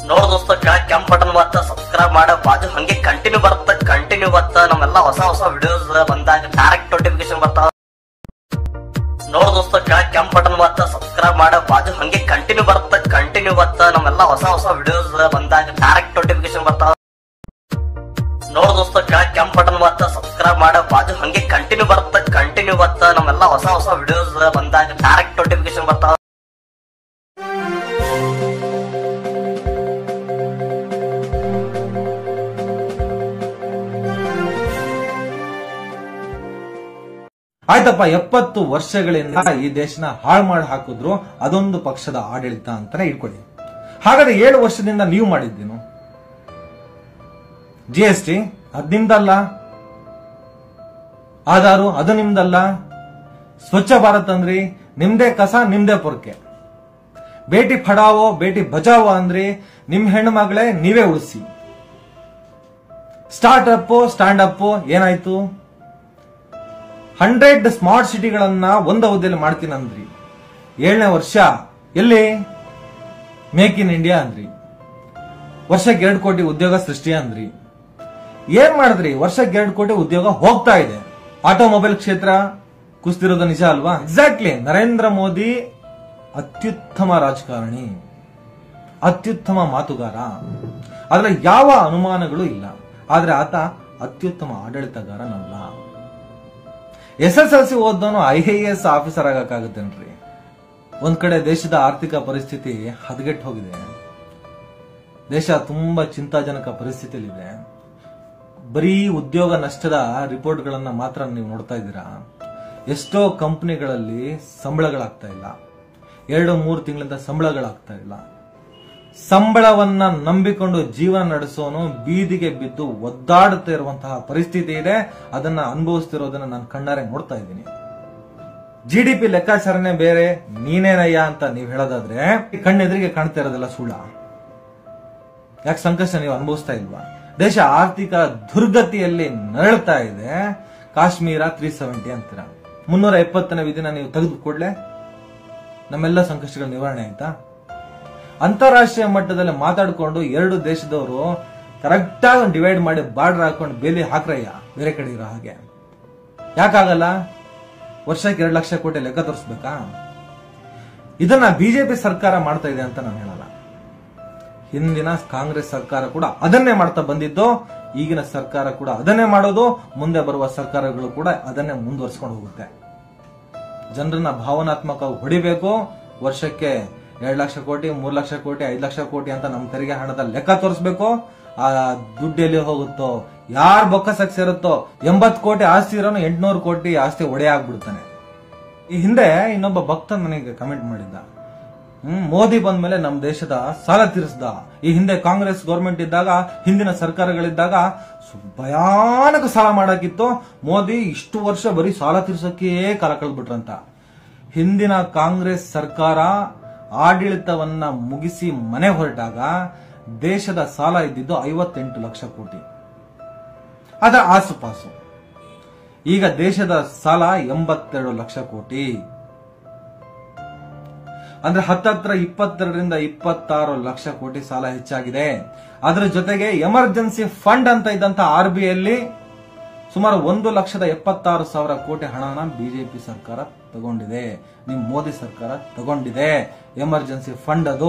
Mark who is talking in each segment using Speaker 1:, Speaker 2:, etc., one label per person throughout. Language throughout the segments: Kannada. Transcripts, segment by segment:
Speaker 1: ನೋಡ್ ದೋಸ್ತ ಕೆಳಗ್ ಕೆಂಪ್ ಬಟನ್ ಬತ್ತ ಸಬ್ಸ್ಕ್ರೈಬ್ ಮಾಡ ಬಾಜು ಹಂಗೆ ಕಂಟಿನ್ಯೂ ಬರುತ್ತ ಕಂಟಿನ್ಯೂ ಬತ್ತ ನಮ್ಮೆಲ್ಲ ಹೊಸ ಹೊಸ ವಿಡಿಯೋಸ್ ಬಂದಾಗ ಡೈರೆಕ್ಟ್ ನೋಟಿಫಿಕೇಶನ್ ಬರ್ತಾವ ನೋಡ್ ದೋಸ್ತ ಕೆಳಗ್ ಕೆಂಪ್ ಬಟನ್ ಬತ್ತ ಸಬ್ಸ್ಕ್ರೈಬ್ ಮಾಡ ಬಾಜು ಹಂಗೆ ಕಂಟಿನ್ಯೂ ಬರುತ್ತ ಕಂಟಿನ್ಯೂ ಬತ್ತ ನಮ್ಮೆಲ್ಲ ಹೊಸ ಹೊಸ ವಿಡಿಯೋಸ್ ಬಂದಾಗ ಡೈರೆಕ್ಟ್ ನೋಟಿಫಿಕೇಶನ್ ಬರ್ತಾವ ನೋಡ್ ದೋಸ್ತ ಕೆಳಗ್ ಕೆಂಪ್ ಬಟನ್ ಬತ್ತ ಸಬ್ಸ್ಕ್ರೈಬ್ ಮಾಡ ಬಾಜು ಹಂಗೆ ಕಂಟಿನ್ಯೂ ಬರುತ್ತ ಕಂಟಿನ್ಯೂ ಬತ್ತ ನಮ್ಮೆಲ್ಲ ಹೊಸ ಹೊಸ ವಿಡಿಯೋಸ್ ಬಂದಾಗ ಡೈರೆಕ್ಟ್ ನೋಟಿಫಿಕೇಶನ್ ಬರ್ತಾವ
Speaker 2: ಆಯ್ತಪ್ಪ ಎಪ್ಪತ್ತು ವರ್ಷಗಳಿಂದ ಈ ದೇಶನ ಹಾಳು ಮಾಡಿ ಹಾಕಿದ್ರು ಅದೊಂದು ಪಕ್ಷದ ಆಡಳಿತ ಅಂತಾನೆ ಇಟ್ಕೊಳ್ಳಿ ಹಾಗಾದ್ರೆ ಏಳು ವರ್ಷದಿಂದ ನೀವು ಮಾಡಿದ್ದೇನು ಜಿ ಎಸ್ ಟಿ ಅದ್ ನಿಮ್ದಲ್ಲ ಆಧಾರು ಅದು ನಿಮ್ದಲ್ಲ ಸ್ವಚ್ಛ ಭಾರತ್ ಅಂದ್ರಿ ನಿಮ್ದೇ ಕಸ ನಿಮ್ದೇ ಪೊರ್ಕೆ ಬೇಟಿ ಪಡಾವೋ ಬೇಟಿ ಬಚಾವೋ ಅಂದ್ರಿ ನಿಮ್ ಹೆಣ್ಣು ಮಗಳೇ ನೀವೇ ಉಳಿಸಿ ಸ್ಟಾರ್ಟ್ ಅಪ್ ಸ್ಟ್ಯಾಂಡ್ ಅಪ್ ಏನಾಯ್ತು ಹಂಡ್ರೆಡ್ ಸ್ಮಾರ್ಟ್ ಸಿಟಿಗಳನ್ನ ಒಂದು ಅವಧಿಯಲ್ಲಿ ಮಾಡ್ತೀನಂದ್ರಿ ಏಳನೇ ವರ್ಷ ಎಲ್ಲಿ ಮೇಕ್ ಇನ್ ಇಂಡಿಯಾ ಅಂದ್ರಿ ವರ್ಷಕ್ಕೆ ಎರಡು ಕೋಟಿ ಉದ್ಯೋಗ ಸೃಷ್ಟಿ ಅಂದ್ರಿ ಏನ್ ಮಾಡಿದ್ರಿ ವರ್ಷಕ್ಕೆ ಎರಡು ಕೋಟಿ ಉದ್ಯೋಗ ಹೋಗ್ತಾ ಇದೆ ಆಟೋಮೊಬೈಲ್ ಕ್ಷೇತ್ರ ಕುಸ್ತಿರೋದು ನಿಜ ಅಲ್ವಾ ಎಕ್ಸಾಕ್ಟ್ಲಿ ನರೇಂದ್ರ ಮೋದಿ ಅತ್ಯುತ್ತಮ ರಾಜಕಾರಣಿ ಅತ್ಯುತ್ತಮ ಮಾತುಗಾರ ಆದ್ರೆ ಯಾವ ಅನುಮಾನಗಳು ಇಲ್ಲ ಆದ್ರೆ ಆತ ಅತ್ಯುತ್ತಮ ಆಡಳಿತಗಾರನಲ್ಲ ಎಸ್ ಎಸ್ ಎಲ್ ಸಿ ಓದೋನು ಐ ಎ ಎಸ್ ಆಫೀಸರ್ ಆಗಕ್ಕಾಗುತ್ತೇನ್ರಿ ಒಂದ್ ಕಡೆ ದೇಶದ ಆರ್ಥಿಕ ಪರಿಸ್ಥಿತಿ ಹದಗೆಟ್ಟು ಹೋಗಿದೆ ದೇಶ ತುಂಬಾ ಚಿಂತಾಜನಕ ಪರಿಸ್ಥಿತಿಯಲ್ಲಿದೆ ಬರೀ ಉದ್ಯೋಗ ನಷ್ಟದ ರಿಪೋರ್ಟ್ಗಳನ್ನ ಮಾತ್ರ ನೀವು ನೋಡ್ತಾ ಇದ್ದೀರಾ ಎಷ್ಟೋ ಕಂಪನಿಗಳಲ್ಲಿ ಸಂಬಳಗಳಾಗ್ತಾ ಇಲ್ಲ ಎರಡು ಮೂರು ತಿಂಗಳಿಂದ ಸಂಬಳಗಳಾಗ್ತಾ ಇಲ್ಲ ಸಂಬಳವನ್ನ ನಂಬಿಕೊಂಡು ಜೀವನ ನಡೆಸೋನು ಬೀದಿಗೆ ಬಿದ್ದು ಒದ್ದಾಡುತ್ತಾ ಇರುವಂತಹ ಪರಿಸ್ಥಿತಿ ಇದೆ ಅದನ್ನ ಅನುಭವಿಸ್ತಿರೋದನ್ನ ನಾನು ಕಣ್ಣಾರೆ ನೋಡ್ತಾ ಇದ್ದೀನಿ ಜಿ ಡಿ ಪಿ ಲೆಕ್ಕಾಚಾರನೆ ಬೇರೆ ನೀನೇನಯ್ಯ ಅಂತ ನೀವು ಹೇಳೋದಾದ್ರೆ ಈ ಕಣ್ಣೆದುರಿಗೆ ಕಾಣ್ತಾ ಇರೋದೆಲ್ಲ ಸುಳ್ಳ ಯಾಕೆ ಸಂಕಷ್ಟ ನೀವು ಅನುಭವಿಸ್ತಾ ಇಲ್ವಾ ದೇಶ ಆರ್ಥಿಕ ದುರ್ಗತಿಯಲ್ಲಿ ನರಳ್ತಾ ಇದೆ ಕಾಶ್ಮೀರ ತ್ರೀ ಸೆವೆಂಟಿ ಅಂತೀರ ಮುನ್ನೂರ ಎಪ್ಪತ್ತನೇ ವಿಧಿನ ನೀವು ತೆಗೆದು ಕೂಡಲೇ ನಮ್ಮೆಲ್ಲ ಸಂಕಷ್ಟಗಳ ನಿವಾರಣೆ ಆಯ್ತಾ ಅಂತಾರಾಷ್ಟ್ರೀಯ ಮಟ್ಟದಲ್ಲಿ ಮಾತಾಡ್ಕೊಂಡು ಎರಡು ದೇಶದವರು ಕರೆಕ್ಟ್ ಆಗಿ ಡಿವೈಡ್ ಮಾಡಿ ಬಾರ್ಡರ್ ಹಾಕೊಂಡು ಬೇಲಿ ಹಾಕ್ರಯ್ಯ ಬೇರೆ ಕಡೆ ಇರೋ ಹಾಗೆ ಯಾಕಾಗಲ್ಲ ವರ್ಷಕ್ಕೆ ಎರಡು ಲಕ್ಷ ಕೋಟಿ ಲೆಕ್ಕ ತೋರಿಸ್ಬೇಕಾ ಇದನ್ನ ಬಿಜೆಪಿ ಸರ್ಕಾರ ಮಾಡ್ತಾ ಇದೆ ಅಂತ ನಾನು ಹೇಳಲ್ಲ ಹಿಂದಿನ ಕಾಂಗ್ರೆಸ್ ಸರ್ಕಾರ ಕೂಡ ಅದನ್ನೇ ಮಾಡ್ತಾ ಬಂದಿದ್ದು ಈಗಿನ ಸರ್ಕಾರ ಕೂಡ ಅದನ್ನೇ ಮಾಡೋದು ಮುಂದೆ ಬರುವ ಸರ್ಕಾರಗಳು ಕೂಡ ಅದನ್ನೇ ಮುಂದುವರ್ಸ್ಕೊಂಡು ಹೋಗುತ್ತೆ ಜನರನ್ನ ಭಾವನಾತ್ಮಕವಾಗಿ ಹೊಡಿಬೇಕು ವರ್ಷಕ್ಕೆ ಎರಡು ಲಕ್ಷ ಕೋಟಿ ಮೂರ್ ಲಕ್ಷ ಕೋಟಿ ಐದು ಲಕ್ಷ ಕೋಟಿ ಅಂತ ನಮ್ಮ ತೆರಿಗೆ ಹಣದ ಲೆಕ್ಕ ತೋರಿಸ್ಬೇಕು ಆ ದುಡ್ಡು ಎಲ್ಲಿ ಹೋಗುತ್ತೋ ಯಾರ್ ಬೊಕ್ಕಸಕ್ ಸೇರುತ್ತೋ ಎಂಬತ್ ಕೋಟಿ ಆಸ್ತಿ ಇರೋನು ಎಂಟ್ನೂರು ಕೋಟಿ ಆಸ್ತಿ ಒಡೆ ಆಗ್ಬಿಡ್ತಾನೆ ಈ ಹಿಂದೆ ಇನ್ನೊಬ್ಬ ಭಕ್ತ ನನಗೆ ಕಮೆಂಟ್ ಮಾಡಿದ್ದ ಹ್ಮ್ ಮೋದಿ ಬಂದ್ಮೇಲೆ ನಮ್ಮ ದೇಶದ ಸಾಲ ತೀರಿಸ್ದ ಈ ಹಿಂದೆ ಕಾಂಗ್ರೆಸ್ ಗೌರ್ಮೆಂಟ್ ಇದ್ದಾಗ ಹಿಂದಿನ ಸರ್ಕಾರಗಳಿದ್ದಾಗ ಸು- ಭಯಾನಕ ಸಾಲ ಮಾಡಾಕಿತ್ತು ಮೋದಿ ಇಷ್ಟು ವರ್ಷ ಬರೀ ಸಾಲ ತೀರ್ಸೋಕೆ ಕಾಲ ಕಳೆದ್ಬಿಟ್ರಂತ ಹಿಂದಿನ ಕಾಂಗ್ರೆಸ್ ಸರ್ಕಾರ ಆಡಳಿತವನ್ನ ಮುಗಿಸಿ ಮನೆ ಹೊರಟಾಗ ದೇಶದ ಸಾಲ ಇದ್ದಿದ್ದು ಐವತ್ತೆಂಟು ಲಕ್ಷ ಕೋಟಿ ಅದರ ಆಸುಪಾಸು ಈಗ ದೇಶದ ಸಾಲ ಎಂಬತ್ತೆರಡು ಲಕ್ಷ ಕೋಟಿ ಅಂದ್ರೆ ಹತ್ತತ್ರ ಇಪ್ಪತ್ತೆರಡರಿಂದ ಇಪ್ಪತ್ತಾರು ಲಕ್ಷ ಕೋಟಿ ಸಾಲ ಹೆಚ್ಚಾಗಿದೆ ಅದರ ಜೊತೆಗೆ ಎಮರ್ಜೆನ್ಸಿ ಫಂಡ್ ಅಂತ ಇದ್ದಂತ ಆರ್ ಬಿ ಅಲ್ಲಿ ಸುಮಾರು ಒಂದು ಲಕ್ಷದ ಎಪ್ಪತ್ತಾರು ಸಾವಿರ ಕೋಟಿ ಹಣನ ಬಿಜೆಪಿ ಸರ್ಕಾರ ತಗೊಂಡಿದೆ ನಿಮ್ ಮೋದಿ ಸರ್ಕಾರ ತಗೊಂಡಿದೆ ಎಮರ್ಜೆನ್ಸಿ ಫಂಡ್ ಅದು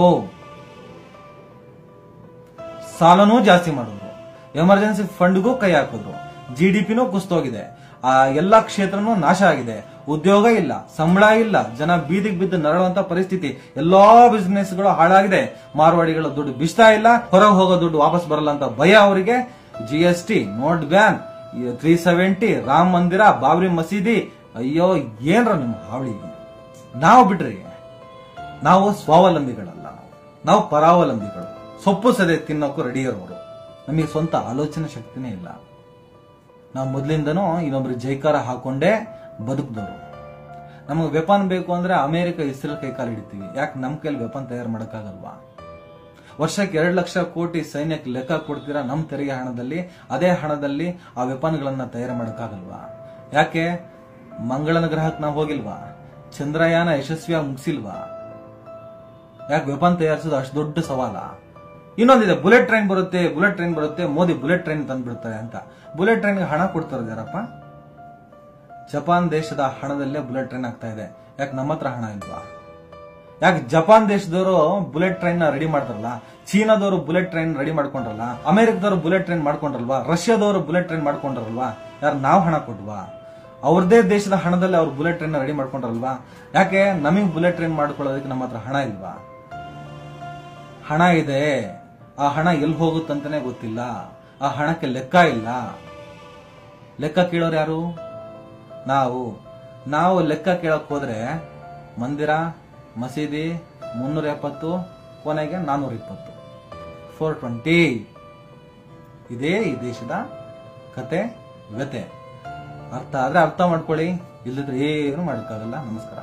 Speaker 2: ಸಾಲನೂ ಜಾಸ್ತಿ ಮಾಡಿದ್ರು ಎಮರ್ಜೆನ್ಸಿ ಫಂಡ್ಗೂ ಕೈ ಹಾಕಿದ್ರು ಜಿ ಡಿ ಪಿನೂ ಕುಸ್ತೋಗಿದೆ ಆ ಎಲ್ಲಾ ಕ್ಷೇತ್ರನೂ ನಾಶ ಆಗಿದೆ ಉದ್ಯೋಗ ಇಲ್ಲ ಸಂಬಳ ಇಲ್ಲ ಜನ ಬೀದಿಗೆ ಬಿದ್ದು ನರಳುವಂತ ಪರಿಸ್ಥಿತಿ ಎಲ್ಲಾ ಬಿಸ್ನೆಸ್ ಗಳು ಹಾಳಾಗಿದೆ ಮಾರ್ವಾಡಿಗಳ ದುಡ್ಡು ಬಿಸ್ತಾ ಇಲ್ಲ ಹೊರಗೆ ಹೋಗೋ ದುಡ್ಡು ವಾಪಸ್ ಬರಲ್ಲ ಅಂತ ಭಯ ಅವರಿಗೆ G S T note ban three seventy Rama Mandir Babri ಮಸೀದಿ ಅಯ್ಯೋ ಏನ್ರ ನಿಮ್ಮ ಹಾವಳಿ ನಾವು ಬಿಡ್ರಿ ನಾವು ಸ್ವಾವಲಂಬಿಗಳಲ್ಲ ನಾವು ನಾವು ಪರಾವಲಂಬಿಗಳು ಸೊಪ್ಪು ಸದೆ ತಿನ್ನೋಕ್ಕೂ ರೆಡಿ ಇರೋರು ನಮಗೆ ಸ್ವಂತ ಆಲೋಚನೆ ಶಕ್ತಿನೇ ಇಲ್ಲ ನಾವು ಮೊದಲಿಂದನೂ ಇನ್ನೊಬ್ರಿಗೆ ಜೈಕಾರ ಹಾಕೊಂಡೇ ಬದುಕಿದವರು ನಮಗೆ ವೆಪನ್ ಬೇಕು ಅಂದ್ರೆ ಅಮೆರಿಕ ಇಸ್ರೇಲ್ ಕೈ ಕಾಲು ಹಿಡಿತೀವಿ ಯಾಕೆ ನಮ್ಮ ಕೈಲಿ ವೆಪನ್ ತಯಾರು ಮಾಡೋಕ್ಕಾಗಲ್ವಾ ವರ್ಷಕ್ಕೆ ಎರಡು ಲಕ್ಷ ಕೋಟಿ ಸೈನ್ಯಕ್ಕೆ ಲೆಕ್ಕ ಕೊಡ್ತೀರಾ ನಮ್ಮ ತೆರಿಗೆ ಹಣದಲ್ಲಿ ಅದೇ ಹಣದಲ್ಲಿ ಆ ವೆಪನ್ಗಳನ್ನ ತಯಾರು ಮಾಡೋಕ್ಕಾಗಲ್ವಾ ಯಾಕೆ ಮಂಗಳನ ಗ್ರಹಕ್ಕೆ ನಾವು ಹೋಗಿಲ್ವಾ ಚಂದ್ರಯಾನ ಯಶಸ್ವಿಯಾಗಿ ಮುಗಿಸಿಲ್ವಾ ಯಾಕೆ ವೆಪನ್ ತಯಾರಿಸೋದು ಅಷ್ಟು ದೊಡ್ಡ ಸವಾಲ ಇನ್ನೊಂದಿದೆ ಬುಲೆಟ್ ಟ್ರೈನ್ ಬರುತ್ತೆ ಬುಲೆಟ್ ಟ್ರೈನ್ ಬರುತ್ತೆ ಮೋದಿ ಬುಲೆಟ್ ಟ್ರೈನ್ ತಂದ್ಬಿಡ್ತಾರೆ ಅಂತ ಬುಲೆಟ್ ಟ್ರೈನ್ಗೆ ಹಣ ಕೊಡ್ತಾರೆ ಯಾರಪ್ಪ ಜಪಾನ್ ದೇಶದ ಹಣದಲ್ಲೇ ಬುಲೆಟ್ ಟ್ರೈನ್ ಆಗ್ತಾ ಇದೆ ಯಾಕೆ ನಮ್ಮ ಹತ್ರ ಹಣ ಇಲ್ವಾ ಯಾಕೆ ಜಪಾನ್ ದೇಶದವರು ಬುಲೆಟ್ ಟ್ರೈನ್ ನ ರೆಡಿ ಮಾಡ್ತಾರಲ್ಲ ಚೀನಾದವರು ಬುಲೆಟ್ ಟ್ರೈನ್ ರೆಡಿ ಮಾಡ್ಕೊಂಡ್ರಲ್ಲ ಅಮೆರಿಕದವರು ಬುಲೆಟ್ ಟ್ರೈನ್ ಮಾಡ್ಕೊಂಡ್ರಲ್ವಾ ರಷ್ಯಾದವರು ಬುಲೆಟ್ ಟ್ರೈನ್ ಮಾಡ್ಕೊಂಡ್ರಲ್ವಾ ಯಾರು ನಾವು ಹಣ ಕೊಟ್ವಾ ಅವ್ರದೇ ದೇಶದ ಹಣದಲ್ಲಿ ಅವ್ರು ಬುಲೆಟ್ ಟ್ರೈನ್ ರೆಡಿ ಮಾಡ್ಕೊಂಡ್ರಲ್ವಾ ಯಾಕೆ ನಮಗೆ ಬುಲೆಟ್ ಟ್ರೈನ್ ಮಾಡ್ಕೊಳ್ಳೋದಕ್ಕೆ ನಮ್ಮ ಹತ್ರ ಹಣ ಇಲ್ವಾ ಹಣ ಇದೆ ಆ ಹಣ ಎಲ್ಲಿ ಹೋಗುತ್ತಂತಾನೆ ಗೊತ್ತಿಲ್ಲ ಆ ಹಣಕ್ಕೆ ಲೆಕ್ಕ ಇಲ್ಲ ಲೆಕ್ಕ ಕೇಳೋರು ಯಾರು ನಾವು ನಾವು ಲೆಕ್ಕ ಕೇಳಕ್ ಹೋದ್ರೆ ಮಂದಿರ ಮಸೀದಿ ಮುನ್ನೂರ ಎಪ್ಪತ್ತು ಕೊನೆಗೆ ನಾನ್ನೂರ ಇಪ್ಪತ್ತು ಫೋರ್ ಟ್ವೆಂಟಿ ಇದೇ ಈ ದೇಶದ ಕತೆ ವ್ಯತೆ ಅರ್ಥ ಆದ್ರೆ ಅರ್ಥ ಮಾಡ್ಕೊಳ್ಳಿ ಇಲ್ಲದ್ರೆ ಏನು ಮಾಡೋಕ್ಕಾಗಲ್ಲ ನಮಸ್ಕಾರ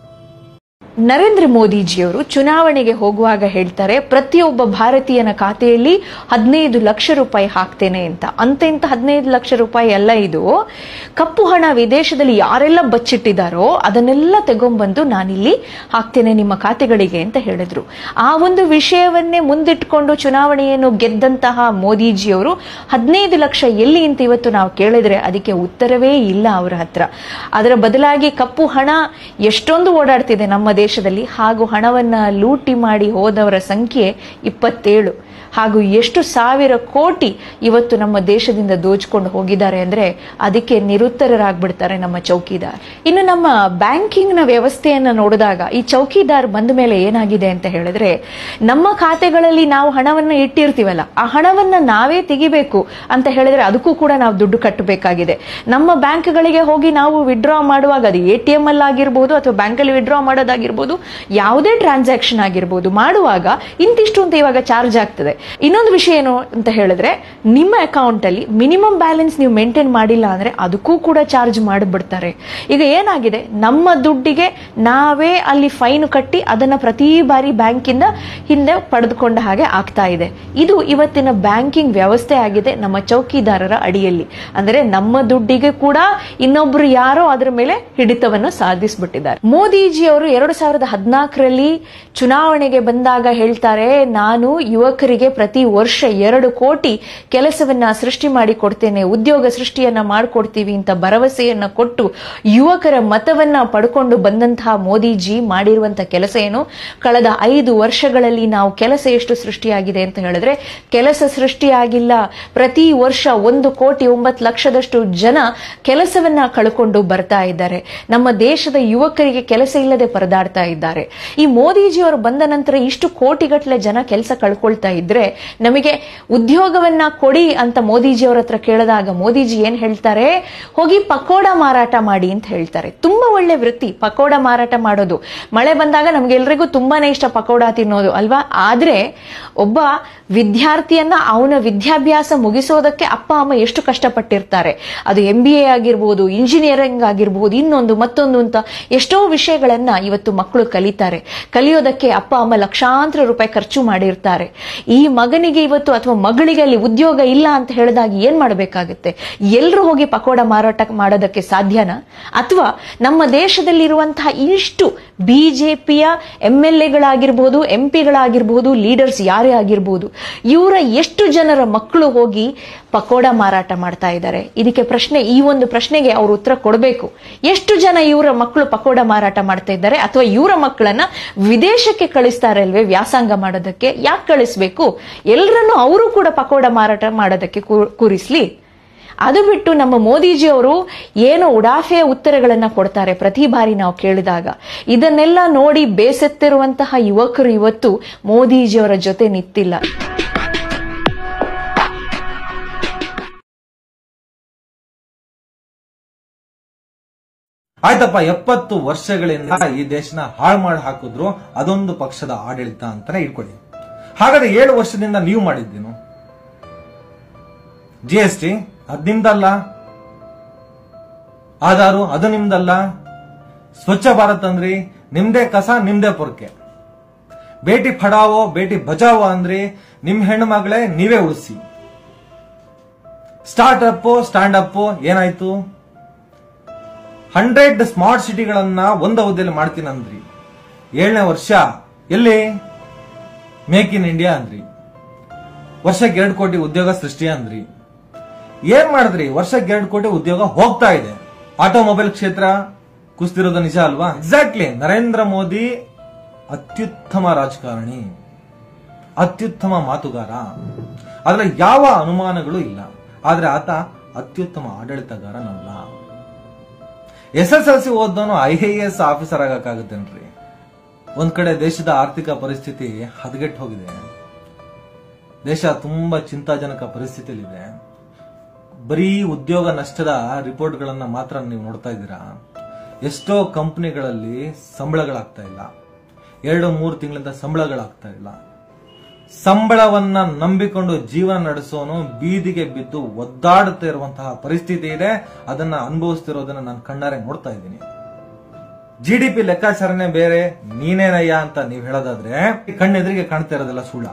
Speaker 3: ನರೇಂದ್ರ ಮೋದಿಜಿಯವರು ಚುನಾವಣೆಗೆ ಹೋಗುವಾಗ ಹೇಳ್ತಾರೆ ಪ್ರತಿಯೊಬ್ಬ ಭಾರತೀಯನ ಖಾತೆಯಲ್ಲಿ ಹದಿನೈದು ಲಕ್ಷ ರೂಪಾಯಿ ಹಾಕ್ತೇನೆ ಅಂತ ಅಂತ ಇಂತ ಹದಿನೈದು ಲಕ್ಷ ರೂಪಾಯಿ ಎಲ್ಲ ಇದು ಕಪ್ಪು ಹಣ ವಿದೇಶದಲ್ಲಿ ಯಾರೆಲ್ಲ ಬಚ್ಚಿಟ್ಟಿದ್ದಾರೋ ಅದನ್ನೆಲ್ಲ ತಗೊಂಡ್ಬಂದು ನಾನಿಲ್ಲಿ ಹಾಕ್ತೇನೆ ನಿಮ್ಮ ಖಾತೆಗಳಿಗೆ ಅಂತ ಹೇಳಿದ್ರು ಆ ಒಂದು ವಿಷಯವನ್ನೇ ಮುಂದಿಟ್ಕೊಂಡು ಚುನಾವಣೆಯನ್ನು ಗೆದ್ದಂತಹ ಮೋದಿಜಿಯವರು ಹದಿನೈದು ಲಕ್ಷ ಎಲ್ಲಿ ಅಂತ ಇವತ್ತು ನಾವು ಕೇಳಿದ್ರೆ ಅದಕ್ಕೆ ಉತ್ತರವೇ ಇಲ್ಲ ಅವರ ಹತ್ರ ಅದರ ಬದಲಾಗಿ ಕಪ್ಪು ಹಣ ಎಷ್ಟೊಂದು ಓಡಾಡ್ತಿದೆ ನಮ್ಮ ದೇಶದಲ್ಲಿ ಹಾಗೂ ಹಣವನ್ನ ಲೂಟಿ ಮಾಡಿ ಹೋದವರ ಸಂಖ್ಯೆ ಇಪ್ಪತ್ತೇಳು ಹಾಗೂ ಎಷ್ಟು ಸಾವಿರ ಕೋಟಿ ಇವತ್ತು ನಮ್ಮ ದೇಶದಿಂದ ದೋಚ್ಕೊಂಡು ಹೋಗಿದ್ದಾರೆ ಅಂದ್ರೆ ಅದಕ್ಕೆ ನಿರುತ್ತರರಾಗ್ಬಿಡ್ತಾರೆ ನಮ್ಮ ಚೌಕಿದಾರ್ ಇನ್ನು ನಮ್ಮ ಬ್ಯಾಂಕಿಂಗ್ ನ ವ್ಯವಸ್ಥೆಯನ್ನ ನೋಡಿದಾಗ ಈ ಚೌಕಿದಾರ್ ಬಂದ ಮೇಲೆ ಏನಾಗಿದೆ ಅಂತ ಹೇಳಿದ್ರೆ ನಮ್ಮ ಖಾತೆಗಳಲ್ಲಿ ನಾವು ಹಣವನ್ನ ಇಟ್ಟಿರ್ತೀವಲ್ಲ ಆ ಹಣವನ್ನ ನಾವೇ ತೆಗಿಬೇಕು ಅಂತ ಹೇಳಿದ್ರೆ ಅದಕ್ಕೂ ಕೂಡ ನಾವು ದುಡ್ಡು ಕಟ್ಟಬೇಕಾಗಿದೆ ನಮ್ಮ ಬ್ಯಾಂಕ್ಗಳಿಗೆ ಹೋಗಿ ನಾವು ವಿಡ್ರಾ ಮಾಡುವಾಗ ಅದು ಎ ಟಿ ಎಂ ಅಲ್ಲಿ ಆಗಿರ್ಬೋದು ಅಥವಾ ಬ್ಯಾಂಕಲ್ಲಿ ವಿಡ್ರಾ ಮಾಡೋದಾಗಿರ್ಬೋದು ಯಾವುದೇ ಟ್ರಾನ್ಸಾಕ್ಷನ್ ಆಗಿರ್ಬೋದು ಮಾಡುವಾಗ ಇಂತಿಷ್ಟು ಅಂತ ಇವಾಗ ಚಾರ್ಜ್ ಆಗ್ತದೆ ಇನ್ನೊಂದು ವಿಷಯ ಏನು ಅಂತ ಹೇಳಿದ್ರೆ ನಿಮ್ಮ ಅಕೌಂಟ್ ಅಲ್ಲಿ ಮಿನಿಮಮ್ ಬ್ಯಾಲೆನ್ಸ್ ನೀವು ಮೇಂಟೈನ್ ಮಾಡಿಲ್ಲ ಅಂದ್ರೆ ಅದಕ್ಕೂ ಕೂಡ ಚಾರ್ಜ್ ಮಾಡಿಬಿಡ್ತಾರೆ ಈಗ ಏನಾಗಿದೆ ನಮ್ಮ ದುಡ್ಡಿಗೆ ನಾವೇ ಅಲ್ಲಿ ಫೈನ್ ಕಟ್ಟಿ ಅದನ್ನ ಪ್ರತಿ ಬಾರಿ ಬ್ಯಾಂಕಿಂದ ಹಿಂದೆ ಪಡೆದುಕೊಂಡ ಹಾಗೆ ಆಗ್ತಾ ಇದೆ ಇದು ಇವತ್ತಿನ ಬ್ಯಾಂಕಿಂಗ್ ವ್ಯವಸ್ಥೆ ಆಗಿದೆ ನಮ್ಮ ಚೌಕಿದಾರರ ಅಡಿಯಲ್ಲಿ ಅಂದ್ರೆ ನಮ್ಮ ದುಡ್ಡಿಗೆ ಕೂಡ ಇನ್ನೊಬ್ರು ಯಾರೋ ಅದರ ಮೇಲೆ ಹಿಡಿತವನ್ನು ಸಾಧಿಸ್ಬಿಟ್ಟಿದ್ದಾರೆ ಮೋದಿಜಿ ಅವರು ಎರಡು ಸಾವಿರದ ಹದಿನಾಲ್ಕರಲ್ಲಿ ಚುನಾವಣೆಗೆ ಬಂದಾಗ ಹೇಳ್ತಾರೆ ನಾನು ಯುವಕರಿಗೆ ಪ್ರತಿ ವರ್ಷ ಎರಡು ಕೋಟಿ ಕೆಲಸವನ್ನ ಸೃಷ್ಟಿ ಮಾಡಿ ಕೊಡ್ತೇನೆ ಉದ್ಯೋಗ ಸೃಷ್ಟಿಯನ್ನ ಮಾಡಿಕೊಡ್ತೀವಿ ಅಂತ ಭರವಸೆಯನ್ನ ಕೊಟ್ಟು ಯುವಕರ ಮತವನ್ನ ಪಡ್ಕೊಂಡು ಬಂದಂತಹ ಮೋದಿಜಿ ಮಾಡಿರುವಂತಹ ಕೆಲಸ ಏನು ಕಳೆದ ಐದು ವರ್ಷಗಳಲ್ಲಿ ನಾವು ಕೆಲಸ ಎಷ್ಟು ಸೃಷ್ಟಿಯಾಗಿದೆ ಅಂತ ಹೇಳಿದ್ರೆ ಕೆಲಸ ಸೃಷ್ಟಿಯಾಗಿಲ್ಲ ಪ್ರತಿ ವರ್ಷ ಒಂದು ಕೋಟಿ ಒಂಬತ್ತು ಲಕ್ಷದಷ್ಟು ಜನ ಕೆಲಸವನ್ನ ಕಳ್ಕೊಂಡು ಬರ್ತಾ ಇದ್ದಾರೆ ನಮ್ಮ ದೇಶದ ಯುವಕರಿಗೆ ಕೆಲಸ ಇಲ್ಲದೆ ಪರದಾಡ್ತಾ ಇದ್ದಾರೆ ಈ ಮೋದಿಜಿಯವರು ಬಂದ ನಂತರ ಇಷ್ಟು ಕೋಟಿಗಟ್ಟಲೆ ಜನ ಕೆಲಸ ಕಳ್ಕೊಳ್ತಾ ಇದ್ರೆ ನಮಗೆ ಉದ್ಯೋಗವನ್ನ ಕೊಡಿ ಅಂತ ಮೋದಿಜಿಯವರ ಹತ್ರ ಕೇಳಿದಾಗ ಮೋದಿಜಿ ಏನ್ ಹೇಳ್ತಾರೆ ಹೋಗಿ ಪಕೋಡ ಮಾರಾಟ ಮಾಡಿ ಅಂತ ಹೇಳ್ತಾರೆ ತುಂಬಾ ಒಳ್ಳೆ ವೃತ್ತಿ ಪಕೋಡ ಮಾರಾಟ ಮಾಡೋದು ಮಳೆ ಬಂದಾಗ ನಮ್ಗೆಲ್ರಿಗೂ ತುಂಬಾನೇ ಇಷ್ಟ ಪಕೋಡ ತಿನ್ನೋದು ಅಲ್ವಾ ಆದ್ರೆ ಒಬ್ಬ ವಿದ್ಯಾರ್ಥಿಯನ್ನ ಅವನ ವಿದ್ಯಾಭ್ಯಾಸ ಮುಗಿಸೋದಕ್ಕೆ ಅಪ್ಪ ಅಮ್ಮ ಎಷ್ಟು ಕಷ್ಟಪಟ್ಟಿರ್ತಾರೆ ಅದು ಎಂ ಬಿ ಎ ಆಗಿರ್ಬೋದು ಇಂಜಿನಿಯರಿಂಗ್ ಆಗಿರ್ಬೋದು ಇನ್ನೊಂದು ಮತ್ತೊಂದು ಅಂತ ಎಷ್ಟೋ ವಿಷಯಗಳನ್ನ ಇವತ್ತು ಮಕ್ಕಳು ಕಲಿತಾರೆ ಕಲಿಯೋದಕ್ಕೆ ಅಪ್ಪ ಅಮ್ಮ ಲಕ್ಷಾಂತರ ರೂಪಾಯಿ ಖರ್ಚು ಮಾಡಿರ್ತಾರೆ ಈ ಮಗನಿಗೆ ಇವತ್ತು ಅಥವಾ ಮಗಳಿಗೆ ಅಲ್ಲಿ ಉದ್ಯೋಗ ಇಲ್ಲ ಅಂತ ಹೇಳಿದಾಗ ಏನ್ ಮಾಡಬೇಕಾಗುತ್ತೆ ಎಲ್ಲರೂ ಹೋಗಿ ಪಕೋಡ ಮಾರಾಟ ಮಾಡೋದಕ್ಕೆ ಸಾಧ್ಯನಾ ಅಥವಾ ನಮ್ಮ ದೇಶದಲ್ಲಿರುವಂತಹ ಇಷ್ಟು ಬಿಜೆಪಿಯ ಎಂ ಎಲ್ ಎಗಳಾಗಿರ್ಬೋದು ಎಂ ಪಿಗಳಾಗಿರ್ಬೋದು ಲೀಡರ್ಸ್ ಯಾರೇ ಆಗಿರ್ಬೋದು ಇವರ ಎಷ್ಟು ಜನರ ಮಕ್ಕಳು ಹೋಗಿ ಪಕೋಡ ಮಾರಾಟ ಮಾಡ್ತಾ ಇದ್ದಾರೆ ಇದಕ್ಕೆ ಪ್ರಶ್ನೆ ಈ ಒಂದು ಪ್ರಶ್ನೆಗೆ ಅವರು ಉತ್ತರ ಕೊಡಬೇಕು ಎಷ್ಟು ಜನ ಇವರ ಮಕ್ಕಳು ಪಕೋಡ ಮಾರಾಟ ಮಾಡ್ತಾ ಇದ್ದಾರೆ ಅಥವಾ ಇವರ ಮಕ್ಕಳನ್ನ ವಿದೇಶಕ್ಕೆ ಕಳಿಸ್ತಾರೆ ಅಲ್ವೇ ವ್ಯಾಸಂಗ ಮಾಡೋದಕ್ಕೆ ಯಾಕೆ ಕಳಿಸ್ಬೇಕು ಎಲ್ಲರನ್ನು ಅವರು ಕೂಡ ಪಕೋಡ ಮಾರಾಟ ಮಾಡೋದಕ್ಕೆ ಕೂ- ಕೂರಿಸ್ಲಿ ಅದು ಬಿಟ್ಟು ನಮ್ಮ ಮೋದಿಜಿ ಅವರು ಏನು ಉಡಾಫೆಯ ಉತ್ತರಗಳನ್ನ ಕೊಡ್ತಾರೆ ಪ್ರತಿ ಬಾರಿ ನಾವು ಕೇಳಿದಾಗ ಇದನ್ನೆಲ್ಲ ನೋಡಿ ಬೇಸತ್ತಿರುವಂತಹ ಯುವಕರು ಇವತ್ತು ಮೋದಿಜಿಯವರ ಜೊತೆ ನಿಂತಿಲ್ಲ
Speaker 2: ಆಯ್ತಪ್ಪ ಎಪ್ಪತ್ತು ವರ್ಷಗಳಿಂದ ಈ ದೇಶನ ಹಾಳು ಮಾಡಿ ಹಾಕಿದ್ರು ಅದೊಂದು ಪಕ್ಷದ ಆಡಳಿತ ಅಂತಾನೆ ಇಟ್ಕೊಳ್ಳಿ ಹಾಗಾದ್ರೆ ಏಳು ವರ್ಷದಿಂದ ನೀವು ಮಾಡಿದ್ದೇನು ಜಿ ಎಸ್ ಟಿ ಅದ್ ನಿಮ್ದಲ್ಲ ಆಧಾರು ಅದು ನಿಮ್ದಲ್ಲ ಸ್ವಚ್ಛ ಭಾರತ್ ಅಂದ್ರಿ ನಿಮ್ದೇ ಕಸ ನಿಮ್ದೇ ಪೊರ್ಕೆ ಬೇಟಿ ಪಡಾವೋ ಬೇಟಿ ಬಚಾವೋ ಅಂದ್ರಿ ನಿಮ್ ಹೆಣ್ಣು ಮಗಳೇ ನೀವೇ ಉಳಿಸಿ ಸ್ಟಾರ್ಟ್ ಅಪ್ ಸ್ಟ್ಯಾಂಡ್ ಅಪ್ ಏನಾಯ್ತು ಹಂಡ್ರೆಡ್ ಸ್ಮಾರ್ಟ್ ಸಿಟಿಗಳನ್ನ ಒಂದ್ ಅವಧಿಯಲ್ಲಿ ಮಾಡ್ತೀನಿ ಅಂದ್ರಿ ಏಳನೇ ವರ್ಷ ಎಲ್ಲಿ ಮೇಕ್ ಇನ್ ಇಂಡಿಯಾ ಅಂದ್ರಿ ವರ್ಷಕ್ಕೆ ಎರಡು ಕೋಟಿ ಉದ್ಯೋಗ ಸೃಷ್ಟಿ ಅಂದ್ರಿ ಏನ್ ಮಾಡಿದ್ರಿ ವರ್ಷಕ್ಕೆ ಎರಡು ಕೋಟಿ ಉದ್ಯೋಗ ಹೋಗ್ತಾ ಇದೆ ಆಟೋಮೊಬೈಲ್ ಕ್ಷೇತ್ರ ಕುಸ್ತಿರೋದು ನಿಜ ಅಲ್ವಾ ಎಕ್ಸಾಕ್ಟ್ಲಿ ನರೇಂದ್ರ ಮೋದಿ ಅತ್ಯುತ್ತಮ ರಾಜಕಾರಣಿ ಅತ್ಯುತ್ತಮ ಮಾತುಗಾರ ಆದ್ರೆ ಯಾವ ಅನುಮಾನಗಳು ಇಲ್ಲ ಆದ್ರೆ ಆತ ಅತ್ಯುತ್ತಮ ಆಡಳಿತಗಾರನಲ್ಲ ಎಸ್ ಎಸ್ ಎಲ್ ಸಿ ಓದೋನು ಐ ಎ ಎಸ್ ಆಫೀಸರ್ ಆಗಕ್ಕಾಗುತ್ತೇನ್ರಿ ಒಂದ್ ಕಡೆ ದೇಶದ ಆರ್ಥಿಕ ಪರಿಸ್ಥಿತಿ ಹದಗೆಟ್ಟು ಹೋಗಿದೆ ದೇಶ ತುಂಬಾ ಚಿಂತಾಜನಕ ಪರಿಸ್ಥಿತಿಯಲ್ಲಿದೆ ಬರೀ ಉದ್ಯೋಗ ನಷ್ಟದ ರಿಪೋರ್ಟ್ಗಳನ್ನ ಮಾತ್ರ ನೀವು ನೋಡ್ತಾ ಇದ್ದೀರಾ ಎಷ್ಟೋ ಕಂಪನಿಗಳಲ್ಲಿ ಸಂಬಳಗಳಾಗ್ತಾ ಇಲ್ಲ ಎರಡು ಮೂರು ತಿಂಗಳಿಂದ ಸಂಬಳಗಳಾಗ್ತಾ ಇಲ್ಲ ಸಂಬಳವನ್ನ ನಂಬಿಕೊಂಡು ಜೀವನ ನಡೆಸೋನು ಬೀದಿಗೆ ಬಿದ್ದು ಒದ್ದಾಡುತ್ತಾ ಇರುವಂತಹ ಪರಿಸ್ಥಿತಿ ಇದೆ ಅದನ್ನ ಅನುಭವಿಸ್ತಿರೋದನ್ನ ನಾನು ಕಣ್ಣಾರೆ ನೋಡ್ತಾ ಇದ್ದೀನಿ ಜಿ ಡಿ ಪಿ ಲೆಕ್ಕಾಚಾರನೇ ಬೇರೆ ನೀನೇನಯ್ಯ ಅಂತ ನೀವು ಹೇಳೋದಾದ್ರೆ ಕಣ್ಣೆದುರಿಗೆ ಕಾಣ್ತಾ ಇರೋದೆಲ್ಲ ಸುಳ್ಳ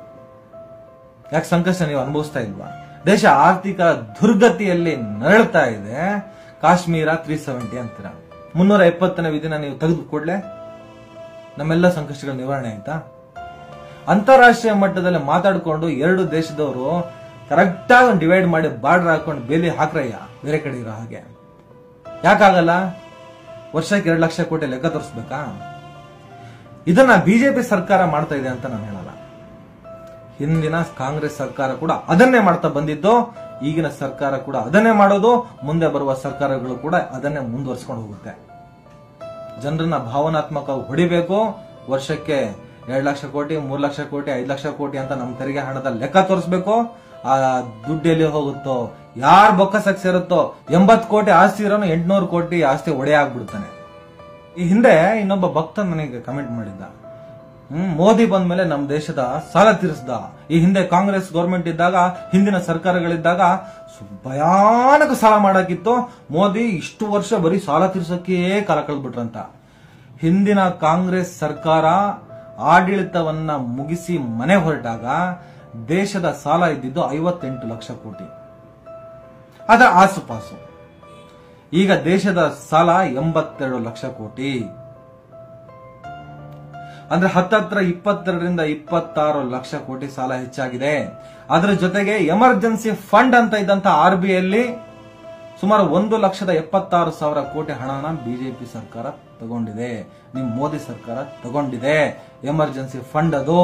Speaker 2: ಯಾಕೆ ಸಂಕಷ್ಟ ನೀವು ಅನುಭವಿಸ್ತಾ ಇಲ್ವಾ ದೇಶ ಆರ್ಥಿಕ ದುರ್ಗತಿಯಲ್ಲಿ ನರಳ್ತಾ ಇದೆ ಕಾಶ್ಮೀರ ತ್ರೀ ಸೆವೆಂಟಿ ಅಂತೀರ ಮುನ್ನೂರ ಎಪ್ಪತ್ತನೇ ವಿಧಿನ ನೀವು ತೆಗೆದು ಕೂಡಲೇ ನಮ್ಮೆಲ್ಲ ಸಂಕಷ್ಟಗಳ ನಿವಾರಣೆ ಆಯ್ತಾ ಅಂತಾರಾಷ್ಟ್ರೀಯ ಮಟ್ಟದಲ್ಲಿ ಮಾತಾಡ್ಕೊಂಡು ಎರಡು ದೇಶದವರು ಕರೆಕ್ಟ್ ಆಗಿ ಡಿವೈಡ್ ಮಾಡಿ ಬಾರ್ಡರ್ ಹಾಕೊಂಡು ಬೇಲಿ ಹಾಕ್ರಯ್ಯ ಬೇರೆ ಕಡೆ ಇರೋ ಹಾಗೆ ಯಾಕಾಗಲ್ಲ ವರ್ಷಕ್ಕೆ ಎರಡು ಲಕ್ಷ ಕೋಟಿ ಲೆಕ್ಕ ತೋರಿಸ್ಬೇಕಾ ಇದನ್ನ ಬಿಜೆಪಿ ಸರ್ಕಾರ ಮಾಡ್ತಾ ಇದೆ ಅಂತ ನಾನು ಹೇಳಲ್ಲ ಹಿಂದಿನ ಕಾಂಗ್ರೆಸ್ ಸರ್ಕಾರ ಕೂಡ ಅದನ್ನೇ ಮಾಡ್ತಾ ಬಂದಿದ್ದು ಈಗಿನ ಸರ್ಕಾರ ಕೂಡ ಅದನ್ನೇ ಮಾಡೋದು ಮುಂದೆ ಬರುವ ಸರ್ಕಾರಗಳು ಕೂಡ ಅದನ್ನೇ ಮುಂದುವರಿಸ್ಕೊಂಡು ಹೋಗುತ್ತೆ ಜನರನ್ನ ಭಾವನಾತ್ಮಕ ಹೊಡಿಬೇಕು ವರ್ಷಕ್ಕೆ ಎರಡ್ ಲಕ್ಷ ಕೋಟಿ ಮೂರ್ ಲಕ್ಷ ಕೋಟಿ ಐದ್ ಲಕ್ಷ ಕೋಟಿ ಅಂತ ನಮ್ಮ ತೆರಿಗೆ ಹಣದ ಲೆಕ್ಕ ತೋರಿಸ್ಬೇಕು ಆ ದುಡ್ಡು ಎಲ್ಲಿ ಹೋಗುತ್ತೋ ಯಾರ್ ಬೊಕ್ಕಸಕ್ ಸೇರುತ್ತೋ ಎಂಬತ್ ಕೋಟಿ ಆಸ್ತಿ ಇರೋನು ಎಂಟ್ನೂರು ಕೋಟಿ ಆಸ್ತಿ ಒಡೆ ಆಗ್ಬಿಡ್ತಾನೆ ಈ ಹಿಂದೆ ಇನ್ನೊಬ್ಬ ಭಕ್ತ ನನಗೆ ಕಮೆಂಟ್ ಮಾಡಿದ್ದ ಹ್ಮ್ ಮೋದಿ ಬಂದ್ಮೇಲೆ ನಮ್ಮ ದೇಶದ ಸಾಲ ತೀರಿಸ್ದ ಈ ಹಿಂದೆ ಕಾಂಗ್ರೆಸ್ ಗೌರ್ಮೆಂಟ್ ಇದ್ದಾಗ ಹಿಂದಿನ ಸರ್ಕಾರಗಳಿದ್ದಾಗ ಸು- ಭಯಾನಕ ಸಾಲ ಮಾಡಾಕಿತ್ತು ಮೋದಿ ಇಷ್ಟು ವರ್ಷ ಬರೀ ಸಾಲ ತೀರ್ಸಕ್ಕೆ ಕಾಲ ಕಳೆದ್ಬಿಟ್ರಂತ ಹಿಂದಿನ ಕಾಂಗ್ರೆಸ್ ಸರ್ಕಾರ ಆಡಳಿತವನ್ನ ಮುಗಿಸಿ ಮನೆ ಹೊರಟಾಗ ದೇಶದ ಸಾಲ ಇದ್ದಿದ್ದು ಐವತ್ತೆಂಟು ಲಕ್ಷ ಕೋಟಿ ಅದರ ಆಸುಪಾಸು ಈಗ ದೇಶದ ಸಾಲ ಎಂಬತ್ತೆರಡು ಲಕ್ಷ ಕೋಟಿ ಅಂದ್ರೆ ಹತ್ತತ್ರ ಇಪ್ಪತ್ತೆರಡರಿಂದ ಇಪ್ಪತ್ತಾರು ಲಕ್ಷ ಕೋಟಿ ಸಾಲ ಹೆಚ್ಚಾಗಿದೆ ಅದರ ಜೊತೆಗೆ ಎಮರ್ಜೆನ್ಸಿ ಫಂಡ್ ಅಂತ ಇದ್ದಂತ ಆರ್ ಬಿ ಅಲ್ಲಿ ಸುಮಾರು ಒಂದು ಲಕ್ಷದ ಎಪ್ಪತ್ತಾರು ಸಾವಿರ ಕೋಟಿ ಹಣನ ಬಿಜೆಪಿ ಸರ್ಕಾರ ತಗೊಂಡಿದೆ ನಿಮ್ ಮೋದಿ ಸರ್ಕಾರ ತಗೊಂಡಿದೆ ಎಮರ್ಜೆನ್ಸಿ ಫಂಡ್ ಅದು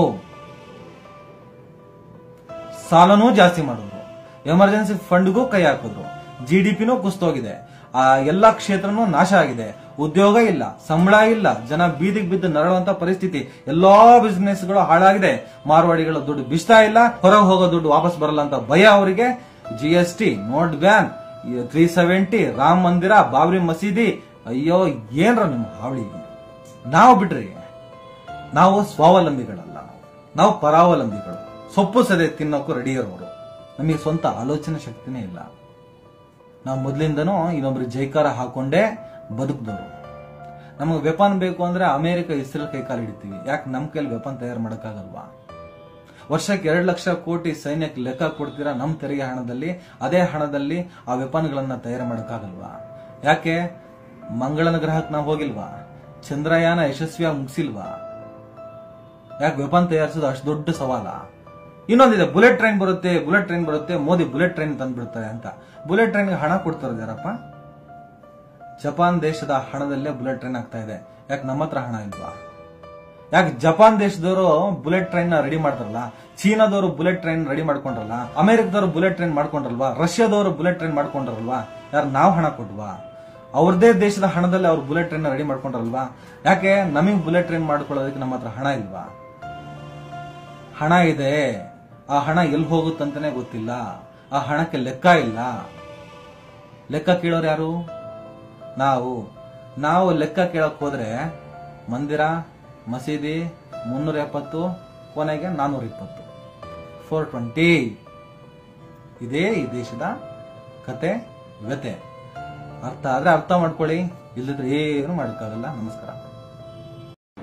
Speaker 2: ಸಾಲನೂ ಜಾಸ್ತಿ ಮಾಡಿದ್ರು ಎಮರ್ಜೆನ್ಸಿ ಫಂಡ್ಗೂ ಕೈ ಹಾಕಿದ್ರು ಜಿ ಡಿ ಪಿನೂ ಕುಸ್ತೋಗಿದೆ ಆ ಎಲ್ಲಾ ಕ್ಷೇತ್ರನೂ ನಾಶ ಆಗಿದೆ ಉದ್ಯೋಗ ಇಲ್ಲ ಸಂಬಳ ಇಲ್ಲ ಜನ ಬೀದಿಗೆ ಬಿದ್ದು ನರಳುವಂತ ಪರಿಸ್ಥಿತಿ ಎಲ್ಲಾ ಬಿಸ್ನೆಸ್ ಗಳು ಹಾಳಾಗಿದೆ ಮಾರ್ವಾಡಿಗಳ ದುಡ್ಡು ಬಿಸ್ತಾ ಇಲ್ಲ ಹೊರಗೆ ಹೋಗೋ ದುಡ್ಡು ವಾಪಸ್ ಬರಲ್ಲ ಅಂತ ಭಯ ಅವರಿಗೆ G S T note ban three seventy Ram Mandir Babri ಮಸೀದಿ ಅಯ್ಯೋ ಏನ್ರ ನಿಮ್ ಹಾವಳಿ ನಾವು ಬಿಡ್ರಿ ನಾವು ಸ್ವಾವಲಂಬಿಗಳಲ್ಲ ನಾವು ಪರಾವಲಂಬಿಗಳು ಸೊಪ್ಪು ಸದೆ ತಿನ್ನೋಕು ರೆಡಿ ಇರೋರು ನಮಗೆ ಸ್ವಂತ ಆಲೋಚನೆ ಶಕ್ತಿನೇ ಇಲ್ಲ ನಾವು ಮೊದಲಿಂದನೂ ಇನ್ನೊಬ್ರಿಗೆ ಜೈಕಾರ ಹಾಕೊಂಡೇ ಬದುಕಿದವರು ನಮಗೆ ವೆಪನ್ ಬೇಕು ಅಂದ್ರೆ ಅಮೆರಿಕ ಇಸ್ರೇಲ್ ಕೈ ಕಾಲು ಹಿಡಿತೀವಿ ಯಾಕೆ ನಮ್ಮ ಕೈಲಿ ವೆಪನ್ ತಯಾರು ಮಾಡೋಕ್ಕಾಗಲ್ವಾ ವರ್ಷಕ್ಕೆ ಎರಡು ಲಕ್ಷ ಕೋಟಿ ಸೈನ್ಯಕ್ಕೆ ಲೆಕ್ಕ ಕೊಡ್ತೀರಾ ನಮ್ಮ ತೆರಿಗೆ ಹಣದಲ್ಲಿ ಅದೇ ಹಣದಲ್ಲಿ ಆ ವೆಪನ್ಗಳನ್ನ ತಯಾರು ಮಾಡೋಕ್ಕಾಗಲ್ವಾ ಯಾಕೆ ಮಂಗಳನ ಗ್ರಹಕ್ಕೆ ನಾವು ಹೋಗಿಲ್ವಾ ಚಂದ್ರಯಾನ ಯಶಸ್ವಿಯಾಗಿ ಮುಗಿಸಿಲ್ವಾ ಯಾಕೆ ವೆಪನ್ ತಯಾರಿಸೋದು ಅಷ್ಟು ದೊಡ್ಡ ಸವಾಲ ಇನ್ನೊಂದಿದೆ ಬುಲೆಟ್ ಟ್ರೈನ್ ಬರುತ್ತೆ ಬುಲೆಟ್ ಟ್ರೈನ್ ಬರುತ್ತೆ ಮೋದಿ ಬುಲೆಟ್ ಟ್ರೈನ್ ತಂದ್ಬಿಡ್ತಾರೆ ಅಂತ ಬುಲೆಟ್ ಟ್ರೈನ್ಗೆ ಹಣ ಕೊಡ್ತಾರೆ ಯಾರಪ್ಪ ಜಪಾನ್ ದೇಶದ ಹಣದಲ್ಲೇ ಬುಲೆಟ್ ಟ್ರೈನ್ ಆಗ್ತಾ ಇದೆ ಯಾಕೆ ನಮ್ಮ ಹತ್ರ ಹಣ ಇಲ್ವಾ ಯಾಕೆ ಜಪಾನ್ ದೇಶದವರು ಬುಲೆಟ್ ಟ್ರೈನ್ ರೆಡಿ ಮಾಡ್ತಾರಲ್ಲ ಚೀನಾದವರು ಬುಲೆಟ್ ಟ್ರೈನ್ ರೆಡಿ ಮಾಡ್ಕೊಂಡ್ರಲ್ಲ ಅಮೆರಿಕದವರು ಬುಲೆಟ್ ಟ್ರೈನ್ ಮಾಡ್ಕೊಂಡ್ರಲ್ವಾ ರಷ್ಯಾದವರು ಬುಲೆಟ್ ಟ್ರೈನ್ ಮಾಡ್ಕೊಂಡ್ರಲ್ವಾ ಯಾರು ನಾವು ಹಣ ಕೊಟ್ವಾ ಅವ್ರದೇ ದೇಶದ ಹಣದಲ್ಲಿ ಅವ್ರು ಬುಲೆಟ್ ಟ್ರೈನ್ ರೆಡಿ ಮಾಡ್ಕೊಂಡ್ರಲ್ವಾ ಯಾಕೆ ನಮಗೆ ಬುಲೆಟ್ ಟ್ರೈನ್ ಮಾಡ್ಕೊಳ್ಳೋದಕ್ಕೆ ನಮ್ಮ ಹತ್ರ ಹಣ ಇಲ್ವಾ ಹಣ ಇದೆ ಆ ಹಣ ಎಲ್ಲಿ ಹೋಗುತ್ತಂತಾನೆ ಗೊತ್ತಿಲ್ಲ ಆ ಹಣಕ್ಕೆ ಲೆಕ್ಕ ಇಲ್ಲ ಲೆಕ್ಕ ಕೇಳೋರು ಯಾರು ನಾವು ನಾವು ಲೆಕ್ಕ ಕೇಳಕ್ ಹೋದ್ರೆ ಮಂದಿರ ಮಸೀದಿ ಮುನ್ನೂರ ಎಪ್ಪತ್ತು ಕೊನೆಗೆ ನಾನ್ನೂರ ಇಪ್ಪತ್ತು ಫೋರ್ ಟ್ವೆಂಟಿ ಇದೇ ಈ ದೇಶದ ಕತೆ ವ್ಯತೆ ಅರ್ಥ ಆದ್ರೆ ಅರ್ಥ ಮಾಡ್ಕೊಳ್ಳಿ ಇಲ್ಲದ್ರೆ ಏನು ಮಾಡೋಕ್ಕಾಗಲ್ಲ ನಮಸ್ಕಾರ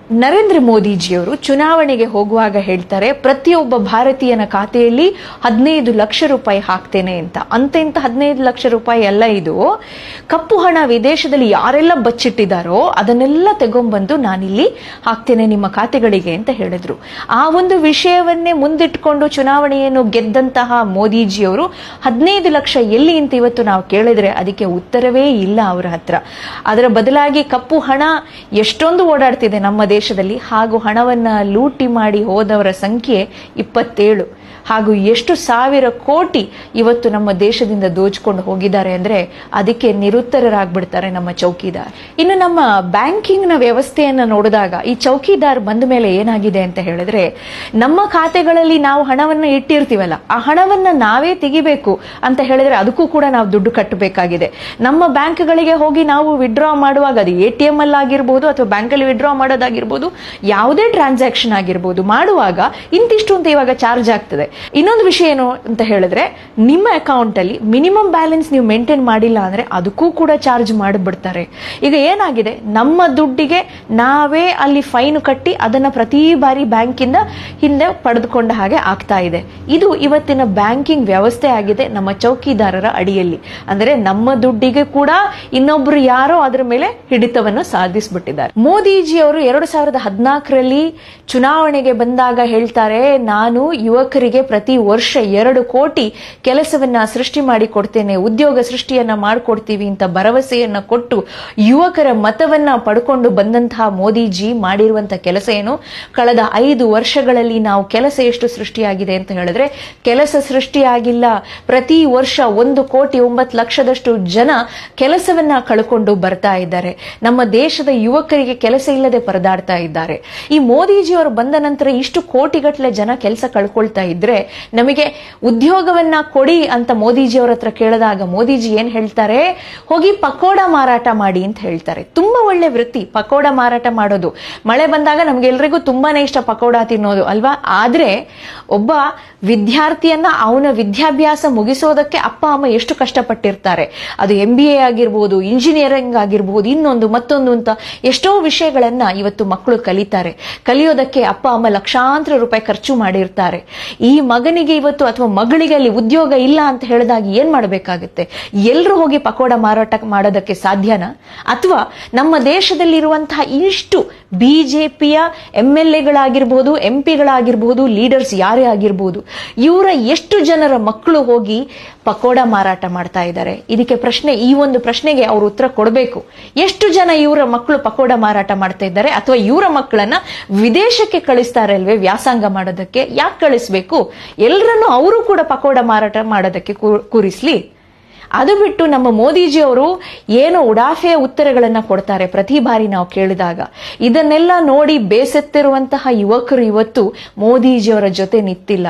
Speaker 3: ನರೇಂದ್ರ ಮೋದಿಜಿಯವರು ಚುನಾವಣೆಗೆ ಹೋಗುವಾಗ ಹೇಳ್ತಾರೆ ಪ್ರತಿಯೊಬ್ಬ ಭಾರತೀಯನ ಖಾತೆಯಲ್ಲಿ ಹದಿನೈದು ಲಕ್ಷ ರೂಪಾಯಿ ಹಾಕ್ತೇನೆ ಅಂತ ಅಂತೆಂತ ಹದಿನೈದು ಲಕ್ಷ ರೂಪಾಯಿ ಎಲ್ಲ ಇದು ಕಪ್ಪು ಹಣ ವಿದೇಶದಲ್ಲಿ ಯಾರೆಲ್ಲ ಬಚ್ಚಿಟ್ಟಿದ್ದಾರೋ ಅದನ್ನೆಲ್ಲ ತಗೊಂಡ್ಬಂದು ನಾನಿಲ್ಲಿ ಹಾಕ್ತೇನೆ ನಿಮ್ಮ ಖಾತೆಗಳಿಗೆ ಅಂತ ಹೇಳಿದ್ರು ಆ ಒಂದು ವಿಷಯವನ್ನೇ ಮುಂದಿಟ್ಕೊಂಡು ಚುನಾವಣೆಯನ್ನು ಗೆದ್ದಂತಹ ಮೋದಿಜಿಯವರು ಹದಿನೈದು ಲಕ್ಷ ಎಲ್ಲಿ ಅಂತ ಇವತ್ತು ನಾವು ಕೇಳಿದ್ರೆ ಅದಕ್ಕೆ ಉತ್ತರವೇ ಇಲ್ಲ ಅವರ ಹತ್ರ ಅದರ ಬದಲಾಗಿ ಕಪ್ಪು ಹಣ ಎಷ್ಟೊಂದು ಓಡಾಡ್ತಿದೆ ನಮ್ಮ ದೇಶದಲ್ಲಿ ಹಾಗೂ ಹಣವನ್ನ ಲೂಟಿ ಮಾಡಿ ಹೋದವರ ಸಂಖ್ಯೆ ಇಪ್ಪತ್ತೇಳು ಹಾಗೂ ಎಷ್ಟು ಸಾವಿರ ಕೋಟಿ ಇವತ್ತು ನಮ್ಮ ದೇಶದಿಂದ ದೋಚ್ಕೊಂಡು ಹೋಗಿದ್ದಾರೆ ಅಂದ್ರೆ ಅದಕ್ಕೆ ನಿರುತ್ತರರಾಗ್ಬಿಡ್ತಾರೆ ನಮ್ಮ ಚೌಕಿದಾರ್ ಇನ್ನು ನಮ್ಮ ಬ್ಯಾಂಕಿಂಗ್ ನ ವ್ಯವಸ್ಥೆಯನ್ನ ನೋಡಿದಾಗ ಈ ಚೌಕಿದಾರ್ ಬಂದ ಮೇಲೆ ಏನಾಗಿದೆ ಅಂತ ಹೇಳಿದ್ರೆ ನಮ್ಮ ಖಾತೆಗಳಲ್ಲಿ ನಾವು ಹಣವನ್ನ ಇಟ್ಟಿರ್ತೀವಲ್ಲ ಆ ಹಣವನ್ನ ನಾವೇ ತೆಗಿಬೇಕು ಅಂತ ಹೇಳಿದ್ರೆ ಅದಕ್ಕೂ ಕೂಡ ನಾವು ದುಡ್ಡು ಕಟ್ಟಬೇಕಾಗಿದೆ ನಮ್ಮ ಬ್ಯಾಂಕ್ಗಳಿಗೆ ಹೋಗಿ ನಾವು ವಿಡ್ರಾ ಮಾಡುವಾಗ ಅದು ಎ ಟಿ ಎಂ ಅಲ್ಲಿ ಆಗಿರ್ಬೋದು ಅಥವಾ ಬ್ಯಾಂಕಲ್ಲಿ ವಿಡ್ರಾ ಮಾಡೋದಾಗಿರ್ಬೋದು ಯಾವುದೇ ಟ್ರಾನ್ಸಾಕ್ಷನ್ ಆಗಿರ್ಬೋದು ಮಾಡುವಾಗ ಇಂತಿಷ್ಟು ಅಂತ ಇವಾಗ ಚಾರ್ಜ್ ಆಗ್ತದೆ ಇನ್ನೊಂದು ವಿಷಯ ಏನು ಅಂತ ಹೇಳಿದ್ರೆ ನಿಮ್ಮ ಅಕೌಂಟ್ ಅಲ್ಲಿ ಮಿನಿಮಮ್ ಬ್ಯಾಲೆನ್ಸ್ ನೀವು ಮೇಂಟೈನ್ ಮಾಡಿಲ್ಲ ಅಂದ್ರೆ ಅದಕ್ಕೂ ಕೂಡ ಚಾರ್ಜ್ ಮಾಡಿಬಿಡ್ತಾರೆ ಈಗ ಏನಾಗಿದೆ ನಮ್ಮ ದುಡ್ಡಿಗೆ ನಾವೇ ಅಲ್ಲಿ ಫೈನ್ ಕಟ್ಟಿ ಅದನ್ನ ಪ್ರತಿ ಬಾರಿ ಬ್ಯಾಂಕಿಂದ ಹಿಂದೆ ಪಡೆದುಕೊಂಡ ಹಾಗೆ ಆಗ್ತಾ ಇದೆ ಇದು ಇವತ್ತಿನ ಬ್ಯಾಂಕಿಂಗ್ ವ್ಯವಸ್ಥೆ ಆಗಿದೆ ನಮ್ಮ ಚೌಕಿದಾರರ ಅಡಿಯಲ್ಲಿ ಅಂದ್ರೆ ನಮ್ಮ ದುಡ್ಡಿಗೆ ಕೂಡ ಇನ್ನೊಬ್ರು ಯಾರೋ ಅದರ ಮೇಲೆ ಹಿಡಿತವನ್ನು ಸಾಧಿಸ್ಬಿಟ್ಟಿದ್ದಾರೆ ಮೋದಿಜಿ ಅವರು ಎರಡು ಸಾವಿರದ ಹದಿನಾಲ್ಕರಲ್ಲಿ ಚುನಾವಣೆಗೆ ಬಂದಾಗ ಹೇಳ್ತಾರೆ ನಾನು ಯುವಕರಿಗೆ ಪ್ರತಿ ವರ್ಷ ಎರಡು ಕೋಟಿ ಕೆಲಸವನ್ನ ಸೃಷ್ಟಿ ಮಾಡಿ ಕೊಡ್ತೇನೆ ಉದ್ಯೋಗ ಸೃಷ್ಟಿಯನ್ನ ಮಾಡಿಕೊಡ್ತೀವಿ ಅಂತ ಭರವಸೆಯನ್ನ ಕೊಟ್ಟು ಯುವಕರ ಮತವನ್ನ ಪಡ್ಕೊಂಡು ಬಂದಂತಹ ಮೋದಿಜಿ ಮಾಡಿರುವಂತಹ ಕೆಲಸ ಏನು ಕಳೆದ ಐದು ವರ್ಷಗಳಲ್ಲಿ ನಾವು ಕೆಲಸ ಎಷ್ಟು ಸೃಷ್ಟಿಯಾಗಿದೆ ಅಂತ ಹೇಳಿದ್ರೆ ಕೆಲಸ ಸೃಷ್ಟಿಯಾಗಿಲ್ಲ ಪ್ರತಿ ವರ್ಷ ಒಂದು ಕೋಟಿ ಒಂಬತ್ತು ಲಕ್ಷದಷ್ಟು ಜನ ಕೆಲಸವನ್ನ ಕಳ್ಕೊಂಡು ಬರ್ತಾ ಇದ್ದಾರೆ ನಮ್ಮ ದೇಶದ ಯುವಕರಿಗೆ ಕೆಲಸ ಇಲ್ಲದೆ ಪರದಾಡ್ತಾ ಇದ್ದಾರೆ ಈ ಮೋದಿಜಿ ಅವರು ಬಂದ ನಂತರ ಇಷ್ಟು ಕೋಟಿಗಟ್ಟಲೆ ಜನ ಕೆಲಸ ಕಳ್ಕೊಳ್ತಾ ಇದ್ರೆ ನಮಗೆ ಉದ್ಯೋಗವನ್ನ ಕೊಡಿ ಅಂತ ಮೋದಿಜಿ ಅವರ ಹತ್ರ ಕೇಳಿದಾಗ ಮೋದಿಜಿ ಏನ್ ಹೇಳ್ತಾರೆ ಹೋಗಿ ಪಕೋಡ ಮಾರಾಟ ಮಾಡಿ ಅಂತ ಹೇಳ್ತಾರೆ ತುಂಬಾ ಒಳ್ಳೆ ವೃತ್ತಿ ಪಕೋಡ ಮಾರಾಟ ಮಾಡೋದು ಮಳೆ ಬಂದಾಗ ನಮ್ಗೆಲ್ರಿಗೂ ತುಂಬಾನೇ ಇಷ್ಟ ಪಕೋಡ ತಿನ್ನೋದು ಅಲ್ವಾ ಆದ್ರೆ ಒಬ್ಬ ವಿದ್ಯಾರ್ಥಿಯನ್ನ ಅವನ ವಿದ್ಯಾಭ್ಯಾಸ ಮುಗಿಸೋದಕ್ಕೆ ಅಪ್ಪ ಅಮ್ಮ ಎಷ್ಟು ಕಷ್ಟಪಟ್ಟಿರ್ತಾರೆ ಅದು ಎಂ ಬಿ ಎ ಆಗಿರ್ಬೋದು ಇಂಜಿನಿಯರಿಂಗ್ ಆಗಿರ್ಬೋದು ಇನ್ನೊಂದು ಮತ್ತೊಂದು ಅಂತ ಎಷ್ಟೋ ವಿಷಯಗಳನ್ನ ಇವತ್ತು ಮಕ್ಕಳು ಕಲಿತಾರೆ ಕಲಿಯೋದಕ್ಕೆ ಅಪ್ಪ ಅಮ್ಮ ಲಕ್ಷಾಂತರ ರೂಪಾಯಿ ಖರ್ಚು ಮಾಡಿರ್ತಾರೆ ಈ ಮಗನಿಗೆ ಇವತ್ತು ಅಥವಾ ಮಗಳಿಗೆ ಅಲ್ಲಿ ಉದ್ಯೋಗ ಇಲ್ಲ ಅಂತ ಹೇಳಿದಾಗ ಏನ್ ಮಾಡಬೇಕಾಗುತ್ತೆ ಎಲ್ಲರೂ ಹೋಗಿ ಪಕೋಡ ಮಾರಾಟ ಮಾಡೋದಕ್ಕೆ ಸಾಧ್ಯನಾ ಅಥವಾ ನಮ್ಮ ದೇಶದಲ್ಲಿರುವಂತಹ ಇಷ್ಟು ಬಿಜೆಪಿಯ ಎಂ ಎಲ್ ಎಗಳಾಗಿರ್ಬೋದು ಎಂ ಪಿಗಳಾಗಿರ್ಬೋದು ಲೀಡರ್ಸ್ ಯಾರೇ ಆಗಿರ್ಬೋದು ಇವರ ಎಷ್ಟು ಜನರ ಮಕ್ಕಳು ಹೋಗಿ ಪಕೋಡ ಮಾರಾಟ ಮಾಡ್ತಾ ಇದ್ದಾರೆ ಇದಕ್ಕೆ ಪ್ರಶ್ನೆ ಈ ಒಂದು ಪ್ರಶ್ನೆಗೆ ಅವರು ಉತ್ತರ ಕೊಡಬೇಕು ಎಷ್ಟು ಜನ ಇವರ ಮಕ್ಕಳು ಪಕೋಡ ಮಾರಾಟ ಮಾಡ್ತಾ ಇದ್ದಾರೆ ಅಥವಾ ಇವರ ಮಕ್ಕಳನ್ನ ವಿದೇಶಕ್ಕೆ ಕಳಿಸ್ತಾರೆ ಅಲ್ವೇ ವ್ಯಾಸಂಗ ಮಾಡೋದಕ್ಕೆ ಯಾಕೆ ಕಳಿಸ್ಬೇಕು ಎಲ್ಲರನ್ನು ಅವರು ಕೂಡ ಪಕೋಡ ಮಾರಾಟ ಮಾಡೋದಕ್ಕೆ ಕೂ- ಕೂರಿಸ್ಲಿ ಅದು ಬಿಟ್ಟು ನಮ್ಮ ಮೋದಿಜಿ ಅವರು ಏನೋ ಉಡಾಫೆಯ ಉತ್ತರಗಳನ್ನ ಕೊಡ್ತಾರೆ ಪ್ರತಿ ಬಾರಿ ನಾವು ಕೇಳಿದಾಗ ಇದನ್ನೆಲ್ಲ ನೋಡಿ ಬೇಸತ್ತಿರುವಂತಹ ಯುವಕರು ಇವತ್ತು ಮೋದಿಜಿಯವರ ಜೊತೆ ನಿಂತಿಲ್ಲ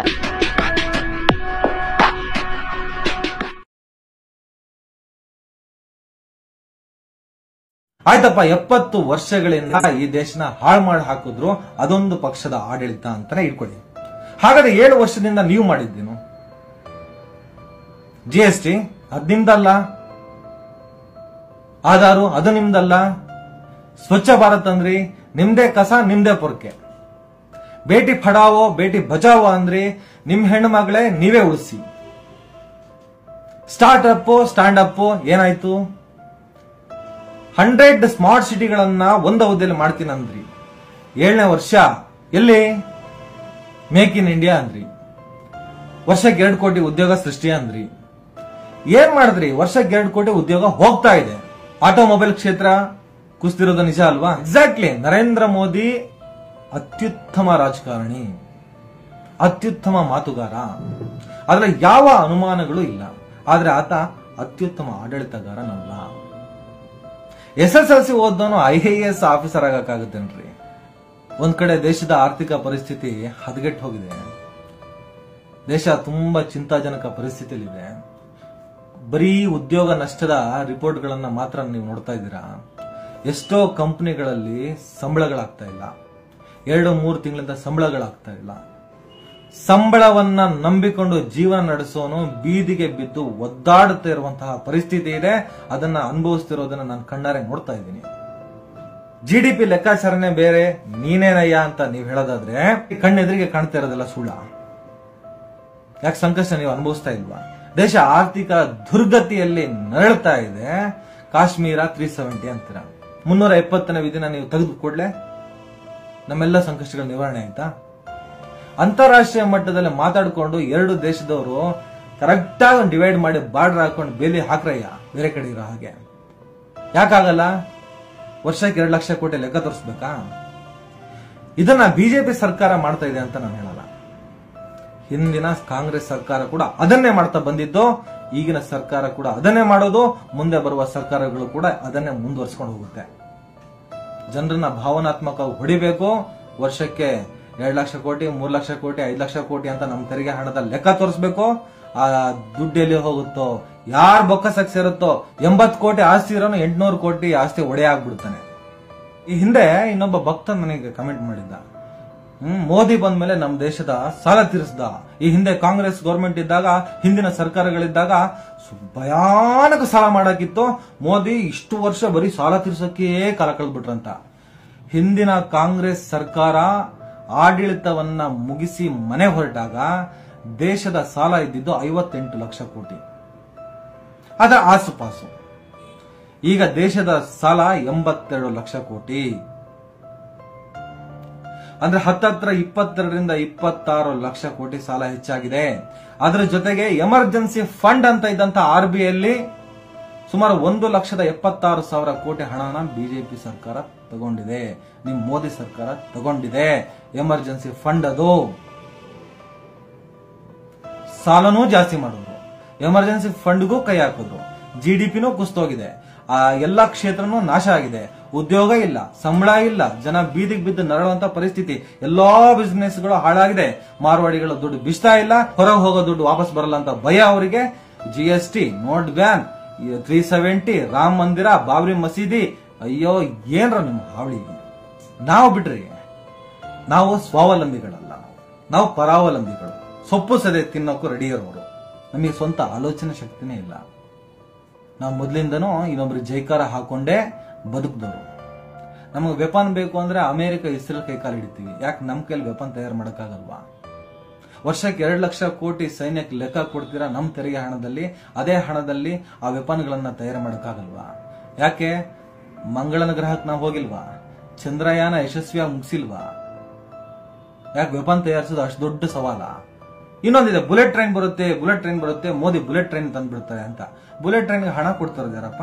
Speaker 2: ಆಯ್ತಪ್ಪ ಎಪ್ಪತ್ತು ವರ್ಷಗಳಿಂದ ಈ ದೇಶನ ಹಾಳು ಮಾಡಿ ಹಾಕಿದ್ರು ಅದೊಂದು ಪಕ್ಷದ ಆಡಳಿತ ಅಂತಾನೆ ಇಟ್ಕೊಳ್ಳಿ ಹಾಗಾದ್ರೆ ಏಳು ವರ್ಷದಿಂದ ನೀವು ಮಾಡಿದ್ದೇನು ಜಿ ಎಸ್ ಟಿ ಅದ್ ನಿಮ್ದಲ್ಲ ಆಧಾರು ಅದು ನಿಮ್ದಲ್ಲ ಸ್ವಚ್ಛ ಭಾರತ್ ಅಂದ್ರಿ ನಿಮ್ದೇ ಕಸ ನಿಮ್ದೇ ಪೊರ್ಕೆ ಬೇಟಿ ಪಡಾವೋ ಬೇಟಿ ಬಚಾವೋ ಅಂದ್ರಿ ನಿಮ್ ಹೆಣ್ಣು ಮಗಳೇ ನೀವೇ ಉಳಿಸಿ ಸ್ಟಾರ್ಟ್ ಅಪ್ ಸ್ಟ್ಯಾಂಡ್ ಅಪ್ ಏನಾಯ್ತು ಹಂಡ್ರೆಡ್ ಸ್ಮಾರ್ಟ್ ಸಿಟಿಗಳನ್ನ ಒಂದು ಅವಧಿಯಲ್ಲಿ ಮಾಡ್ತೀನಿ ಅಂದ್ರಿ ಏಳನೇ ವರ್ಷ ಎಲ್ಲಿ ಮೇಕ್ ಇನ್ ಇಂಡಿಯಾ ಅಂದ್ರಿ ವರ್ಷಕ್ಕೆ ಎರಡು ಕೋಟಿ ಉದ್ಯೋಗ ಸೃಷ್ಟಿ ಅಂದ್ರಿ ಏನ್ ಮಾಡಿದ್ರಿ ವರ್ಷಕ್ಕೆ ಎರಡು ಕೋಟಿ ಉದ್ಯೋಗ ಹೋಗ್ತಾ ಇದೆ ಆಟೋಮೊಬೈಲ್ ಕ್ಷೇತ್ರ ಕುಸ್ತಿರೋದು ನಿಜ ಅಲ್ವಾ ಎಕ್ಸಾಕ್ಟ್ಲಿ ನರೇಂದ್ರ ಮೋದಿ ಅತ್ಯುತ್ತಮ ರಾಜಕಾರಣಿ ಅತ್ಯುತ್ತಮ ಮಾತುಗಾರ ಆದ್ರೆ ಯಾವ ಅನುಮಾನಗಳು ಇಲ್ಲ ಆದ್ರೆ ಆತ ಅತ್ಯುತ್ತಮ ಆಡಳಿತಗಾರನಲ್ಲ ಎಸ್ ಎಸ್ ಎಲ್ ಸಿ ಓದೋನು ಐ ಎ ಎಸ್ ಆಫೀಸರ್ ಆಗಕ್ಕಾಗುತ್ತೇನ್ರಿ ಒಂದ್ ಕಡೆ ದೇಶದ ಆರ್ಥಿಕ ಪರಿಸ್ಥಿತಿ ಹದಗೆಟ್ಟು ಹೋಗಿದೆ ದೇಶ ತುಂಬಾ ಚಿಂತಾಜನಕ ಪರಿಸ್ಥಿತಿಯಲ್ಲಿದೆ ಬರೀ ಉದ್ಯೋಗ ನಷ್ಟದ ರಿಪೋರ್ಟ್ಗಳನ್ನ ಮಾತ್ರ ನೀವು ನೋಡ್ತಾ ಇದ್ದೀರಾ ಎಷ್ಟೋ ಕಂಪನಿಗಳಲ್ಲಿ ಸಂಬಳಗಳಾಗ್ತಾ ಇಲ್ಲ ಎರಡು ಮೂರು ತಿಂಗಳಿಂದ ಸಂಬಳಗಳಾಗ್ತಾ ಇಲ್ಲ ಸಂಬಳವನ್ನ ನಂಬಿಕೊಂಡು ಜೀವನ ನಡೆಸೋನು ಬೀದಿಗೆ ಬಿದ್ದು ಒದ್ದಾಡುತ್ತಾ ಇರುವಂತಹ ಪರಿಸ್ಥಿತಿ ಇದೆ ಅದನ್ನ ಅನುಭವಿಸ್ತಿರೋದನ್ನ ನಾನು ಕಣ್ಣಾರೆ ನೋಡ್ತಾ ಇದ್ದೀನಿ ಜಿ ಡಿ ಪಿ ಲೆಕ್ಕಾಚಾರನೇ ಬೇರೆ ನೀನೇನಯ್ಯ ಅಂತ ನೀವು ಹೇಳೋದಾದ್ರೆ ಕಣ್ಣೆದುರಿಗೆ ಕಾಣ್ತಾ ಇರೋದೆಲ್ಲ ಸುಳ್ಳ ಯಾಕೆ ಸಂಕಷ್ಟ ನೀವು ಅನುಭವಿಸ್ತಾ ಇಲ್ವಾ ದೇಶ ಆರ್ಥಿಕ ದುರ್ಗತಿಯಲ್ಲಿ ನರಳ್ತಾ ಇದೆ ಕಾಶ್ಮೀರ ತ್ರೀ ಸೆವೆಂಟಿ ಅಂತೀರ ಮುನ್ನೂರ ಎಪ್ಪತ್ತನೇ ವಿಧಿನ ನೀವು ತೆಗೆದು ಕೂಡಲೇ ನಮ್ಮೆಲ್ಲ ಸಂಕಷ್ಟಗಳ ನಿವಾರಣೆ ಆಯ್ತಾ ಅಂತಾರಾಷ್ಟ್ರೀಯ ಮಟ್ಟದಲ್ಲಿ ಮಾತಾಡ್ಕೊಂಡು ಎರಡು ದೇಶದವರು ಕರೆಕ್ಟ್ ಆಗಿ ಡಿವೈಡ್ ಮಾಡಿ ಬಾರ್ಡರ್ ಹಾಕೊಂಡು ಬೇಲಿ ಹಾಕ್ರಯ್ಯ ಬೇರೆ ಕಡೆ ಇರೋ ಹಾಗೆ ಯಾಕಾಗಲ್ಲ ವರ್ಷಕ್ಕೆ ಎರಡು ಲಕ್ಷ ಕೋಟಿ ಲೆಕ್ಕ ತೋರಿಸ್ಬೇಕಾ ಇದನ್ನ ಬಿಜೆಪಿ ಸರ್ಕಾರ ಮಾಡ್ತಾ ಇದೆ ಅಂತ ನಾನು ಹೇಳಲ್ಲ ಹಿಂದಿನ ಕಾಂಗ್ರೆಸ್ ಸರ್ಕಾರ ಕೂಡ ಅದನ್ನೇ ಮಾಡ್ತಾ ಬಂದಿದ್ದು ಈಗಿನ ಸರ್ಕಾರ ಕೂಡ ಅದನ್ನೇ ಮಾಡೋದು ಮುಂದೆ ಬರುವ ಸರ್ಕಾರಗಳು ಕೂಡ ಅದನ್ನೇ ಮುಂದುವರ್ಸ್ಕೊಂಡು ಹೋಗುತ್ತೆ ಜನರನ್ನ ಭಾವನಾತ್ಮಕ ಹೊಡಿಬೇಕು ವರ್ಷಕ್ಕೆ ಎರಡ್ ಲಕ್ಷ ಕೋಟಿ ಮೂರ್ ಲಕ್ಷ ಕೋಟಿ ಐದ್ ಲಕ್ಷ ಕೋಟಿ ಅಂತ ನಮ್ಮ ತೆರಿಗೆ ಹಣದ ಲೆಕ್ಕ ತೋರಿಸ್ಬೇಕು ಆ ದುಡ್ಡು ಎಲ್ಲಿ ಹೋಗುತ್ತೋ ಯಾರ್ ಬೊಕ್ಕಸಕ್ಕೆ ಸೇರುತ್ತೋ ಎಂಬತ್ ಕೋಟಿ ಆಸ್ತಿ ಇರೋನು ಎಂಟ್ನೂರು ಕೋಟಿ ಆಸ್ತಿ ಒಡೆ ಆಗ್ಬಿಡ್ತಾನೆ ಈ ಹಿಂದೆ ಇನ್ನೊಬ್ಬ ಭಕ್ತ ನನಗೆ ಕಮೆಂಟ್ ಮಾಡಿದ್ದ ಹ್ಮ್ ಮೋದಿ ಬಂದ್ಮೇಲೆ ನಮ್ಮ ದೇಶದ ಸಾಲ ತೀರಿಸ್ದ ಈ ಹಿಂದೆ ಕಾಂಗ್ರೆಸ್ ಗೌರ್ಮೆಂಟ್ ಇದ್ದಾಗ ಹಿಂದಿನ ಸರ್ಕಾರಗಳಿದ್ದಾಗ ಸು- ಭಯಾನಕ ಸಾಲ ಮಾಡಾಕಿತ್ತು ಮೋದಿ ಇಷ್ಟು ವರ್ಷ ಬರೀ ಸಾಲ ತೀರ್ಸೋಕೆ ಕಾಲ ಕಳೆದ್ಬಿಟ್ರಂತ ಹಿಂದಿನ ಕಾಂಗ್ರೆಸ್ ಸರ್ಕಾರ ಆಡಳಿತವನ್ನ ಮುಗಿಸಿ ಮನೆ ಹೊರಟಾಗ ದೇಶದ ಸಾಲ ಇದ್ದಿದ್ದು ಐವತ್ತೆಂಟು ಲಕ್ಷ ಕೋಟಿ ಅದರ ಆಸುಪಾಸು ಈಗ ದೇಶದ ಸಾಲ ಎಂಬತ್ತೆರಡು ಲಕ್ಷ ಕೋಟಿ ಅಂದ್ರೆ ಹತ್ತತ್ರ ಇಪ್ಪತ್ತೆರಡರಿಂದ ಇಪ್ಪತ್ತಾರು ಲಕ್ಷ ಕೋಟಿ ಸಾಲ ಹೆಚ್ಚಾಗಿದೆ ಅದರ ಜೊತೆಗೆ ಎಮರ್ಜೆನ್ಸಿ ಫಂಡ್ ಅಂತ ಇದ್ದಂತ ಆರ್ ಬಿ ಅಲ್ಲಿ ಸುಮಾರು ಒಂದು ಲಕ್ಷದ ಎಪ್ಪತ್ತಾರು ಸಾವಿರ ಕೋಟಿ ಹಣನ ಬಿಜೆಪಿ ಸರ್ಕಾರ ತಗೊಂಡಿದೆ ನಿಮ್ ಮೋದಿ ಸರ್ಕಾರ ತಗೊಂಡಿದೆ ಎಮರ್ಜೆನ್ಸಿ ಫಂಡ್ ಅದು ಸಾಲನೂ ಜಾಸ್ತಿ ಮಾಡಿದ್ರು ಎಮರ್ಜೆನ್ಸಿ ಫಂಡ್ಗೂ ಕೈ ಹಾಕಿದ್ರು ಜಿ ಡಿ ಪಿನೂ ಕುಸ್ತೋಗಿದೆ ಆ ಎಲ್ಲಾ ಕ್ಷೇತ್ರನೂ ನಾಶ ಆಗಿದೆ ಉದ್ಯೋಗ ಇಲ್ಲ ಸಂಬಳ ಇಲ್ಲ ಜನ ಬೀದಿಗೆ ಬಿದ್ದು ನರಳುವಂತ ಪರಿಸ್ಥಿತಿ ಎಲ್ಲಾ ಬಿಸ್ನೆಸ್ ಗಳು ಹಾಳಾಗಿದೆ ಮಾರ್ವಾಡಿಗಳು ದುಡ್ಡು ಬಿಸ್ತಾ ಇಲ್ಲ ಹೊರಗೆ ಹೋಗೋ ದುಡ್ಡು ವಾಪಸ್ ಬರಲ್ಲ ಅಂತ ಭಯ ಅವರಿಗೆ G S T note ban three seventy Rama Mandir Babri ಮಸೀದಿ ಅಯ್ಯೋ ಏನ್ರ ನಿಮ್ ಹಾವಳಿ ನಾವು ಬಿಡ್ರಿ ನಾವು ಸ್ವಾವಲಂಬಿಗಳಲ್ಲ ನಾವು ಪರಾವಲಂಬಿಗಳು ಸೊಪ್ಪು ಸದೆ ತಿನ್ನೋಕ್ಕೂ ರೆಡಿ ಇರೋರು ನಮಗೆ ಸ್ವಂತ ಆಲೋಚನೆ ಶಕ್ತಿನೇ ಇಲ್ಲ ನಾವು ಮೊದಲಿಂದನೂ ಇನ್ನೊಬ್ರು ಜೈಕಾರ ಹಾಕೊಂಡೇ ಬದುಕಿದವರು ನಮಗೆ ವೆಪನ್ ಬೇಕು ಅಂದ್ರೆ ಅಮೆರಿಕ ಇಸ್ರೇಲ್ ಕೈ ಕಾಲು ಹಿಡಿತೀವಿ ಯಾಕೆ ನಮ್ಮ ಕೈಲಿ ವೆಪನ್ ತಯಾರು ಮಾಡೋಕ್ಕಾಗಲ್ವಾ ವರ್ಷಕ್ಕೆ ಎರಡು ಲಕ್ಷ ಕೋಟಿ ಸೈನ್ಯಕ್ಕೆ ಲೆಕ್ಕ ಕೊಡ್ತೀರಾ ನಮ್ಮ ತೆರಿಗೆ ಹಣದಲ್ಲಿ ಅದೇ ಹಣದಲ್ಲಿ ಆ ವೆಪನ್ಗಳನ್ನ ತಯಾರು ಮಾಡೋಕ್ಕಾಗಲ್ವಾ ಯಾಕೆ ಮಂಗಳನ ಗ್ರಹಕ್ಕೆ ನಾವು ಹೋಗಿಲ್ವಾ ಚಂದ್ರಯಾನ ಯಶಸ್ವಿಯಾಗಿ ಮುಗಿಸಿಲ್ವಾ ಯಾಕೆ ವೆಪನ್ ತಯಾರಿಸೋದು ಅಷ್ಟು ದೊಡ್ಡ ಸವಾಲ ಇನ್ನೊಂದಿದೆ ಬುಲೆಟ್ ಟ್ರೈನ್ ಬರುತ್ತೆ ಬುಲೆಟ್ ಟ್ರೈನ್ ಬರುತ್ತೆ ಮೋದಿ ಬುಲೆಟ್ ಟ್ರೈನ್ ತಂದ್ಬಿಡ್ತಾರೆ ಅಂತ ಬುಲೆಟ್ ಟ್ರೈನ್ಗೆ ಹಣ ಕೊಡ್ತಾರೆ ಯಾರಪ್ಪ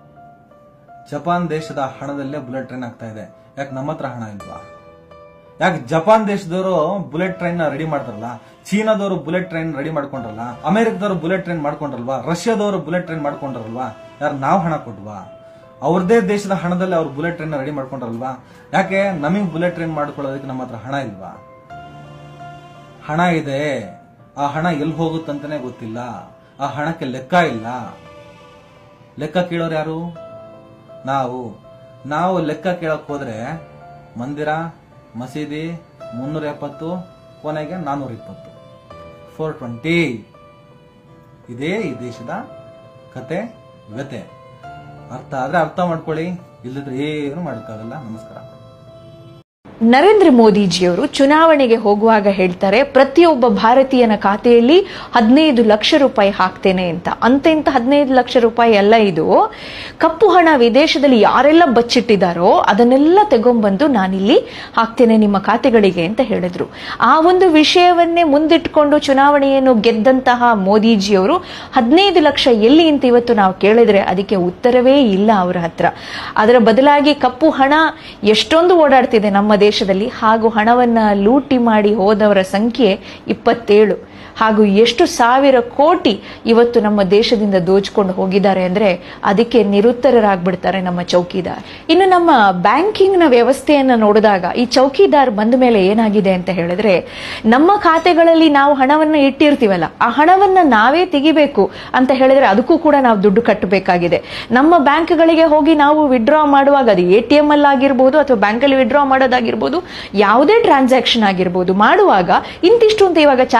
Speaker 2: ಜಪಾನ್ ದೇಶದ ಹಣದಲ್ಲೇ ಬುಲೆಟ್ ಟ್ರೈನ್ ಆಗ್ತಾ ಇದೆ ಯಾಕೆ ನಮ್ಮ ಹತ್ರ ಹಣ ಇಲ್ವಾ ಯಾಕೆ ಜಪಾನ್ ದೇಶದವರು ಬುಲೆಟ್ ಟ್ರೈನ್ ನ ರೆಡಿ ಮಾಡ್ತಾರಲ್ಲ ಚೀನಾದವರು ಬುಲೆಟ್ ಟ್ರೈನ್ ರೆಡಿ ಮಾಡ್ಕೊಂಡ್ರಲ್ಲ ಅಮೆರಿಕದವರು ಬುಲೆಟ್ ಟ್ರೈನ್ ಮಾಡ್ಕೊಂಡ್ರಲ್ವಾ ರಷ್ಯಾದವರು ಬುಲೆಟ್ ಟ್ರೈನ್ ಮಾಡ್ಕೊಂಡ್ರಲ್ವಾ ಯಾರು ನಾವು ಹಣ ಕೊಟ್ವಾ ಅವ್ರದೇ ದೇಶದ ಹಣದಲ್ಲಿ ಅವ್ರು ಬುಲೆಟ್ ಟ್ರೈನ್ ರೆಡಿ ಮಾಡ್ಕೊಂಡ್ರಲ್ವಾ ಯಾಕೆ ನಮಗೆ ಬುಲೆಟ್ ಟ್ರೈನ್ ಮಾಡ್ಕೊಳ್ಳೋದಕ್ಕೆ ನಮ್ಮ ಹತ್ರ ಹಣ ಇಲ್ವಾ ಹಣ ಇದೆ ಆ ಹಣ ಎಲ್ಲಿ ಹೋಗುತ್ತಂತಾನೆ ಗೊತ್ತಿಲ್ಲ ಆ ಹಣಕ್ಕೆ ಲೆಕ್ಕ ಇಲ್ಲ ಲೆಕ್ಕ ಕೇಳೋರು ಯಾರು ನಾವು ನಾವು ಲೆಕ್ಕ ಕೇಳಕ್ ಹೋದ್ರೆ ಮಂದಿರ ಮಸೀದಿ ಮುನ್ನೂರ ಎಪ್ಪತ್ತು ಕೊನೆಗೆ ನಾನ್ನೂರ ಇಪ್ಪತ್ತು ಫೋರ್ ಟ್ವೆಂಟಿ ಇದೇ ಈ ದೇಶದ ಕತೆ ವ್ಯತೆ ಅರ್ಥ ಆದ್ರೆ ಅರ್ಥ ಮಾಡ್ಕೊಳ್ಳಿ ಇಲ್ಲದ್ರೆ ಏನು ಮಾಡೋಕ್ಕಾಗಲ್ಲ ನಮಸ್ಕಾರ
Speaker 3: ನರೇಂದ್ರ ಮೋದಿಜಿಯವರು ಚುನಾವಣೆಗೆ ಹೋಗುವಾಗ ಹೇಳ್ತಾರೆ ಪ್ರತಿಯೊಬ್ಬ ಭಾರತೀಯನ ಖಾತೆಯಲ್ಲಿ ಹದಿನೈದು ಲಕ್ಷ ರೂಪಾಯಿ ಹಾಕ್ತೇನೆ ಅಂತ ಅಂತ ಇಂತ ಹದಿನೈದು ಲಕ್ಷ ರೂಪಾಯಿ ಎಲ್ಲ ಇದು ಕಪ್ಪು ಹಣ ವಿದೇಶದಲ್ಲಿ ಯಾರೆಲ್ಲ ಬಚ್ಚಿಟ್ಟಿದ್ದಾರೋ ಅದನ್ನೆಲ್ಲ ತಗೊಂಡ್ಬಂದು ನಾನಿಲ್ಲಿ ಹಾಕ್ತೇನೆ ನಿಮ್ಮ ಖಾತೆಗಳಿಗೆ ಅಂತ ಹೇಳಿದ್ರು ಆ ಒಂದು ವಿಷಯವನ್ನೇ ಮುಂದಿಟ್ಕೊಂಡು ಚುನಾವಣೆಯನ್ನು ಗೆದ್ದಂತಹ ಮೋದಿಜಿಯವರು ಹದಿನೈದು ಲಕ್ಷ ಎಲ್ಲಿ ಅಂತ ಇವತ್ತು ನಾವು ಕೇಳಿದ್ರೆ ಅದಕ್ಕೆ ಉತ್ತರವೇ ಇಲ್ಲ ಅವರ ಹತ್ರ ಅದರ ಬದಲಾಗಿ ಕಪ್ಪು ಹಣ ಎಷ್ಟೊಂದು ಓಡಾಡ್ತಿದೆ ನಮ್ಮ ದೇಶದಲ್ಲಿ ಹಾಗೂ ಹಣವನ್ನ ಲೂಟಿ ಮಾಡಿ ಹೋದವರ ಸಂಖ್ಯೆ ಇಪ್ಪತ್ತೇಳು ಹಾಗೂ ಎಷ್ಟು ಸಾವಿರ ಕೋಟಿ ಇವತ್ತು ನಮ್ಮ ದೇಶದಿಂದ ದೋಚ್ಕೊಂಡು ಹೋಗಿದ್ದಾರೆ ಅಂದ್ರೆ ಅದಕ್ಕೆ ನಿರುತ್ತರರಾಗ್ಬಿಡ್ತಾರೆ ನಮ್ಮ ಚೌಕಿದಾರ್ ಇನ್ನು ನಮ್ಮ ಬ್ಯಾಂಕಿಂಗ್ನ ವ್ಯವಸ್ಥೆಯನ್ನ ನೋಡಿದಾಗ ಈ ಚೌಕಿದಾರ್ ಬಂದ ಮೇಲೆ ಏನಾಗಿದೆ ಅಂತ ಹೇಳಿದ್ರೆ ನಮ್ಮ ಖಾತೆಗಳಲ್ಲಿ ನಾವು ಹಣವನ್ನ ಇಟ್ಟಿರ್ತೀವಲ್ಲ ಆ ಹಣವನ್ನ ನಾವೇ ತೆಗಿಬೇಕು ಅಂತ ಹೇಳಿದ್ರೆ ಅದಕ್ಕೂ ಕೂಡ ನಾವು ದುಡ್ಡು ಕಟ್ಟಬೇಕಾಗಿದೆ ನಮ್ಮ ಬ್ಯಾಂಕ್ಗಳಿಗೆ ಹೋಗಿ ನಾವು ವಿಡ್ರಾ ಮಾಡುವಾಗ ಅದು ಎ ಟಿ ಎಂ ಅಲ್ಲಿ ಆಗಿರ್ಬೋದು ಅಥವಾ ಬ್ಯಾಂಕಲ್ಲಿ ವಿಡ್ರಾ ಮಾಡೋದಾಗಿರ್ಬೋದು ಯಾವುದೇ ಟ್ರಾನ್ಸಾಕ್ಷನ್ ಆಗಿರ್ಬೋದು ಮಾಡುವಾಗ ಇಂತಿಷ್ಟು ಅಂತ ಇವಾಗ ಚಾರ್ಜ್ ಆಗ್ತದೆ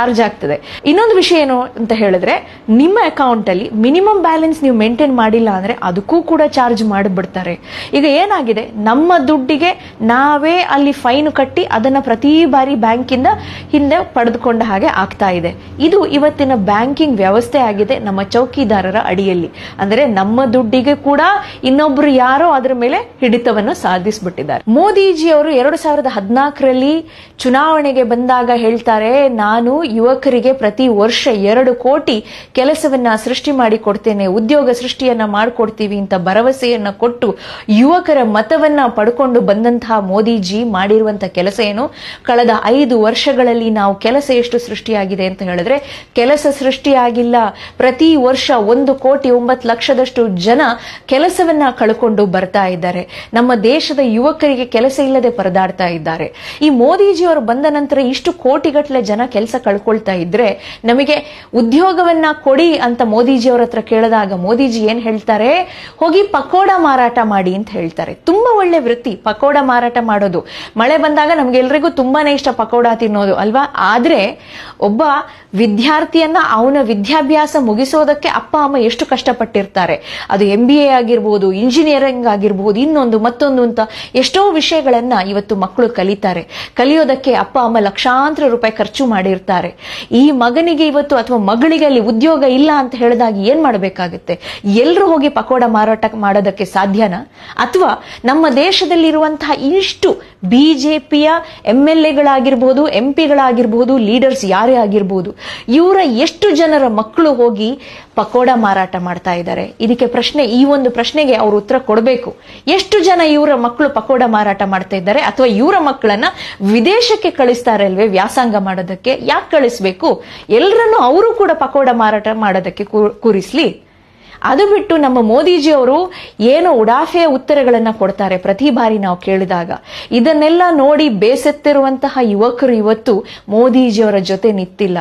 Speaker 3: ಆಗ್ತದೆ ಇನ್ನೊಂದು ವಿಷಯ ಏನು ಅಂತ ಹೇಳಿದ್ರೆ ನಿಮ್ಮ ಅಕೌಂಟ್ ಅಲ್ಲಿ ಮಿನಿಮಮ್ ಬ್ಯಾಲೆನ್ಸ್ ನೀವು ಮೇಂಟೈನ್ ಮಾಡಿಲ್ಲ ಅಂದ್ರೆ ಅದಕ್ಕೂ ಕೂಡ ಚಾರ್ಜ್ ಮಾಡಿಬಿಡ್ತಾರೆ ಈಗ ಏನಾಗಿದೆ ನಮ್ಮ ದುಡ್ಡಿಗೆ ನಾವೇ ಅಲ್ಲಿ ಫೈನ್ ಕಟ್ಟಿ ಅದನ್ನ ಪ್ರತಿ ಬಾರಿ ಬ್ಯಾಂಕಿಂದ ಹಿಂದೆ ಪಡೆದುಕೊಂಡ ಹಾಗೆ ಆಗ್ತಾ ಇದೆ ಇದು ಇವತ್ತಿನ ಬ್ಯಾಂಕಿಂಗ್ ವ್ಯವಸ್ಥೆ ಆಗಿದೆ ನಮ್ಮ ಚೌಕಿದಾರರ ಅಡಿಯಲ್ಲಿ ಅಂದ್ರೆ ನಮ್ಮ ದುಡ್ಡಿಗೆ ಕೂಡ ಇನ್ನೊಬ್ರು ಯಾರೋ ಅದರ ಮೇಲೆ ಹಿಡಿತವನ್ನು ಸಾಧಿಸ್ಬಿಟ್ಟಿದ್ದಾರೆ ಮೋದಿಜಿ ಅವರು ಎರಡು ಸಾವಿರದ ಹದಿನಾಲ್ಕರಲ್ಲಿ ಚುನಾವಣೆಗೆ ಬಂದಾಗ ಹೇಳ್ತಾರೆ ನಾನು ಯುವಕರಿಗೆ ಪ್ರತಿ ವರ್ಷ ಎರಡು ಕೋಟಿ ಕೆಲಸವನ್ನ ಸೃಷ್ಟಿ ಮಾಡಿ ಕೊಡ್ತೇನೆ ಉದ್ಯೋಗ ಸೃಷ್ಟಿಯನ್ನ ಮಾಡಿಕೊಡ್ತೀವಿ ಅಂತ ಭರವಸೆಯನ್ನ ಕೊಟ್ಟು ಯುವಕರ ಮತವನ್ನ ಪಡ್ಕೊಂಡು ಬಂದಂತಹ ಮೋದಿಜಿ ಮಾಡಿರುವಂತಹ ಕೆಲಸ ಏನು ಕಳೆದ ಐದು ವರ್ಷಗಳಲ್ಲಿ ನಾವು ಕೆಲಸ ಎಷ್ಟು ಸೃಷ್ಟಿಯಾಗಿದೆ ಅಂತ ಹೇಳಿದ್ರೆ ಕೆಲಸ ಸೃಷ್ಟಿಯಾಗಿಲ್ಲ ಪ್ರತಿ ವರ್ಷ ಒಂದು ಕೋಟಿ ಒಂಬತ್ತು ಲಕ್ಷದಷ್ಟು ಜನ ಕೆಲಸವನ್ನ ಕಳ್ಕೊಂಡು ಬರ್ತಾ ಇದ್ದಾರೆ ನಮ್ಮ ದೇಶದ ಯುವಕರಿಗೆ ಕೆಲಸ ಇಲ್ಲದೆ ಪರದಾಡ್ತಾ ಇದ್ದಾರೆ ಈ ಮೋದಿಜಿ ಅವರು ಬಂದ ನಂತರ ಇಷ್ಟು ಕೋಟಿಗಟ್ಟಲೆ ಜನ ಕೆಲಸ ಕಳ್ಕೊಳ್ತಾ ಇದ್ರೆ ನಮಗೆ ಉದ್ಯೋಗವನ್ನ ಕೊಡಿ ಅಂತ ಮೋದಿಜಿ ಅವರ ಹತ್ರ ಕೇಳಿದಾಗ ಮೋದಿಜಿ ಏನ್ ಹೇಳ್ತಾರೆ ಹೋಗಿ ಪಕೋಡ ಮಾರಾಟ ಮಾಡಿ ಅಂತ ಹೇಳ್ತಾರೆ ತುಂಬಾ ಒಳ್ಳೆ ವೃತ್ತಿ ಪಕೋಡ ಮಾರಾಟ ಮಾಡೋದು ಮಳೆ ಬಂದಾಗ ನಮ್ಗೆಲ್ರಿಗೂ ತುಂಬಾನೇ ಇಷ್ಟ ಪಕೋಡ ತಿನ್ನೋದು ಅಲ್ವಾ ಆದ್ರೆ ಒಬ್ಬ ವಿದ್ಯಾರ್ಥಿಯನ್ನ ಅವನ ವಿದ್ಯಾಭ್ಯಾಸ ಮುಗಿಸೋದಕ್ಕೆ ಅಪ್ಪ ಅಮ್ಮ ಎಷ್ಟು ಕಷ್ಟಪಟ್ಟಿರ್ತಾರೆ ಅದು ಎಂ ಬಿ ಎ ಆಗಿರ್ಬೋದು ಇಂಜಿನಿಯರಿಂಗ್ ಆಗಿರ್ಬೋದು ಇನ್ನೊಂದು ಮತ್ತೊಂದು ಅಂತ ಎಷ್ಟೋ ವಿಷಯಗಳನ್ನ ಇವತ್ತು ಮಕ್ಕಳು ಕಲಿತಾರೆ ಕಲಿಯೋದಕ್ಕೆ ಅಪ್ಪ ಅಮ್ಮ ಲಕ್ಷಾಂತರ ರೂಪಾಯಿ ಖರ್ಚು ಮಾಡಿರ್ತಾರೆ ಈ ಮಗನಿಗೆ ಇವತ್ತು ಅಥವಾ ಮಗಳಿಗೆ ಅಲ್ಲಿ ಉದ್ಯೋಗ ಇಲ್ಲ ಅಂತ ಹೇಳಿದಾಗ ಏನ್ ಮಾಡಬೇಕಾಗುತ್ತೆ ಎಲ್ಲರೂ ಹೋಗಿ ಪಕೋಡ ಮಾರಾಟ ಮಾಡೋದಕ್ಕೆ ಸಾಧ್ಯನಾ ಅಥವಾ ನಮ್ಮ ದೇಶದಲ್ಲಿರುವಂತಹ ಇಷ್ಟು ಬಿಜೆಪಿಯ ಎಂ ಎಲ್ ಎಗಳಾಗಿರ್ಬೋದು ಎಂ ಪಿಗಳಾಗಿರ್ಬೋದು ಲೀಡರ್ಸ್ ಯಾರೇ ಆಗಿರ್ಬೋದು ಇವರ ಎಷ್ಟು ಜನರ ಮಕ್ಕಳು ಹೋಗಿ ಪಕೋಡ ಮಾರಾಟ ಮಾಡ್ತಾ ಇದ್ದಾರೆ ಇದಕ್ಕೆ ಪ್ರಶ್ನೆ ಈ ಒಂದು ಪ್ರಶ್ನೆಗೆ ಅವರು ಉತ್ತರ ಕೊಡಬೇಕು ಎಷ್ಟು ಜನ ಇವರ ಮಕ್ಕಳು ಪಕೋಡ ಮಾರಾಟ ಮಾಡ್ತಾ ಇದ್ದಾರೆ ಅಥವಾ ಇವರ ಮಕ್ಕಳನ್ನ ವಿದೇಶಕ್ಕೆ ಕಳಿಸ್ತಾರೆ ಅಲ್ವೇ ವ್ಯಾಸಂಗ ಮಾಡೋದಕ್ಕೆ ಯಾಕೆ ಕಳಿಸ್ಬೇಕು ಎಲ್ಲರನ್ನು ಅವರು ಕೂಡ ಪಕೋಡ ಮಾರಾಟ ಮಾಡೋದಕ್ಕೆ ಕೂ- ಕೂರಿಸ್ಲಿ ಅದು ಬಿಟ್ಟು ನಮ್ಮ ಮೋದಿಜಿ ಅವರು ಏನೋ ಉಡಾಫೆಯ ಉತ್ತರಗಳನ್ನ ಕೊಡ್ತಾರೆ ಪ್ರತಿ ಬಾರಿ ನಾವು ಕೇಳಿದಾಗ ಇದನ್ನೆಲ್ಲ ನೋಡಿ ಬೇಸತ್ತಿರುವಂತಹ ಯುವಕರು ಇವತ್ತು ಮೋದಿಜಿಯವರ ಜೊತೆ ನಿಂತಿಲ್ಲ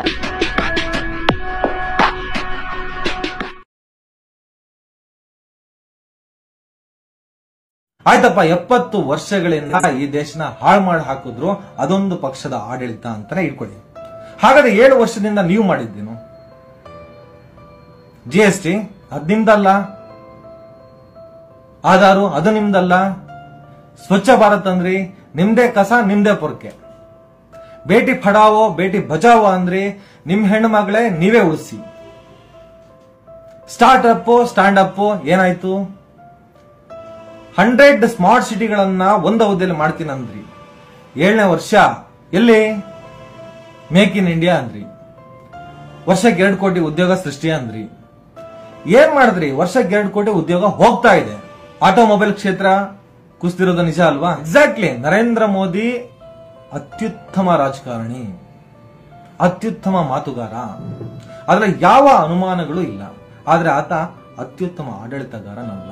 Speaker 2: ಆಯ್ತಪ್ಪ ಎಪ್ಪತ್ತು ವರ್ಷಗಳಿಂದ ಈ ದೇಶನ ಹಾಳು ಮಾಡಿ ಹಾಕಿದ್ರು ಅದೊಂದು ಪಕ್ಷದ ಆಡಳಿತ ಅಂತಾನೆ ಇಟ್ಕೊಳ್ಳಿ ಹಾಗಾದ್ರೆ ಏಳು ವರ್ಷದಿಂದ ನೀವು ಮಾಡಿದ್ದೇನು ಜಿ ಎಸ್ ಟಿ ಅದ್ ನಿಮ್ದಲ್ಲ ಆಧಾರು ಅದು ನಿಮ್ದಲ್ಲ ಸ್ವಚ್ಛ ಭಾರತ್ ಅಂದ್ರಿ ನಿಮ್ದೇ ಕಸ ನಿಮ್ದೇ ಪೊರ್ಕೆ ಬೇಟಿ ಪಡಾವೋ ಬೇಟಿ ಬಚಾವೋ ಅಂದ್ರಿ ನಿಮ್ ಹೆಣ್ಣು ಮಗಳೇ ನೀವೇ ಉಳಿಸಿ ಸ್ಟಾರ್ಟ್ ಅಪ್ ಸ್ಟ್ಯಾಂಡ್ ಅಪ್ ಏನಾಯ್ತು ಹಂಡ್ರೆಡ್ ಸ್ಮಾರ್ಟ್ ಸಿಟಿಗಳನ್ನ ಒಂದು ಅವಧಿಯಲ್ಲಿ ಮಾಡ್ತೀನಿ ಅಂದ್ರಿ ಏಳನೇ ವರ್ಷ ಎಲ್ಲಿ ಮೇಕ್ ಇನ್ ಇಂಡಿಯಾ ಅಂದ್ರಿ ವರ್ಷಕ್ಕೆ ಎರಡು ಕೋಟಿ ಉದ್ಯೋಗ ಸೃಷ್ಟಿ ಅಂದ್ರಿ ಏನ್ ಮಾಡಿದ್ರಿ ವರ್ಷಕ್ಕೆ ಎರಡು ಕೋಟಿ ಉದ್ಯೋಗ ಹೋಗ್ತಾ ಇದೆ ಆಟೋಮೊಬೈಲ್ ಕ್ಷೇತ್ರ ಕುಸ್ತಿರೋದು ನಿಜ ಅಲ್ವಾ ಎಕ್ಸಾಕ್ಟ್ಲಿ ನರೇಂದ್ರ ಮೋದಿ ಅತ್ಯುತ್ತಮ ರಾಜಕಾರಣಿ ಅತ್ಯುತ್ತಮ ಮಾತುಗಾರ ಆದ್ರೆ ಯಾವ ಅನುಮಾನಗಳು ಇಲ್ಲ ಆದ್ರೆ ಆತ ಅತ್ಯುತ್ತಮ ಆಡಳಿತಗಾರನಲ್ಲ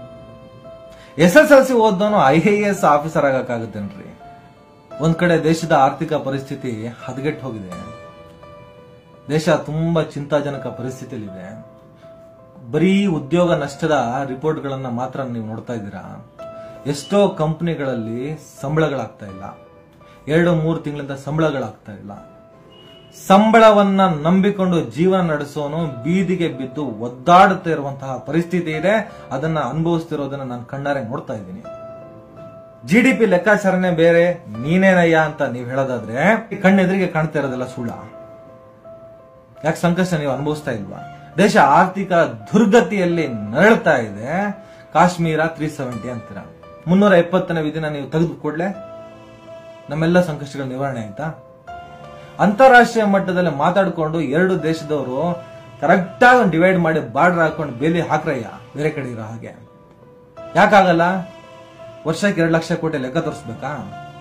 Speaker 2: ಎಸ್ ಎಸ್ ಎಲ್ ಸಿ ಓದೋನು ಐ ಎ ಎಸ್ ಆಫೀಸರ್ ಆಗಕ್ಕಾಗುತ್ತೇನ್ರಿ ಒಂದ್ ಕಡೆ ದೇಶದ ಆರ್ಥಿಕ ಪರಿಸ್ಥಿತಿ ಹದಗೆಟ್ಟು ಹೋಗಿದೆ ದೇಶ ತುಂಬಾ ಚಿಂತಾಜನಕ ಪರಿಸ್ಥಿತಿಯಲ್ಲಿದೆ ಬರೀ ಉದ್ಯೋಗ ನಷ್ಟದ ರಿಪೋರ್ಟ್ಗಳನ್ನ ಮಾತ್ರ ನೀವು ನೋಡ್ತಾ ಇದ್ದೀರಾ ಎಷ್ಟೋ ಕಂಪನಿಗಳಲ್ಲಿ ಸಂಬಳಗಳಾಗ್ತಾ ಇಲ್ಲ ಎರಡು ಮೂರು ತಿಂಗಳಿಂದ ಸಂಬಳಗಳಾಗ್ತಾ ಇಲ್ಲ ಸಂಬಳವನ್ನ ನಂಬಿಕೊಂಡು ಜೀವನ ನಡೆಸೋನು ಬೀದಿಗೆ ಬಿದ್ದು ಒದ್ದಾಡುತ್ತಾ ಇರುವಂತಹ ಪರಿಸ್ಥಿತಿ ಇದೆ ಅದನ್ನ ಅನುಭವಿಸ್ತಿರೋದನ್ನ ನಾನು ಕಣ್ಣಾರೆ ನೋಡ್ತಾ ಇದ್ದೀನಿ ಜಿ ಡಿ ಪಿ ಲೆಕ್ಕಾಚಾರನೆ ಬೇರೆ ನೀನೇನಯ್ಯ ಅಂತ ನೀವು ಹೇಳೋದಾದ್ರೆ ಕಣ್ಣೆದುರಿಗೆ ಕಾಣ್ತಾ ಇರೋದೆಲ್ಲ ಸುಳ್ಳ ಯಾಕೆ ಸಂಕಷ್ಟ ನೀವು ಅನುಭವಿಸ್ತಾ ಇಲ್ವಾ ದೇಶ ಆರ್ಥಿಕ ದುರ್ಗತಿಯಲ್ಲಿ ನರಳ್ತಾ ಇದೆ ಕಾಶ್ಮೀರ ತ್ರೀ ಸೆವೆಂಟಿ ಅಂತೀರ ಮುನ್ನೂರ ಎಪ್ಪತ್ತನೇ ವಿಧಿನ ನೀವು ತೆಗೆದು ಕೂಡಲೇ ನಮ್ಮೆಲ್ಲ ಸಂಕಷ್ಟಗಳ ನಿವಾರಣೆ ಆಯ್ತಾ ಅಂತಾರಾಷ್ಟ್ರೀಯ ಮಟ್ಟದಲ್ಲಿ ಮಾತಾಡ್ಕೊಂಡು ಎರಡು ದೇಶದವರು ಕರೆಕ್ಟ್ ಆಗಿ ಡಿವೈಡ್ ಮಾಡಿ ಬಾರ್ಡರ್ ಹಾಕೊಂಡು ಬೇಲಿ ಹಾಕ್ರಯ್ಯ ಬೇರೆ ಕಡೆ ಇರೋ ಹಾಗೆ ಯಾಕಾಗಲ್ಲ ವರ್ಷಕ್ಕೆ ಎರಡು ಲಕ್ಷ ಕೋಟಿ ಲೆಕ್ಕ ತೋರಿಸ್ಬೇಕಾ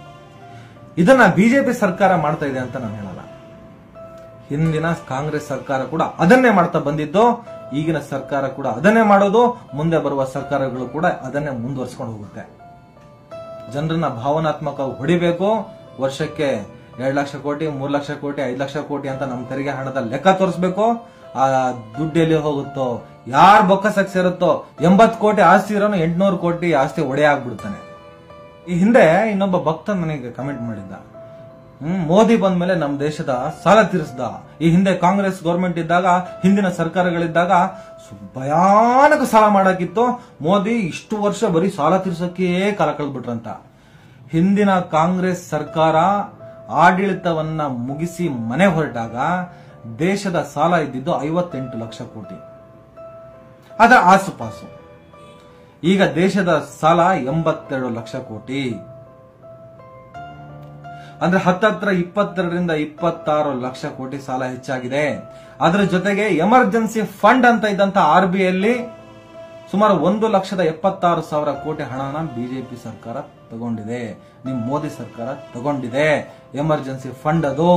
Speaker 2: ಇದನ್ನ ಬಿಜೆಪಿ ಸರ್ಕಾರ ಮಾಡ್ತಾ ಇದೆ ಅಂತ ನಾನು ಹೇಳಲ್ಲ ಹಿಂದಿನ ಕಾಂಗ್ರೆಸ್ ಸರ್ಕಾರ ಕೂಡ ಅದನ್ನೇ ಮಾಡ್ತಾ ಬಂದಿದ್ದು ಈಗಿನ ಸರ್ಕಾರ ಕೂಡ ಅದನ್ನೇ ಮಾಡೋದು ಮುಂದೆ ಬರುವ ಸರ್ಕಾರಗಳು ಕೂಡ ಅದನ್ನೇ ಮುಂದುವರ್ಸ್ಕೊಂಡು ಹೋಗುತ್ತೆ ಜನರನ್ನ ಭಾವನಾತ್ಮಕ ಹೊಡಿಬೇಕು ವರ್ಷಕ್ಕೆ ಎರಡ್ ಲಕ್ಷ ಕೋಟಿ ಮೂರ್ ಲಕ್ಷ ಕೋಟಿ ಐದ್ ಲಕ್ಷ ಕೋಟಿ ಅಂತ ನಮ್ಮ ತೆರಿಗೆ ಹಣದ ಲೆಕ್ಕ ತೋರಿಸ್ಬೇಕು ಆ ದುಡ್ಡು ಎಲ್ಲಿ ಹೋಗುತ್ತೋ ಯಾರ್ ಬೊಕ್ಕಸಕ್ಕೆ ಸೇರುತ್ತೋ ಎಂಬತ್ ಕೋಟಿ ಆಸ್ತಿ ಇರೋನು ಎಂಟ್ನೂರು ಕೋಟಿ ಆಸ್ತಿ ಒಡೆ ಆಗ್ಬಿಡ್ತಾನೆ ಈ ಹಿಂದೆ ಇನ್ನೊಬ್ಬ ಭಕ್ತ ನನಗೆ ಕಮೆಂಟ್ ಮಾಡಿದ್ದ ಹ್ಮ್ ಮೋದಿ ಬಂದ್ಮೇಲೆ ನಮ್ಮ ದೇಶದ ಸಾಲ ತೀರಿಸ್ದ ಈ ಹಿಂದೆ ಕಾಂಗ್ರೆಸ್ ಗೌರ್ಮೆಂಟ್ ಇದ್ದಾಗ ಹಿಂದಿನ ಸರ್ಕಾರಗಳಿದ್ದಾಗ ಸು- ಭಯಾನಕ ಸಾಲ ಮಾಡಾಕಿತ್ತು ಮೋದಿ ಇಷ್ಟು ವರ್ಷ ಬರೀ ಸಾಲ ತೀರ್ಸೋಕೆ ಕಾಲ ಕಳೆದ್ಬಿಟ್ರಂತ ಹಿಂದಿನ ಕಾಂಗ್ರೆಸ್ ಸರ್ಕಾರ ಆಡಳಿತವನ್ನ ಮುಗಿಸಿ ಮನೆ ಹೊರಟಾಗ ದೇಶದ ಸಾಲ ಇದ್ದಿದ್ದು ಐವತ್ತೆಂಟು ಲಕ್ಷ ಕೋಟಿ ಅದರ ಆಸುಪಾಸು ಈಗ ದೇಶದ ಸಾಲ ಎಂಬತ್ತೆರಡು ಲಕ್ಷ ಕೋಟಿ ಅಂದ್ರೆ ಹತ್ತತ್ರ ಇಪ್ಪತ್ತೆರಡರಿಂದ ಇಪ್ಪತ್ತಾರು ಲಕ್ಷ ಕೋಟಿ ಸಾಲ ಹೆಚ್ಚಾಗಿದೆ ಅದರ ಜೊತೆಗೆ ಎಮರ್ಜೆನ್ಸಿ ಫಂಡ್ ಅಂತ ಇದ್ದಂತ ಆರ್ ಬಿ ಅಲ್ಲಿ ಸುಮಾರು ಒಂದು ಲಕ್ಷದ ಎಪ್ಪತ್ತಾರು ಸಾವಿರ ಕೋಟಿ ಹಣನ ಬಿಜೆಪಿ ಸರ್ಕಾರ ತಗೊಂಡಿದೆ ನಿಮ್ ಮೋದಿ ಸರ್ಕಾರ ತಗೊಂಡಿದೆ ಎಮರ್ಜೆನ್ಸಿ ಫಂಡ್ ಅದು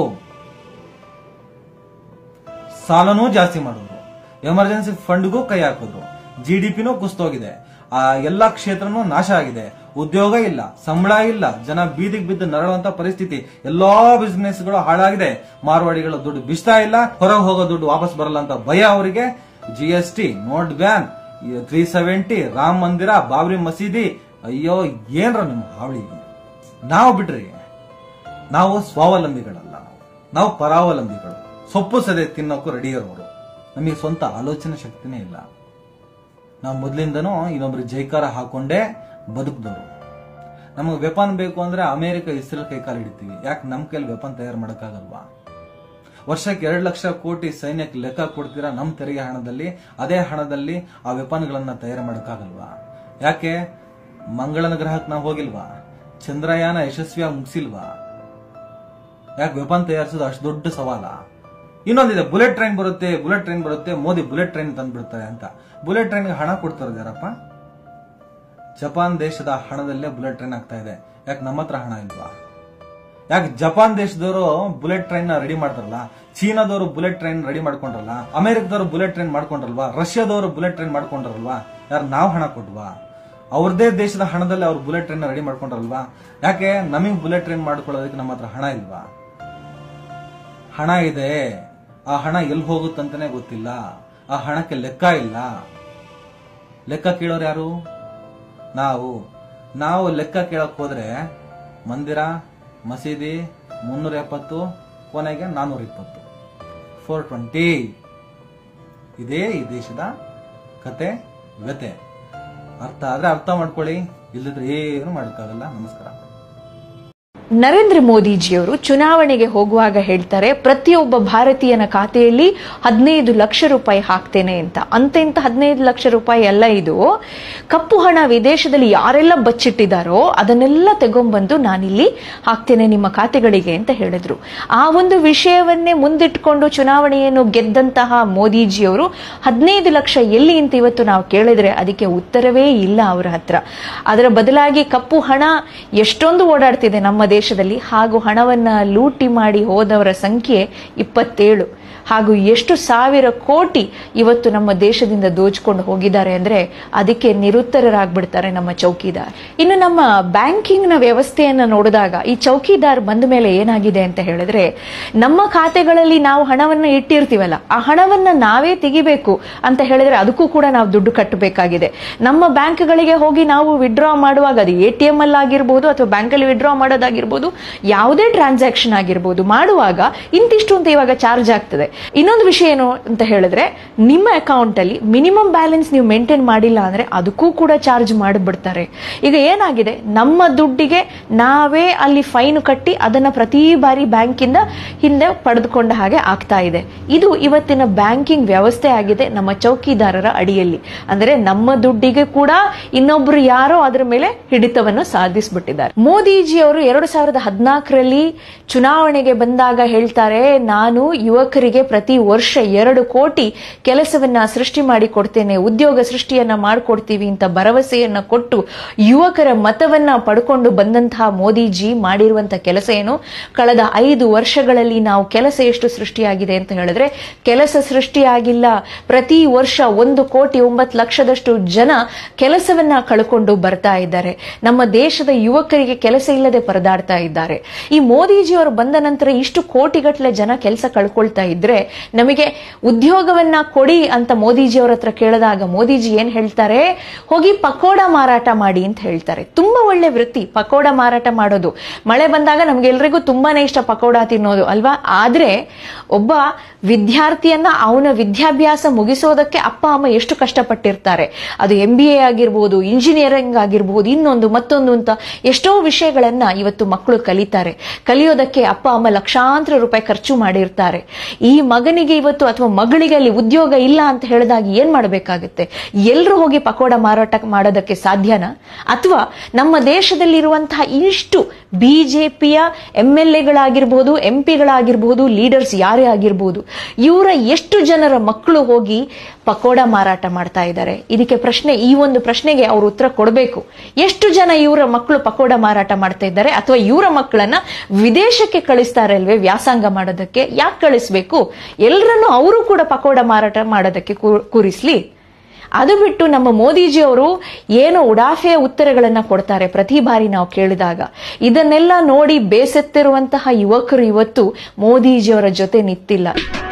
Speaker 2: ಸಾಲನೂ ಜಾಸ್ತಿ ಮಾಡಿದ್ರು ಎಮರ್ಜೆನ್ಸಿ ಫಂಡ್ಗೂ ಕೈ ಹಾಕಿದ್ರು ಜಿ ಡಿ ಪಿನೂ ಕುಸ್ತೋಗಿದೆ ಆ ಎಲ್ಲಾ ಕ್ಷೇತ್ರನೂ ನಾಶ ಆಗಿದೆ ಉದ್ಯೋಗ ಇಲ್ಲ ಸಂಬಳ ಇಲ್ಲ ಜನ ಬೀದಿಗೆ ಬಿದ್ದು ನರಳುವಂತ ಪರಿಸ್ಥಿತಿ ಎಲ್ಲಾ ಬಿಸ್ನೆಸ್ಗಳು ಹಾಳಾಗಿದೆ ಮಾರ್ವಾಡಿಗಳ ದುಡ್ಡು ಬಿಸ್ತಾ ಇಲ್ಲ ಹೊರಗೆ ಹೋಗೋ ದುಡ್ಡು ವಾಪಸ್ ಬರಲ್ಲ ಅಂತ ಭಯ ಅವರಿಗೆ G S T note ban three seventy Rama Mandir Babri ಮಸೀದಿ ಅಯ್ಯೋ ಏನ್ರ ನಿಮ್ ಹಾವಳಿ ನಾವು ಬಿಡ್ರಿ ನಾವು ಸ್ವಾವಲಂಬಿಗಳಲ್ಲ ನಾವು ನಾವು ಪರಾವಲಂಬಿಗಳು ಸೊಪ್ಪು ಸದೆ ತಿನ್ನೋಕು ರೆಡಿ ಇರೋರು ನಮಗೆ ಸ್ವಂತ ಆಲೋಚನೆ ಶಕ್ತಿನೇ ಇಲ್ಲ ನಾವು ಮೊದಲಿಂದನೂ ಇನ್ನೊಬ್ರು ಜೈಕಾರ ಹಾಕೊಂಡೇ ಬದುಕಿದವರು ನಮಗೆ ವೆಪನ್ ಬೇಕು ಅಂದ್ರೆ ಅಮೆರಿಕ ಇಸ್ರೇಲ್ ಕೈಕಾಲು ಹಿಡಿತೀವಿ ಯಾಕೆ ನಮ್ಮ ಕೈಲಿ ವೆಪನ್ ತಯಾರು ಮಾಡೋಕ್ಕಾಗಲ್ವಾ ವರ್ಷಕ್ಕೆ ಎರಡು ಲಕ್ಷ ಕೋಟಿ ಸೈನ್ಯಕ್ಕೆ ಲೆಕ್ಕ ಕೊಡ್ತೀರಾ ನಮ್ಮ ತೆರಿಗೆ ಹಣದಲ್ಲಿ ಅದೇ ಹಣದಲ್ಲಿ ಆ ವೆಪನ್ಗಳನ್ನ ತಯಾರು ಮಾಡೋಕ್ಕಾಗಲ್ವಾ ಯಾಕೆ ಮಂಗಳನ ಗ್ರಹಕ್ಕೆ ನಾವು ಹೋಗಿಲ್ವಾ ಚಂದ್ರಯಾನ ಯಶಸ್ವಿಯಾಗಿ ಮುಗಿಸಿಲ್ವಾ ಯಾಕೆ ವೆಪನ್ ತಯಾರಿಸೋದು ಅಷ್ಟು ದೊಡ್ಡ ಸವಾಲ ಇನ್ನೊಂದಿದೆ ಬುಲೆಟ್ ಟ್ರೈನ್ ಬರುತ್ತೆ ಬುಲೆಟ್ ಟ್ರೈನ್ ಬರುತ್ತೆ ಮೋದಿ ಬುಲೆಟ್ ಟ್ರೈನ್ ತಂದ್ಬಿಡ್ತಾರೆ ಅಂತ ಬುಲೆಟ್ ಟ್ರೈನ್ಗೆ ಹಣ ಕೊಡ್ತಾರೆ ಯಾರಪ್ಪ ಜಪಾನ್ ದೇಶದ ಹಣದಲ್ಲೇ ಬುಲೆಟ್ ಟ್ರೈನ್ ಆಗ್ತಾ ಇದೆ ಯಾಕೆ ನಮ್ಮ ಹತ್ರ ಹಣ ಇಲ್ವಾ ಯಾಕೆ ಜಪಾನ್ ದೇಶದವರು ಬುಲೆಟ್ ಟ್ರೈನ್ ನ ರೆಡಿ ಮಾಡ್ತಾರಲ್ಲ ಚೀನಾದವರು ಬುಲೆಟ್ ಟ್ರೈನ್ ರೆಡಿ ಮಾಡ್ಕೊಂಡ್ರಲ್ಲ ಅಮೆರಿಕದವರು ಬುಲೆಟ್ ಟ್ರೈನ್ ಮಾಡ್ಕೊಂಡ್ರಲ್ವಾ ರಷ್ಯಾದವರು ಬುಲೆಟ್ ಟ್ರೈನ್ ಮಾಡ್ಕೊಂಡ್ರಲ್ವಾ ಯಾರು ನಾವು ಹಣ ಕೊಟ್ವಾ ಅವ್ರದೇ ದೇಶದ ಹಣದಲ್ಲಿ ಅವ್ರು ಬುಲೆಟ್ ಟ್ರೈನ್ ರೆಡಿ ಮಾಡ್ಕೊಂಡ್ರಲ್ವಾ ಯಾಕೆ ನಮಗೆ ಬುಲೆಟ್ ಟ್ರೈನ್ ಮಾಡ್ಕೊಳ್ಳೋದಕ್ಕೆ ನಮ್ಮ ಹತ್ರ ಹಣ ಇಲ್ವಾ ಹಣ ಇದೆ ಆ ಹಣ ಎಲ್ಲಿ ಹೋಗುತ್ತಂತಾನೆ ಗೊತ್ತಿಲ್ಲ ಆ ಹಣಕ್ಕೆ ಲೆಕ್ಕ ಇಲ್ಲ ಲೆಕ್ಕ ಕೇಳೋರು ಯಾರು ನಾವು ನಾವು ಲೆಕ್ಕ ಕೇಳಕ್ ಹೋದ್ರೆ ಮಂದಿರ ಮಸೀದಿ ಮುನ್ನೂರ ಎಪ್ಪತ್ತು ಕೊನೆಗೆ ನಾನ್ನೂರ ಇಪ್ಪತ್ತು ಫೋರ್ ಟ್ವೆಂಟಿ ಇದೇ ಈ ದೇಶದ ಕತೆ ವ್ಯತೆ ಅರ್ಥ ಆದ್ರೆ ಅರ್ಥ ಮಾಡ್ಕೊಳ್ಳಿ ಇಲ್ಲದ್ರೆ ಏನು ಮಾಡೋಕ್ಕಾಗಲ್ಲ ನಮಸ್ಕಾರ
Speaker 3: ನರೇಂದ್ರ ಮೋದಿಜಿಯವರು ಚುನಾವಣೆಗೆ ಹೋಗುವಾಗ ಹೇಳ್ತಾರೆ ಪ್ರತಿಯೊಬ್ಬ ಭಾರತೀಯನ ಖಾತೆಯಲ್ಲಿ ಹದಿನೈದು ಲಕ್ಷ ರೂಪಾಯಿ ಹಾಕ್ತೇನೆ ಅಂತ ಅಂತ ಇಂತ ಹದಿನೈದು ಲಕ್ಷ ರೂಪಾಯಿ ಎಲ್ಲ ಇದು ಕಪ್ಪು ಹಣ ವಿದೇಶದಲ್ಲಿ ಯಾರೆಲ್ಲ ಬಚ್ಚಿಟ್ಟಿದ್ದಾರೋ ಅದನ್ನೆಲ್ಲ ತೆಗೊಂಬಂದು ನಾನಿಲ್ಲಿ ಹಾಕ್ತೇನೆ ನಿಮ್ಮ ಖಾತೆಗಳಿಗೆ ಅಂತ ಹೇಳಿದ್ರು ಆ ಒಂದು ವಿಷಯವನ್ನೇ ಮುಂದಿಟ್ಕೊಂಡು ಚುನಾವಣೆಯನ್ನು ಗೆದ್ದಂತಹ ಮೋದಿಜಿಯವರು ಹದಿನೈದು ಲಕ್ಷ ಎಲ್ಲಿ ಅಂತ ಇವತ್ತು ನಾವು ಕೇಳಿದ್ರೆ ಅದಕ್ಕೆ ಉತ್ತರವೇ ಇಲ್ಲ ಅವರ ಹತ್ರ ಅದರ ಬದಲಾಗಿ ಕಪ್ಪು ಹಣ ಎಷ್ಟೊಂದು ಓಡಾಡ್ತಿದೆ ನಮ್ಮ ದೇಶದಲ್ಲಿ ಹಾಗೂ ಹಣವನ್ನ ಲೂಟಿ ಮಾಡಿ ಹೋದವರ ಸಂಖ್ಯೆ ಇಪ್ಪತ್ತೇಳು ಹಾಗೂ ಎಷ್ಟು ಸಾವಿರ ಕೋಟಿ ಇವತ್ತು ನಮ್ಮ ದೇಶದಿಂದ ದೋಚ್ಕೊಂಡು ಹೋಗಿದ್ದಾರೆ ಅಂದ್ರೆ ಅದಕ್ಕೆ ನಿರುತ್ತರರಾಗ್ಬಿಡ್ತಾರೆ ನಮ್ಮ ಚೌಕಿದಾರ್ ಇನ್ನು ನಮ್ಮ ಬ್ಯಾಂಕಿಂಗ್ ನ ವ್ಯವಸ್ಥೆಯನ್ನ ನೋಡಿದಾಗ ಈ ಚೌಕಿದಾರ್ ಬಂದ ಮೇಲೆ ಏನಾಗಿದೆ ಅಂತ ಹೇಳಿದ್ರೆ ನಮ್ಮ ಖಾತೆಗಳಲ್ಲಿ ನಾವು ಹಣವನ್ನ ಇಟ್ಟಿರ್ತೀವಲ್ಲ ಆ ಹಣವನ್ನ ನಾವೇ ತೆಗಿಬೇಕು ಅಂತ ಹೇಳಿದ್ರೆ ಅದಕ್ಕೂ ಕೂಡ ನಾವು ದುಡ್ಡು ಕಟ್ಟಬೇಕಾಗಿದೆ ನಮ್ಮ ಬ್ಯಾಂಕ್ಗಳಿಗೆ ಹೋಗಿ ನಾವು ವಿಡ್ರಾ ಮಾಡುವಾಗ ಅದು ಎ ಟಿ ಎಂ ಅಲ್ಲಿ ಆಗಿರ್ಬೋದು ಅಥವಾ ಬ್ಯಾಂಕಲ್ಲಿ ವಿಡ್ರಾ ಮಾಡೋದಾಗಿರ್ಬೋದು ಯಾವುದೇ ಟ್ರಾನ್ಸಾಕ್ಷನ್ ಆಗಿರ್ಬೋದು ಮಾಡುವಾಗ ಇಂತಿಷ್ಟು ಅಂತ ಇವಾಗ ಚಾರ್ಜ್ ಆಗ್ತದೆ ಇನ್ನೊಂದು ವಿಷಯ ಏನು ಅಂತ ಹೇಳಿದ್ರೆ ನಿಮ್ಮ ಅಕೌಂಟ್ ಅಲ್ಲಿ ಮಿನಿಮಮ್ ಬ್ಯಾಲೆನ್ಸ್ ನೀವು ಮೇಂಟೈನ್ ಮಾಡಿಲ್ಲ ಅಂದ್ರೆ ಅದಕ್ಕೂ ಕೂಡ ಚಾರ್ಜ್ ಮಾಡಿಬಿಡ್ತಾರೆ ಈಗ ಏನಾಗಿದೆ ನಮ್ಮ ದುಡ್ಡಿಗೆ ನಾವೇ ಅಲ್ಲಿ ಫೈನ್ ಕಟ್ಟಿ ಅದನ್ನ ಪ್ರತಿ ಬಾರಿ ಬ್ಯಾಂಕಿಂದ ಹಿಂದೆ ಪಡೆದುಕೊಂಡ ಹಾಗೆ ಆಗ್ತಾ ಇದೆ ಇದು ಇವತ್ತಿನ ಬ್ಯಾಂಕಿಂಗ್ ವ್ಯವಸ್ಥೆ ಆಗಿದೆ ನಮ್ಮ ಚೌಕಿದಾರರ ಅಡಿಯಲ್ಲಿ ಅಂದ್ರೆ ನಮ್ಮ ದುಡ್ಡಿಗೆ ಕೂಡ ಇನ್ನೊಬ್ರು ಯಾರೋ ಅದರ ಮೇಲೆ ಹಿಡಿತವನ್ನು ಸಾಧಿಸ್ಬಿಟ್ಟಿದ್ದಾರೆ ಮೋದಿಜಿ ಅವರು ಎರಡು ಸಾವಿರದ ಹದಿನಾಲ್ಕರಲ್ಲಿ ಚುನಾವಣೆಗೆ ಬಂದಾಗ ಹೇಳ್ತಾರೆ ನಾನು ಯುವಕರಿಗೆ ಪ್ರತಿ ವರ್ಷ ಎರಡು ಕೋಟಿ ಕೆಲಸವನ್ನ ಸೃಷ್ಟಿ ಮಾಡಿ ಕೊಡ್ತೇನೆ ಉದ್ಯೋಗ ಸೃಷ್ಟಿಯನ್ನ ಮಾಡಿಕೊಡ್ತೀವಿ ಅಂತ ಭರವಸೆಯನ್ನ ಕೊಟ್ಟು ಯುವಕರ ಮತವನ್ನ ಪಡ್ಕೊಂಡು ಬಂದಂತಹ ಮೋದಿಜಿ ಮಾಡಿರುವಂತಹ ಕೆಲಸ ಏನು ಕಳೆದ ಐದು ವರ್ಷಗಳಲ್ಲಿ ನಾವು ಕೆಲಸ ಎಷ್ಟು ಸೃಷ್ಟಿಯಾಗಿದೆ ಅಂತ ಹೇಳಿದ್ರೆ ಕೆಲಸ ಸೃಷ್ಟಿಯಾಗಿಲ್ಲ ಪ್ರತಿ ವರ್ಷ ಒಂದು ಕೋಟಿ ಒಂಬತ್ತು ಲಕ್ಷದಷ್ಟು ಜನ ಕೆಲಸವನ್ನ ಕಳ್ಕೊಂಡು ಬರ್ತಾ ಇದ್ದಾರೆ ನಮ್ಮ ದೇಶದ ಯುವಕರಿಗೆ ಕೆಲಸ ಇಲ್ಲದೆ ಪರದಾಡ್ತಾ ಇದ್ದಾರೆ ಈ ಮೋದಿಜಿ ಅವರು ಬಂದ ನಂತರ ಇಷ್ಟು ಕೋಟಿಗಟ್ಟಲೆ ಜನ ಕೆಲಸ ಕಳ್ಕೊಳ್ತಾ ಇದ್ದಾರೆ ಇದ್ರೆ ನಮಗೆ ಉದ್ಯೋಗವನ್ನ ಕೊಡಿ ಅಂತ ಮೋದಿಜಿಯವರ ಹತ್ರ ಕೇಳಿದಾಗ ಮೋದಿಜಿ ಏನ್ ಹೇಳ್ತಾರೆ ಹೋಗಿ ಪಕೋಡ ಮಾರಾಟ ಮಾಡಿ ಅಂತ ಹೇಳ್ತಾರೆ ತುಂಬಾ ಒಳ್ಳೆ ವೃತ್ತಿ ಪಕೋಡ ಮಾರಾಟ ಮಾಡೋದು ಮಳೆ ಬಂದಾಗ ನಮ್ಗೆಲ್ರಿಗೂ ತುಂಬಾನೇ ಇಷ್ಟ ಪಕೋಡ ತಿನ್ನೋದು ಅಲ್ವಾ ಆದ್ರೆ ಒಬ್ಬ ವಿದ್ಯಾರ್ಥಿಯನ್ನ ಅವನ ವಿದ್ಯಾಭ್ಯಾಸ ಮುಗಿಸೋದಕ್ಕೆ ಅಪ್ಪ ಅಮ್ಮ ಎಷ್ಟು ಕಷ್ಟಪಟ್ಟಿರ್ತಾರೆ ಅದು ಎಂ ಬಿ ಎ ಆಗಿರ್ಬೋದು ಇಂಜಿನಿಯರಿಂಗ್ ಆಗಿರ್ಬೋದು ಇನ್ನೊಂದು ಮತ್ತೊಂದು ಅಂತ ಎಷ್ಟೋ ವಿಷಯಗಳನ್ನ ಇವತ್ತು ಮಕ್ಕಳು ಕಲಿತಾರೆ ಕಲಿಯೋದಕ್ಕೆ ಅಪ್ಪ ಅಮ್ಮ ಲಕ್ಷಾಂತರ ರೂಪಾಯಿ ಖರ್ಚು ಮಾಡಿರ್ತಾರೆ ಈ ಮಗನಿಗೆ ಇವತ್ತು ಅಥವಾ ಮಗಳಿಗೆ ಅಲ್ಲಿ ಉದ್ಯೋಗ ಇಲ್ಲ ಅಂತ ಹೇಳಿದಾಗ ಏನ್ ಮಾಡಬೇಕಾಗುತ್ತೆ ಎಲ್ಲರೂ ಹೋಗಿ ಪಕೋಡ ಮಾರಾಟ ಮಾಡೋದಕ್ಕೆ ಸಾಧ್ಯನಾ ಅಥವಾ ನಮ್ಮ ದೇಶದಲ್ಲಿರುವಂತಹ ಇಷ್ಟು ಬಿಜೆಪಿಯ ಎಂ ಎಲ್ ಎಗಳಾಗಿರ್ಬೋದು ಎಂ ಪಿಗಳಾಗಿರ್ಬೋದು ಲೀಡರ್ಸ್ ಯಾರೇ ಆಗಿರ್ಬೋದು ಇವರ ಎಷ್ಟು ಜನರ ಮಕ್ಕಳು ಹೋಗಿ ಪಕೋಡ ಮಾರಾಟ ಮಾಡ್ತಾ ಇದ್ದಾರೆ ಇದಕ್ಕೆ ಪ್ರಶ್ನೆ ಈ ಒಂದು ಪ್ರಶ್ನೆಗೆ ಅವರು ಉತ್ತರ ಕೊಡಬೇಕು ಎಷ್ಟು ಜನ ಇವರ ಮಕ್ಕಳು ಪಕೋಡ ಮಾರಾಟ ಮಾಡ್ತಾ ಇದ್ದಾರೆ ಅಥವಾ ಇವರ ಮಕ್ಕಳನ್ನ ವಿದೇಶಕ್ಕೆ ಕಳಿಸ್ತಾರೆ ಅಲ್ವೇ ವ್ಯಾಸಂಗ ಮಾಡೋದಕ್ಕೆ ಯಾಕೆ ಕಳಿಸ್ಬೇಕು ಎಲ್ಲರನ್ನು ಅವರು ಕೂಡ ಪಕೋಡ ಮಾರಾಟ ಮಾಡೋದಕ್ಕೆ ಕೂ- ಕೂರಿಸ್ಲಿ ಅದು ಬಿಟ್ಟು ನಮ್ಮ ಮೋದಿಜಿ ಅವರು ಏನೋ ಉಡಾಫೆಯ ಉತ್ತರಗಳನ್ನ ಕೊಡ್ತಾರೆ ಪ್ರತಿ ಬಾರಿ ನಾವು ಕೇಳಿದಾಗ ಇದನ್ನೆಲ್ಲ ನೋಡಿ ಬೇಸತ್ತಿರುವಂತಹ ಯುವಕರು ಇವತ್ತು ಮೋದಿಜಿಯವರ ಜೊತೆ ನಿಂತಿಲ್ಲ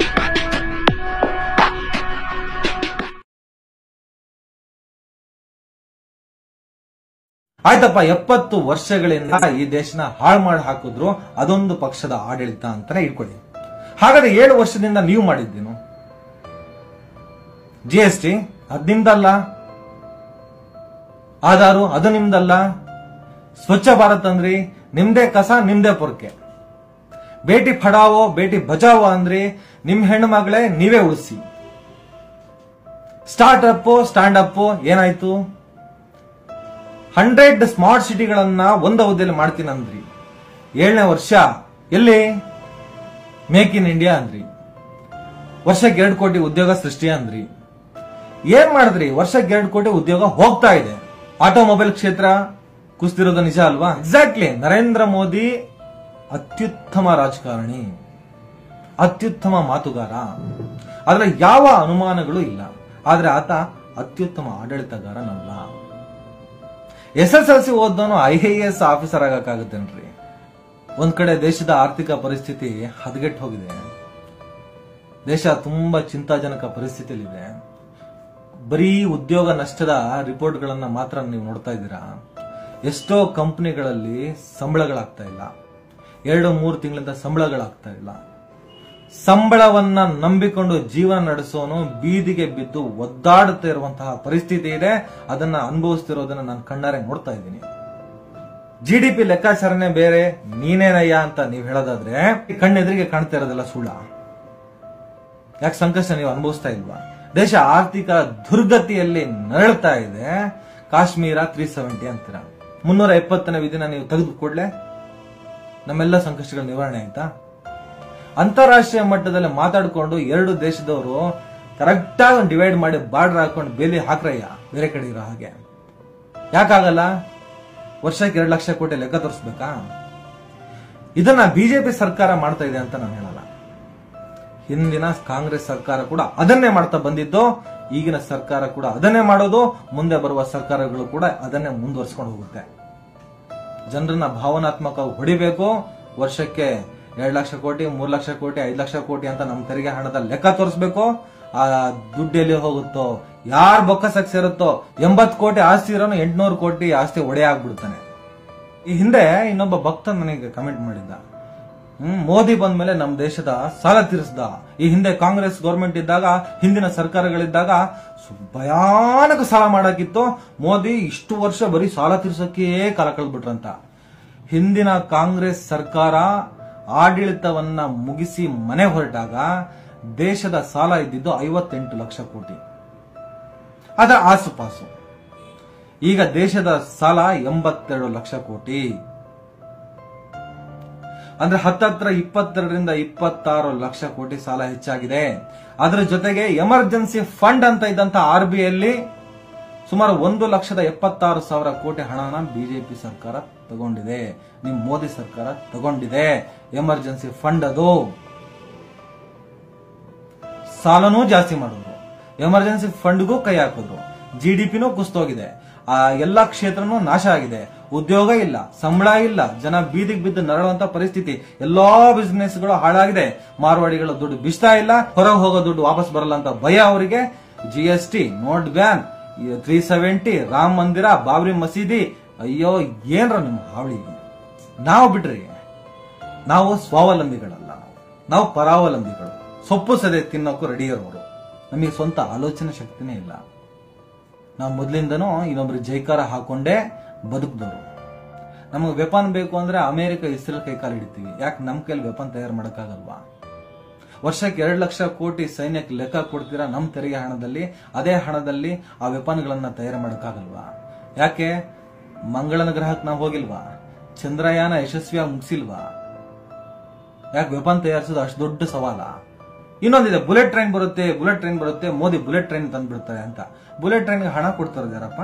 Speaker 2: ಆಯ್ತಪ್ಪ ಎಪ್ಪತ್ತು ವರ್ಷಗಳಿಂದ ಈ ದೇಶನ ಹಾಳು ಮಾಡಿ ಹಾಕಿದ್ರು ಅದೊಂದು ಪಕ್ಷದ ಆಡಳಿತ ಅಂತಾನೆ ಇಟ್ಕೊಳ್ಳಿ ಹಾಗಾದ್ರೆ ಏಳು ವರ್ಷದಿಂದ ನೀವು ಮಾಡಿದ್ದೇನು ಜಿ ಎಸ್ ಟಿ ಅದ್ ನಿಮ್ದಲ್ಲ ಆಧಾರು ಅದು ನಿಮ್ದಲ್ಲ ಸ್ವಚ್ಛ ಭಾರತ್ ಅಂದ್ರಿ ನಿಮ್ದೇ ಕಸ ನಿಮ್ದೇ ಪೊರ್ಕೆ ಬೇಟಿ ಪಡಾವೋ ಬೇಟಿ ಬಚಾವೋ ಅಂದ್ರಿ ನಿಮ್ ಹೆಣ್ಣು ಮಗಳೇ ನೀವೇ ಉಳಿಸಿ ಸ್ಟಾರ್ಟ್ ಅಪ್ ಸ್ಟ್ಯಾಂಡ್ ಅಪ್ ಏನಾಯ್ತು ಹಂಡ್ರೆಡ್ ಸ್ಮಾರ್ಟ್ ಸಿಟಿಗಳನ್ನ ಒಂದು ಅವಧಿಯಲ್ಲಿ ಮಾಡ್ತೀನಿ ಅಂದ್ರಿ ಏಳನೇ ವರ್ಷ ಎಲ್ಲಿ ಮೇಕ್ ಇನ್ ಇಂಡಿಯಾ ಅಂದ್ರಿ ವರ್ಷಕ್ಕೆ ಎರಡು ಕೋಟಿ ಉದ್ಯೋಗ ಸೃಷ್ಟಿ ಅಂದ್ರಿ ಏನ್ ಮಾಡಿದ್ರಿ ವರ್ಷಕ್ಕೆ ಎರಡು ಕೋಟಿ ಉದ್ಯೋಗ ಹೋಗ್ತಾ ಇದೆ ಆಟೋಮೊಬೈಲ್ ಕ್ಷೇತ್ರ ಕುಸ್ತಿರೋದು ನಿಜ ಅಲ್ವಾ ಎಕ್ಸಾಕ್ಟ್ಲಿ ನರೇಂದ್ರ ಮೋದಿ ಅತ್ಯುತ್ತಮ ರಾಜಕಾರಣಿ ಅತ್ಯುತ್ತಮ ಮಾತುಗಾರ ಆದ್ರೆ ಯಾವ ಅನುಮಾನಗಳು ಇಲ್ಲ ಆದ್ರೆ ಆತ ಅತ್ಯುತ್ತಮ ಆಡಳಿತಗಾರನಲ್ಲ ಎಸ್ ಎಸ್ ಎಲ್ ಸಿ ಓದೋನು ಐ ಎ ಎಸ್ ಆಫೀಸರ್ ಆಗಕ್ಕಾಗುತ್ತೇನ್ರಿ ಒಂದ್ ಕಡೆ ದೇಶದ ಆರ್ಥಿಕ ಪರಿಸ್ಥಿತಿ ಹದಗೆಟ್ಟು ಹೋಗಿದೆ ದೇಶ ತುಂಬಾ ಚಿಂತಾಜನಕ ಪರಿಸ್ಥಿತಿಯಲ್ಲಿದೆ ಬರೀ ಉದ್ಯೋಗ ನಷ್ಟದ ರಿಪೋರ್ಟ್ಗಳನ್ನ ಮಾತ್ರ ನೀವು ನೋಡ್ತಾ ಇದ್ದೀರಾ ಎಷ್ಟೋ ಕಂಪನಿಗಳಲ್ಲಿ ಸಂಬಳಗಳಾಗ್ತಾ ಇಲ್ಲ ಎರಡು ಮೂರು ತಿಂಗಳಿಂದ ಸಂಬಳಗಳಾಗ್ತಾ ಇಲ್ಲ ಸಂಬಳವನ್ನ ನಂಬಿಕೊಂಡು ಜೀವನ ನಡೆಸೋನು ಬೀದಿಗೆ ಬಿದ್ದು ಒದ್ದಾಡುತ್ತಾ ಇರುವಂತಹ ಪರಿಸ್ಥಿತಿ ಇದೆ ಅದನ್ನ ಅನುಭವಿಸ್ತಿರೋದನ್ನ ನಾನು ಕಣ್ಣಾರೆ ನೋಡ್ತಾ ಇದ್ದೀನಿ ಜಿ ಡಿ ಪಿ ಲೆಕ್ಕಾಚಾರನೆ ಬೇರೆ ನೀನೇನಯ್ಯ ಅಂತ ನೀವು ಹೇಳೋದಾದ್ರೆ ಕಣ್ಣೆದುರಿಗೆ ಕಾಣ್ತಾ ಇರೋದೆಲ್ಲ ಸುಳ್ಳ ಯಾಕೆ ಸಂಕಷ್ಟ ನೀವು ಅನುಭವಿಸ್ತಾ ಇಲ್ವಾ ದೇಶ ಆರ್ಥಿಕ ದುರ್ಗತಿಯಲ್ಲಿ ನರಳ್ತಾ ಇದೆ ಕಾಶ್ಮೀರ ತ್ರೀ ಸೆವೆಂಟಿ ಅಂತೀರ ಮುನ್ನೂರ ಎಪ್ಪತ್ತನೇ ವಿಧಿನ ನೀವು ತೆಗೆದು ಕೂಡಲೇ ನಮ್ಮೆಲ್ಲ ಸಂಕಷ್ಟಗಳ ನಿವಾರಣೆ ಆಯ್ತಾ ಅಂತಾರಾಷ್ಟ್ರೀಯ ಮಟ್ಟದಲ್ಲಿ ಮಾತಾಡ್ಕೊಂಡು ಎರಡು ದೇಶದವರು ಕರೆಕ್ಟ್ ಆಗಿ ಡಿವೈಡ್ ಮಾಡಿ ಬಾರ್ಡರ್ ಹಾಕೊಂಡು ಬೇಲಿ ಹಾಕ್ರಯ್ಯ ಬೇರೆ ಕಡೆ ಇರೋ ಹಾಗೆ ಯಾಕಾಗಲ್ಲ ವರ್ಷಕ್ಕೆ ಎರಡು ಲಕ್ಷ ಕೋಟಿ ಲೆಕ್ಕ ತೋರಿಸ್ಬೇಕಾ ಇದನ್ನ ಬಿಜೆಪಿ ಸರ್ಕಾರ ಮಾಡ್ತಾ ಇದೆ ಅಂತ ನಾನು ಹೇಳಲ್ಲ ಹಿಂದಿನ ಕಾಂಗ್ರೆಸ್ ಸರ್ಕಾರ ಕೂಡ ಅದನ್ನೇ ಮಾಡ್ತಾ ಬಂದಿದ್ದು ಈಗಿನ ಸರ್ಕಾರ ಕೂಡ ಅದನ್ನೇ ಮಾಡೋದು ಮುಂದೆ ಬರುವ ಸರ್ಕಾರಗಳು ಕೂಡ ಅದನ್ನೇ ಮುಂದುವರ್ಸ್ಕೊಂಡು ಹೋಗುತ್ತೆ ಜನರನ್ನ ಭಾವನಾತ್ಮಕವಾಗಿ ಹೊಡಿಬೇಕು ವರ್ಷಕ್ಕೆ ಎರಡ್ ಲಕ್ಷ ಕೋಟಿ ಮೂರ್ ಲಕ್ಷ ಕೋಟಿ ಐದ್ ಲಕ್ಷ ಕೋಟಿ ಅಂತ ನಮ್ಮ ತೆರಿಗೆ ಹಣದ ಲೆಕ್ಕ ತೋರಿಸ್ಬೇಕು ಆ ದುಡ್ಡು ಎಲ್ಲಿ ಹೋಗುತ್ತೋ ಯಾರ್ ಬೊಕ್ಕಸಕ್ ಸೇರುತ್ತೋ ಎಂಬತ್ ಕೋಟಿ ಆಸ್ತಿ ಇರೋನು ಎಂಟ್ನೂರು ಕೋಟಿ ಆಸ್ತಿ ಒಡೆ ಆಗ್ಬಿಡ್ತಾನೆ ಈ ಹಿಂದೆ ಇನ್ನೊಬ್ಬ ಭಕ್ತ ನನಗೆ ಕಮೆಂಟ್ ಮಾಡಿದ್ದ ಹ್ಮ್ ಮೋದಿ ಬಂದ್ಮೇಲೆ ನಮ್ಮ ದೇಶದ ಸಾಲ ತೀರಿಸ್ದ ಈ ಹಿಂದೆ ಕಾಂಗ್ರೆಸ್ ಗೌರ್ಮೆಂಟ್ ಇದ್ದಾಗ ಹಿಂದಿನ ಸರ್ಕಾರಗಳಿದ್ದಾಗ ಸು- ಭಯಾನಕ ಸಾಲ ಮಾಡಾಕಿತ್ತು ಮೋದಿ ಇಷ್ಟು ವರ್ಷ ಬರೀ ಸಾಲ ತೀರ್ಸೋಕೆ ಕಾಲ ಕಳೆದ್ಬಿಟ್ರಂತ ಹಿಂದಿನ ಕಾಂಗ್ರೆಸ್ ಸರ್ಕಾರ ಆಡಳಿತವನ್ನ ಮುಗಿಸಿ ಮನೆ ಹೊರಟಾಗ ದೇಶದ ಸಾಲ ಇದ್ದಿದ್ದು ಐವತ್ತೆಂಟು ಲಕ್ಷ ಕೋಟಿ ಅದರ ಆಸುಪಾಸು ಈಗ ದೇಶದ ಸಾಲ ಎಂಬತ್ತೆರಡು ಲಕ್ಷ ಕೋಟಿ ಅಂದ್ರೆ ಹತ್ತತ್ರ ಇಪ್ಪತ್ತೆರಡರಿಂದ ಇಪ್ಪತ್ತಾರು ಲಕ್ಷ ಕೋಟಿ ಸಾಲ ಹೆಚ್ಚಾಗಿದೆ ಅದರ ಜೊತೆಗೆ ಎಮರ್ಜೆನ್ಸಿ ಫಂಡ್ ಅಂತ ಇದ್ದಂತ ಆರ್ ಬಿ ಅಲ್ಲಿ ಸುಮಾರು ಒಂದು ಲಕ್ಷದ ಎಪ್ಪತ್ತಾರು ಸಾವಿರ ಕೋಟಿ ಹಣನ ಬಿಜೆಪಿ ಸರ್ಕಾರ ತಗೊಂಡಿದೆ ನಿಮ್ ಮೋದಿ ಸರ್ಕಾರ ತಗೊಂಡಿದೆ ಎಮರ್ಜೆನ್ಸಿ ಫಂಡ್ ಅದು ಸಾಲನೂ ಜಾಸ್ತಿ ಮಾಡಿದ್ರು ಎಮರ್ಜೆನ್ಸಿ ಫಂಡ್ಗೂ ಕೈ ಹಾಕಿದ್ರು ಜಿ ಡಿ ಪಿನೂ ಕುಸ್ತೋಗಿದೆ ಆ ಎಲ್ಲಾ ಕ್ಷೇತ್ರನೂ ನಾಶ ಆಗಿದೆ ಉದ್ಯೋಗ ಇಲ್ಲ ಸಂಬಳ ಇಲ್ಲ ಜನ ಬೀದಿಗೆ ಬಿದ್ದು ನರಳುವಂತ ಪರಿಸ್ಥಿತಿ ಎಲ್ಲಾ ಬಿಸ್ನೆಸ್ ಗಳು ಹಾಳಾಗಿದೆ ಮಾರ್ವಾಡಿಗಳ ದುಡ್ಡು ಬಿಸ್ತಾ ಇಲ್ಲ ಹೊರಗೆ ಹೋಗೋ ದುಡ್ಡು ವಾಪಸ್ ಬರಲ್ಲ ಅಂತ ಭಯ ಅವರಿಗೆ G S T note ban three seventy Rama Mandir Babri ಮಸೀದಿ ಅಯ್ಯೋ ಏನ್ರ ನಿಮ್ಮ ಹಾವಳಿ ನಾವು ಬಿಡ್ರಿ ನಾವು ಸ್ವಾವಲಂಬಿಗಳಲ್ಲ ನಾವು ನಾವು ಪರಾವಲಂಬಿಗಳು ಸೊಪ್ಪು ಸದೆ ತಿನ್ನೋಕ್ಕೂ ರೆಡಿ ಇರೋರು ನಮಗೆ ಸ್ವಂತ ಆಲೋಚನೆ ಶಕ್ತಿನೇ ಇಲ್ಲ ನಾವು ಮೊದ್ಲಿಂದನೂ ಇನ್ನೊಬ್ರಿಗೆ ಜೈಕಾರ ಹಾಕೊಂಡೇ ಬದುಕಿದವರು ನಮಗೆ ವೆಪನ್ ಬೇಕು ಅಂದ್ರೆ ಅಮೆರಿಕ ಇಸ್ರೇಲ್ ಕೈ ಕಾಲು ಹಿಡಿತೀವಿ ಯಾಕೆ ನಮ್ಮ ಕೈಲಿ ವೆಪನ್ ತಯಾರು ಮಾಡೋಕ್ಕಾಗಲ್ವಾ ವರ್ಷಕ್ಕೆ ಎರಡು ಲಕ್ಷ ಕೋಟಿ ಸೈನ್ಯಕ್ಕೆ ಲೆಕ್ಕ ಕೊಡ್ತೀರಾ ನಮ್ಮ ತೆರಿಗೆ ಹಣದಲ್ಲಿ ಅದೇ ಹಣದಲ್ಲಿ ಆ ವೆಪನ್ಗಳನ್ನ ತಯಾರು ಮಾಡೋಕ್ಕಾಗಲ್ವಾ ಯಾಕೆ ಮಂಗಳನ ಗ್ರಹಕ್ಕೆ ನಾವು ಹೋಗಿಲ್ವಾ ಚಂದ್ರಯಾನ ಯಶಸ್ವಿಯಾಗಿ ಮುಗಿಸಿಲ್ವಾ ಯಾಕೆ ವೆಪನ್ ತಯಾರಿಸೋದು ಅಷ್ಟು ದೊಡ್ಡ ಸವಾಲ ಇನ್ನೊಂದಿದೆ ಬುಲೆಟ್ ಟ್ರೈನ್ ಬರುತ್ತೆ ಬುಲೆಟ್ ಟ್ರೈನ್ ಬರುತ್ತೆ ಮೋದಿ ಬುಲೆಟ್ ಟ್ರೈನ್ ತಂದ್ಬಿಡ್ತಾರೆ ಅಂತ ಬುಲೆಟ್ ಟ್ರೈನ್ಗೆ ಹಣ ಕೊಡ್ತಾರೆ ಯಾರಪ್ಪ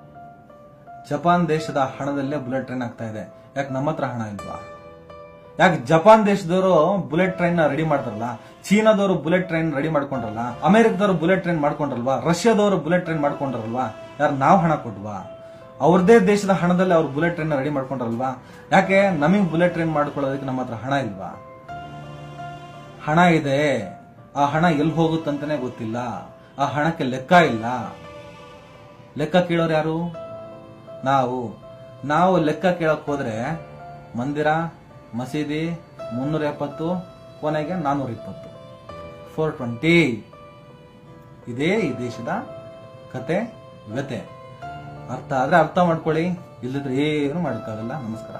Speaker 2: ಜಪಾನ್ ದೇಶದ ಹಣದಲ್ಲೇ ಬುಲೆಟ್ ಟ್ರೈನ್ ಆಗ್ತಾ ಇದೆ ಯಾಕೆ ನಮ್ಮ ಹತ್ರ ಹಣ ಇಲ್ವಾ ಯಾಕೆ ಜಪಾನ್ ದೇಶದವರು ಬುಲೆಟ್ ಟ್ರೈನ್ ನ ರೆಡಿ ಮಾಡ್ತಾರಲ್ಲ ಚೀನಾದವರು ಬುಲೆಟ್ ಟ್ರೈನ್ ರೆಡಿ ಮಾಡ್ಕೊಂಡ್ರಲ್ಲ ಅಮೆರಿಕದವರು ಬುಲೆಟ್ ಟ್ರೈನ್ ಮಾಡ್ಕೊಂಡ್ರಲ್ವಾ ರಷ್ಯಾದವರು ಬುಲೆಟ್ ಟ್ರೈನ್ ಮಾಡ್ಕೊಂಡ್ರಲ್ವಾ ಯಾರು ನಾವು ಹಣ ಕೊಟ್ವಾ ಅವ್ರದೇ ದೇಶದ ಹಣದಲ್ಲಿ ಅವ್ರು ಬುಲೆಟ್ ಟ್ರೈನ್ ರೆಡಿ ಮಾಡ್ಕೊಂಡ್ರಲ್ವಾ ಯಾಕೆ ನಮಗೆ ಬುಲೆಟ್ ಟ್ರೈನ್ ಮಾಡ್ಕೊಳ್ಳೋದಕ್ಕೆ ನಮ್ಮ ಹತ್ರ ಹಣ ಇಲ್ವಾ ಹಣ ಇದೆ ಆ ಹಣ ಎಲ್ಲಿ ಹೋಗುತ್ತಂತಾನೆ ಗೊತ್ತಿಲ್ಲ ಆ ಹಣಕ್ಕೆ ಲೆಕ್ಕ ಇಲ್ಲ ಲೆಕ್ಕ ಕೇಳೋರು ಯಾರು ನಾವು ನಾವು ಲೆಕ್ಕ ಕೇಳಕ್ ಹೋದ್ರೆ ಮಂದಿರ ಮಸೀದಿ ಮುನ್ನೂರ ಎಪ್ಪತ್ತು ಕೊನೆಗೆ ನಾನ್ನೂರ ಇಪ್ಪತ್ತು ಫೋರ್ ಟ್ವೆಂಟಿ ಇದೇ ಈ ದೇಶದ ಕತೆ ವ್ಯತೆ ಅರ್ಥ ಆದ್ರೆ ಅರ್ಥ ಮಾಡ್ಕೊಳ್ಳಿ ಇಲ್ಲದ್ರೆ ಏನು ಮಾಡೋಕ್ಕಾಗಲ್ಲ ನಮಸ್ಕಾರ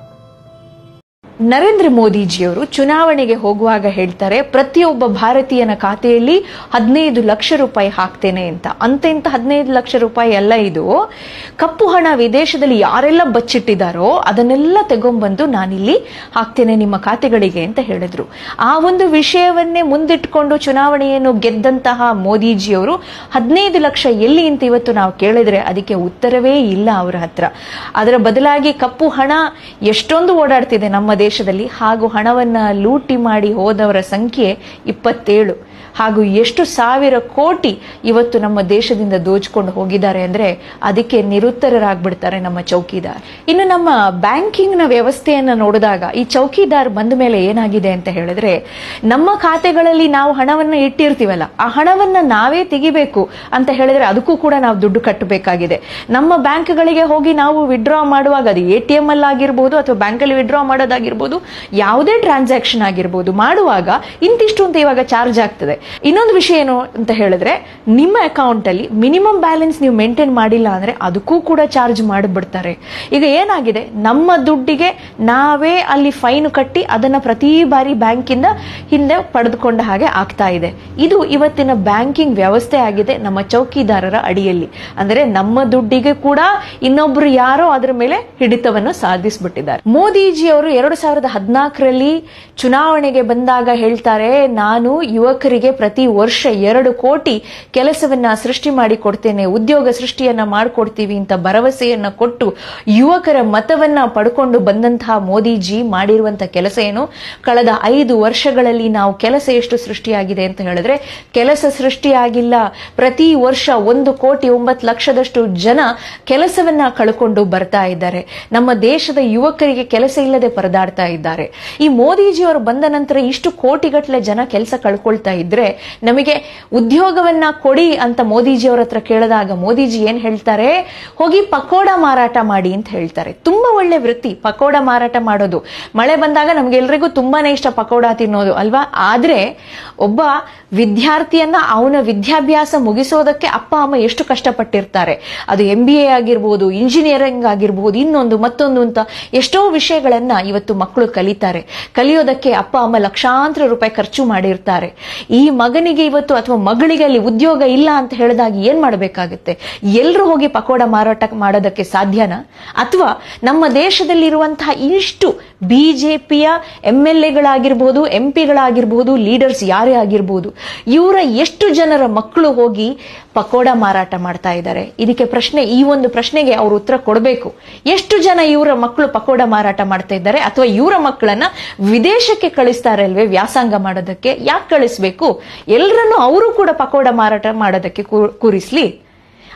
Speaker 3: ನರೇಂದ್ರ ಮೋದಿಜಿಯವರು ಚುನಾವಣೆಗೆ ಹೋಗುವಾಗ ಹೇಳ್ತಾರೆ ಪ್ರತಿಯೊಬ್ಬ ಭಾರತೀಯನ ಖಾತೆಯಲ್ಲಿ ಹದಿನೈದು ಲಕ್ಷ ರೂಪಾಯಿ ಹಾಕ್ತೇನೆ ಅಂತ ಅಂತೆಂತ ಹದಿನೈದು ಲಕ್ಷ ರೂಪಾಯಿ ಅಲ್ಲ ಇದು ಕಪ್ಪು ಹಣ ವಿದೇಶದಲ್ಲಿ ಯಾರೆಲ್ಲ ಬಚ್ಚಿಟ್ಟಿದ್ದಾರೋ ಅದನ್ನೆಲ್ಲ ತಗೊಂಡ್ಬಂದು ನಾನಿಲ್ಲಿ ಹಾಕ್ತೇನೆ ನಿಮ್ಮ ಖಾತೆಗಳಿಗೆ ಅಂತ ಹೇಳಿದ್ರು ಆ ಒಂದು ವಿಷಯವನ್ನೇ ಮುಂದಿಟ್ಕೊಂಡು ಚುನಾವಣೆಯನ್ನು ಗೆದ್ದಂತಹ ಮೋದಿಜಿಯವರು ಹದಿನೈದು ಲಕ್ಷ ಎಲ್ಲಿ ಅಂತ ಇವತ್ತು ನಾವು ಕೇಳಿದ್ರೆ ಅದಕ್ಕೆ ಉತ್ತರವೇ ಇಲ್ಲ ಅವರ ಹತ್ರ ಅದರ ಬದಲಾಗಿ ಕಪ್ಪು ಹಣ ಎಷ್ಟೊಂದು ಓಡಾಡ್ತಿದೆ ನಮ್ಮ ದೇಶದಲ್ಲಿ ಹಾಗೂ ಹಣವನ್ನ ಲೂಟಿ ಮಾಡಿ ಹೋದವರ ಸಂಖ್ಯೆ ಇಪ್ಪತ್ತೇಳು ಹಾಗೂ ಎಷ್ಟು ಸಾವಿರ ಕೋಟಿ ಇವತ್ತು ನಮ್ಮ ದೇಶದಿಂದ ದೋಚ್ಕೊಂಡು ಹೋಗಿದ್ದಾರೆ ಅಂದ್ರೆ ಅದಕ್ಕೆ ನಿರುತ್ತರರಾಗ್ಬಿಡ್ತಾರೆ ನಮ್ಮ ಚೌಕಿದಾರ್ ಇನ್ನು ನಮ್ಮ ಬ್ಯಾಂಕಿಂಗ್ ನ ವ್ಯವಸ್ಥೆಯನ್ನ ನೋಡಿದಾಗ ಈ ಚೌಕಿದಾರ್ ಬಂದ ಮೇಲೆ ಏನಾಗಿದೆ ಅಂತ ಹೇಳಿದ್ರೆ ನಮ್ಮ ಖಾತೆಗಳಲ್ಲಿ ನಾವು ಹಣವನ್ನ ಇಟ್ಟಿರ್ತೀವಲ್ಲ ಆ ಹಣವನ್ನ ನಾವೇ ತೆಗಿಬೇಕು ಅಂತ ಹೇಳಿದ್ರೆ ಅದಕ್ಕೂ ಕೂಡ ನಾವು ದುಡ್ಡು ಕಟ್ಟಬೇಕಾಗಿದೆ ನಮ್ಮ ಬ್ಯಾಂಕ್ಗಳಿಗೆ ಹೋಗಿ ನಾವು ವಿಡ್ರಾ ಮಾಡುವಾಗ ಅದು ಎ ಟಿ ಎಂ ಅಲ್ಲಿ ಆಗಿರ್ಬೋದು ಅಥವಾ ಬ್ಯಾಂಕಲ್ಲಿ ವಿಡ್ರಾ ಮಾಡೋದಾಗಿರ್ಬೋದು ಯಾವುದೇ ಟ್ರಾನ್ಸಾಕ್ಷನ್ ಆಗಿರ್ಬೋದು ಮಾಡುವಾಗ ಇಂತಿಷ್ಟು ಅಂತ ಇವಾಗ ಚಾರ್ಜ್ ಆಗ್ತದೆ ಇನ್ನೊಂದು ವಿಷಯ ಏನು ಅಂತ ಹೇಳಿದ್ರೆ ನಿಮ್ಮ ಅಕೌಂಟ್ ಅಲ್ಲಿ ಮಿನಿಮಮ್ ಬ್ಯಾಲೆನ್ಸ್ ನೀವು ಮೇಂಟೈನ್ ಮಾಡಿಲ್ಲ ಅಂದ್ರೆ ಅದಕ್ಕೂ ಕೂಡ ಚಾರ್ಜ್ ಮಾಡಿಬಿಡ್ತಾರೆ ಈಗ ಏನಾಗಿದೆ ನಮ್ಮ ದುಡ್ಡಿಗೆ ನಾವೇ ಅಲ್ಲಿ ಫೈನ್ ಕಟ್ಟಿ ಅದನ್ನ ಪ್ರತಿ ಬಾರಿ ಬ್ಯಾಂಕಿಂದ ಹಿಂದೆ ಪಡೆದುಕೊಂಡ ಹಾಗೆ ಆಗ್ತಾ ಇದೆ ಇದು ಇವತ್ತಿನ ಬ್ಯಾಂಕಿಂಗ್ ವ್ಯವಸ್ಥೆ ಆಗಿದೆ ನಮ್ಮ ಚೌಕಿದಾರರ ಅಡಿಯಲ್ಲಿ ಅಂದ್ರೆ ನಮ್ಮ ದುಡ್ಡಿಗೆ ಕೂಡ ಇನ್ನೊಬ್ರು ಯಾರೋ ಅದರ ಮೇಲೆ ಹಿಡಿತವನ್ನು ಸಾಧಿಸ್ಬಿಟ್ಟಿದ್ದಾರೆ ಮೋದಿಜಿ ಅವರು ಎರಡು ಸಾವಿರದ ಹದಿನಾಲ್ಕರಲ್ಲಿ ಚುನಾವಣೆಗೆ ಬಂದಾಗ ಹೇಳ್ತಾರೆ ನಾನು ಯುವಕರಿಗೆ ಪ್ರತಿ ವರ್ಷ ಎರಡು ಕೋಟಿ ಕೆಲಸವನ್ನ ಸೃಷ್ಟಿ ಮಾಡಿ ಕೊಡ್ತೇನೆ ಉದ್ಯೋಗ ಸೃಷ್ಟಿಯನ್ನ ಮಾಡಿಕೊಡ್ತೀವಿ ಅಂತ ಭರವಸೆಯನ್ನ ಕೊಟ್ಟು ಯುವಕರ ಮತವನ್ನ ಪಡ್ಕೊಂಡು ಬಂದಂತಹ ಮೋದಿಜಿ ಮಾಡಿರುವಂತಹ ಕೆಲಸ ಏನು ಕಳೆದ ಐದು ವರ್ಷಗಳಲ್ಲಿ ನಾವು ಕೆಲಸ ಎಷ್ಟು ಸೃಷ್ಟಿಯಾಗಿದೆ ಅಂತ ಹೇಳಿದ್ರೆ ಕೆಲಸ ಸೃಷ್ಟಿಯಾಗಿಲ್ಲ ಪ್ರತಿ ವರ್ಷ ಒಂದು ಕೋಟಿ ಒಂಬತ್ತು ಲಕ್ಷದಷ್ಟು ಜನ ಕೆಲಸವನ್ನ ಕಳ್ಕೊಂಡು ಬರ್ತಾ ಇದ್ದಾರೆ ನಮ್ಮ ದೇಶದ ಯುವಕರಿಗೆ ಕೆಲಸ ಇಲ್ಲದೆ ಪರದಾಡ್ತಾ ಇದ್ದಾರೆ ಈ ಮೋದಿಜಿಯವರು ಬಂದ ನಂತರ ಇಷ್ಟು ಕೋಟಿಗಟ್ಟಲೆ ಜನ ಕೆಲಸ ಕಳ್ಕೊಳ್ತಾ ಇದ್ರೆ ನಮಗೆ ಉದ್ಯೋಗವನ್ನ ಕೊಡಿ ಅಂತ ಮೋದಿಜಿಯವರ ಹತ್ರ ಕೇಳಿದಾಗ ಮೋದಿಜಿ ಏನ್ ಹೇಳ್ತಾರೆ ಹೋಗಿ ಪಕೋಡ ಮಾರಾಟ ಮಾಡಿ ಅಂತ ಹೇಳ್ತಾರೆ ತುಂಬಾ ಒಳ್ಳೆ ವೃತ್ತಿ ಪಕೋಡ ಮಾರಾಟ ಮಾಡೋದು ಮಳೆ ಬಂದಾಗ ನಮ್ಗೆಲ್ರಿಗೂ ತುಂಬಾನೇ ಇಷ್ಟ ಪಕೋಡ ತಿನ್ನೋದು ಅಲ್ವಾ ಆದ್ರೆ ಒಬ್ಬ ವಿದ್ಯಾರ್ಥಿಯನ್ನ ಅವನ ವಿದ್ಯಾಭ್ಯಾಸ ಮುಗಿಸೋದಕ್ಕೆ ಅಪ್ಪ ಅಮ್ಮ ಎಷ್ಟು ಕಷ್ಟಪಟ್ಟಿರ್ತಾರೆ ಅದು ಎಂ ಬಿ ಎ ಆಗಿರ್ಬೋದು ಇಂಜಿನಿಯರಿಂಗ್ ಆಗಿರ್ಬೋದು ಇನ್ನೊಂದು ಮತ್ತೊಂದು ಅಂತ ಎಷ್ಟೋ ವಿಷಯಗಳನ್ನ ಇವತ್ತು ಮಕ್ಕಳು ಕಲಿತಾರೆ ಕಲಿಯೋದಕ್ಕೆ ಅಪ್ಪ ಅಮ್ಮ ಲಕ್ಷಾಂತರ ರೂಪಾಯಿ ಖರ್ಚು ಮಾಡಿರ್ತಾರೆ ಈ ಮಗನಿಗೆ ಇವತ್ತು ಅಥವಾ ಮಗಳಿಗೆ ಅಲ್ಲಿ ಉದ್ಯೋಗ ಇಲ್ಲ ಅಂತ ಹೇಳಿದಾಗ ಏನ್ ಮಾಡಬೇಕಾಗುತ್ತೆ ಎಲ್ರು ಹೋಗಿ ಪಕೋಡ ಮಾರಾಟ ಮಾಡೋದಕ್ಕೆ ಸಾಧ್ಯನಾ ಅಥವಾ ನಮ್ಮ ದೇಶದಲ್ಲಿರುವಂತಹ ಇಷ್ಟು ಬಿಜೆಪಿಯ ಎಂ ಎಲ್ ಎಗಳಾಗಿರ್ಬೋದು ಎಂ ಪಿಗಳಾಗಿರ್ಬೋದು ಲೀಡರ್ಸ್ ಯಾರೇ ಆಗಿರ್ಬೋದು ಇವರ ಎಷ್ಟು ಜನರ ಮಕ್ಕಳು ಹೋಗಿ ಪಕೋಡ ಮಾರಾಟ ಮಾಡ್ತಾ ಇದ್ದಾರೆ ಇದಕ್ಕೆ ಪ್ರಶ್ನೆ ಈ ಒಂದು ಪ್ರಶ್ನೆಗೆ ಅವರು ಉತ್ತರ ಕೊಡಬೇಕು ಎಷ್ಟು ಜನ ಇವರ ಮಕ್ಕಳು ಪಕೋಡ ಮಾರಾಟ ಮಾಡ್ತಾ ಇದ್ದಾರೆ ಅಥವಾ ಇವರ ಮಕ್ಕಳನ್ನ ವಿದೇಶಕ್ಕೆ ಕಳಿಸ್ತಾರೆ ಅಲ್ವೇ ವ್ಯಾಸಂಗ ಮಾಡೋದಕ್ಕೆ ಯಾಕೆ ಕಳಿಸ್ಬೇಕು ಎಲ್ಲರನ್ನು ಅವರು ಕೂಡ ಪಕೋಡ ಮಾರಾಟ ಮಾಡೋದಕ್ಕೆ ಕೂ- ಕೂರಿಸ್ಲಿ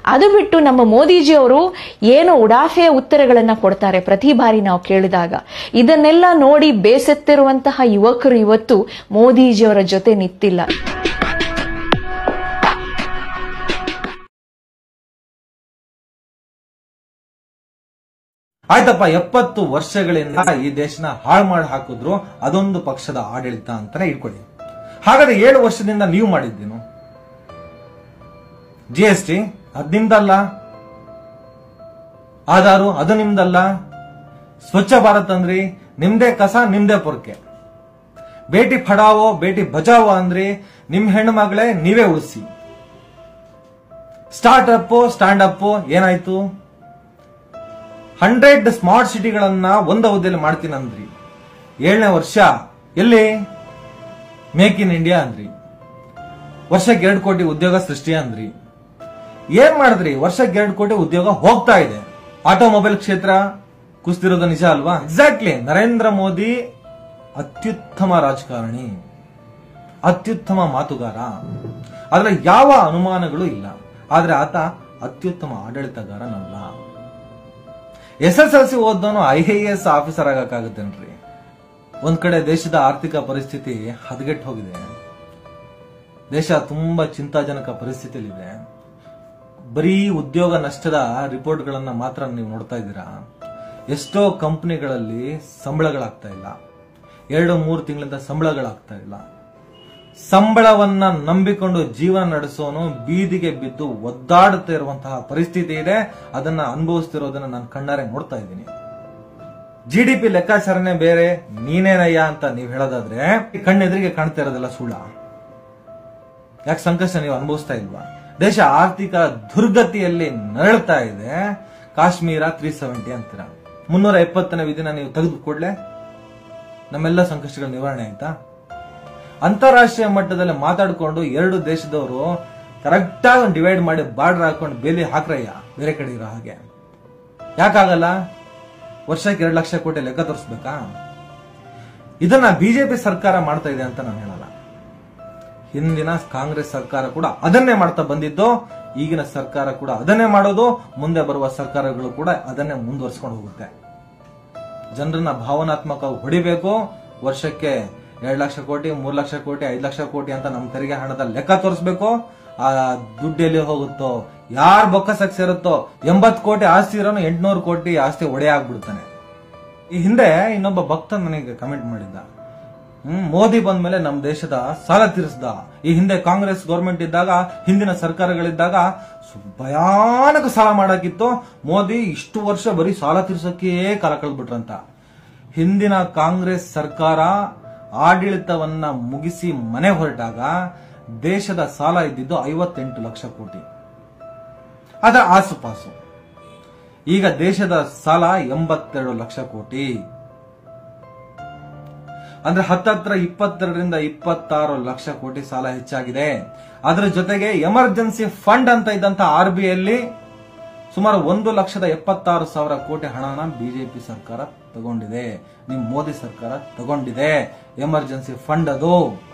Speaker 3: ಅದು ಬಿಟ್ಟು ನಮ್ಮ ಮೋದಿಜಿ ಅವರು ಏನೋ ಉಡಾಫೆಯ ಉತ್ತರಗಳನ್ನ ಕೊಡ್ತಾರೆ ಪ್ರತಿ ಬಾರಿ ನಾವು ಕೇಳಿದಾಗ ಇದನ್ನೆಲ್ಲ ನೋಡಿ ಬೇಸತ್ತಿರುವಂತಹ ಯುವಕರು ಇವತ್ತು ಮೋದಿಜಿಯವರ ಜೊತೆ ನಿಂತಿಲ್ಲ
Speaker 2: ಆಯ್ತಪ್ಪ ಎಪ್ಪತ್ತು ವರ್ಷಗಳಿಂದ ಈ ದೇಶನ ಹಾಳು ಮಾಡಿ ಹಾಕಿದ್ರು ಅದೊಂದು ಪಕ್ಷದ ಆಡಳಿತ ಅಂತಾನೆ ಇಟ್ಕೊಳ್ಳಿ ಹಾಗಾದ್ರೆ ಏಳು ವರ್ಷದಿಂದ ನೀವು ಮಾಡಿದ್ದೇನು ಜಿ ಎಸ್ ಟಿ ಅದ್ ನಿಮ್ದಲ್ಲ ಆಧಾರು ಅದು ನಿಮ್ದಲ್ಲ ಸ್ವಚ್ಛ ಭಾರತ್ ಅಂದ್ರಿ ನಿಮ್ದೇ ಕಸ ನಿಮ್ದೇ ಪೊರ್ಕೆ ಬೇಟಿ ಪಡಾವೋ ಬೇಟಿ ಬಚಾವೋ ಅಂದ್ರಿ ನಿಮ್ ಹೆಣ್ಣು ಮಗಳೇ ನೀವೇ ಉಳಿಸಿ ಸ್ಟಾರ್ಟ್ ಅಪ್ ಸ್ಟ್ಯಾಂಡ್ ಅಪ್ ಏನಾಯ್ತು ಹಂಡ್ರೆಡ್ ಸ್ಮಾರ್ಟ್ ಸಿಟಿಗಳನ್ನ ಒಂದು ಅವಧಿಯಲ್ಲಿ ಮಾಡ್ತೀನಿ ಅಂದ್ರಿ ಏಳನೇ ವರ್ಷ ಎಲ್ಲಿ ಮೇಕ್ ಇನ್ ಇಂಡಿಯಾ ಅಂದ್ರಿ ವರ್ಷಕ್ಕೆ ಎರಡು ಕೋಟಿ ಉದ್ಯೋಗ ಸೃಷ್ಟಿ ಅಂದ್ರಿ ಏನ್ ಮಾಡಿದ್ರಿ ವರ್ಷಕ್ಕೆ ಎರಡು ಕೋಟಿ ಉದ್ಯೋಗ ಹೋಗ್ತಾ ಇದೆ ಆಟೋಮೊಬೈಲ್ ಕ್ಷೇತ್ರ ಕುಸ್ತಿರೋದು ನಿಜ ಅಲ್ವಾ ಎಕ್ಸಾಕ್ಟ್ಲಿ ನರೇಂದ್ರ ಮೋದಿ ಅತ್ಯುತ್ತಮ ರಾಜಕಾರಣಿ ಅತ್ಯುತ್ತಮ ಮಾತುಗಾರ ಆದ್ರೆ ಯಾವ ಅನುಮಾನಗಳು ಇಲ್ಲ ಆದ್ರೆ ಆತ ಅತ್ಯುತ್ತಮ ಆಡಳಿತಗಾರನಲ್ಲ ಎಸ್ ಎಸ್ ಎಲ್ ಸಿ ಓದೋನು ಐ ಎ ಎಸ್ ಆಫೀಸರ್ ಆಗಕ್ಕಾಗುತ್ತೇನ್ರಿ ಒಂದ್ ಕಡೆ ದೇಶದ ಆರ್ಥಿಕ ಪರಿಸ್ಥಿತಿ ಹದಗೆಟ್ಟು ಹೋಗಿದೆ ದೇಶ ತುಂಬಾ ಚಿಂತಾಜನಕ ಪರಿಸ್ಥಿತಿಯಲ್ಲಿದೆ ಬರೀ ಉದ್ಯೋಗ ನಷ್ಟದ ರಿಪೋರ್ಟ್ಗಳನ್ನ ಮಾತ್ರ ನೀವು ನೋಡ್ತಾ ಇದ್ದೀರಾ ಎಷ್ಟೋ ಕಂಪನಿಗಳಲ್ಲಿ ಸಂಬಳಗಳಾಗ್ತಾ ಇಲ್ಲ ಎರಡು ಮೂರು ತಿಂಗಳಿಂದ ಸಂಬಳಗಳಾಗ್ತಾ ಇಲ್ಲ ಸಂಬಳವನ್ನ ನಂಬಿಕೊಂಡು ಜೀವನ ನಡೆಸೋನು ಬೀದಿಗೆ ಬಿದ್ದು ಒದ್ದಾಡುತ್ತಾ ಇರುವಂತಹ ಪರಿಸ್ಥಿತಿ ಇದೆ ಅದನ್ನ ಅನುಭವಿಸ್ತಿರೋದನ್ನ ನಾನು ಕಣ್ಣಾರೆ ನೋಡ್ತಾ ಇದ್ದೀನಿ ಜಿ ಡಿ ಪಿ ಲೆಕ್ಕಾಚಾರನೆ ಬೇರೆ ನೀನೇನಯ್ಯ ಅಂತ ನೀವು ಹೇಳೋದಾದ್ರೆ ಕಣ್ಣೆದುರಿಗೆ ಕಾಣ್ತಾ ಇರೋದೆಲ್ಲ ಸುಳ್ಳ ಯಾಕೆ ಸಂಕಷ್ಟ ನೀವು ಅನುಭವಿಸ್ತಾ ಇಲ್ವಾ ದೇಶ ಆರ್ಥಿಕ ದುರ್ಗತಿಯಲ್ಲಿ ನರಳ್ತಾ ಇದೆ ಕಾಶ್ಮೀರ ತ್ರೀ ಸೆವೆಂಟಿ ಅಂತೀರ ಮುನ್ನೂರ ಎಪ್ಪತ್ತನೇ ವಿಧಿನ ನೀವು ತೆಗೆದು ಕೂಡಲೇ ನಮ್ಮೆಲ್ಲ ಸಂಕಷ್ಟಗಳ ನಿವಾರಣೆ ಆಯ್ತಾ ಅಂತಾರಾಷ್ಟ್ರೀಯ ಮಟ್ಟದಲ್ಲಿ ಮಾತಾಡ್ಕೊಂಡು ಎರಡು ದೇಶದವರು ಕರೆಕ್ಟ್ ಆಗಿ ಡಿವೈಡ್ ಮಾಡಿ ಬಾರ್ಡರ್ ಹಾಕೊಂಡು ಬೇಲಿ ಹಾಕ್ರಯ್ಯ ಬೇರೆ ಕಡೆ ಇರೋ ಹಾಗೆ ಯಾಕಾಗಲ್ಲ ವರ್ಷಕ್ಕೆ ಎರಡು ಲಕ್ಷ ಕೋಟಿ ಲೆಕ್ಕ ತೋರಿಸ್ಬೇಕಾ ಇದನ್ನ ಬಿಜೆಪಿ ಸರ್ಕಾರ ಮಾಡ್ತಾ ಇದೆ ಅಂತ ನಾನು ಹೇಳಲ್ಲ ಹಿಂದಿನ ಕಾಂಗ್ರೆಸ್ ಸರ್ಕಾರ ಕೂಡ ಅದನ್ನೇ ಮಾಡ್ತಾ ಬಂದಿದ್ದು ಈಗಿನ ಸರ್ಕಾರ ಕೂಡ ಅದನ್ನೇ ಮಾಡೋದು ಮುಂದೆ ಬರುವ ಸರ್ಕಾರಗಳು ಕೂಡ ಅದನ್ನೇ ಮುಂದುವರ್ಸ್ಕೊಂಡು ಹೋಗುತ್ತೆ ಜನರನ್ನ ಭಾವನಾತ್ಮಕ ಹೊಡಿಬೇಕು ವರ್ಷಕ್ಕೆ ಎರಡ್ ಲಕ್ಷ ಕೋಟಿ ಮೂರ್ ಲಕ್ಷ ಕೋಟಿ ಐದ್ ಲಕ್ಷ ಕೋಟಿ ಅಂತ ನಮ್ಮ ತೆರಿಗೆ ಹಣದ ಲೆಕ್ಕ ತೋರಿಸ್ಬೇಕು ಆ ದುಡ್ಡು ಎಲ್ಲಿ ಹೋಗುತ್ತೋ ಯಾರ್ ಬೊಕ್ಕಸಕ್ ಸೇರುತ್ತೋ ಎಂಬತ್ ಕೋಟಿ ಆಸ್ತಿ ಇರೋನು ಎಂಟ್ನೂರು ಕೋಟಿ ಆಸ್ತಿ ಒಡೆ ಆಗ್ಬಿಡ್ತಾನೆ ಈ ಹಿಂದೆ ಇನ್ನೊಬ್ಬ ಭಕ್ತ ನನಗೆ ಕಮೆಂಟ್ ಮಾಡಿದ್ದ ಹ್ಮ್ ಮೋದಿ ಬಂದ್ಮೇಲೆ ನಮ್ಮ ದೇಶದ ಸಾಲ ತೀರಿಸ್ದ ಈ ಹಿಂದೆ ಕಾಂಗ್ರೆಸ್ ಗೌರ್ಮೆಂಟ್ ಇದ್ದಾಗ ಹಿಂದಿನ ಸರ್ಕಾರಗಳಿದ್ದಾಗ ಸು- ಭಯಾನಕ ಸಾಲ ಮಾಡಾಕಿತ್ತು ಮೋದಿ ಇಷ್ಟು ವರ್ಷ ಬರೀ ಸಾಲ ತೀರ್ಸಕ್ಕೆ ಕಾಲ ಕಳೆದ್ಬಿಟ್ರಂತ ಹಿಂದಿನ ಕಾಂಗ್ರೆಸ್ ಸರ್ಕಾರ ಆಡಳಿತವನ್ನ ಮುಗಿಸಿ ಮನೆ ಹೊರಟಾಗ ದೇಶದ ಸಾಲ ಇದ್ದಿದ್ದು ಐವತ್ತೆಂಟು ಲಕ್ಷ ಕೋಟಿ ಅದರ ಆಸುಪಾಸು ಈಗ ದೇಶದ ಸಾಲ ಎಂಬತ್ತೆರಡು ಲಕ್ಷ ಕೋಟಿ ಅಂದ್ರೆ ಹತ್ತತ್ರ ಇಪ್ಪತ್ತೆರಡರಿಂದ ಇಪ್ಪತ್ತಾರು ಲಕ್ಷ ಕೋಟಿ ಸಾಲ ಹೆಚ್ಚಾಗಿದೆ ಅದರ ಜೊತೆಗೆ ಎಮರ್ಜೆನ್ಸಿ ಫಂಡ್ ಅಂತ ಇದ್ದಂತ ಆರ್ ಬಿ ಅಲ್ಲಿ ಸುಮಾರು ಒಂದು ಲಕ್ಷದ ಎಪ್ಪತ್ತಾರು ಸಾವಿರ ಕೋಟಿ ಹಣನ ಬಿಜೆಪಿ ಸರ್ಕಾರ ತಗೊಂಡಿದೆ ನಿಮ್ ಮೋದಿ ಸರ್ಕಾರ ತಗೊಂಡಿದೆ ಎಮರ್ಜೆನ್ಸಿ ಫಂಡ್ ಅದು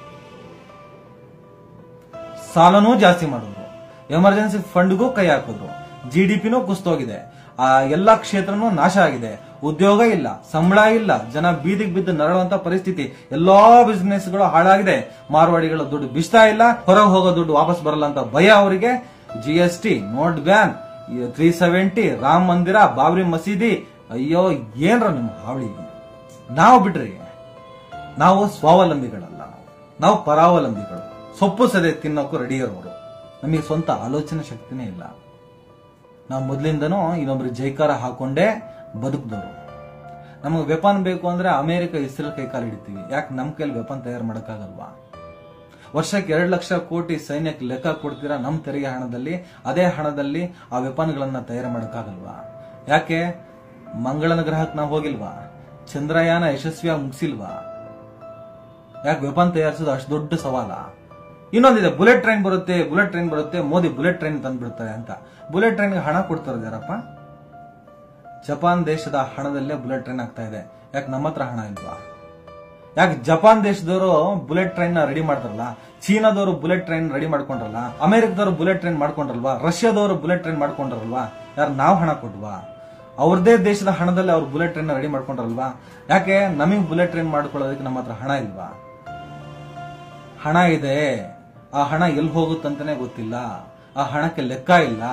Speaker 2: ಸಾಲನೂ ಜಾಸ್ತಿ ಮಾಡಿದ್ರು ಎಮರ್ಜೆನ್ಸಿ ಫಂಡ್ಗೂ ಕೈ ಹಾಕಿದ್ರು ಜಿ ಡಿ ಪಿನೂ ಕುಸ್ತೋಗಿದೆ ಆ ಎಲ್ಲಾ ಕ್ಷೇತ್ರನೂ ನಾಶ ಆಗಿದೆ ಉದ್ಯೋಗ ಇಲ್ಲ ಸಂಬಳ ಇಲ್ಲ ಜನ ಬೀದಿಗೆ ಬಿದ್ದು ನರಳುವಂತ ಪರಿಸ್ಥಿತಿ ಎಲ್ಲಾ ಬಿಸ್ನೆಸ್ ಗಳು ಹಾಳಾಗಿದೆ ಮಾರ್ವಾಡಿಗಳು ದುಡ್ಡು ಬಿಸ್ತಾ ಇಲ್ಲ ಹೊರಗೆ ಹೋಗೋ ದುಡ್ಡು ವಾಪಸ್ ಬರಲ್ಲ ಅಂತ ಭಯ ಅವರಿಗೆ G S T note ban three seventy Rama Mandir Babri ಮಸೀದಿ ಅಯ್ಯೋ ಏನ್ರ ನಿಮ್ಮ ಹಾವಳಿ ನಾವು ಬಿಡ್ರಿ ನಾವು ಸ್ವಾವಲಂಬಿಗಳಲ್ಲ ನಾವು ನಾವು ಪರಾವಲಂಬಿಗಳು ಸೊಪ್ಪು ಸದೆ ತಿನ್ನೋಕು ರೆಡಿ ಇರೋರು ನಮಗೆ ಸ್ವಂತ ಆಲೋಚನೆ ಶಕ್ತಿನೇ ಇಲ್ಲ ನಾವು ಮೊದಲಿಂದನೂ ಇನ್ನೊಬ್ರಿಗೆ ಜೈಕಾರ ಹಾಕೊಂಡೇ ಬದುಕಿದವರು ನಮಗೆ ವೆಪನ್ ಬೇಕು ಅಂದ್ರೆ ಅಮೆರಿಕ ಇಸ್ರೇಲ್ ಕೈ ಕಾಲು ಹಿಡಿತೀವಿ ಯಾಕೆ ನಮ್ಮ ಕೈಲಿ ವೆಪನ್ ತಯಾರು ಮಾಡೋಕ್ಕಾಗಲ್ವಾ ವರ್ಷಕ್ಕೆ ಎರಡು ಲಕ್ಷ ಕೋಟಿ ಸೈನ್ಯಕ್ಕೆ ಲೆಕ್ಕ ಕೊಡ್ತೀರಾ ನಮ್ಮ ತೆರಿಗೆ ಹಣದಲ್ಲಿ ಅದೇ ಹಣದಲ್ಲಿ ಆ ವೆಪನ್ಗಳನ್ನ ತಯಾರು ಮಾಡೋಕ್ಕಾಗಲ್ವಾ ಯಾಕೆ ಮಂಗಳನ ಗ್ರಹಕ್ಕೆ ನಾವು ಹೋಗಿಲ್ವಾ ಚಂದ್ರಯಾನ ಯಶಸ್ವಿಯಾಗಿ ಮುಗಿಸಿಲ್ವಾ ಯಾಕೆ ವೆಪನ್ ತಯಾರಿಸೋದು ಅಷ್ಟು ದೊಡ್ಡ ಸವಾಲ ಇನ್ನೊಂದಿದೆ ಬುಲೆಟ್ ಟ್ರೈನ್ ಬರುತ್ತೆ ಬುಲೆಟ್ ಟ್ರೈನ್ ಬರುತ್ತೆ ಮೋದಿ ಬುಲೆಟ್ ಟ್ರೈನ್ ತಂದ್ಬಿಡ್ತಾರೆ ಅಂತ ಬುಲೆಟ್ ಟ್ರೈನ್ಗೆ ಹಣ ಕೊಡ್ತಾರೆ ಯಾರಪ್ಪ ಜಪಾನ್ ದೇಶದ ಹಣದಲ್ಲೇ ಬುಲೆಟ್ ಟ್ರೈನ್ ಆಗ್ತಾ ಇದೆ ಯಾಕೆ ನಮ್ಮ ಹತ್ರ ಹಣ ಇಲ್ವಾ ಯಾಕೆ ಜಪಾನ್ ದೇಶದವರು ಬುಲೆಟ್ ಟ್ರೈನ್ ನ ರೆಡಿ ಮಾಡ್ತಾರಲ್ಲ ಚೀನಾದವರು ಬುಲೆಟ್ ಟ್ರೈನ್ ರೆಡಿ ಮಾಡ್ಕೊಂಡ್ರಲ್ಲ ಅಮೆರಿಕದವರು ಬುಲೆಟ್ ಟ್ರೈನ್ ಮಾಡ್ಕೊಂಡ್ರಲ್ವಾ ರಷ್ಯಾದವರು ಬುಲೆಟ್ ಟ್ರೈನ್ ಮಾಡ್ಕೊಂಡ್ರಲ್ವಾ ಯಾರು ನಾವು ಹಣ ಕೊಟ್ವಾ ಅವ್ರದೇ ದೇಶದ ಹಣದಲ್ಲಿ ಅವ್ರು ಬುಲೆಟ್ ಟ್ರೈನ್ ರೆಡಿ ಮಾಡ್ಕೊಂಡ್ರಲ್ವಾ ಯಾಕೆ ನಮಗೆ ಬುಲೆಟ್ ಟ್ರೈನ್ ಮಾಡ್ಕೊಳ್ಳೋದಕ್ಕೆ ನಮ್ಮ ಹತ್ರ ಹಣ ಇಲ್ವಾ ಹಣ ಇದೆ ಆ ಹಣ ಎಲ್ಲಿ ಹೋಗುತ್ತಂತಾನೆ ಗೊತ್ತಿಲ್ಲ ಆ ಹಣಕ್ಕೆ ಲೆಕ್ಕ ಇಲ್ಲ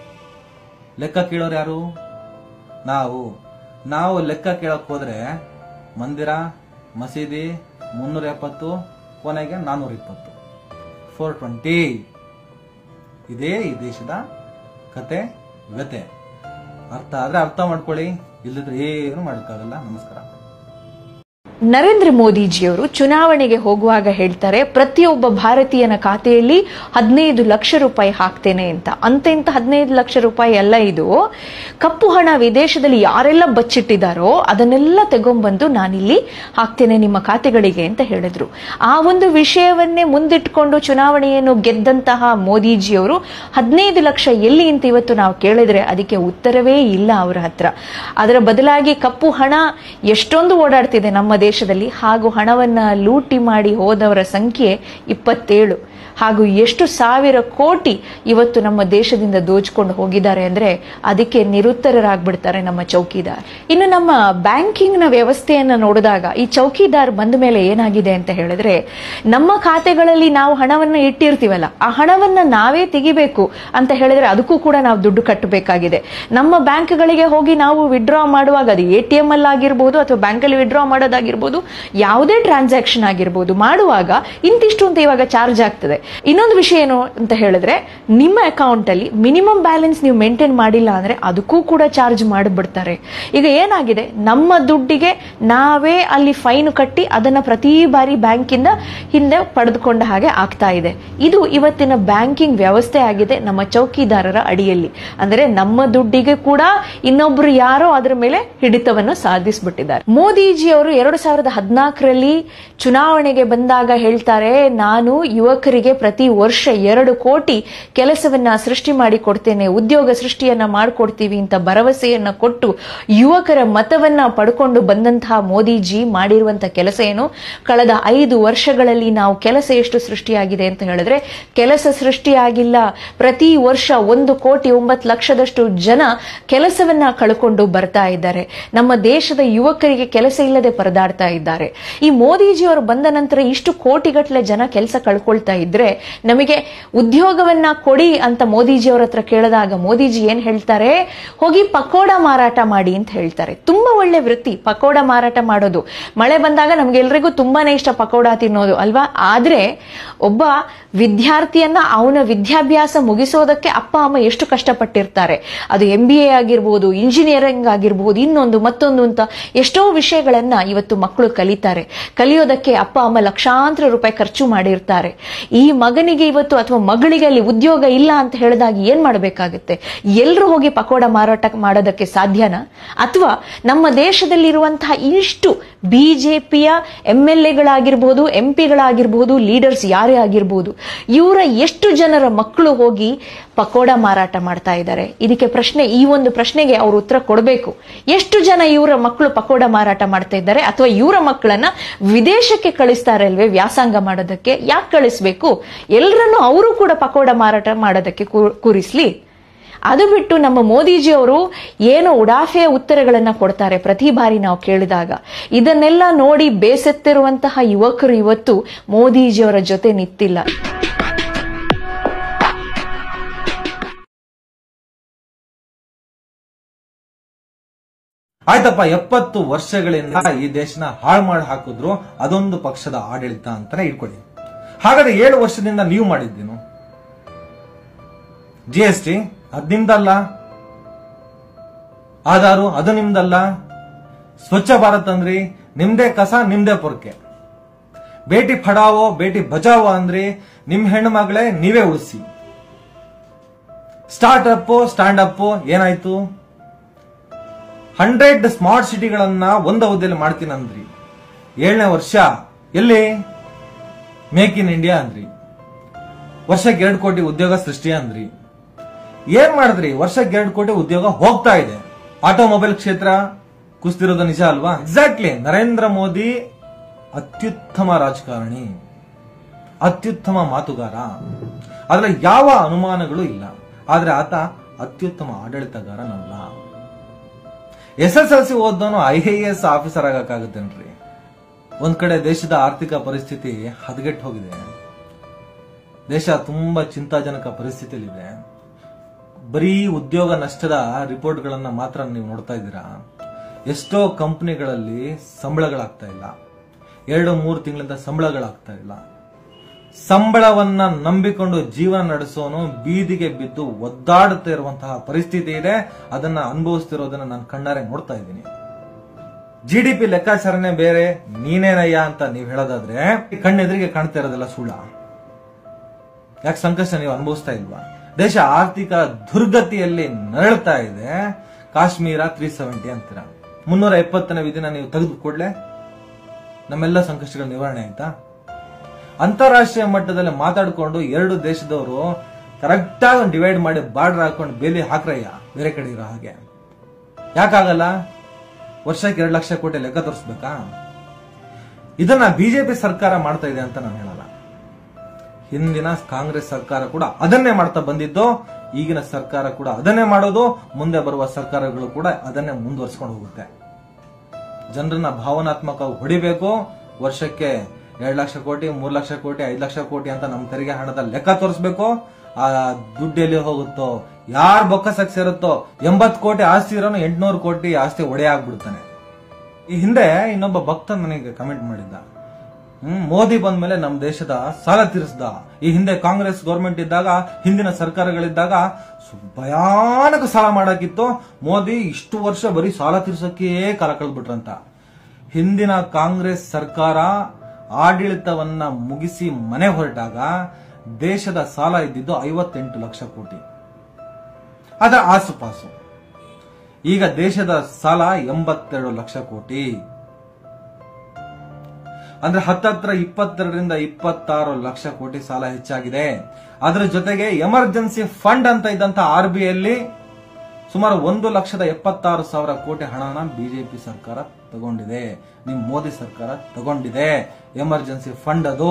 Speaker 2: ಲೆಕ್ಕ ಕೇಳೋರು ಯಾರು ನಾವು ನಾವು ಲೆಕ್ಕ ಕೇಳಕ್ ಹೋದ್ರೆ ಮಂದಿರ ಮಸೀದಿ ಮುನ್ನೂರ ಎಪ್ಪತ್ತು ಕೊನೆಗೆ ನಾನ್ನೂರ ಇಪ್ಪತ್ತು ಫೋರ್ ಟ್ವೆಂಟಿ ಇದೇ ಈ ದೇಶದ ಕತೆ ವ್ಯತೆ ಅರ್ಥ ಆದ್ರೆ ಅರ್ಥ ಮಾಡ್ಕೊಳ್ಳಿ ಇಲ್ಲದ್ರೆ ಏನು ಮಾಡೋಕ್ಕಾಗಲ್ಲ ನಮಸ್ಕಾರ
Speaker 3: ನರೇಂದ್ರ ಮೋದಿಜಿಯವರು ಚುನಾವಣೆಗೆ ಹೋಗುವಾಗ ಹೇಳ್ತಾರೆ ಪ್ರತಿಯೊಬ್ಬ ಭಾರತೀಯನ ಖಾತೆಯಲ್ಲಿ ಹದಿನೈದು ಲಕ್ಷ ರೂಪಾಯಿ ಹಾಕ್ತೇನೆ ಅಂತ ಅಂತೆಂತ ಹದಿನೈದು ಲಕ್ಷ ರೂಪಾಯಿ ಎಲ್ಲ ಇದು ಕಪ್ಪು ಹಣ ವಿದೇಶದಲ್ಲಿ ಯಾರೆಲ್ಲ ಬಚ್ಚಿಟ್ಟಿದ್ದಾರೋ ಅದನ್ನೆಲ್ಲ ತಗೊಂಡ್ಬಂದು ನಾನಿಲ್ಲಿ ಹಾಕ್ತೇನೆ ನಿಮ್ಮ ಖಾತೆಗಳಿಗೆ ಅಂತ ಹೇಳಿದ್ರು ಆ ಒಂದು ವಿಷಯವನ್ನೇ ಮುಂದಿಟ್ಕೊಂಡು ಚುನಾವಣೆಯನ್ನು ಗೆದ್ದಂತಹ ಮೋದಿಜಿಯವರು ಹದಿನೈದು ಲಕ್ಷ ಎಲ್ಲಿ ಅಂತ ಇವತ್ತು ನಾವು ಕೇಳಿದ್ರೆ ಅದಕ್ಕೆ ಉತ್ತರವೇ ಇಲ್ಲ ಅವರ ಹತ್ರ ಅದರ ಬದಲಾಗಿ ಕಪ್ಪು ಹಣ ಎಷ್ಟೊಂದು ಓಡಾಡ್ತಿದೆ ನಮ್ಮ ದೇಶದಲ್ಲಿ ಹಾಗೂ ಹಣವನ್ನ ಲೂಟಿ ಮಾಡಿ ಹೋದವರ ಸಂಖ್ಯೆ ಇಪ್ಪತ್ತೇಳು ಹಾಗೂ ಎಷ್ಟು ಸಾವಿರ ಕೋಟಿ ಇವತ್ತು ನಮ್ಮ ದೇಶದಿಂದ ದೋಚ್ಕೊಂಡು ಹೋಗಿದ್ದಾರೆ ಅಂದ್ರೆ ಅದಕ್ಕೆ ನಿರುತ್ತರರಾಗ್ಬಿಡ್ತಾರೆ ನಮ್ಮ ಚೌಕಿದಾರ್ ಇನ್ನು ನಮ್ಮ ಬ್ಯಾಂಕಿಂಗ್ ನ ವ್ಯವಸ್ಥೆಯನ್ನ ನೋಡಿದಾಗ ಈ ಚೌಕಿದಾರ್ ಬಂದ ಮೇಲೆ ಏನಾಗಿದೆ ಅಂತ ಹೇಳಿದ್ರೆ ನಮ್ಮ ಖಾತೆಗಳಲ್ಲಿ ನಾವು ಹಣವನ್ನ ಇಟ್ಟಿರ್ತೀವಲ್ಲ ಆ ಹಣವನ್ನ ನಾವೇ ತೆಗಿಬೇಕು ಅಂತ ಹೇಳಿದ್ರೆ ಅದಕ್ಕೂ ಕೂಡ ನಾವು ದುಡ್ಡು ಕಟ್ಟಬೇಕಾಗಿದೆ ನಮ್ಮ ಬ್ಯಾಂಕ್ಗಳಿಗೆ ಹೋಗಿ ನಾವು ವಿಡ್ರಾ ಮಾಡುವಾಗ ಅದು ಎ ಟಿ ಎಂ ಅಲ್ಲಿ ಆಗಿರ್ಬೋದು ಅಥವಾ ಬ್ಯಾಂಕಲ್ಲಿ ವಿಡ್ರಾ ಮಾಡೋದಾಗಿರ್ಬೋದು ಯಾವುದೇ ಟ್ರಾನ್ಸಾಕ್ಷನ್ ಆಗಿರ್ಬೋದು ಮಾಡುವಾಗ ಇಂತಿಷ್ಟು ಅಂತ ಇವಾಗ ಚಾರ್ಜ್ ಆಗ್ತದೆ ಇನ್ನೊಂದು ವಿಷಯ ಏನು ಅಂತ ಹೇಳಿದ್ರೆ ನಿಮ್ಮ ಅಕೌಂಟ್ ಅಲ್ಲಿ ಮಿನಿಮಮ್ ಬ್ಯಾಲೆನ್ಸ್ ನೀವು ಮೇಂಟೈನ್ ಮಾಡಿಲ್ಲ ಅಂದ್ರೆ ಅದಕ್ಕೂ ಕೂಡ ಚಾರ್ಜ್ ಮಾಡಿಬಿಡ್ತಾರೆ ಈಗ ಏನಾಗಿದೆ ನಮ್ಮ ದುಡ್ಡಿಗೆ ನಾವೇ ಅಲ್ಲಿ ಫೈನ್ ಕಟ್ಟಿ ಅದನ್ನ ಪ್ರತಿ ಬಾರಿ ಬ್ಯಾಂಕಿಂದ ಹಿಂದೆ ಪಡೆದುಕೊಂಡ ಹಾಗೆ ಆಗ್ತಾ ಇದೆ ಇದು ಇವತ್ತಿನ ಬ್ಯಾಂಕಿಂಗ್ ವ್ಯವಸ್ಥೆ ಆಗಿದೆ ನಮ್ಮ ಚೌಕಿದಾರರ ಅಡಿಯಲ್ಲಿ ಅಂದ್ರೆ ನಮ್ಮ ದುಡ್ಡಿಗೆ ಕೂಡ ಇನ್ನೊಬ್ರು ಯಾರೋ ಅದರ ಮೇಲೆ ಹಿಡಿತವನ್ನು ಸಾಧಿಸ್ಬಿಟ್ಟಿದ್ದಾರೆ ಮೋದಿಜಿ ಅವರು ಎರಡು ಸಾವಿರದ ಹದಿನಾಲ್ಕರಲ್ಲಿ ಚುನಾವಣೆಗೆ ಬಂದಾಗ ಹೇಳ್ತಾರೆ ನಾನು ಯುವಕರಿಗೆ ಪ್ರತಿ ವರ್ಷ ಎರಡು ಕೋಟಿ ಕೆಲಸವನ್ನ ಸೃಷ್ಟಿ ಮಾಡಿ ಕೊಡ್ತೇನೆ ಉದ್ಯೋಗ ಸೃಷ್ಟಿಯನ್ನ ಮಾಡಿಕೊಡ್ತೀವಿ ಅಂತ ಭರವಸೆಯನ್ನ ಕೊಟ್ಟು ಯುವಕರ ಮತವನ್ನ ಪಡ್ಕೊಂಡು ಬಂದಂತಹ ಮೋದಿಜಿ ಮಾಡಿರುವಂತಹ ಕೆಲಸ ಏನು ಕಳೆದ ಐದು ವರ್ಷಗಳಲ್ಲಿ ನಾವು ಕೆಲಸ ಎಷ್ಟು ಸೃಷ್ಟಿಯಾಗಿದೆ ಅಂತ ಹೇಳಿದ್ರೆ ಕೆಲಸ ಸೃಷ್ಟಿಯಾಗಿಲ್ಲ ಪ್ರತಿ ವರ್ಷ ಒಂದು ಕೋಟಿ ಒಂಬತ್ತು ಲಕ್ಷದಷ್ಟು ಜನ ಕೆಲಸವನ್ನ ಕಳ್ಕೊಂಡು ಬರ್ತಾ ಇದ್ದಾರೆ ನಮ್ಮ ದೇಶದ ಯುವಕರಿಗೆ ಕೆಲಸ ಇಲ್ಲದೆ ಪರದಾಡ್ತಾ ಇದ್ದಾರೆ ಈ ಮೋದಿಜಿಯವರು ಬಂದ ನಂತರ ಇಷ್ಟು ಕೋಟಿಗಟ್ಟಲೆ ಜನ ಕೆಲಸ ಕಳ್ಕೊಳ್ತಾ ಇದ್ರೆ ನಮಗೆ ಉದ್ಯೋಗವನ್ನ ಕೊಡಿ ಅಂತ ಮೋದಿಜಿಯವರ ಹತ್ರ ಕೇಳಿದಾಗ ಮೋದಿಜಿ ಏನ್ ಹೇಳ್ತಾರೆ ಹೋಗಿ ಪಕೋಡ ಮಾರಾಟ ಮಾಡಿ ಅಂತ ಹೇಳ್ತಾರೆ ತುಂಬಾ ಒಳ್ಳೆ ವೃತ್ತಿ ಪಕೋಡ ಮಾರಾಟ ಮಾಡೋದು ಮಳೆ ಬಂದಾಗ ನಮ್ಗೆಲ್ರಿಗೂ ತುಂಬಾನೇ ಇಷ್ಟ ಪಕೋಡ ತಿನ್ನೋದು ಅಲ್ವಾ ಆದ್ರೆ ಒಬ್ಬ ವಿದ್ಯಾರ್ಥಿಯನ್ನ ಅವನ ವಿದ್ಯಾಭ್ಯಾಸ ಮುಗಿಸೋದಕ್ಕೆ ಅಪ್ಪ ಅಮ್ಮ ಎಷ್ಟು ಕಷ್ಟಪಟ್ಟಿರ್ತಾರೆ ಅದು ಎಂ ಬಿ ಎ ಆಗಿರ್ಬೋದು ಇಂಜಿನಿಯರಿಂಗ್ ಆಗಿರ್ಬೋದು ಇನ್ನೊಂದು ಮತ್ತೊಂದು ಅಂತ ಎಷ್ಟೋ ವಿಷಯಗಳನ್ನ ಇವತ್ತು ಮಕ್ಕಳು ಕಲಿತಾರೆ ಕಲಿಯೋದಕ್ಕೆ ಅಪ್ಪ ಅಮ್ಮ ಲಕ್ಷಾಂತರ ರೂಪಾಯಿ ಖರ್ಚು ಮಾಡಿರ್ತಾರೆ ಈ ಮಗನಿಗೆ ಇವತ್ತು ಅಥವಾ ಮಗಳಿಗೆ ಅಲ್ಲಿ ಉದ್ಯೋಗ ಇಲ್ಲ ಅಂತ ಹೇಳಿದಾಗ ಏನ್ ಮಾಡಬೇಕಾಗುತ್ತೆ ಎಲ್ಲರೂ ಹೋಗಿ ಪಕೋಡ ಮಾರಾಟ ಮಾಡೋದಕ್ಕೆ ಸಾಧ್ಯನಾ ಅಥವಾ ನಮ್ಮ ದೇಶದಲ್ಲಿರುವಂತಹ ಇಷ್ಟು ಬಿಜೆಪಿಯ ಎಂ ಎಲ್ ಎಗಳಾಗಿರ್ಬೋದು ಎಂ ಪಿಗಳಾಗಿರ್ಬೋದು ಲೀಡರ್ಸ್ ಯಾರೇ ಆಗಿರ್ಬೋದು ಇವರ ಎಷ್ಟು ಜನರ ಮಕ್ಕಳು ಹೋಗಿ ಪಕೋಡ ಮಾರಾಟ ಮಾಡ್ತಾ ಇದ್ದಾರೆ ಇದಕ್ಕೆ ಪ್ರಶ್ನೆ ಈ ಒಂದು ಪ್ರಶ್ನೆಗೆ ಅವರು ಉತ್ತರ ಕೊಡಬೇಕು ಎಷ್ಟು ಜನ ಇವರ ಮಕ್ಕಳು ಪಕೋಡ ಮಾರಾಟ ಮಾಡ್ತಾ ಇದ್ದಾರೆ ಅಥವಾ ಇವರ ಮಕ್ಕಳನ್ನ ವಿದೇಶಕ್ಕೆ ಕಳಿಸ್ತಾರೆ ಅಲ್ವೇ ವ್ಯಾಸಂಗ ಮಾಡೋದಕ್ಕೆ ಯಾಕೆ ಕಳಿಸ್ಬೇಕು ಎಲ್ಲರನ್ನು ಅವರು ಕೂಡ ಪಕೋಡ ಮಾರಾಟ ಮಾಡೋದಕ್ಕೆ ಕೂ- ಕೂರಿಸ್ಲಿ ಅದು ಬಿಟ್ಟು ನಮ್ಮ ಮೋದಿಜಿ ಅವರು ಏನೋ ಉಡಾಫೆಯ ಉತ್ತರಗಳನ್ನ ಕೊಡ್ತಾರೆ ಪ್ರತಿ ಬಾರಿ ನಾವು ಕೇಳಿದಾಗ ಇದನ್ನೆಲ್ಲ ನೋಡಿ ಬೇಸತ್ತಿರುವಂತಹ ಯುವಕರು ಇವತ್ತು ಮೋದಿಜಿಯವರ ಜೊತೆ ನಿಂತಿಲ್ಲ
Speaker 2: ಆಯ್ತಪ್ಪ ಎಪ್ಪತ್ತು ವರ್ಷಗಳಿಂದ ಈ ದೇಶನ ಹಾಳು ಮಾಡಿ ಹಾಕಿದ್ರು ಅದೊಂದು ಪಕ್ಷದ ಆಡಳಿತ ಅಂತಾನೆ ಇಟ್ಕೊಳ್ಳಿ ಹಾಗಾದ್ರೆ ಏಳು ವರ್ಷದಿಂದ ನೀವು ಮಾಡಿದ್ದೇನು ಜಿ ಎಸ್ ಟಿ ಅದ್ ನಿಮ್ದಲ್ಲ ಆಧಾರು ಅದು ನಿಮ್ದಲ್ಲ ಸ್ವಚ್ಛ ಭಾರತ್ ಅಂದ್ರಿ ನಿಮ್ದೇ ಕಸ ನಿಮ್ದೇ ಪೊರ್ಕೆ ಬೇಟಿ ಪಡಾವೋ ಬೇಟಿ ಬಚಾವೋ ಅಂದ್ರಿ ನಿಮ್ ಹೆಣ್ಣು ಮಗಳೇ ನೀವೇ ಉಳಿಸಿ ಸ್ಟಾರ್ಟ್ ಅಪ್ ಸ್ಟ್ಯಾಂಡ್ ಅಪ್ ಏನಾಯ್ತು ಹಂಡ್ರೆಡ್ ಸ್ಮಾರ್ಟ್ ಸಿಟಿಗಳನ್ನ ಒಂದ ಅವಧಿಯಲ್ಲಿ ಮಾಡ್ತೀನಿ ಅಂದ್ರಿ ಏಳನೇ ವರ್ಷ ಎಲ್ಲಿ ಮೇಕ್ ಇನ್ ಇಂಡಿಯಾ ಅಂದ್ರಿ ವರ್ಷಕ್ಕೆ ಎರಡು ಕೋಟಿ ಉದ್ಯೋಗ ಸೃಷ್ಟಿ ಅಂದ್ರಿ ಏನ್ ಮಾಡಿದ್ರಿ ವರ್ಷಕ್ಕೆ ಎರಡು ಕೋಟಿ ಉದ್ಯೋಗ ಹೋಗ್ತಾ ಇದೆ ಆಟೋಮೊಬೈಲ್ ಕ್ಷೇತ್ರ ಕುಸ್ತಿರೋದು ನಿಜ ಅಲ್ವಾ ಎಕ್ಸಾಕ್ಟ್ಲಿ ನರೇಂದ್ರ ಮೋದಿ ಅತ್ಯುತ್ತಮ ರಾಜಕಾರಣಿ ಅತ್ಯುತ್ತಮ ಮಾತುಗಾರ ಅದರ ಯಾವ ಅನುಮಾನಗಳು ಇಲ್ಲ ಆದ್ರೆ ಆತ ಅತ್ಯುತ್ತಮ ಆಡಳಿತಗಾರನಲ್ಲ ಎಸ್ ಎಸ್ ಎಲ್ ಸಿ ಓದ್ದವನು ಐ ಎ ಎಸ್ ಆಫೀಸರ್ ಆಗಕ್ಕಾಗುತ್ತೇನ್ರಿ ಒಂದ್ ಕಡೆ ದೇಶದ ಆರ್ಥಿಕ ಪರಿಸ್ಥಿತಿ ಹದಗೆಟ್ಟು ಹೋಗಿದೆ ದೇಶ ತುಂಬಾ ಚಿಂತಾಜನಕ ಪರಿಸ್ಥಿತಿಯಲ್ಲಿದೆ ಬರೀ ಉದ್ಯೋಗ ನಷ್ಟದ ರಿಪೋರ್ಟ್ಗಳನ್ನ ಮಾತ್ರ ನೀವು ನೋಡ್ತಾ ಇದ್ದೀರಾ ಎಷ್ಟೋ ಕಂಪನಿಗಳಲ್ಲಿ ಸಂಬಳಗಳಾಗ್ತಾ ಇಲ್ಲ ಎರಡು ಮೂರು ತಿಂಗಳಿಂದ ಸಂಬಳಗಳಾಗ್ತಾ ಇಲ್ಲ ಸಂಬಳವನ್ನ ನಂಬಿಕೊಂಡು ಜೀವನ ನಡೆಸೋನು ಬೀದಿಗೆ ಬಿದ್ದು ಒದ್ದಾಡುತ್ತಾ ಇರುವಂತಹ ಪರಿಸ್ಥಿತಿ ಇದೆ ಅದನ್ನ ಅನುಭವಿಸ್ತಿರೋದನ್ನ ನಾನು ಕಣ್ಣಾರೆ ನೋಡ್ತಾ ಇದ್ದೀನಿ ಜಿ ಡಿ ಪಿ ಲೆಕ್ಕಾಚಾರನೇ ಬೇರೆ ನೀನೇನಯ್ಯ ಅಂತ ನೀವು ಹೇಳೋದಾದ್ರೆ ಕಣ್ಣೆದುರಿಗೆ ಕಾಣ್ತಾ ಇರೋದೆಲ್ಲ ಸುಳ್ಳ ಯಾಕೆ ಸಂಕಷ್ಟ ನೀವು ಅನುಭವಿಸ್ತಾ ಇಲ್ವಾ ದೇಶ ಆರ್ಥಿಕ ದುರ್ಗತಿಯಲ್ಲಿ ನರಳ್ತಾ ಇದೆ ಕಾಶ್ಮೀರ ತ್ರೀ ಸೆವೆಂಟಿ ಅಂತೀರ ಮುನ್ನೂರ ಎಪ್ಪತ್ತನೇ ವಿಧಿನ ನೀವು ತೆಗೆದು ಕೂಡಲೇ ನಮ್ಮೆಲ್ಲ ಸಂಕಷ್ಟಗಳ ನಿವಾರಣೆ ಆಯ್ತಾ ಅಂತಾರಾಷ್ಟ್ರೀಯ ಮಟ್ಟದಲ್ಲಿ ಮಾತಾಡ್ಕೊಂಡು ಎರಡು ದೇಶದವರು ಕರೆಕ್ಟ್ ಆಗಿ ಡಿವೈಡ್ ಮಾಡಿ ಬಾರ್ಡರ್ ಹಾಕೊಂಡು ಬೇಲಿ ಹಾಕ್ರಯ್ಯ ಬೇರೆ ಕಡೆ ಇರೋ ಹಾಗೆ ಯಾಕಾಗಲ್ಲ ವರ್ಷಕ್ಕೆ ಎರಡು ಲಕ್ಷ ಕೋಟಿ ಲೆಕ್ಕ ತೋರಿಸ್ಬೇಕಾ ಇದನ್ನ ಬಿಜೆಪಿ ಸರ್ಕಾರ ಮಾಡ್ತಾ ಇದೆ ಅಂತ ನಾನು ಹೇಳಲ್ಲ ಹಿಂದಿನ ಕಾಂಗ್ರೆಸ್ ಸರ್ಕಾರ ಕೂಡ ಅದನ್ನೇ ಮಾಡ್ತಾ ಬಂದಿದ್ದು ಈಗಿನ ಸರ್ಕಾರ ಕೂಡ ಅದನ್ನೇ ಮಾಡೋದು ಮುಂದೆ ಬರುವ ಸರ್ಕಾರಗಳು ಕೂಡ ಅದನ್ನೇ ಮುಂದುವರಿಸ್ಕೊಂಡು ಹೋಗುತ್ತೆ ಜನರನ್ನ ಭಾವನಾತ್ಮಕ ಹೊಡಿಬೇಕು ವರ್ಷಕ್ಕೆ ಎರಡ್ ಲಕ್ಷ ಕೋಟಿ ಮೂರ್ ಲಕ್ಷ ಕೋಟಿ ಐದ್ ಲಕ್ಷ ಕೋಟಿ ಅಂತ ನಮ್ಮ ತೆರಿಗೆ ಹಣದ ಲೆಕ್ಕ ತೋರಿಸ್ಬೇಕು ಆ ದುಡ್ಡು ಎಲ್ಲಿ ಹೋಗುತ್ತೋ ಯಾರ್ ಬೊಕ್ಕಸಕ್ ಸೇರುತ್ತೋ ಎಂಬತ್ ಕೋಟಿ ಆಸ್ತಿ ಇರೋನು ಎಂಟ್ನೂರು ಕೋಟಿ ಆಸ್ತಿ ಒಡೆ ಆಗ್ಬಿಡ್ತಾನೆ ಈ ಹಿಂದೆ ಇನ್ನೊಬ್ಬ ಭಕ್ತ ನನಗೆ ಕಮೆಂಟ್ ಮಾಡಿದ್ದ ಹ್ಮ್ ಮೋದಿ ಬಂದ್ಮೇಲೆ ನಮ್ಮ ದೇಶದ ಸಾಲ ತೀರಿಸ್ದ ಈ ಹಿಂದೆ ಕಾಂಗ್ರೆಸ್ ಗೌರ್ಮೆಂಟ್ ಇದ್ದಾಗ ಹಿಂದಿನ ಸರ್ಕಾರಗಳಿದ್ದಾಗ ಸು- ಭಯಾನಕ ಸಾಲ ಮಾಡಾಕಿತ್ತು ಮೋದಿ ಇಷ್ಟು ವರ್ಷ ಬರೀ ಸಾಲ ತೀರ್ಸಕ್ಕೆ ಕಾಲ ಕಳೆದ್ಬಿಟ್ರಂತ ಹಿಂದಿನ ಕಾಂಗ್ರೆಸ್ ಸರ್ಕಾರ ಆಡಳಿತವನ್ನ ಮುಗಿಸಿ ಮನೆ ಹೊರಟಾಗ ದೇಶದ ಸಾಲ ಇದ್ದಿದ್ದು ಐವತ್ತೆಂಟು ಲಕ್ಷ ಕೋಟಿ ಅದರ ಆಸುಪಾಸು ಈಗ ದೇಶದ ಸಾಲ ಎಂಬತ್ತೆರಡು ಲಕ್ಷ ಕೋಟಿ ಅಂದ್ರೆ ಹತ್ತತ್ರ ಇಪ್ಪತ್ತೆರಡರಿಂದ ಇಪ್ಪತ್ತಾರು ಲಕ್ಷ ಕೋಟಿ ಸಾಲ ಹೆಚ್ಚಾಗಿದೆ ಅದರ ಜೊತೆಗೆ ಎಮರ್ಜೆನ್ಸಿ ಫಂಡ್ ಅಂತ ಇದ್ದಂತ ಆರ್ ಬಿ ಅಲ್ಲಿ ಸುಮಾರು ಒಂದು ಲಕ್ಷದ ಎಪ್ಪತ್ತಾರು ಸಾವಿರ ಕೋಟಿ ಹಣನ ಬಿಜೆಪಿ ಸರ್ಕಾರ ತಗೊಂಡಿದೆ ನಿಮ್ ಮೋದಿ ಸರ್ಕಾರ ತಗೊಂಡಿದೆ ಎಮರ್ಜೆನ್ಸಿ ಫಂಡ್ ಅದು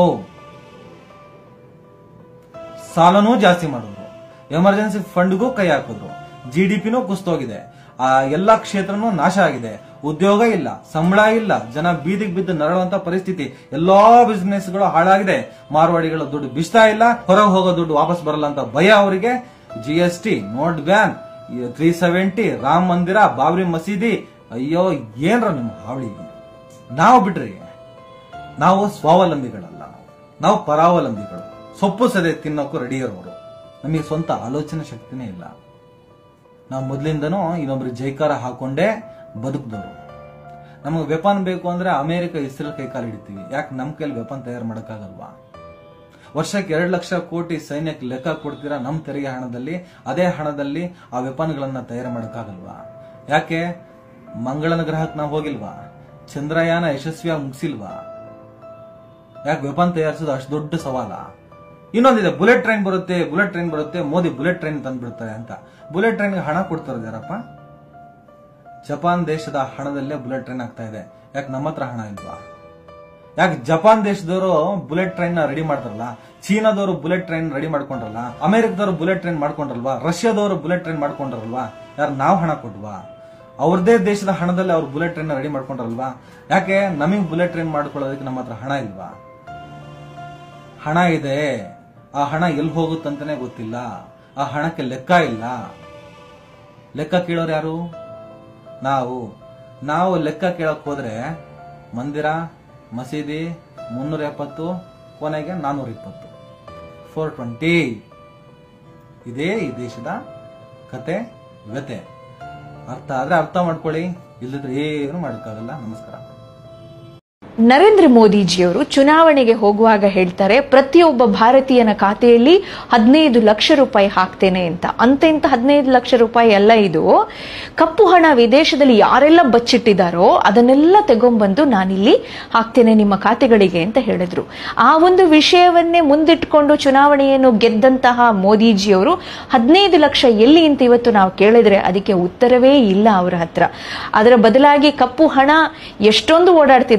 Speaker 2: ಸಾಲನೂ ಜಾಸ್ತಿ ಮಾಡಿದ್ರು ಎಮರ್ಜೆನ್ಸಿ ಫಂಡ್ಗೂ ಕೈ ಹಾಕಿದ್ರು ಜಿ ಡಿ ಪಿನೂ ಕುಸ್ತೋಗಿದೆ ಆ ಎಲ್ಲಾ ಕ್ಷೇತ್ರನೂ ನಾಶ ಆಗಿದೆ ಉದ್ಯೋಗ ಇಲ್ಲ ಸಂಬಳ ಇಲ್ಲ ಜನ ಬೀದಿಗೆ ಬಿದ್ದು ನರಳುವಂತ ಪರಿಸ್ಥಿತಿ ಎಲ್ಲಾ ಬಿಸ್ನೆಸ್ ಗಳು ಹಾಳಾಗಿದೆ ಮಾರ್ವಾಡಿಗಳ ದುಡ್ಡು ಬಿಸ್ತಾ ಇಲ್ಲ ಹೊರಗೆ ಹೋಗೋ ದುಡ್ಡು ವಾಪಸ್ ಬರಲ್ಲ ಅಂತ ಭಯ ಅವರಿಗೆ G S T note ban three seventy Ram Mandir Babri ಮಸೀದಿ ಅಯ್ಯೋ ಏನ್ರ ನಿಮ್ ಹಾವಳಿ ನಾವು ಬಿಡ್ರಿ ನಾವು ಸ್ವಾವಲಂಬಿಗಳಲ್ಲ ನಾವು ಪರಾವಲಂಬಿಗಳು ಸೊಪ್ಪು ಸದೆ ತಿನ್ನೋಕು ರೆಡಿ ಇರೋರು ನಮಗೆ ಸ್ವಂತ ಆಲೋಚನೆ ಶಕ್ತಿನೇ ಇಲ್ಲ ನಾವು ಮೊದಲಿಂದನೂ ಇನ್ನೊಬ್ರಿಗೆ ಜೈಕಾರ ಹಾಕೊಂಡೇ ಬದುಕಿದವರು ನಮಗೆ ವೆಪನ್ ಬೇಕು ಅಂದ್ರೆ ಅಮೆರಿಕ ಇಸ್ರೇಲ್ ಕೈ ಕಾಲು ಹಿಡಿತೀವಿ ಯಾಕೆ ನಮ್ಮ ಕೈಲಿ ವೆಪನ್ ತಯಾರು ಮಾಡೋಕ್ಕಾಗಲ್ವಾ ವರ್ಷಕ್ಕೆ ಎರಡು ಲಕ್ಷ ಕೋಟಿ ಸೈನ್ಯಕ್ಕೆ ಲೆಕ್ಕ ಕೊಡ್ತೀರಾ ನಮ್ಮ ತೆರಿಗೆ ಹಣದಲ್ಲಿ ಅದೇ ಹಣದಲ್ಲಿ ಆ ವೆಪನ್ಗಳನ್ನ ತಯಾರು ಮಾಡೋಕ್ಕಾಗಲ್ವಾ ಯಾಕೆ ಮಂಗಳನ ಗ್ರಹಕ್ಕೆ ನಾವು ಹೋಗಿಲ್ವಾ ಚಂದ್ರಯಾನ ಯಶಸ್ವಿಯಾಗಿ ಮುಗಿಸಿಲ್ವಾ ಯಾಕೆ ವೆಪನ್ ತಯಾರಿಸೋದು ಅಷ್ಟು ದೊಡ್ಡ ಸವಾಲ ಇನ್ನೊಂದಿದೆ ಬುಲೆಟ್ ಟ್ರೈನ್ ಬರುತ್ತೆ ಬುಲೆಟ್ ಟ್ರೈನ್ ಬರುತ್ತೆ ಮೋದಿ ಬುಲೆಟ್ ಟ್ರೈನ್ ತಂದ್ಬಿಡ್ತಾರೆ ಅಂತ ಬುಲೆಟ್ ಟ್ರೈನ್ಗೆ ಹಣ ಕೊಡ್ತಾರದು ಯಾರಪ್ಪ ಜಪಾನ್ ದೇಶದ ಹಣದಲ್ಲೇ ಬುಲೆಟ್ ಟ್ರೈನ್ ಆಗ್ತಾ ಇದೆ ಯಾಕೆ ನಮ್ಮ ಹತ್ರ ಹಣ ಇಲ್ವಾ ಯಾಕೆ ಜಪಾನ್ ದೇಶದವರು ಬುಲೆಟ್ ಟ್ರೈನ್ ರೆಡಿ ಮಾಡ್ತಾರಲ್ಲ ಚೀನಾದವರು ಬುಲೆಟ್ ಟ್ರೈನ್ ರೆಡಿ ಮಾಡ್ಕೊಂಡ್ರಲ್ಲ ಅಮೆರಿಕದವರು ಬುಲೆಟ್ ಟ್ರೈನ್ ಮಾಡ್ಕೊಂಡ್ರಲ್ವಾ ರಷ್ಯಾದವರು ಬುಲೆಟ್ ಟ್ರೈನ್ ಮಾಡ್ಕೊಂಡ್ರಲ್ವಾ ಯಾರು ನಾವು ಹಣ ಕೊಟ್ವಾ ಅವ್ರದೇ ದೇಶದ ಹಣದಲ್ಲಿ ಅವ್ರು ಬುಲೆಟ್ ಟ್ರೈನ್ ರೆಡಿ ಮಾಡ್ಕೊಂಡ್ರಲ್ವಾ ಯಾಕೆ ನಮಗೆ ಬುಲೆಟ್ ಟ್ರೈನ್ ಮಾಡ್ಕೊಳ್ಳೋದಕ್ಕೆ ನಮ್ಮ ಹತ್ರ ಹಣ ಇಲ್ವಾ ಹಣ ಇದೆ ಆ ಹಣ ಎಲ್ಲಿ ಹೋಗುತ್ತಂತಾನೆ ಗೊತ್ತಿಲ್ಲ ಆ ಹಣಕ್ಕೆ ಲೆಕ್ಕ ಇಲ್ಲ ಲೆಕ್ಕ ಕೇಳೋರು ಯಾರು ನಾವು ನಾವು ಲೆಕ್ಕ ಕೇಳಕ್ ಹೋದ್ರೆ ಮಂದಿರ ಮಸೀದಿ ಮುನ್ನೂರ ಎಪ್ಪತ್ತು ಕೊನೆಗೆ ನಾನ್ನೂರ ಇಪ್ಪತ್ತು ಫೋರ್ ಟ್ವೆಂಟಿ ಇದೇ ಈ ದೇಶದ ಕತೆ ವ್ಯತೆ ಅರ್ಥ ಆದ್ರೆ ಅರ್ಥ ಮಾಡ್ಕೊಳ್ಳಿ ಇಲ್ಲದ್ರೆ ಏನು ಮಾಡೋಕ್ಕಾಗಲ್ಲ ನಮಸ್ಕಾರ
Speaker 3: ನರೇಂದ್ರ ಮೋದಿಜಿಯವರು ಚುನಾವಣೆಗೆ ಹೋಗುವಾಗ ಹೇಳ್ತಾರೆ ಪ್ರತಿಯೊಬ್ಬ ಭಾರತೀಯನ ಖಾತೆಯಲ್ಲಿ ಹದಿನೈದು ಲಕ್ಷ ರೂಪಾಯಿ ಹಾಕ್ತೇನೆ ಅಂತ ಅಂತ ಇಂತ ಹದಿನೈದು ಲಕ್ಷ ರೂಪಾಯಿ ಎಲ್ಲ ಇದು ಕಪ್ಪು ಹಣ ವಿದೇಶದಲ್ಲಿ ಯಾರೆಲ್ಲ ಬಚ್ಚಿಟ್ಟಿದ್ದಾರೋ ಅದನ್ನೆಲ್ಲ ತಗೊಂಡ್ಬಂದು ನಾನಿಲ್ಲಿ ಹಾಕ್ತೇನೆ ನಿಮ್ಮ ಖಾತೆಗಳಿಗೆ ಅಂತ ಹೇಳಿದ್ರು ಆ ಒಂದು ವಿಷಯವನ್ನೇ ಮುಂದಿಟ್ಕೊಂಡು ಚುನಾವಣೆಯನ್ನು ಗೆದ್ದಂತಹ ಮೋದಿಜಿಯವರು ಹದಿನೈದು ಲಕ್ಷ ಎಲ್ಲಿ ಅಂತ ಇವತ್ತು ನಾವು ಕೇಳಿದ್ರೆ ಅದಕ್ಕೆ ಉತ್ತರವೇ ಇಲ್ಲ ಅವರ ಹತ್ರ ಅದರ ಬದಲಾಗಿ ಕಪ್ಪು ಹಣ ಎಷ್ಟೊಂದು ಓಡಾಡ್ತಿದೆ ನಮ್ಮ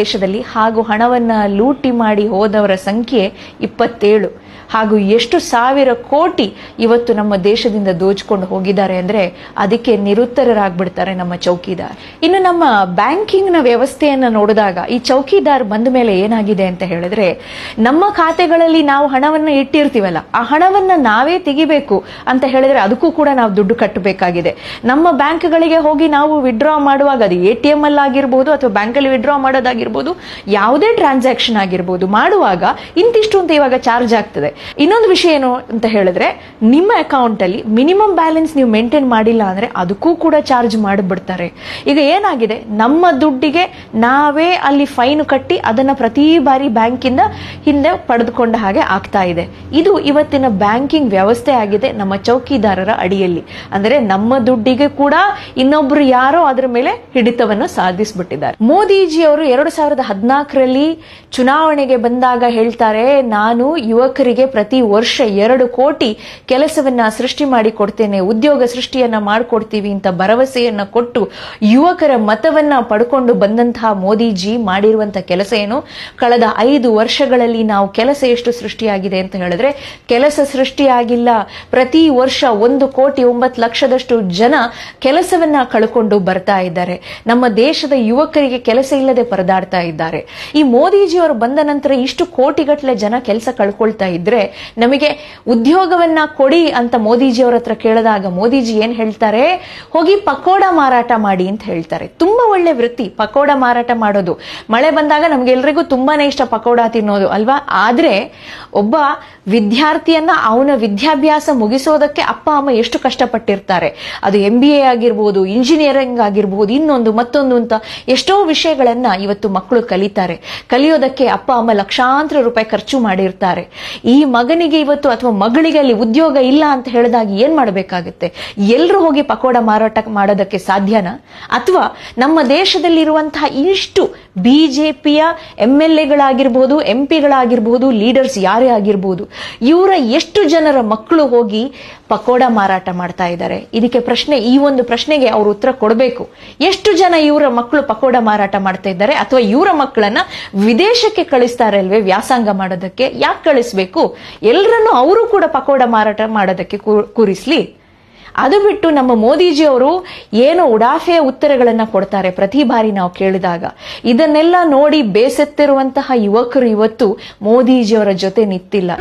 Speaker 3: ದೇಶದಲ್ಲಿ ಹಾಗೂ ಹಣವನ್ನ ಲೂಟಿ ಮಾಡಿ ಹೋದವರ ಸಂಖ್ಯೆ ಇಪ್ಪತ್ತೇಳು ಹಾಗೂ ಎಷ್ಟು ಸಾವಿರ ಕೋಟಿ ಇವತ್ತು ನಮ್ಮ ದೇಶದಿಂದ ದೋಚ್ಕೊಂಡು ಹೋಗಿದ್ದಾರೆ ಅಂದ್ರೆ ಅದಕ್ಕೆ ನಿರುತ್ತರರಾಗ್ಬಿಡ್ತಾರೆ ನಮ್ಮ ಚೌಕಿದಾರ್ ಇನ್ನು ನಮ್ಮ ಬ್ಯಾಂಕಿಂಗ್ ನ ವ್ಯವಸ್ಥೆಯನ್ನ ನೋಡಿದಾಗ ಈ ಚೌಕಿದಾರ್ ಬಂದ ಮೇಲೆ ಏನಾಗಿದೆ ಅಂತ ಹೇಳಿದ್ರೆ ನಮ್ಮ ಖಾತೆಗಳಲ್ಲಿ ನಾವು ಹಣವನ್ನ ಇಟ್ಟಿರ್ತೀವಲ್ಲ ಆ ಹಣವನ್ನ ನಾವೇ ತೆಗಿಬೇಕು ಅಂತ ಹೇಳಿದ್ರೆ ಅದಕ್ಕೂ ಕೂಡ ನಾವು ದುಡ್ಡು ಕಟ್ಟಬೇಕಾಗಿದೆ ನಮ್ಮ ಬ್ಯಾಂಕ್ಗಳಿಗೆ ಹೋಗಿ ನಾವು ವಿಡ್ರಾ ಮಾಡುವಾಗ ಅದು ಎ ಟಿ ಎಂ ಅಲ್ಲಿ ಆಗಿರ್ಬೋದು ಅಥವಾ ಬ್ಯಾಂಕಲ್ಲಿ ವಿಡ್ರಾ ಮಾಡೋದಾಗಿರ್ಬೋದು ಯಾವುದೇ ಟ್ರಾನ್ಸಾಕ್ಷನ್ ಆಗಿರ್ಬೋದು ಮಾಡುವಾಗ ಇಂತಿಷ್ಟು ಅಂತ ಇವಾಗ ಚಾರ್ಜ್ ಆಗ್ತದೆ ಇನ್ನೊಂದು ವಿಷಯ ಏನು ಅಂತ ಹೇಳಿದ್ರೆ ನಿಮ್ಮ ಅಕೌಂಟ್ ಅಲ್ಲಿ ಮಿನಿಮಮ್ ಬ್ಯಾಲೆನ್ಸ್ ನೀವು ಮೇಂಟೈನ್ ಮಾಡಿಲ್ಲ ಅಂದ್ರೆ ಅದಕ್ಕೂ ಕೂಡ ಚಾರ್ಜ್ ಮಾಡಿಬಿಡ್ತಾರೆ ಈಗ ಏನಾಗಿದೆ ನಮ್ಮ ದುಡ್ಡಿಗೆ ನಾವೇ ಅಲ್ಲಿ ಫೈನ್ ಕಟ್ಟಿ ಅದನ್ನ ಪ್ರತಿ ಬಾರಿ ಬ್ಯಾಂಕಿಂದ ಹಿಂದೆ ಪಡೆದುಕೊಂಡ ಹಾಗೆ ಆಗ್ತಾ ಇದೆ ಇದು ಇವತ್ತಿನ ಬ್ಯಾಂಕಿಂಗ್ ವ್ಯವಸ್ಥೆ ಆಗಿದೆ ನಮ್ಮ ಚೌಕಿದಾರರ ಅಡಿಯಲ್ಲಿ ಅಂದ್ರೆ ನಮ್ಮ ದುಡ್ಡಿಗೆ ಕೂಡ ಇನ್ನೊಬ್ರು ಯಾರೋ ಅದರ ಮೇಲೆ ಹಿಡಿತವನ್ನು ಸಾಧಿಸ್ಬಿಟ್ಟಿದ್ದಾರೆ ಮೋದಿಜಿ ಅವರು ಎರಡು ಸಾವಿರದ ಹದಿನಾಲ್ಕರಲ್ಲಿ ಚುನಾವಣೆಗೆ ಬಂದಾಗ ಹೇಳ್ತಾರೆ ನಾನು ಯುವಕರಿಗೆ ಪ್ರತಿ ವರ್ಷ ಎರಡು ಕೋಟಿ ಕೆಲಸವನ್ನ ಸೃಷ್ಟಿ ಮಾಡಿ ಕೊಡ್ತೇನೆ ಉದ್ಯೋಗ ಸೃಷ್ಟಿಯನ್ನ ಮಾಡಿಕೊಡ್ತೀವಿ ಅಂತ ಭರವಸೆಯನ್ನ ಕೊಟ್ಟು ಯುವಕರ ಮತವನ್ನ ಪಡ್ಕೊಂಡು ಬಂದಂತಹ ಮೋದಿಜಿ ಮಾಡಿರುವಂತಹ ಕೆಲಸ ಏನು ಕಳೆದ ಐದು ವರ್ಷಗಳಲ್ಲಿ ನಾವು ಕೆಲಸ ಎಷ್ಟು ಸೃಷ್ಟಿಯಾಗಿದೆ ಅಂತ ಹೇಳಿದ್ರೆ ಕೆಲಸ ಸೃಷ್ಟಿಯಾಗಿಲ್ಲ ಪ್ರತಿ ವರ್ಷ ಒಂದು ಕೋಟಿ ಒಂಬತ್ತು ಲಕ್ಷದಷ್ಟು ಜನ ಕೆಲಸವನ್ನ ಕಳ್ಕೊಂಡು ಬರ್ತಾ ಇದ್ದಾರೆ ನಮ್ಮ ದೇಶದ ಯುವಕರಿಗೆ ಕೆಲಸ ಇಲ್ಲದೆ ಪರದಾಡ್ತಾ ಇದ್ದಾರೆ ಈ ಮೋದಿಜಿ ಅವರು ಬಂದ ನಂತರ ಇಷ್ಟು ಕೋಟಿಗಟ್ಟಲೆ ಜನ ಕೆಲಸ ಕಳ್ಕೊಳ್ತಾ ಇದ್ರೆ ನಮಗೆ ಉದ್ಯೋಗವನ್ನ ಕೊಡಿ ಅಂತ ಮೋದಿಜಿ ಅವರ ಹತ್ರ ಕೇಳಿದಾಗ ಮೋದಿಜಿ ಏನ್ ಹೇಳ್ತಾರೆ ಹೋಗಿ ಪಕೋಡ ಮಾರಾಟ ಮಾಡಿ ಅಂತ ಹೇಳ್ತಾರೆ ತುಂಬಾ ಒಳ್ಳೆ ವೃತ್ತಿ ಪಕೋಡ ಮಾರಾಟ ಮಾಡೋದು ಮಳೆ ಬಂದಾಗ ನಮ್ಗೆಲ್ರಿಗೂ ತುಂಬಾನೇ ಇಷ್ಟ ಪಕೋಡ ತಿನ್ನೋದು ಅಲ್ವಾ ಆದ್ರೆ ಒಬ್ಬ ವಿದ್ಯಾರ್ಥಿಯನ್ನ ಅವನ ವಿದ್ಯಾಭ್ಯಾಸ ಮುಗಿಸೋದಕ್ಕೆ ಅಪ್ಪ ಅಮ್ಮ ಎಷ್ಟು ಕಷ್ಟಪಟ್ಟಿರ್ತಾರೆ ಅದು ಎಂ ಬಿ ಎ ಆಗಿರ್ಬೋದು ಇಂಜಿನಿಯರಿಂಗ್ ಆಗಿರ್ಬೋದು ಇನ್ನೊಂದು ಮತ್ತೊಂದು ಅಂತ ಎಷ್ಟೋ ವಿಷಯಗಳನ್ನ ಇವತ್ತು ಮಕ್ಕಳು ಕಲಿತಾರೆ ಕಲಿಯೋದಕ್ಕೆ ಅಪ್ಪ ಅಮ್ಮ ಲಕ್ಷಾಂತರ ರೂಪಾಯಿ ಖರ್ಚು ಮಾಡಿರ್ತಾರೆ ಈ ಮಗನಿಗೆ ಇವತ್ತು ಅಥವಾ ಮಗಳಿಗೆ ಅಲ್ಲಿ ಉದ್ಯೋಗ ಇಲ್ಲ ಅಂತ ಹೇಳಿದಾಗ ಏನ್ ಮಾಡಬೇಕಾಗುತ್ತೆ ಎಲ್ಲರೂ ಹೋಗಿ ಪಕೋಡ ಮಾರಾಟ ಮಾಡೋದಕ್ಕೆ ಸಾಧ್ಯನಾ ಅಥವಾ ನಮ್ಮ ದೇಶದಲ್ಲಿರುವಂತಹ ಇಷ್ಟು ಬಿಜೆಪಿಯ ಎಂ ಎಲ್ ಎಗಳಾಗಿರ್ಬೋದು ಎಂ ಪಿಗಳಾಗಿರ್ಬೋದು ಲೀಡರ್ಸ್ ಯಾರೇ ಆಗಿರ್ಬೋದು ಇವರ ಎಷ್ಟು ಜನರ ಮಕ್ಕಳು ಹೋಗಿ ಪಕೋಡ ಮಾರಾಟ ಮಾಡ್ತಾ ಇದ್ದಾರೆ ಇದಕ್ಕೆ ಪ್ರಶ್ನೆ ಈ ಒಂದು ಪ್ರಶ್ನೆಗೆ ಅವರು ಉತ್ತರ ಕೊಡಬೇಕು ಎಷ್ಟು ಜನ ಇವರ ಮಕ್ಕಳು ಪಕೋಡ ಮಾರಾಟ ಮಾಡ್ತಾ ಇದ್ದಾರೆ ಅಥವಾ ಇವರ ಮಕ್ಕಳನ್ನ ವಿದೇಶಕ್ಕೆ ಕಳಿಸ್ತಾರೆ ಅಲ್ವೇ ವ್ಯಾಸಂಗ ಮಾಡೋದಕ್ಕೆ ಯಾಕೆ ಕಳಿಸ್ಬೇಕು ಎಲ್ಲರನ್ನು ಅವರು ಕೂಡ ಪಕೋಡ ಮಾರಾಟ ಮಾಡೋದಕ್ಕೆ ಕೂ- ಕೂರಿಸ್ಲಿ ಅದು ಬಿಟ್ಟು ನಮ್ಮ ಮೋದಿಜಿ ಅವರು ಏನೋ ಉಡಾಫೆಯ ಉತ್ತರಗಳನ್ನ ಕೊಡ್ತಾರೆ ಪ್ರತಿ ಬಾರಿ ನಾವು ಕೇಳಿದಾಗ ಇದನ್ನೆಲ್ಲ ನೋಡಿ ಬೇಸತ್ತಿರುವಂತಹ ಯುವಕರು ಇವತ್ತು ಮೋದಿಜಿಯವರ ಜೊತೆ ನಿಂತಿಲ್ಲ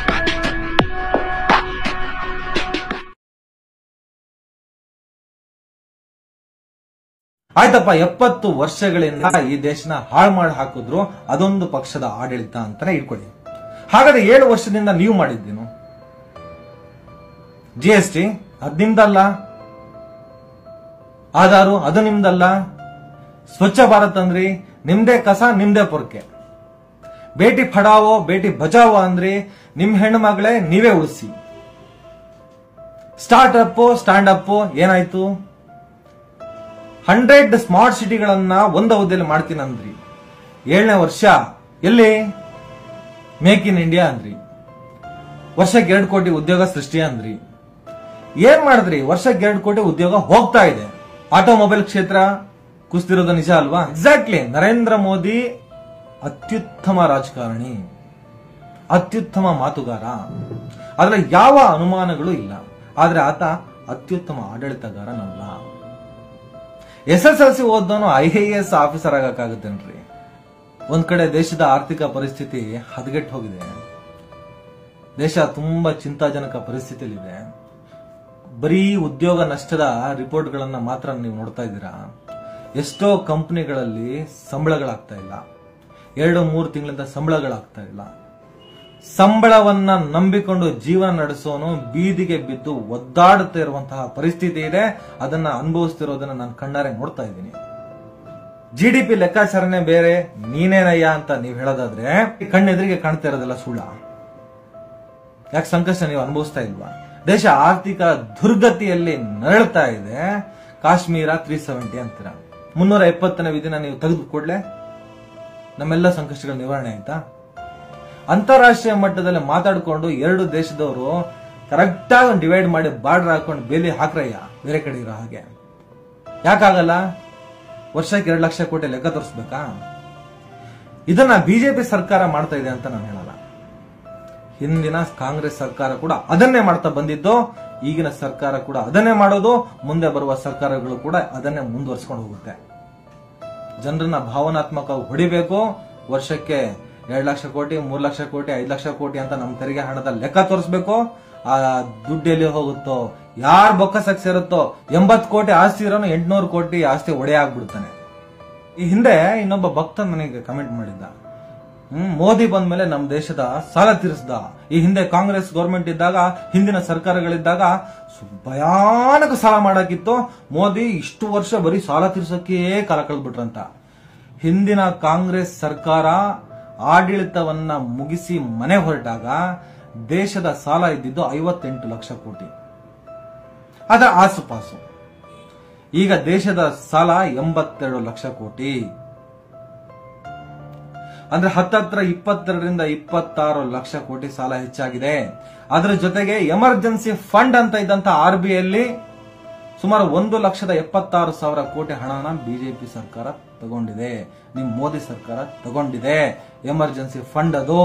Speaker 2: ಆಯ್ತಪ್ಪ ಎಪ್ಪತ್ತು ವರ್ಷಗಳಿಂದ ಈ ದೇಶನ ಹಾಳು ಮಾಡಿ ಹಾಕಿದ್ರು ಅದೊಂದು ಪಕ್ಷದ ಆಡಳಿತ ಅಂತಾನೆ ಇಟ್ಕೊಳ್ಳಿ ಹಾಗಾದ್ರೆ ಏಳು ವರ್ಷದಿಂದ ನೀವು ಮಾಡಿದ್ದೇನು ಜಿ ಎಸ್ ಟಿ ಅದ್ ನಿಮ್ದಲ್ಲ ಆಧಾರು ಅದು ನಿಮ್ದಲ್ಲ ಸ್ವಚ್ಛ ಭಾರತ್ ಅಂದ್ರಿ ನಿಮ್ದೇ ಕಸ ನಿಮ್ದೇ ಪೊರ್ಕೆ ಬೇಟಿ ಪಡಾವೋ ಬೇಟಿ ಬಚಾವೋ ಅಂದ್ರಿ ನಿಮ್ ಹೆಣ್ಣು ಮಗಳೇ ನೀವೇ ಉಳಿಸಿ ಸ್ಟಾರ್ಟ್ ಅಪ್ ಸ್ಟ್ಯಾಂಡ್ ಅಪ್ ಏನಾಯ್ತು ಹಂಡ್ರೆಡ್ ಸ್ಮಾರ್ಟ್ ಸಿಟಿಗಳನ್ನ ಒಂದು ಅವಧಿಯಲ್ಲಿ ಮಾಡ್ತೀನಿ ಅಂದ್ರಿ ಏಳನೇ ವರ್ಷ ಎಲ್ಲಿ ಮೇಕ್ ಇನ್ ಇಂಡಿಯಾ ಅಂದ್ರಿ ವರ್ಷಕ್ಕೆ ಎರಡು ಕೋಟಿ ಉದ್ಯೋಗ ಸೃಷ್ಟಿ ಅಂದ್ರಿ ಏನ್ ಮಾಡಿದ್ರಿ ವರ್ಷಕ್ಕೆ ಎರಡು ಕೋಟಿ ಉದ್ಯೋಗ ಹೋಗ್ತಾ ಇದೆ ಆಟೋಮೊಬೈಲ್ ಕ್ಷೇತ್ರ ಕುಸ್ತಿರೋದು ನಿಜ ಅಲ್ವಾ ಎಕ್ಸಾಕ್ಟ್ಲಿ ನರೇಂದ್ರ ಮೋದಿ ಅತ್ಯುತ್ತಮ ರಾಜಕಾರಣಿ ಅತ್ಯುತ್ತಮ ಮಾತುಗಾರ ಆದ್ರೆ ಯಾವ ಅನುಮಾನಗಳು ಇಲ್ಲ ಆದ್ರೆ ಆತ ಅತ್ಯುತ್ತಮ ಆಡಳಿತಗಾರನಲ್ಲ ಎಸ್ ಎಸ್ ಎಲ್ ಸಿ ಓದೋನು ಐ ಎ ಎಸ್ ಆಫೀಸರ್ ಆಗಕ್ಕಾಗುತ್ತೇನ್ರಿ ಒಂದ್ ಕಡೆ ದೇಶದ ಆರ್ಥಿಕ ಪರಿಸ್ಥಿತಿ ಹದಗೆಟ್ಟು ಹೋಗಿದೆ ದೇಶ ತುಂಬಾ ಚಿಂತಾಜನಕ ಪರಿಸ್ಥಿತಿಯಲ್ಲಿದೆ ಬರೀ ಉದ್ಯೋಗ ನಷ್ಟದ ರಿಪೋರ್ಟ್ಗಳನ್ನ ಮಾತ್ರ ನೀವು ನೋಡ್ತಾ ಇದ್ದೀರಾ ಎಷ್ಟೋ ಕಂಪನಿಗಳಲ್ಲಿ ಸಂಬಳಗಳಾಗ್ತಾ ಇಲ್ಲ ಎರಡು ಮೂರು ತಿಂಗಳಿಂದ ಸಂಬಳಗಳಾಗ್ತಾ ಇಲ್ಲ ಸಂಬಳವನ್ನ ನಂಬಿಕೊಂಡು ಜೀವನ ನಡೆಸೋನು ಬೀದಿಗೆ ಬಿದ್ದು ಒದ್ದಾಡುತ್ತಾ ಇರುವಂತಹ ಪರಿಸ್ಥಿತಿ ಇದೆ ಅದನ್ನ ಅನುಭವಿಸ್ತಿರೋದನ್ನ ನಾನು ಕಣ್ಣಾರೆ ನೋಡ್ತಾ ಇದ್ದೀನಿ ಜಿ ಡಿ ಪಿ ಲೆಕ್ಕಾಚಾರನೆ ಬೇರೆ ನೀನೇನಯ್ಯ ಅಂತ ನೀವು ಹೇಳೋದಾದ್ರೆ ಕಣ್ಣೆದುರಿಗೆ ಕಾಣ್ತಾ ಇರೋದೆಲ್ಲ ಸುಳ್ಳ ಯಾಕೆ ಸಂಕಷ್ಟ ನೀವು ಅನುಭವಿಸ್ತಾ ಇಲ್ವಾ ದೇಶ ಆರ್ಥಿಕ ದುರ್ಗತಿಯಲ್ಲಿ ನರಳ್ತಾ ಇದೆ ಕಾಶ್ಮೀರ ತ್ರೀ ಸೆವೆಂಟಿ ಅಂತೀರ ಮುನ್ನೂರ ಎಪ್ಪತ್ತನೇ ವಿಧಿನ ನೀವು ತೆಗೆದು ಕೂಡಲೇ ನಮ್ಮೆಲ್ಲ ಸಂಕಷ್ಟಗಳ ನಿವಾರಣೆ ಆಯ್ತಾ ಅಂತಾರಾಷ್ಟ್ರೀಯ ಮಟ್ಟದಲ್ಲಿ ಮಾತಾಡ್ಕೊಂಡು ಎರಡು ದೇಶದವರು ಕರೆಕ್ಟ್ ಆಗಿ ಡಿವೈಡ್ ಮಾಡಿ ಬಾರ್ಡರ್ ಹಾಕೊಂಡು ಬೇಲಿ ಹಾಕ್ರಯ್ಯ ಬೇರೆ ಕಡೆ ಇರೋ ಹಾಗೆ ಯಾಕಾಗಲ್ಲ ವರ್ಷಕ್ಕೆ ಎರಡು ಲಕ್ಷ ಕೋಟಿ ಲೆಕ್ಕ ತೋರಿಸ್ಬೇಕಾ ಇದನ್ನ ಬಿಜೆಪಿ ಸರ್ಕಾರ ಮಾಡ್ತಾ ಇದೆ ಅಂತ ನಾನು ಹೇಳಲ್ಲ ಹಿಂದಿನ ಕಾಂಗ್ರೆಸ್ ಸರ್ಕಾರ ಕೂಡ ಅದನ್ನೇ ಮಾಡ್ತಾ ಬಂದಿದ್ದು ಈಗಿನ ಸರ್ಕಾರ ಕೂಡ ಅದನ್ನೇ ಮಾಡೋದು ಮುಂದೆ ಬರುವ ಸರ್ಕಾರಗಳು ಕೂಡ ಅದನ್ನೇ ಮುಂದುವರಿಸ್ಕೊಂಡು ಹೋಗುತ್ತೆ ಜನರನ್ನ ಭಾವನಾತ್ಮಕ ಹೊಡಿಬೇಕು ವರ್ಷಕ್ಕೆ ಎರಡ್ ಲಕ್ಷ ಕೋಟಿ ಮೂರ್ ಲಕ್ಷ ಕೋಟಿ ಐದ್ ಲಕ್ಷ ಕೋಟಿ ಅಂತ ನಮ್ಮ ತೆರಿಗೆ ಹಣದ ಲೆಕ್ಕ ತೋರಿಸ್ಬೇಕು ಆ ದುಡ್ಡು ಎಲ್ಲಿ ಹೋಗುತ್ತೋ ಯಾರ್ ಬೊಕ್ಕಸಕ್ಕೆ ಸೇರುತ್ತೋ ಎಂಬತ್ ಕೋಟಿ ಆಸ್ತಿ ಇರೋನು ಎಂಟ್ನೂರು ಕೋಟಿ ಆಸ್ತಿ ಒಡೆ ಆಗ್ಬಿಡ್ತಾನೆ ಈ ಹಿಂದೆ ಇನ್ನೊಬ್ಬ ಭಕ್ತ ನನಗೆ ಕಮೆಂಟ್ ಮಾಡಿದ್ದ ಹ್ಮ್ ಮೋದಿ ಬಂದ್ಮೇಲೆ ನಮ್ಮ ದೇಶದ ಸಾಲ ತೀರಿಸ್ದ ಈ ಹಿಂದೆ ಕಾಂಗ್ರೆಸ್ ಗೌರ್ಮೆಂಟ್ ಇದ್ದಾಗ ಹಿಂದಿನ ಸರ್ಕಾರಗಳಿದ್ದಾಗ ಸು- ಭಯಾನಕ ಸಾಲ ಮಾಡಾಕಿತ್ತು ಮೋದಿ ಇಷ್ಟು ವರ್ಷ ಬರೀ ಸಾಲ ತೀರ್ಸಕ್ಕೆ ಕಾಲ ಕಳೆದ್ಬಿಟ್ರಂತ ಹಿಂದಿನ ಕಾಂಗ್ರೆಸ್ ಸರ್ಕಾರ ಆಡಳಿತವನ್ನ ಮುಗಿಸಿ ಮನೆ ಹೊರಟಾಗ ದೇಶದ ಸಾಲ ಇದ್ದಿದ್ದು ಐವತ್ತೆಂಟು ಲಕ್ಷ ಕೋಟಿ ಅದರ ಆಸುಪಾಸು ಈಗ ದೇಶದ ಸಾಲ ಎಂಬತ್ತೆರಡು ಲಕ್ಷ ಕೋಟಿ ಅಂದ್ರೆ ಹತ್ತತ್ರ ಇಪ್ಪತ್ತೆರಡರಿಂದ ಇಪ್ಪತ್ತಾರು ಲಕ್ಷ ಕೋಟಿ ಸಾಲ ಹೆಚ್ಚಾಗಿದೆ ಅದರ ಜೊತೆಗೆ ಎಮರ್ಜೆನ್ಸಿ ಫಂಡ್ ಅಂತ ಇದ್ದಂತ ಆರ್ ಬಿ ಅಲ್ಲಿ ಸುಮಾರು ಒಂದು ಲಕ್ಷದ ಎಪ್ಪತ್ತಾರು ಸಾವಿರ ಕೋಟಿ ಹಣನ ಬಿಜೆಪಿ ಸರ್ಕಾರ ತಗೊಂಡಿದೆ ನಿಮ್ ಮೋದಿ ಸರ್ಕಾರ ತಗೊಂಡಿದೆ ಎಮರ್ಜೆನ್ಸಿ ಫಂಡ್ ಅದು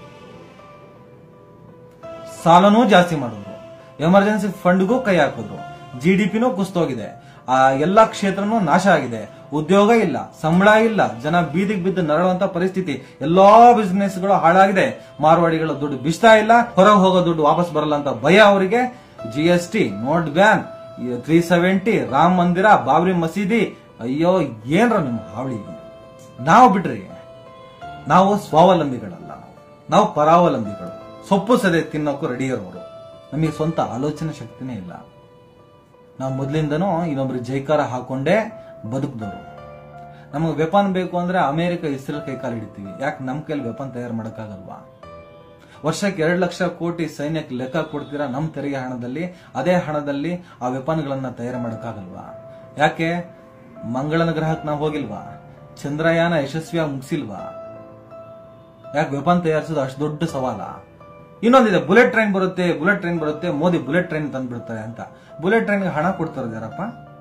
Speaker 2: ಸಾಲನೂ ಜಾಸ್ತಿ ಮಾಡಿದ್ರು ಎಮರ್ಜೆನ್ಸಿ ಫಂಡ್ಗೂ ಕೈ ಹಾಕಿದ್ರು ಜಿ ಡಿ ಪಿನೂ ಕುಸ್ತೋಗಿದೆ ಆ ಎಲ್ಲಾ ಕ್ಷೇತ್ರನೂ ನಾಶ ಆಗಿದೆ ಉದ್ಯೋಗ ಇಲ್ಲ ಸಂಬಳ ಇಲ್ಲ ಜನ ಬೀದಿಗೆ ಬಿದ್ದು ನರಳುವಂತ ಪರಿಸ್ಥಿತಿ ಎಲ್ಲಾ ಬಿಸ್ನೆಸ್ ಗಳು ಹಾಳಾಗಿದೆ ಮಾರ್ವಾಡಿಗಳ ದುಡ್ಡು ಬಿಸ್ತಾ ಇಲ್ಲ ಹೊರಗೆ ಹೋಗೋ ದುಡ್ಡು ವಾಪಸ್ ಬರಲ್ಲ ಅಂತ ಭಯ ಅವರಿಗೆ G S T note ban three seventy Rama Mandir Babri ಮಸೀದಿ ಅಯ್ಯೋ ಏನ್ರ ನಿಮ್ಮ ಹಾವಳಿ ನಾವು ಬಿಡ್ರಿ ನಾವು ಸ್ವಾವಲಂಬಿಗಳಲ್ಲ ನಾವು ಪರಾವಲಂಬಿಗಳು ಸೊಪ್ಪು ಸದೆ ತಿನ್ನೋಕ್ಕೂ ರೆಡಿ ಇರೋರು ನಮಗೆ ಸ್ವಂತ ಆಲೋಚನೆ ಶಕ್ತಿನೇ ಇಲ್ಲ ನಾವು ಮೊದಲಿಂದನೂ ಇನ್ನೊಬ್ರು ಜೈಕಾರ ಹಾಕೊಂಡೇ ಬದುಕಿದವರು ನಮಗೆ ವೆಪನ್ ಬೇಕು ಅಂದ್ರೆ ಅಮೆರಿಕ ಇಸ್ರೇಲ್ ಕೈ ಕಾಲು ಹಿಡಿತೀವಿ ಯಾಕೆ ನಮ್ಮ ಕೈಲಿ ವೆಪನ್ ತಯಾರು ಮಾಡೋಕ್ಕಾಗಲ್ವಾ ವರ್ಷಕ್ಕೆ ಎರಡು ಲಕ್ಷ ಕೋಟಿ ಸೈನ್ಯಕ್ಕೆ ಲೆಕ್ಕ ಕೊಡ್ತೀರಾ ನಮ್ಮ ತೆರಿಗೆ ಹಣದಲ್ಲಿ ಅದೇ ಹಣದಲ್ಲಿ ಆ ವೆಪನ್ಗಳನ್ನ ತಯಾರು ಮಾಡೋಕ್ಕಾಗಲ್ವಾ ಯಾಕೆ ಮಂಗಳನ ಗ್ರಹಕ್ಕೆ ನಾವು ಹೋಗಿಲ್ವಾ ಚಂದ್ರಯಾನ ಯಶಸ್ವಿಯಾಗಿ ಮುಗಿಸಿಲ್ವಾ ಯಾಕೆ ವೆಪನ್ ತಯಾರಿಸೋದು ಅಷ್ಟು ದೊಡ್ಡ ಸವಾಲ ಇನ್ನೊಂದಿದೆ ಬುಲೆಟ್ ಟ್ರೈನ್ ಬರುತ್ತೆ ಬುಲೆಟ್ ಟ್ರೈನ್ ಬರುತ್ತೆ ಮೋದಿ ಬುಲೆಟ್ ಟ್ರೈನ್ ತಂದ್ಬಿಡ್ತಾರೆ ಅಂತ ಬುಲೆಟ್ ಟ್ರೈನ್ಗೆ ಹಣ ಕೊಡ್ತಾರೆ ಯಾರಪ್ಪ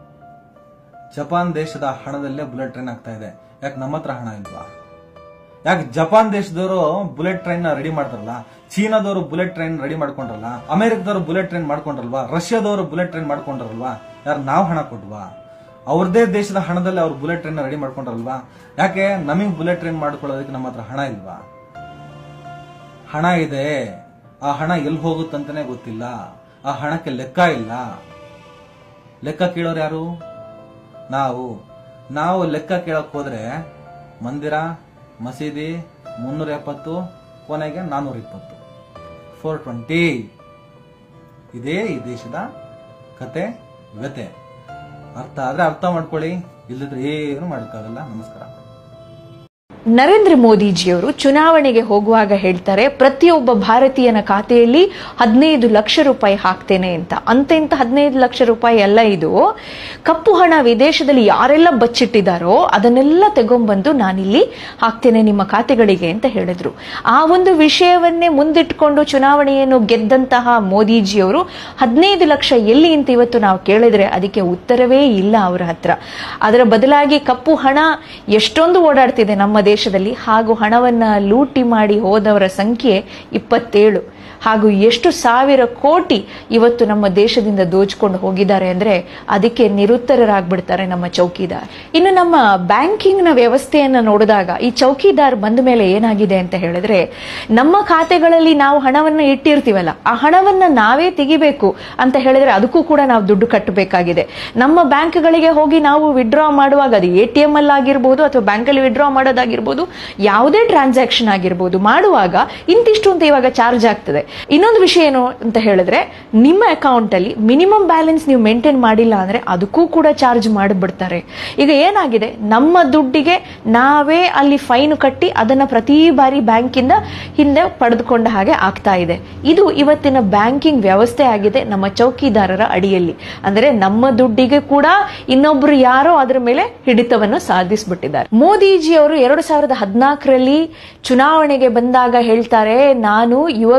Speaker 2: ಜಪಾನ್ ದೇಶದ ಹಣದಲ್ಲೇ ಬುಲೆಟ್ ಟ್ರೈನ್ ಆಗ್ತಾ ಇದೆ ಯಾಕೆ ನಮ್ಮ ಹತ್ರ ಹಣ ಇಲ್ವಾ ಯಾಕೆ ಜಪಾನ್ ದೇಶದವರು ಬುಲೆಟ್ ಟ್ರೈನ್ ನ ರೆಡಿ ಮಾಡ್ತಾರಲ್ಲ ಚೀನಾದವರು ಬುಲೆಟ್ ಟ್ರೈನ್ ರೆಡಿ ಮಾಡ್ಕೊಂಡ್ರಲ್ಲ ಅಮೆರಿಕದವರು ಬುಲೆಟ್ ಟ್ರೈನ್ ಮಾಡ್ಕೊಂಡ್ರಲ್ವಾ ರಷ್ಯಾದವರು ಬುಲೆಟ್ ಟ್ರೈನ್ ಮಾಡ್ಕೊಂಡ್ರಲ್ವಾ ಯಾರು ನಾವು ಹಣ ಕೊಟ್ವಾ ಅವ್ರದೇ ದೇಶದ ಹಣದಲ್ಲಿ ಅವ್ರು ಬುಲೆಟ್ ಟ್ರೈನ್ ರೆಡಿ ಮಾಡ್ಕೊಂಡ್ರಲ್ವಾ ಯಾಕೆ ನಮಗೆ ಬುಲೆಟ್ ಟ್ರೈನ್ ಮಾಡ್ಕೊಳ್ಳೋದಕ್ಕೆ ನಮ್ಮ ಹತ್ರ ಹಣ ಇಲ್ವಾ ಹಣ ಇದೆ ಆ ಹಣ ಎಲ್ಲಿ ಹೋಗುತ್ತಂತಾನೆ ಗೊತ್ತಿಲ್ಲ ಆ ಹಣಕ್ಕೆ ಲೆಕ್ಕ ಇಲ್ಲ ಲೆಕ್ಕ ಕೇಳೋರು ಯಾರು ನಾವು ನಾವು ಲೆಕ್ಕ ಕೇಳಕ್ ಹೋದ್ರೆ ಮಂದಿರ ಮಸೀದಿ ಮುನ್ನೂರ ಎಪ್ಪತ್ತು ಕೊನೆಗೆ ನಾನ್ನೂರ ಇಪ್ಪತ್ತು ಫೋರ್ ಟ್ವೆಂಟಿ ಇದೇ ಈ ದೇಶದ ಕತೆ ವ್ಯತೆ ಅರ್ಥ ಆದ್ರೆ ಅರ್ಥ ಮಾಡ್ಕೊಳ್ಳಿ ಇಲ್ಲದ್ರೆ ಏನು ಮಾಡೋಕ್ಕಾಗಲ್ಲ ನಮಸ್ಕಾರ
Speaker 3: ನರೇಂದ್ರ ಮೋದಿಜಿಯವರು ಚುನಾವಣೆಗೆ ಹೋಗುವಾಗ ಹೇಳ್ತಾರೆ ಪ್ರತಿಯೊಬ್ಬ ಭಾರತೀಯನ ಖಾತೆಯಲ್ಲಿ ಹದಿನೈದು ಲಕ್ಷ ರೂಪಾಯಿ ಹಾಕ್ತೇನೆ ಅಂತ ಅಂತ ಇಂತ ಹದಿನೈದು ಲಕ್ಷ ರೂಪಾಯಿ ಎಲ್ಲ ಇದು ಕಪ್ಪು ಹಣ ವಿದೇಶದಲ್ಲಿ ಯಾರೆಲ್ಲ ಬಚ್ಚಿಟ್ಟಿದ್ದಾರೋ ಅದನ್ನೆಲ್ಲ ತಗೊಂಡ್ಬಂದು ನಾನಿಲ್ಲಿ ಹಾಕ್ತೇನೆ ನಿಮ್ಮ ಖಾತೆಗಳಿಗೆ ಅಂತ ಹೇಳಿದ್ರು ಆ ಒಂದು ವಿಷಯವನ್ನೇ ಮುಂದಿಟ್ಕೊಂಡು ಚುನಾವಣೆಯನ್ನು ಗೆದ್ದಂತಹ ಮೋದಿಜಿಯವರು ಹದಿನೈದು ಲಕ್ಷ ಎಲ್ಲಿ ಅಂತ ಇವತ್ತು ನಾವು ಕೇಳಿದ್ರೆ ಅದಕ್ಕೆ ಉತ್ತರವೇ ಇಲ್ಲ ಅವರ ಹತ್ರ ಅದರ ಬದಲಾಗಿ ಕಪ್ಪು ಹಣ ಎಷ್ಟೊಂದು ಓಡಾಡ್ತಿದೆ ನಮ್ಮ ದೇಶದಲ್ಲಿ ಹಾಗೂ ಹಣವನ್ನ ಲೂಟಿ ಮಾಡಿ ಹೋದವರ ಸಂಖ್ಯೆ ಇಪ್ಪತ್ತೇಳು ಹಾಗೂ ಎಷ್ಟು ಸಾವಿರ ಕೋಟಿ ಇವತ್ತು ನಮ್ಮ ದೇಶದಿಂದ ದೋಚ್ಕೊಂಡು ಹೋಗಿದ್ದಾರೆ ಅಂದ್ರೆ ಅದಕ್ಕೆ ನಿರುತ್ತರರಾಗ್ಬಿಡ್ತಾರೆ ನಮ್ಮ ಚೌಕಿದಾರ್ ಇನ್ನು ನಮ್ಮ ಬ್ಯಾಂಕಿಂಗ್ ನ ವ್ಯವಸ್ಥೆಯನ್ನ ನೋಡಿದಾಗ ಈ ಚೌಕಿದಾರ್ ಬಂದ ಮೇಲೆ ಏನಾಗಿದೆ ಅಂತ ಹೇಳಿದ್ರೆ ನಮ್ಮ ಖಾತೆಗಳಲ್ಲಿ ನಾವು ಹಣವನ್ನ ಇಟ್ಟಿರ್ತೀವಲ್ಲ ಆ ಹಣವನ್ನ ನಾವೇ ತೆಗಿಬೇಕು ಅಂತ ಹೇಳಿದ್ರೆ ಅದಕ್ಕೂ ಕೂಡ ನಾವು ದುಡ್ಡು ಕಟ್ಟಬೇಕಾಗಿದೆ ನಮ್ಮ ಬ್ಯಾಂಕ್ಗಳಿಗೆ ಹೋಗಿ ನಾವು ವಿಡ್ರಾ ಮಾಡುವಾಗ ಅದು ಎ ಟಿ ಎಂ ಅಲ್ಲಿ ಆಗಿರ್ಬೋದು ಅಥವಾ ಬ್ಯಾಂಕಲ್ಲಿ ವಿಡ್ರಾ ಮಾಡೋದಾಗಿರ್ಬೋದು ಯಾವುದೇ ಟ್ರಾನ್ಸಾಕ್ಷನ್ ಆಗಿರ್ಬೋದು ಮಾಡುವಾಗ ಇಂತಿಷ್ಟು ಅಂತ ಇವಾಗ ಚಾರ್ಜ್ ಆಗ್ತದೆ ಇನ್ನೊಂದು ವಿಷಯ ಏನು ಅಂತ ಹೇಳಿದ್ರೆ ನಿಮ್ಮ ಅಕೌಂಟ್ ಅಲ್ಲಿ ಮಿನಿಮಮ್ ಬ್ಯಾಲೆನ್ಸ್ ನೀವು ಮೇಂಟೈನ್ ಮಾಡಿಲ್ಲ ಅಂದ್ರೆ ಅದಕ್ಕೂ ಕೂಡ ಚಾರ್ಜ್ ಮಾಡಿಬಿಡ್ತಾರೆ ಈಗ ಏನಾಗಿದೆ ನಮ್ಮ ದುಡ್ಡಿಗೆ ನಾವೇ ಅಲ್ಲಿ ಫೈನ್ ಕಟ್ಟಿ ಅದನ್ನ ಪ್ರತಿ ಬಾರಿ ಬ್ಯಾಂಕಿಂದ ಹಿಂದೆ ಪಡೆದುಕೊಂಡ ಹಾಗೆ ಆಗ್ತಾ ಇದೆ ಇದು ಇವತ್ತಿನ ಬ್ಯಾಂಕಿಂಗ್ ವ್ಯವಸ್ಥೆ ಆಗಿದೆ ನಮ್ಮ ಚೌಕಿದಾರರ ಅಡಿಯಲ್ಲಿ ಅಂದ್ರೆ ನಮ್ಮ ದುಡ್ಡಿಗೆ ಕೂಡ ಇನ್ನೊಬ್ರು ಯಾರೋ ಅದರ ಮೇಲೆ ಹಿಡಿತವನ್ನು ಸಾಧಿಸ್ಬಿಟ್ಟಿದ್ದಾರೆ ಮೋದಿಜಿ ಅವರು ಎರಡು ಸಾವಿರದ ಹದಿನಾಲ್ಕರಲ್ಲಿ ಚುನಾವಣೆಗೆ ಬಂದಾಗ ಹೇಳ್ತಾರೆ ನಾನು ಯುವಕರಿಗೆ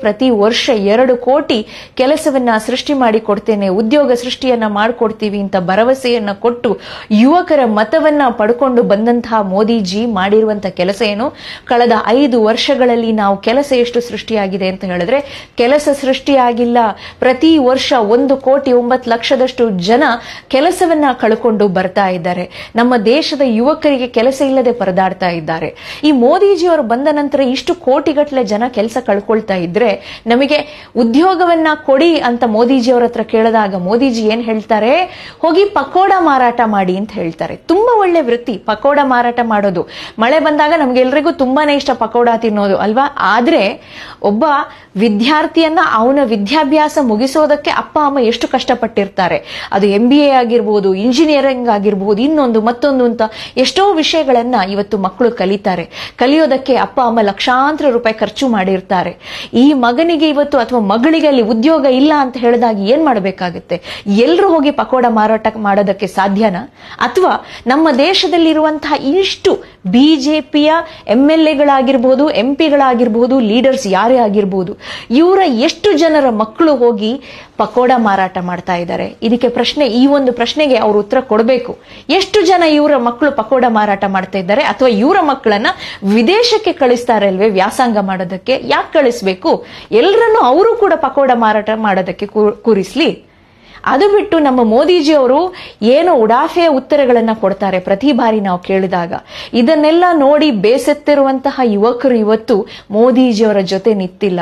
Speaker 3: ಪ್ರತಿ ವರ್ಷ ಎರಡು ಕೋಟಿ ಕೆಲಸವನ್ನ ಸೃಷ್ಟಿ ಮಾಡಿ ಕೊಡ್ತೇನೆ ಉದ್ಯೋಗ ಸೃಷ್ಟಿಯನ್ನ ಮಾಡಿಕೊಡ್ತೀವಿ ಅಂತ ಭರವಸೆಯನ್ನ ಕೊಟ್ಟು ಯುವಕರ ಮತವನ್ನ ಪಡ್ಕೊಂಡು ಬಂದಂತಹ ಮೋದಿಜಿ ಮಾಡಿರುವಂತಹ ಕೆಲಸ ಏನು ಕಳೆದ ಐದು ವರ್ಷಗಳಲ್ಲಿ ನಾವು ಕೆಲಸ ಎಷ್ಟು ಸೃಷ್ಟಿಯಾಗಿದೆ ಅಂತ ಹೇಳಿದ್ರೆ ಕೆಲಸ ಸೃಷ್ಟಿಯಾಗಿಲ್ಲ ಪ್ರತಿ ವರ್ಷ ಒಂದು ಕೋಟಿ ಒಂಬತ್ತು ಲಕ್ಷದಷ್ಟು ಜನ ಕೆಲಸವನ್ನ ಕಳ್ಕೊಂಡು ಬರ್ತಾ ಇದ್ದಾರೆ ನಮ್ಮ ದೇಶದ ಯುವಕರಿಗೆ ಕೆಲಸ ಇಲ್ಲದೆ ಪರದಾಡ್ತಾ ಇದ್ದಾರೆ ಈ ಮೋದಿಜಿ ಅವರು ಬಂದ ನಂತರ ಇಷ್ಟು ಕೋಟಿಗಟ್ಟಲೆ ಜನ ಕೆಲಸ ಕಳ್ಕೊಳ್ತಾ ಇದ್ರೆ ನಮಗೆ ಉದ್ಯೋಗವನ್ನ ಕೊಡಿ ಅಂತ ಮೋದಿಜಿ ಅವರ ಹತ್ರ ಕೇಳಿದಾಗ ಮೋದಿಜಿ ಏನ್ ಹೇಳ್ತಾರೆ ಹೋಗಿ ಪಕೋಡ ಮಾರಾಟ ಮಾಡಿ ಅಂತ ಹೇಳ್ತಾರೆ ತುಂಬಾ ಒಳ್ಳೆ ವೃತ್ತಿ ಪಕೋಡ ಮಾರಾಟ ಮಾಡೋದು ಮಳೆ ಬಂದಾಗ ನಮ್ಗೆಲ್ರಿಗೂ ತುಂಬಾನೇ ಇಷ್ಟ ಪಕೋಡ ತಿನ್ನೋದು ಅಲ್ವಾ ಆದ್ರೆ ಒಬ್ಬ ವಿದ್ಯಾರ್ಥಿಯನ್ನ ಅವನ ವಿದ್ಯಾಭ್ಯಾಸ ಮುಗಿಸೋದಕ್ಕೆ ಅಪ್ಪ ಅಮ್ಮ ಎಷ್ಟು ಕಷ್ಟಪಟ್ಟಿರ್ತಾರೆ ಅದು ಎಂ ಬಿ ಎ ಆಗಿರ್ಬೋದು ಇಂಜಿನಿಯರಿಂಗ್ ಆಗಿರ್ಬೋದು ಇನ್ನೊಂದು ಮತ್ತೊಂದು ಅಂತ ಎಷ್ಟೋ ವಿಷಯಗಳನ್ನ ಇವತ್ತು ಮಕ್ಕಳು ಕಲಿತಾರೆ ಕಲಿಯೋದಕ್ಕೆ ಅಪ್ಪ ಅಮ್ಮ ಲಕ್ಷಾಂತರ ರೂಪಾಯಿ ಖರ್ಚು ಮಾಡಿರ್ತಾರೆ ಈ ಮಗನಿಗೆ ಇವತ್ತು ಅಥವಾ ಮಗಳಿಗೆ ಅಲ್ಲಿ ಉದ್ಯೋಗ ಇಲ್ಲ ಅಂತ ಹೇಳಿದಾಗ ಏನ್ ಮಾಡಬೇಕಾಗುತ್ತೆ ಎಲ್ಲರೂ ಹೋಗಿ ಪಕೋಡ ಮಾರಾಟ ಮಾಡೋದಕ್ಕೆ ಸಾಧ್ಯನಾ ಅಥವಾ ನಮ್ಮ ದೇಶದಲ್ಲಿರುವಂತಹ ಇಷ್ಟು ಬಿಜೆಪಿಯ ಎಂ ಎಲ್ ಎಗಳಾಗಿರ್ಬೋದು ಎಂ ಪಿಗಳಾಗಿರ್ಬೋದು ಲೀಡರ್ಸ್ ಯಾರೇ ಆಗಿರ್ಬೋದು ಇವರ ಎಷ್ಟು ಜನರ ಮಕ್ಕಳು ಹೋಗಿ ಪಕೋಡ ಮಾರಾಟ ಮಾಡ್ತಾ ಇದ್ದಾರೆ ಇದಕ್ಕೆ ಪ್ರಶ್ನೆ ಈ ಒಂದು ಪ್ರಶ್ನೆಗೆ ಅವರು ಉತ್ತರ ಕೊಡಬೇಕು ಎಷ್ಟು ಜನ ಇವರ ಮಕ್ಕಳು ಪಕೋಡ ಮಾರಾಟ ಮಾಡ್ತಾ ಇದ್ದಾರೆ ಅಥವಾ ಇವರ ಮಕ್ಕಳನ್ನ ವಿದೇಶಕ್ಕೆ ಕಳಿಸ್ತಾರೆ ಅಲ್ವೇ ವ್ಯಾಸಂಗ ಮಾಡೋದಕ್ಕೆ ಯಾಕೆ ಕಳಿಸ್ಬೇಕು ಎಲ್ಲರನ್ನು ಅವರು ಕೂಡ ಪಕೋಡ ಮಾರಾಟ ಮಾಡೋದಕ್ಕೆ ಕೂ- ಕೂರಿಸ್ಲಿ ಅದು ಬಿಟ್ಟು ನಮ್ಮ ಮೋದಿಜಿ ಅವರು ಏನೋ ಉಡಾಫೆಯ ಉತ್ತರಗಳನ್ನ ಕೊಡ್ತಾರೆ ಪ್ರತಿ ಬಾರಿ ನಾವು ಕೇಳಿದಾಗ ಇದನ್ನೆಲ್ಲ ನೋಡಿ ಬೇಸತ್ತಿರುವಂತಹ ಯುವಕರು ಇವತ್ತು ಮೋದಿಜಿಯವರ ಜೊತೆ ನಿಂತಿಲ್ಲ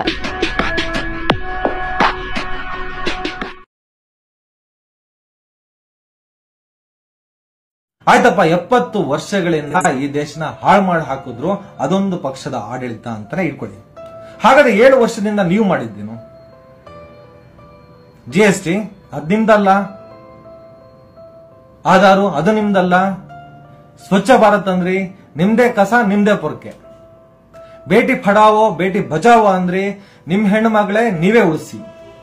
Speaker 2: ಆಯ್ತಪ್ಪ ಎಪ್ಪತ್ತು ವರ್ಷಗಳಿಂದ ಈ ದೇಶನ ಹಾಳು ಮಾಡಿ ಹಾಕಿದ್ರು ಅದೊಂದು ಪಕ್ಷದ ಆಡಳಿತ ಅಂತಾನೆ ಇಟ್ಕೊಳ್ಳಿ ಹಾಗಾದ್ರೆ ಏಳು ವರ್ಷದಿಂದ ನೀವು ಮಾಡಿದ್ದೇನು ಜಿ ಎಸ್ ಟಿ ಅದ್ ನಿಮ್ದಲ್ಲ ಆಧಾರು ಅದು ನಿಮ್ದಲ್ಲ ಸ್ವಚ್ಛ ಭಾರತ್ ಅಂದ್ರಿ ನಿಮ್ದೇ ಕಸ ನಿಮ್ದೇ ಪೊರ್ಕೆ ಬೇಟಿ ಪಡಾವೋ ಬೇಟಿ ಬಚಾವೋ ಅಂದ್ರಿ ನಿಮ್ ಹೆಣ್ಣು ಮಗಳೇ ನೀವೇ ಉಳಿಸಿ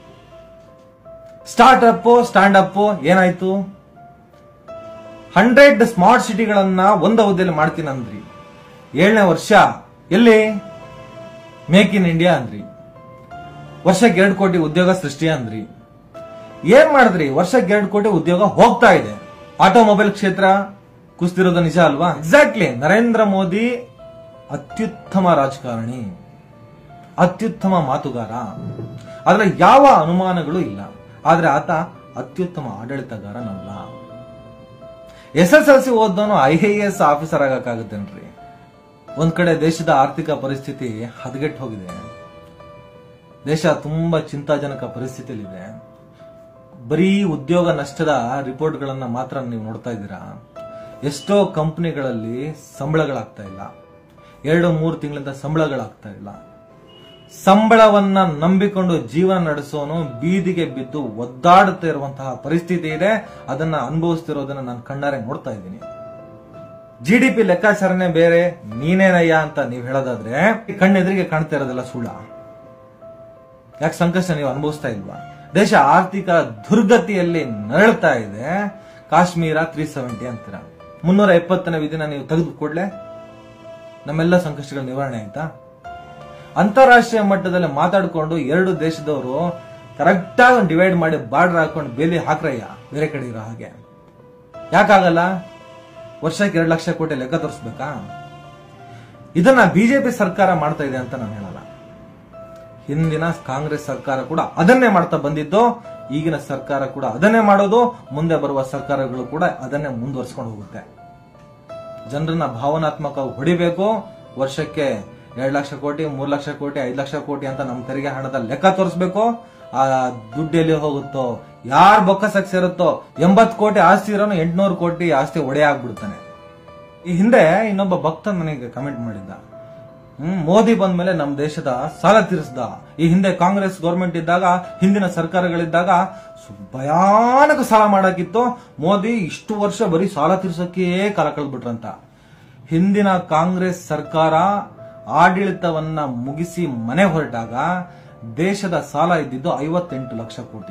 Speaker 2: ಸ್ಟಾರ್ಟ್ ಅಪ್ ಸ್ಟ್ಯಾಂಡ್ ಅಪ್ ಏನಾಯ್ತು ಹಂಡ್ರೆಡ್ ಸ್ಮಾರ್ಟ್ ಸಿಟಿಗಳನ್ನ ಒಂದು ಅವಧಿಯಲ್ಲಿ ಮಾಡ್ತೀನಿ ಅಂದ್ರಿ ಏಳನೇ ವರ್ಷ ಎಲ್ಲಿ ಮೇಕ್ ಇನ್ ಇಂಡಿಯಾ ಅಂದ್ರಿ ವರ್ಷಕ್ಕೆ ಎರಡು ಕೋಟಿ ಉದ್ಯೋಗ ಸೃಷ್ಟಿ ಅಂದ್ರಿ ಏನ್ ಮಾಡಿದ್ರಿ ವರ್ಷಕ್ಕೆ ಎರಡು ಕೋಟಿ ಉದ್ಯೋಗ ಹೋಗ್ತಾ ಇದೆ ಆಟೋಮೊಬೈಲ್ ಕ್ಷೇತ್ರ ಕುಸ್ತಿರೋದು ನಿಜ ಅಲ್ವಾ ಎಕ್ಸಾಕ್ಟ್ಲಿ ನರೇಂದ್ರ ಮೋದಿ ಅತ್ಯುತ್ತಮ ರಾಜಕಾರಣಿ ಅತ್ಯುತ್ತಮ ಮಾತುಗಾರ ಆದ್ರೆ ಯಾವ ಅನುಮಾನಗಳು ಇಲ್ಲ ಆದ್ರೆ ಆತ ಅತ್ಯುತ್ತಮ ಆಡಳಿತಗಾರನಲ್ಲ ಎಸ್ ಎಸ್ ಎಲ್ ಸಿ ಓದೋನು ಐ ಎ ಎಸ್ ಆಫೀಸರ್ ಆಗಕ್ಕಾಗುತ್ತೇನ್ರಿ ಒಂದ್ ಕಡೆ ದೇಶದ ಆರ್ಥಿಕ ಪರಿಸ್ಥಿತಿ ಹದಗೆಟ್ಟು ಹೋಗಿದೆ ದೇಶ ತುಂಬಾ ಚಿಂತಾಜನಕ ಪರಿಸ್ಥಿತಿಯಲ್ಲಿದೆ ಬರೀ ಉದ್ಯೋಗ ನಷ್ಟದ ರಿಪೋರ್ಟ್ಗಳನ್ನ ಮಾತ್ರ ನೀವು ನೋಡ್ತಾ ಇದ್ದೀರಾ ಎಷ್ಟೋ ಕಂಪನಿಗಳಲ್ಲಿ ಸಂಬಳಗಳಾಗ್ತಾ ಇಲ್ಲ ಎರಡು ಮೂರು ತಿಂಗಳಿಂದ ಸಂಬಳಗಳಾಗ್ತಾ ಇಲ್ಲ ಸಂಬಳವನ್ನ ನಂಬಿಕೊಂಡು ಜೀವನ ನಡೆಸೋನು ಬೀದಿಗೆ ಬಿದ್ದು ಒದ್ದಾಡುತ್ತಾ ಇರುವಂತಹ ಪರಿಸ್ಥಿತಿ ಇದೆ ಅದನ್ನ ಅನುಭವಿಸ್ತಿರೋದನ್ನ ನಾನು ಕಣ್ಣಾರೆ ನೋಡ್ತಾ ಇದ್ದೀನಿ ಜಿ ಡಿ ಪಿ ಲೆಕ್ಕಾಚಾರನೆ ಬೇರೆ ನೀನೇನಯ್ಯ ಅಂತ ನೀವು ಹೇಳೋದಾದ್ರೆ ಕಣ್ಣೆದುರಿಗೆ ಕಾಣ್ತಾ ಇರೋದೆಲ್ಲ ಸುಳ್ಳ ಯಾಕೆ ಸಂಕಷ್ಟ ನೀವು ಅನುಭವಿಸ್ತಾ ಇಲ್ವಾ ದೇಶ ಆರ್ಥಿಕ ದುರ್ಗತಿಯಲ್ಲಿ ನರಳ್ತಾ ಇದೆ ಕಾಶ್ಮೀರ ತ್ರೀ ಸೆವೆಂಟಿ ಅಂತೀರ ಮುನ್ನೂರ ಎಪ್ಪತ್ತನೇ ವಿಧಿನ ನೀವು ತೆಗೆದು ಕೂಡಲೇ ನಮ್ಮೆಲ್ಲ ಸಂಕಷ್ಟಗಳ ನಿವಾರಣೆ ಆಯ್ತಾ ಅಂತಾರಾಷ್ಟ್ರೀಯ ಮಟ್ಟದಲ್ಲಿ ಮಾತಾಡ್ಕೊಂಡು ಎರಡು ದೇಶದವರು ಕರೆಕ್ಟ್ ಆಗಿ ಡಿವೈಡ್ ಮಾಡಿ ಬಾರ್ಡರ್ ಹಾಕೊಂಡು ಬೇಲಿ ಹಾಕ್ರಯ್ಯ ಬೇರೆ ಕಡೆ ಇರೋ ಹಾಗೆ ಯಾಕಾಗಲ್ಲ ವರ್ಷಕ್ಕೆ ಎರಡು ಲಕ್ಷ ಕೋಟಿ ಲೆಕ್ಕ ತೋರಿಸ್ಬೇಕಾ ಇದನ್ನ ಬಿಜೆಪಿ ಸರ್ಕಾರ ಮಾಡ್ತಾ ಇದೆ ಅಂತ ನಾನು ಹೇಳಲ್ಲ ಹಿಂದಿನ ಕಾಂಗ್ರೆಸ್ ಸರ್ಕಾರ ಕೂಡ ಅದನ್ನೇ ಮಾಡ್ತಾ ಬಂದಿದ್ದು ಈಗಿನ ಸರ್ಕಾರ ಕೂಡ ಅದನ್ನೇ ಮಾಡೋದು ಮುಂದೆ ಬರುವ ಸರ್ಕಾರಗಳು ಕೂಡ ಅದನ್ನೇ ಮುಂದುವರ್ಸ್ಕೊಂಡು ಹೋಗುತ್ತೆ ಜನರನ್ನ ಭಾವನಾತ್ಮಕ ಹೊಡಿಬೇಕು ವರ್ಷಕ್ಕೆ ಎರಡ್ ಲಕ್ಷ ಕೋಟಿ ಮೂರ್ ಲಕ್ಷ ಕೋಟಿ ಐದ್ ಲಕ್ಷ ಕೋಟಿ ಅಂತ ನಮ್ಮ ತೆರಿಗೆ ಹಣದ ಲೆಕ್ಕ ತೋರಿಸ್ಬೇಕು ಆ ದುಡ್ಡು ಎಲ್ಲಿ ಹೋಗುತ್ತೋ ಯಾರ್ ಬೊಕ್ಕಸಕ್ ಸೇರುತ್ತೋ ಎಂಬತ್ ಕೋಟಿ ಆಸ್ತಿ ಇರೋನು ಎಂಟ್ನೂರು ಕೋಟಿ ಆಸ್ತಿ ಒಡೆ ಆಗ್ಬಿಡ್ತಾನೆ ಈ ಹಿಂದೆ ಇನ್ನೊಬ್ಬ ಭಕ್ತ ನನಗೆ ಕಮೆಂಟ್ ಮಾಡಿದ್ದ ಹ್ಮ್ ಮೋದಿ ಬಂದ್ಮೇಲೆ ನಮ್ಮ ದೇಶದ ಸಾಲ ತೀರಿಸ್ದ ಈ ಹಿಂದೆ ಕಾಂಗ್ರೆಸ್ ಗೌರ್ಮೆಂಟ್ ಇದ್ದಾಗ ಹಿಂದಿನ ಸರ್ಕಾರಗಳಿದ್ದಾಗ ಸು- ಭಯಾನಕ ಸಾಲ ಮಾಡಾಕಿತ್ತು ಮೋದಿ ಇಷ್ಟು ವರ್ಷ ಬರೀ ಸಾಲ ತೀರ್ಸೋಕೆ ಕಾಲ ಕಳೆದ್ಬಿಟ್ರಂತ ಹಿಂದಿನ ಕಾಂಗ್ರೆಸ್ ಸರ್ಕಾರ ಆಡಳಿತವನ್ನ ಮುಗಿಸಿ ಮನೆ ಹೊರಟಾಗ ದೇಶದ ಸಾಲ ಇದ್ದಿದ್ದು ಐವತ್ತೆಂಟು ಲಕ್ಷ ಕೋಟಿ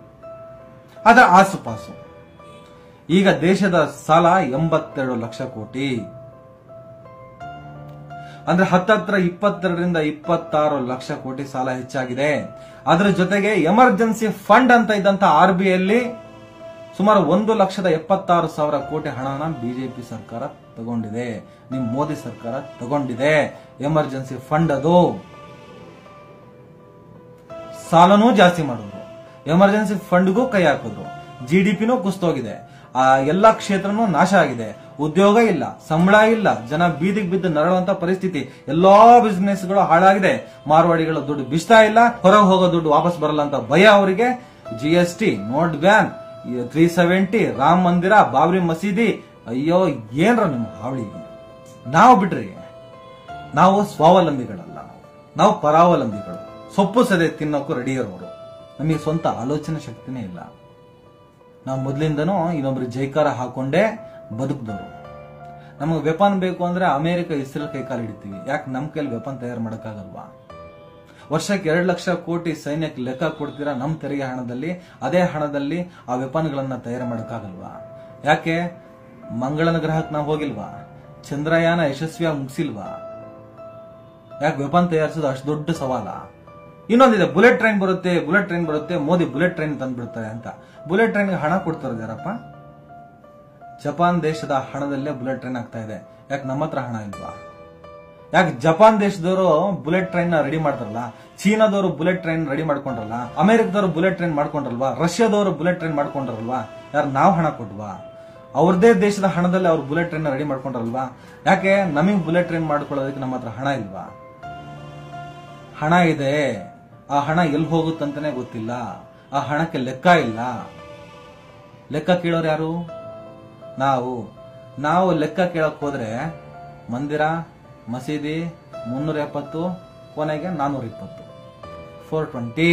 Speaker 2: ಅದರ ಆಸುಪಾಸು ಈಗ ದೇಶದ ಸಾಲ ಎಂಬತ್ತೆರಡು ಲಕ್ಷ ಕೋಟಿ ಅಂದ್ರೆ ಹತ್ತತ್ರ ಇಪ್ಪತ್ತೆರಡರಿಂದ ಇಪ್ಪತ್ತಾರು ಲಕ್ಷ ಕೋಟಿ ಸಾಲ ಹೆಚ್ಚಾಗಿದೆ ಅದರ ಜೊತೆಗೆ ಎಮರ್ಜೆನ್ಸಿ ಫಂಡ್ ಅಂತ ಇದ್ದಂತ ಆರ್ ಬಿ ಅಲ್ಲಿ ಸುಮಾರು ಒಂದು ಲಕ್ಷದ ಎಪ್ಪತ್ತಾರು ಸಾವಿರ ಕೋಟಿ ಹಣನ ಬಿಜೆಪಿ ಸರ್ಕಾರ ತಗೊಂಡಿದೆ ನಿಮ್ ಮೋದಿ ಸರ್ಕಾರ ತಗೊಂಡಿದೆ ಎಮರ್ಜೆನ್ಸಿ ಫಂಡ್ ಅದು ಸಾಲನೂ ಜಾಸ್ತಿ ಮಾಡಿದ್ರು ಎಮರ್ಜೆನ್ಸಿ ಫಂಡ್ಗೂ ಕೈ ಹಾಕಿದ್ರು ಜಿ ಡಿ ಪಿನೂ ಕುಸ್ತೋಗಿದೆ ಆ ಎಲ್ಲಾ ಕ್ಷೇತ್ರನೂ ನಾಶ ಆಗಿದೆ ಉದ್ಯೋಗ ಇಲ್ಲ ಸಂಬಳ ಇಲ್ಲ ಜನ ಬೀದಿಗೆ ಬಿದ್ದು ನರಳುವಂತ ಪರಿಸ್ಥಿತಿ ಎಲ್ಲಾ ಬಿಸ್ನೆಸ್ ಗಳು ಹಾಳಾಗಿದೆ ಮಾರ್ವಾಡಿಗಳ ದುಡ್ಡು ಬಿಸ್ತಾ ಇಲ್ಲ ಹೊರಗೆ ಹೋಗೋ ದುಡ್ಡು ವಾಪಸ್ ಬರಲ್ಲ ಅಂತ ಭಯ ಅವರಿಗೆ G S T note ban three seventy Rama Mandir Babri ಮಸೀದಿ ಅಯ್ಯೋ ಏನ್ರ ನಿಮ್ಮ ಹಾವಳಿ ನಾವು ಬಿಡ್ರಿ ನಾವು ಸ್ವಾವಲಂಬಿಗಳಲ್ಲ ನಾವು ನಾವು ಪರಾವಲಂಬಿಗಳು ಸೊಪ್ಪು ಸದೆ ತಿನ್ನೋಕು ರೆಡಿ ಇರೋರು ನಮಗೆ ಸ್ವಂತ ಆಲೋಚನೆ ಶಕ್ತಿನೇ ಇಲ್ಲ ನಾವು ಮೊದಲಿಂದನೂ ಇನ್ನೊಬ್ರು ಜೈಕಾರ ಹಾಕೊಂಡೇ ಬದುಕಿದವರು ನಮಗೆ ವೆಪನ್ ಬೇಕು ಅಂದ್ರೆ ಅಮೆರಿಕ ಇಸ್ರೇಲ್ ಕೈ ಕಾಲು ಹಿಡಿತೀವಿ ಯಾಕೆ ನಮ್ಮ ಕೈಲಿ ವೆಪನ್ ತಯಾರು ಮಾಡೋಕ್ಕಾಗಲ್ವಾ ವರ್ಷಕ್ಕೆ ಎರಡು ಲಕ್ಷ ಕೋಟಿ ಸೈನ್ಯಕ್ಕೆ ಲೆಕ್ಕ ಕೊಡ್ತೀರಾ ನಮ್ಮ ತೆರಿಗೆ ಹಣದಲ್ಲಿ ಅದೇ ಹಣದಲ್ಲಿ ಆ ವೆಪನ್ಗಳನ್ನ ತಯಾರು ಮಾಡೋಕ್ಕಾಗಲ್ವಾ ಯಾಕೆ ಮಂಗಳನ ಗ್ರಹಕ್ಕೆ ನಾವು ಹೋಗಿಲ್ವಾ ಚಂದ್ರಯಾನ ಯಶಸ್ವಿಯಾಗಿ ಮುಗಿಸಿಲ್ವಾ ಯಾಕೆ ವೆಪನ್ ತಯಾರಿಸೋದು ಅಷ್ಟು ದೊಡ್ಡ ಸವಾಲ ಇನ್ನೊಂದಿದೆ ಬುಲೆಟ್ ಟ್ರೈನ್ ಬರುತ್ತೆ ಬುಲೆಟ್ ಟ್ರೈನ್ ಬರುತ್ತೆ ಮೋದಿ ಬುಲೆಟ್ ಟ್ರೈನ್ ತಂದ್ಬಿಡ್ತಾರೆ ಅಂತ ಬುಲೆಟ್ ಟ್ರೈನ್ಗೆ ಹಣ ಕೊಡ್ತಾರೆ ಯಾರಪ್ಪ ಜಪಾನ್ ದೇಶದ ಹಣದಲ್ಲೇ ಬುಲೆಟ್ ಟ್ರೈನ್ ಆಗ್ತಾ ಇದೆ ಯಾಕೆ ನಮ್ಮ ಹತ್ರ ಹಣ ಇಲ್ವಾ ಯಾಕೆ ಜಪಾನ್ ದೇಶದವರು ಬುಲೆಟ್ ಟ್ರೈನ್ ನ ರೆಡಿ ಮಾಡ್ತಾರಲ್ಲ ಚೀನಾದವರು ಬುಲೆಟ್ ಟ್ರೈನ್ ರೆಡಿ ಮಾಡ್ಕೊಂಡ್ರಲ್ಲ ಅಮೆರಿಕದವರು ಬುಲೆಟ್ ಟ್ರೈನ್ ಮಾಡ್ಕೊಂಡ್ರಲ್ವಾ ರಷ್ಯಾದವರು ಬುಲೆಟ್ ಟ್ರೈನ್ ಮಾಡ್ಕೊಂಡ್ರಲ್ವಾ ಯಾರು ನಾವು ಹಣ ಕೊಟ್ವಾ ಅವ್ರದೇ ದೇಶದ ಹಣದಲ್ಲಿ ಅವ್ರು ಬುಲೆಟ್ ಟ್ರೈನ್ ರೆಡಿ ಮಾಡ್ಕೊಂಡ್ರಲ್ವಾ ಯಾಕೆ ನಮಗೆ ಬುಲೆಟ್ ಟ್ರೈನ್ ಮಾಡ್ಕೊಳ್ಳೋದಕ್ಕೆ ನಮ್ಮ ಹತ್ರ ಹಣ ಇಲ್ವಾ ಹಣ ಇದೆ ಆ ಹಣ ಎಲ್ಲಿ ಹೋಗುತ್ತಂತಾನೆ ಗೊತ್ತಿಲ್ಲ ಆ ಹಣಕ್ಕೆ ಲೆಕ್ಕ ಇಲ್ಲ ಲೆಕ್ಕ ಕೇಳೋರು ಯಾರು ನಾವು ನಾವು ಲೆಕ್ಕ ಕೇಳಕ್ ಹೋದ್ರೆ ಮಂದಿರ ಮಸೀದಿ ಮುನ್ನೂರ ಎಪ್ಪತ್ತು ಕೊನೆಗೆ ನಾನ್ನೂರ ಇಪ್ಪತ್ತು ಫೋರ್ ಟ್ವೆಂಟಿ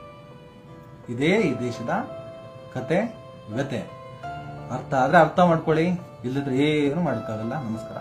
Speaker 2: ಇದೇ ಈ ದೇಶದ ಕತೆ ವ್ಯತೆ ಅರ್ಥ ಆದ್ರೆ ಅರ್ಥ ಮಾಡ್ಕೊಳ್ಳಿ ಇಲ್ಲದ್ರೆ ಏನು ಮಾಡೋಕ್ಕಾಗಲ್ಲ ನಮಸ್ಕಾರ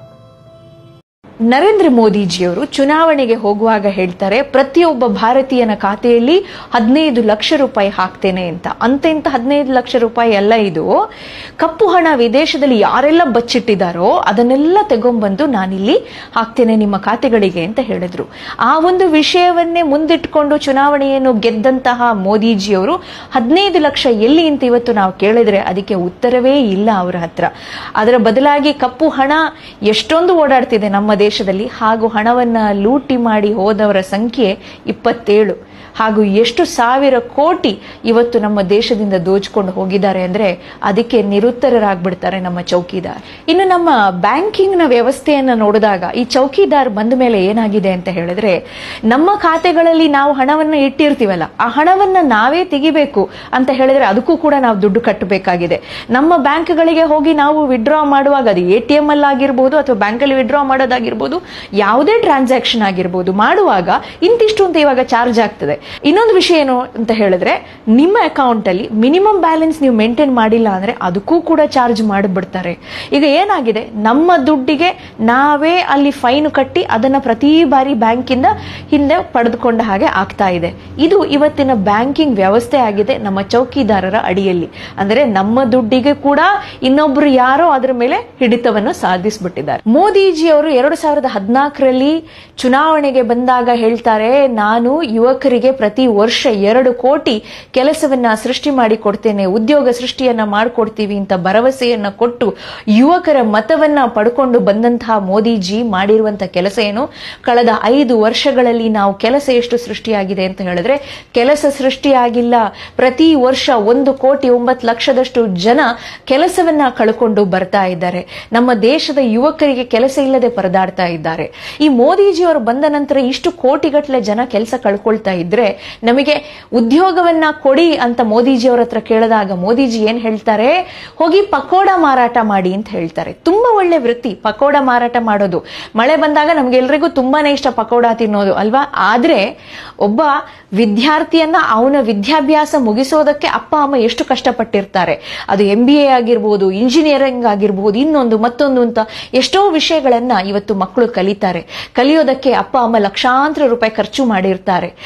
Speaker 3: ನರೇಂದ್ರ ಮೋದಿಜಿಯವರು ಚುನಾವಣೆಗೆ ಹೋಗುವಾಗ ಹೇಳ್ತಾರೆ ಪ್ರತಿಯೊಬ್ಬ ಭಾರತೀಯನ ಖಾತೆಯಲ್ಲಿ ಹದಿನೈದು ಲಕ್ಷ ರೂಪಾಯಿ ಹಾಕ್ತೇನೆ ಅಂತ ಅಂತೆಂತ ಹದಿನೈದು ಲಕ್ಷ ರೂಪಾಯಿ ಎಲ್ಲ ಇದು ಕಪ್ಪು ಹಣ ವಿದೇಶದಲ್ಲಿ ಯಾರೆಲ್ಲ ಬಚ್ಚಿಟ್ಟಿದ್ದಾರೋ ಅದನ್ನೆಲ್ಲ ತಗೊಂಡ್ಬಂದು ನಾನಿಲ್ಲಿ ಹಾಕ್ತೇನೆ ನಿಮ್ಮ ಖಾತೆಗಳಿಗೆ ಅಂತ ಹೇಳಿದ್ರು ಆ ಒಂದು ವಿಷಯವನ್ನೇ ಮುಂದಿಟ್ಕೊಂಡು ಚುನಾವಣೆಯನ್ನು ಗೆದ್ದಂತಹ ಮೋದಿಜಿಯವರು ಹದಿನೈದು ಲಕ್ಷ ಎಲ್ಲಿ ಅಂತ ಇವತ್ತು ನಾವು ಕೇಳಿದ್ರೆ ಅದಕ್ಕೆ ಉತ್ತರವೇ ಇಲ್ಲ ಅವರ ಹತ್ರ ಅದರ ಬದಲಾಗಿ ಕಪ್ಪು ಹಣ ಎಷ್ಟೊಂದು ಓಡಾಡ್ತಿದೆ ನಮ್ಮ ದೇಶದಲ್ಲಿ ಹಾಗೂ ಹಣವನ್ನ ಲೂಟಿ ಮಾಡಿ ಹೋದವರ ಸಂಖ್ಯೆ ಇಪ್ಪತ್ತೇಳು ಹಾಗೂ ಎಷ್ಟು ಸಾವಿರ ಕೋಟಿ ಇವತ್ತು ನಮ್ಮ ದೇಶದಿಂದ ದೋಚ್ಕೊಂಡು ಹೋಗಿದ್ದಾರೆ ಅಂದ್ರೆ ಅದಕ್ಕೆ ನಿರುತ್ತರರಾಗ್ಬಿಡ್ತಾರೆ ನಮ್ಮ ಚೌಕಿದಾರ್ ಇನ್ನು ನಮ್ಮ ಬ್ಯಾಂಕಿಂಗ್ ನ ವ್ಯವಸ್ಥೆಯನ್ನ ನೋಡಿದಾಗ ಈ ಚೌಕಿದಾರ್ ಬಂದ ಮೇಲೆ ಏನಾಗಿದೆ ಅಂತ ಹೇಳಿದ್ರೆ ನಮ್ಮ ಖಾತೆಗಳಲ್ಲಿ ನಾವು ಹಣವನ್ನ ಇಟ್ಟಿರ್ತೀವಲ್ಲ ಆ ಹಣವನ್ನ ನಾವೇ ತೆಗಿಬೇಕು ಅಂತ ಹೇಳಿದ್ರೆ ಅದಕ್ಕೂ ಕೂಡ ನಾವು ದುಡ್ಡು ಕಟ್ಟಬೇಕಾಗಿದೆ ನಮ್ಮ ಬ್ಯಾಂಕ್ಗಳಿಗೆ ಹೋಗಿ ನಾವು ವಿಡ್ರಾ ಮಾಡುವಾಗ ಅದು ಎ ಟಿ ಎಂ ಅಲ್ಲಿ ಆಗಿರ್ಬೋದು ಅಥವಾ ಬ್ಯಾಂಕಲ್ಲಿ ವಿಡ್ರಾ ಮಾಡೋದಾಗಿರ್ಬೋದು ಯಾವುದೇ ಟ್ರಾನ್ಸಾಕ್ಷನ್ ಆಗಿರ್ಬೋದು ಮಾಡುವಾಗ ಇಂತಿಷ್ಟು ಅಂತ ಇವಾಗ ಚಾರ್ಜ್ ಆಗ್ತದೆ ಇನ್ನೊಂದು ವಿಷಯ ಏನು ಅಂತ ಹೇಳಿದ್ರೆ ನಿಮ್ಮ ಅಕೌಂಟ್ ಅಲ್ಲಿ ಮಿನಿಮಮ್ ಬ್ಯಾಲೆನ್ಸ್ ನೀವು ಮೇಂಟೈನ್ ಮಾಡಿಲ್ಲ ಅಂದ್ರೆ ಅದಕ್ಕೂ ಕೂಡ ಚಾರ್ಜ್ ಮಾಡಿಬಿಡ್ತಾರೆ ಈಗ ಏನಾಗಿದೆ ನಮ್ಮ ದುಡ್ಡಿಗೆ ನಾವೇ ಅಲ್ಲಿ ಫೈನ್ ಕಟ್ಟಿ ಅದನ್ನ ಪ್ರತಿ ಬಾರಿ ಬ್ಯಾಂಕಿಂದ ಹಿಂದೆ ಪಡೆದುಕೊಂಡ ಹಾಗೆ ಆಗ್ತಾ ಇದೆ ಇದು ಇವತ್ತಿನ ಬ್ಯಾಂಕಿಂಗ್ ವ್ಯವಸ್ಥೆ ಆಗಿದೆ ನಮ್ಮ ಚೌಕಿದಾರರ ಅಡಿಯಲ್ಲಿ ಅಂದ್ರೆ ನಮ್ಮ ದುಡ್ಡಿಗೆ ಕೂಡ ಇನ್ನೊಬ್ರು ಯಾರೋ ಅದರ ಮೇಲೆ ಹಿಡಿತವನ್ನು ಸಾಧಿಸ್ಬಿಟ್ಟಿದ್ದಾರೆ ಮೋದಿಜಿ ಅವರು ಎರಡು ಸಾವಿರದ ಹದಿನಾಲ್ಕರಲ್ಲಿ ಚುನಾವಣೆಗೆ ಬಂದಾಗ ಹೇಳ್ತಾರೆ ನಾನು ಯುವಕರಿಗೆ ಪ್ರತಿ ವರ್ಷ ಎರಡು ಕೋಟಿ ಕೆಲಸವನ್ನ ಸೃಷ್ಟಿ ಮಾಡಿ ಕೊಡ್ತೇನೆ ಉದ್ಯೋಗ ಸೃಷ್ಟಿಯನ್ನ ಮಾಡಿಕೊಡ್ತೀವಿ ಅಂತ ಭರವಸೆಯನ್ನ ಕೊಟ್ಟು ಯುವಕರ ಮತವನ್ನ ಪಡ್ಕೊಂಡು ಬಂದಂತಹ ಮೋದಿಜಿ ಮಾಡಿರುವಂತಹ ಕೆಲಸ ಏನು ಕಳೆದ ಐದು ವರ್ಷಗಳಲ್ಲಿ ನಾವು ಕೆಲಸ ಎಷ್ಟು ಸೃಷ್ಟಿಯಾಗಿದೆ ಅಂತ ಹೇಳಿದ್ರೆ ಕೆಲಸ ಸೃಷ್ಟಿಯಾಗಿಲ್ಲ ಪ್ರತಿ ವರ್ಷ ಒಂದು ಕೋಟಿ ಒಂಬತ್ತು ಲಕ್ಷದಷ್ಟು ಜನ ಕೆಲಸವನ್ನ ಕಳ್ಕೊಂಡು ಬರ್ತಾ ಇದ್ದಾರೆ ನಮ್ಮ ದೇಶದ ಯುವಕರಿಗೆ ಕೆಲಸ ಇಲ್ಲದೆ ಪರದಾಡ್ತಾ ಇದ್ದಾರೆ ಈ ಮೋದಿಜಿಯವರು ಬಂದ ನಂತರ ಇಷ್ಟು ಕೋಟಿಗಟ್ಟಲೆ ಜನ ಕೆಲಸ ಕಳ್ಕೊಳ್ತಾ ಇದ್ರೆ ನಮಗೆ ಉದ್ಯೋಗವನ್ನ ಕೊಡಿ ಅಂತ ಮೋದಿಜಿಯವರ ಹತ್ರ ಕೇಳಿದಾಗ ಮೋದಿಜಿ ಏನ್ ಹೇಳ್ತಾರೆ ಹೋಗಿ ಪಕೋಡ ಮಾರಾಟ ಮಾಡಿ ಅಂತ ಹೇಳ್ತಾರೆ ತುಂಬಾ ಒಳ್ಳೆ ವೃತ್ತಿ ಪಕೋಡ ಮಾರಾಟ ಮಾಡೋದು ಮಳೆ ಬಂದಾಗ ನಮ್ಗೆಲ್ರಿಗೂ ತುಂಬಾನೇ ಇಷ್ಟ ಪಕೋಡ ತಿನ್ನೋದು ಅಲ್ವಾ ಆದ್ರೆ ಒಬ್ಬ ವಿದ್ಯಾರ್ಥಿಯನ್ನ ಅವನ ವಿದ್ಯಾಭ್ಯಾಸ ಮುಗಿಸೋದಕ್ಕೆ ಅಪ್ಪ ಅಮ್ಮ ಎಷ್ಟು ಕಷ್ಟಪಟ್ಟಿರ್ತಾರೆ ಅದು ಎಂ ಬಿ ಎ ಆಗಿರ್ಬೋದು ಇಂಜಿನಿಯರಿಂಗ್ ಆಗಿರ್ಬೋದು ಇನ್ನೊಂದು ಮತ್ತೊಂದು ಅಂತ ಎಷ್ಟೋ ವಿಷಯಗಳನ್ನ ಇವತ್ತು ಮಕ್ಕಳು ಕಲಿತಾರೆ ಕಲಿಯೋದಕ್ಕೆ ಅಪ್ಪ ಅಮ್ಮ ಲಕ್ಷಾಂತರ ರೂಪಾಯಿ ಖರ್ಚು ಮಾಡಿರ್ತಾರೆ ಈ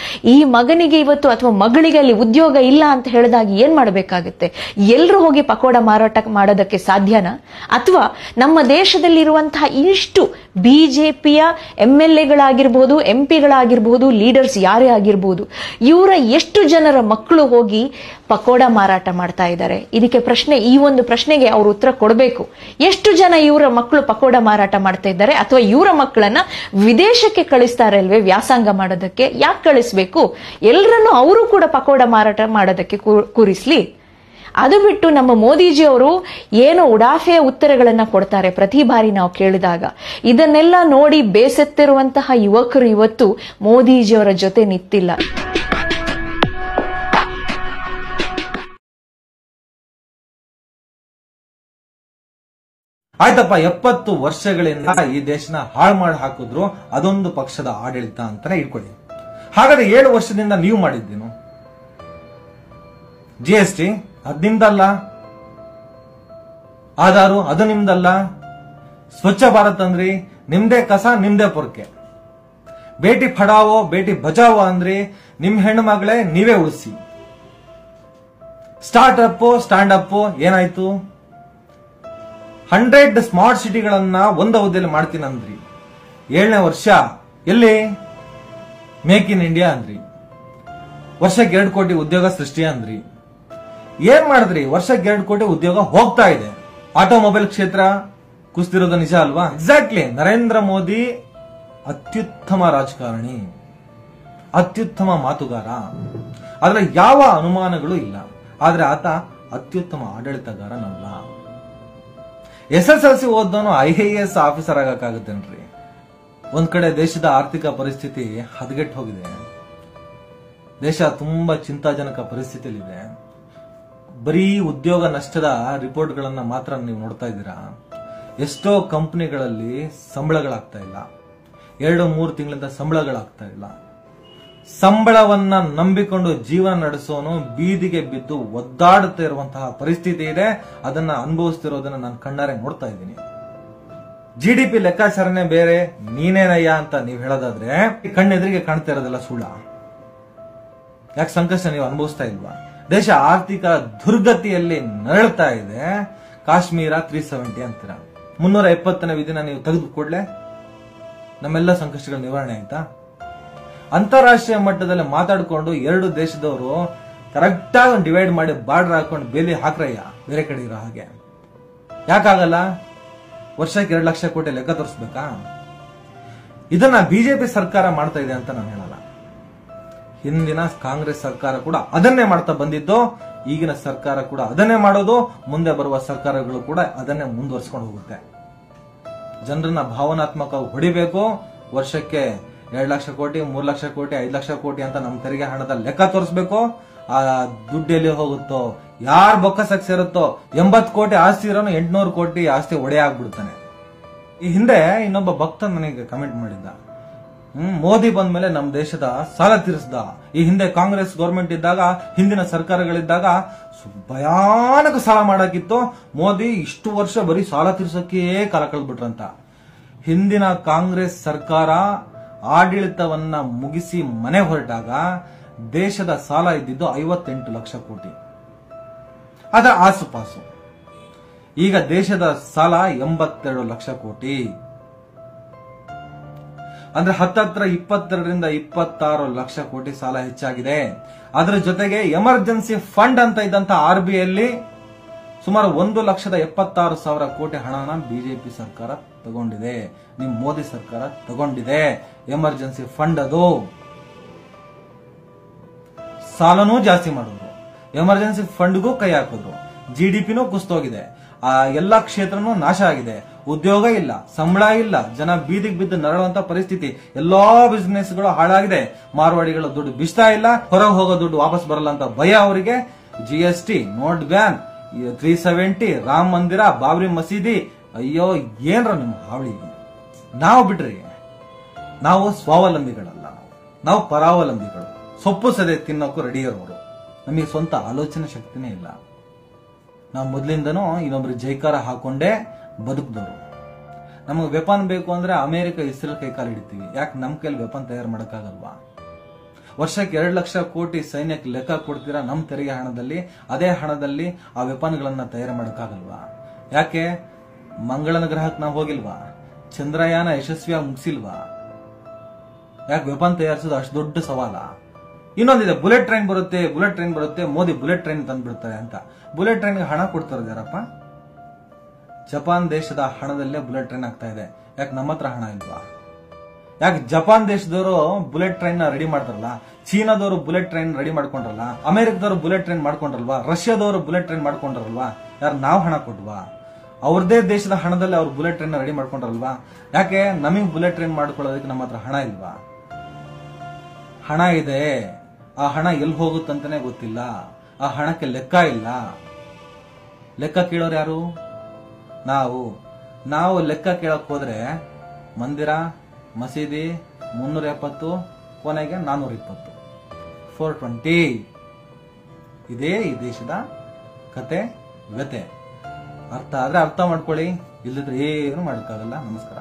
Speaker 3: ಮಗನಿಗೆ ಇವತ್ತು ಅಥವಾ ಮಗಳಿಗೆ ಅಲ್ಲಿ ಉದ್ಯೋಗ ಇಲ್ಲ ಅಂತ ಹೇಳಿದಾಗ ಏನ್ ಮಾಡಬೇಕಾಗುತ್ತೆ ಎಲ್ಲರೂ ಹೋಗಿ ಪಕೋಡ ಮಾರಾಟ ಮಾಡೋದಕ್ಕೆ ಸಾಧ್ಯನಾ ಅಥವಾ ನಮ್ಮ ದೇಶದಲ್ಲಿರುವಂತಹ ಇಷ್ಟು ಬಿಜೆಪಿಯ ಎಂ ಎಲ್ ಎಗಳಾಗಿರ್ಬೋದು ಎಂ ಪಿಗಳಾಗಿರ್ಬೋದು ಲೀಡರ್ಸ್ ಯಾರೇ ಆಗಿರ್ಬೋದು ಇವರ ಎಷ್ಟು ಜನರ ಮಕ್ಕಳು ಹೋಗಿ ಪಕೋಡ ಮಾರಾಟ ಮಾಡ್ತಾ ಇದ್ದಾರೆ ಇದಕ್ಕೆ ಪ್ರಶ್ನೆ ಈ ಒಂದು ಪ್ರಶ್ನೆಗೆ ಅವರು ಉತ್ತರ ಕೊಡಬೇಕು ಎಷ್ಟು ಜನ ಇವರ ಮಕ್ಕಳು ಪಕೋಡ ಮಾರಾಟ ಮಾಡ್ತಾ ಇದ್ದಾರೆ ಅಥವಾ ಇವರ ಮಕ್ಕಳನ್ನ ವಿದೇಶಕ್ಕೆ ಕಳಿಸ್ತಾರೆ ಅಲ್ವೇ ವ್ಯಾಸಂಗ ಮಾಡೋದಕ್ಕೆ ಯಾಕೆ ಕಳಿಸ್ಬೇಕು ಎಲ್ಲರನ್ನು ಅವರು ಕೂಡ ಪಕೋಡ ಮಾರಾಟ ಮಾಡೋದಕ್ಕೆ ಕೂ- ಕೂರಿಸ್ಲಿ ಅದು ಬಿಟ್ಟು ನಮ್ಮ ಮೋದಿಜಿ ಅವರು ಏನೋ ಉಡಾಫೆಯ ಉತ್ತರಗಳನ್ನ ಕೊಡ್ತಾರೆ ಪ್ರತಿ ಬಾರಿ ನಾವು ಕೇಳಿದಾಗ ಇದನ್ನೆಲ್ಲ ನೋಡಿ ಬೇಸತ್ತಿರುವಂತಹ ಯುವಕರು ಇವತ್ತು ಮೋದಿಜಿಯವರ ಜೊತೆ ನಿಂತಿಲ್ಲ
Speaker 2: ಆಯ್ತಪ್ಪ ಎಪ್ಪತ್ತು ವರ್ಷಗಳಿಂದ ಈ ದೇಶನ ಹಾಳು ಮಾಡಿ ಹಾಕಿದ್ರು ಅದೊಂದು ಪಕ್ಷದ ಆಡಳಿತ ಅಂತಾನೆ ಇಟ್ಕೊಳ್ಳಿ ಹಾಗಾದ್ರೆ ಏಳು ವರ್ಷದಿಂದ ನೀವು ಮಾಡಿದ್ದೇನು ಜಿ ಎಸ್ ಟಿ ಅದ್ ನಿಮ್ದಲ್ಲ ಆಧಾರು ಅದು ನಿಮ್ದಲ್ಲ ಸ್ವಚ್ಛ ಭಾರತ್ ಅಂದ್ರಿ ನಿಮ್ದೇ ಕಸ ನಿಮ್ದೇ ಪೊರ್ಕೆ ಬೇಟಿ ಪಡಾವೋ ಬೇಟಿ ಬಚಾವೋ ಅಂದ್ರಿ ನಿಮ್ ಹೆಣ್ಣು ಮಗಳೇ ನೀವೇ ಉಳಿಸಿ ಸ್ಟಾರ್ಟ್ ಅಪ್ ಸ್ಟ್ಯಾಂಡ್ ಅಪ್ ಏನಾಯ್ತು ಹಂಡ್ರೆಡ್ ಸ್ಮಾರ್ಟ್ ಸಿಟಿಗಳನ್ನ ಒಂದು ಅವಧಿಯಲ್ಲಿ ಮಾಡ್ತೀನಂದ್ರಿ ಏಳನೇ ವರ್ಷ ಎಲ್ಲಿ ಮೇಕ್ ಇನ್ ಇಂಡಿಯಾ ಅಂದ್ರಿ ವರ್ಷಕ್ಕೆ ಎರಡು ಕೋಟಿ ಉದ್ಯೋಗ ಸೃಷ್ಟಿ ಅಂದ್ರಿ ಏನ್ ಮಾಡಿದ್ರಿ ವರ್ಷಕ್ಕೆ ಎರಡು ಕೋಟಿ ಉದ್ಯೋಗ ಹೋಗ್ತಾ ಇದೆ ಆಟೋಮೊಬೈಲ್ ಕ್ಷೇತ್ರ ಕುಸ್ತಿರೋದು ನಿಜ ಅಲ್ವಾ ಎಕ್ಸಾಕ್ಟ್ಲಿ ನರೇಂದ್ರ ಮೋದಿ ಅತ್ಯುತ್ತಮ ರಾಜಕಾರಣಿ ಅತ್ಯುತ್ತಮ ಮಾತುಗಾರ ಆದ್ರೆ ಯಾವ ಅನುಮಾನಗಳು ಇಲ್ಲ ಆದ್ರೆ ಆತ ಅತ್ಯುತ್ತಮ ಆಡಳಿತಗಾರನಲ್ಲ ಎಸ್ ಎಸ್ ಎಲ್ ಸಿ ಓದೋನು ಐ ಎ ಎಸ್ ಆಫೀಸರ್ ಆಗಕ್ಕಾಗುತ್ತೇನ್ರಿ ಒಂದ್ ಕಡೆ ದೇಶದ ಆರ್ಥಿಕ ಪರಿಸ್ಥಿತಿ ಹದಗೆಟ್ಟು ಹೋಗಿದೆ ದೇಶ ತುಂಬಾ ಚಿಂತಾಜನಕ ಪರಿಸ್ಥಿತಿಯಲ್ಲಿದೆ ಬರೀ ಉದ್ಯೋಗ ನಷ್ಟದ ರಿಪೋರ್ಟ್ಗಳನ್ನ ಮಾತ್ರ ನೀವು ನೋಡ್ತಾ ಇದ್ದೀರಾ ಎಷ್ಟೋ ಕಂಪನಿಗಳಲ್ಲಿ ಸಂಬಳಗಳಾಗ್ತಾ ಇಲ್ಲ ಎರಡು ಮೂರು ತಿಂಗಳಿಂದ ಸಂಬಳಗಳಾಗ್ತಾ ಇಲ್ಲ ಸಂಬಳವನ್ನ ನಂಬಿಕೊಂಡು ಜೀವನ ನಡೆಸೋನು ಬೀದಿಗೆ ಬಿದ್ದು ಒದ್ದಾಡುತ್ತಾ ಇರುವಂತಹ ಪರಿಸ್ಥಿತಿ ಇದೆ ಅದನ್ನ ಅನುಭವಿಸ್ತಿರೋದನ್ನ ನಾನು ಕಣ್ಣಾರೆ ನೋಡ್ತಾ ಇದ್ದೀನಿ ಜಿ ಡಿ ಪಿ ಲೆಕ್ಕಾಚಾರನೆ ಬೇರೆ ನೀನೇನಯ್ಯ ಅಂತ ನೀವು ಹೇಳೋದಾದ್ರೆ ಈ ಕಣ್ಣೆದುರಿಗೆ ಕಾಣ್ತಾ ಇರೋದೆಲ್ಲ ಸುಳ್ಳ ಯಾಕೆ ಸಂಕಷ್ಟ ನೀವು ಅನುಭವಿಸ್ತಾ ಇಲ್ವಾ ದೇಶ ಆರ್ಥಿಕ ದುರ್ಗತಿಯಲ್ಲಿ ನರಳ್ತಾ ಇದೆ ಕಾಶ್ಮೀರ ತ್ರೀ ಸೆವೆಂಟಿ ಅಂತೀರ ಮುನ್ನೂರ ಎಪ್ಪತ್ತನೇ ವಿಧಿನ ನೀವು ತೆಗೆದು ಕೂಡಲೇ ನಮ್ಮೆಲ್ಲ ಸಂಕಷ್ಟಗಳ ನಿವಾರಣೆ ಆಯ್ತಾ ಅಂತಾರಾಷ್ಟ್ರೀಯ ಮಟ್ಟದಲ್ಲಿ ಮಾತಾಡ್ಕೊಂಡು ಎರಡು ದೇಶದವರು ಕರೆಕ್ಟ್ ಆಗಿ ಡಿವೈಡ್ ಮಾಡಿ ಬಾರ್ಡರ್ ಹಾಕೊಂಡು ಬೇಲಿ ಹಾಕ್ರಯ್ಯ ಬೇರೆ ಕಡೆ ಇರೋ ಹಾಗೆ ಯಾಕಾಗಲ್ಲ ವರ್ಷಕ್ಕೆ ಎರಡು ಲಕ್ಷ ಕೋಟಿ ಲೆಕ್ಕ ತೋರಿಸ್ಬೇಕಾ ಇದನ್ನ ಬಿಜೆಪಿ ಸರ್ಕಾರ ಮಾಡ್ತಾ ಇದೆ ಅಂತ ನಾನು ಹೇಳಲ್ಲ ಹಿಂದಿನ ಕಾಂಗ್ರೆಸ್ ಸರ್ಕಾರ ಕೂಡ ಅದನ್ನೇ ಮಾಡ್ತಾ ಬಂದಿದ್ದು ಈಗಿನ ಸರ್ಕಾರ ಕೂಡ ಅದನ್ನೇ ಮಾಡೋದು ಮುಂದೆ ಬರುವ ಸರ್ಕಾರಗಳು ಕೂಡ ಅದನ್ನೇ ಮುಂದುವರ್ಸ್ಕೊಂಡು ಹೋಗುತ್ತೆ ಜನರನ್ನ ಭಾವನಾತ್ಮಕವಾಗಿ ಹೊಡಿಬೇಕು ವರ್ಷಕ್ಕೆ ಎರಡ್ ಲಕ್ಷ ಕೋಟಿ ಮೂರ್ ಲಕ್ಷ ಕೋಟಿ ಐದ್ ಲಕ್ಷ ಕೋಟಿ ಅಂತ ನಮ್ಮ ತೆರಿಗೆ ಹಣದ ಲೆಕ್ಕ ತೋರಿಸ್ಬೇಕು ಆ ದುಡ್ಡು ಎಲ್ಲಿ ಹೋಗುತ್ತೋ ಯಾರ್ ಬೊಕ್ಕಸಕ್ ಸೇರುತ್ತೋ ಎಂಬತ್ ಕೋಟಿ ಆಸ್ತಿ ಇರೋನು ಎಂಟ್ನೂರು ಕೋಟಿ ಆಸ್ತಿ ಒಡೆ ಆಗ್ಬಿಡ್ತಾನೆ ಈ ಹಿಂದೆ ಇನ್ನೊಬ್ಬ ಭಕ್ತ ನನಗೆ ಕಮೆಂಟ್ ಮಾಡಿದ್ದ ಹ್ಮ್ ಮೋದಿ ಬಂದ್ಮೇಲೆ ನಮ್ಮ ದೇಶದ ಸಾಲ ತೀರಿಸ್ದ ಈ ಹಿಂದೆ ಕಾಂಗ್ರೆಸ್ ಗೌರ್ಮೆಂಟ್ ಇದ್ದಾಗ ಹಿಂದಿನ ಸರ್ಕಾರಗಳಿದ್ದಾಗ ಸು- ಭಯಾನಕ ಸಾಲ ಮಾಡಾಕಿತ್ತು ಮೋದಿ ಇಷ್ಟು ವರ್ಷ ಬರೀ ಸಾಲ ತೀರ್ಸೋಕೆ ಕಾಲ ಕಳೆದ್ಬಿಟ್ರಂತ ಹಿಂದಿನ ಕಾಂಗ್ರೆಸ್ ಸರ್ಕಾರ ಆಡಳಿತವನ್ನ ಮುಗಿಸಿ ಮನೆ ಹೊರಟಾಗ ದೇಶದ ಸಾಲ ಇದ್ದಿದ್ದು ಐವತ್ತೆಂಟು ಲಕ್ಷ ಕೋಟಿ ಅದರ ಆಸುಪಾಸು ಈಗ ದೇಶದ ಸಾಲ ಎಂಬತ್ತೆರಡು ಲಕ್ಷ ಕೋಟಿ ಅಂದ್ರೆ ಹತ್ತತ್ರ ಇಪ್ಪತ್ತೆರಡರಿಂದ ಇಪ್ಪತ್ತಾರು ಲಕ್ಷ ಕೋಟಿ ಸಾಲ ಹೆಚ್ಚಾಗಿದೆ ಅದರ ಜೊತೆಗೆ ಎಮರ್ಜೆನ್ಸಿ ಫಂಡ್ ಅಂತ ಇದ್ದಂತ ಆರ್ ಬಿ ಅಲ್ಲಿ ಸುಮಾರು ಒಂದು ಲಕ್ಷದ ಎಪ್ಪತ್ತಾರು ಸಾವಿರ ಕೋಟಿ ಹಣನ ಬಿಜೆಪಿ ಸರ್ಕಾರ ತಗೊಂಡಿದೆ ನಿಮ್ ಮೋದಿ ಸರ್ಕಾರ ತಗೊಂಡಿದೆ ಎಮರ್ಜೆನ್ಸಿ ಫಂಡ್ ಅದು ಸಾಲನೂ ಜಾಸ್ತಿ ಮಾಡಿದ್ರು ಎಮರ್ಜೆನ್ಸಿ ಫಂಡ್ಗೂ ಕೈ ಹಾಕಿದ್ರು ಜಿ ಡಿ ಪಿನೂ ಕುಸ್ತೋಗಿದೆ ಆ ಎಲ್ಲಾ ಕ್ಷೇತ್ರನೂ ನಾಶ ಆಗಿದೆ ಉದ್ಯೋಗ ಇಲ್ಲ ಸಂಬಳ ಇಲ್ಲ ಜನ ಬೀದಿಗೆ ಬಿದ್ದು ನರಳುವಂತ ಪರಿಸ್ಥಿತಿ ಎಲ್ಲಾ ಬಿಸ್ನೆಸ್ ಗಳು ಹಾಳಾಗಿದೆ ಮಾರ್ವಾಡಿಗಳ ದುಡ್ಡು ಬಿಸ್ತಾ ಇಲ್ಲ ಹೊರಗೆ ಹೋಗೋ ದುಡ್ಡು ವಾಪಸ್ ಬರಲ್ಲ ಅಂತ ಭಯ ಅವರಿಗೆ G S T note ban three seventy Rama Mandir Babri ಮಸೀದಿ ಅಯ್ಯೋ ಏನ್ರ ನಿಮ್ಮ ಹಾವಳಿ ನಾವು ಬಿಡ್ರಿ ನಾವು ಸ್ವಾವಲಂಬಿಗಳಲ್ಲ ನಾವು ನಾವು ಪರಾವಲಂಬಿಗಳು ಸೊಪ್ಪು ಸದೆ ತಿನ್ನೋಕ್ಕೂ ರೆಡಿ ಇರೋರು ನಮಗೆ ಸ್ವಂತ ಆಲೋಚನೆ ಶಕ್ತಿನೇ ಇಲ್ಲ ನಾವು ಮೊದಲಿಂದನೂ ಇನ್ನೊಬ್ರಿಗೆ ಜೈಕಾರ ಹಾಕೊಂಡೇ ಬದುಕಿದವರು ನಮಗೆ ವೆಪನ್ ಬೇಕು ಅಂದ್ರೆ ಅಮೆರಿಕ ಇಸ್ರೇಲ್ ಕೈ ಕಾಲು ಹಿಡಿತೀವಿ ಯಾಕೆ ನಮ್ಮ ಕೈಲಿ ವೆಪನ್ ತಯಾರು ಮಾಡೋಕ್ಕಾಗಲ್ವಾ ವರ್ಷಕ್ಕೆ ಎರಡು ಲಕ್ಷ ಕೋಟಿ ಸೈನ್ಯಕ್ಕೆ ಲೆಕ್ಕ ಕೊಡ್ತೀರಾ ನಮ್ಮ ತೆರಿಗೆ ಹಣದಲ್ಲಿ ಅದೇ ಹಣದಲ್ಲಿ ಆ ವೆಪನ್ಗಳನ್ನ ತಯಾರು ಮಾಡೋಕ್ಕಾಗಲ್ವಾ ಯಾಕೆ ಮಂಗಳನ ಗ್ರಹಕ್ಕೆ ನಾವು ಹೋಗಿಲ್ವಾ ಚಂದ್ರಯಾನ ಯಶಸ್ವಿಯಾಗಿ ಮುಗಿಸಿಲ್ವಾ ಯಾಕೆ ವೆಪನ್ ತಯಾರಿಸೋದು ಅಷ್ಟು ದೊಡ್ಡ ಸವಾಲ ಇನ್ನೊಂದಿದೆ ಬುಲೆಟ್ ಟ್ರೈನ್ ಬರುತ್ತೆ ಬುಲೆಟ್ ಟ್ರೈನ್ ಬರುತ್ತೆ ಮೋದಿ ಬುಲೆಟ್ ಟ್ರೈನ್ ತಂದ್ಬಿಡ್ತಾರೆ ಅಂತ ಬುಲೆಟ್ ಟ್ರೈನ್ಗೆ ಹಣ ಕೊಡ್ತಾರೆ ಯಾರಪ್ಪ ಜಪಾನ್ ದೇಶದ ಹಣದಲ್ಲೇ ಬುಲೆಟ್ ಟ್ರೈನ್ ಆಗ್ತಾ ಇದೆ ಯಾಕೆ ನಮ್ಮ ಹತ್ರ ಹಣ ಇಲ್ವಾ ಯಾಕೆ ಜಪಾನ್ ದೇಶದವರು ಬುಲೆಟ್ ಟ್ರೈನ್ ನ ರೆಡಿ ಮಾಡ್ತಾರಲ್ಲ ಚೀನಾದವರು ಬುಲೆಟ್ ಟ್ರೈನ್ ರೆಡಿ ಮಾಡ್ಕೊಂಡ್ರಲ್ಲ ಅಮೆರಿಕದವರು ಬುಲೆಟ್ ಟ್ರೈನ್ ಮಾಡ್ಕೊಂಡ್ರಲ್ವಾ ರಷ್ಯಾದವರು ಬುಲೆಟ್ ಟ್ರೈನ್ ಮಾಡ್ಕೊಂಡ್ರಲ್ವಾ ಯಾರು ನಾವು ಹಣ ಕೊಟ್ವಾ ಅವ್ರದೇ ದೇಶದ ಹಣದಲ್ಲಿ ಅವ್ರು ಬುಲೆಟ್ ಟ್ರೈನ್ ರೆಡಿ ಮಾಡ್ಕೊಂಡ್ರಲ್ವಾ ಯಾಕೆ ನಮಗೆ ಬುಲೆಟ್ ಟ್ರೈನ್ ಮಾಡ್ಕೊಳ್ಳೋದಕ್ಕೆ ನಮ್ಮ ಹತ್ರ ಹಣ ಇಲ್ವಾ ಹಣ ಇದೆ ಆ ಹಣ ಎಲ್ಲಿ ಹೋಗುತ್ತಂತಾನೆ ಗೊತ್ತಿಲ್ಲ ಆ ಹಣಕ್ಕೆ ಲೆಕ್ಕ ಇಲ್ಲ ಲೆಕ್ಕ ಕೇಳೋರು ಯಾರು ನಾವು ನಾವು ಲೆಕ್ಕ ಕೇಳಕ್ ಹೋದ್ರೆ ಮಂದಿರ ಮಸೀದಿ ಮುನ್ನೂರ ಎಪ್ಪತ್ತು ಕೊನೆಗೆ ನಾನ್ನೂರ ಇಪ್ಪತ್ತು ಫೋರ್ ಟ್ವೆಂಟಿ ಇದೇ ಈ ದೇಶದ ಕತೆ ವ್ಯತೆ ಅರ್ಥ ಆದ್ರೆ ಅರ್ಥ ಮಾಡ್ಕೊಳ್ಳಿ ಇಲ್ಲದ್ರೆ ಏನು ಮಾಡೋಕ್ಕಾಗಲ್ಲ ನಮಸ್ಕಾರ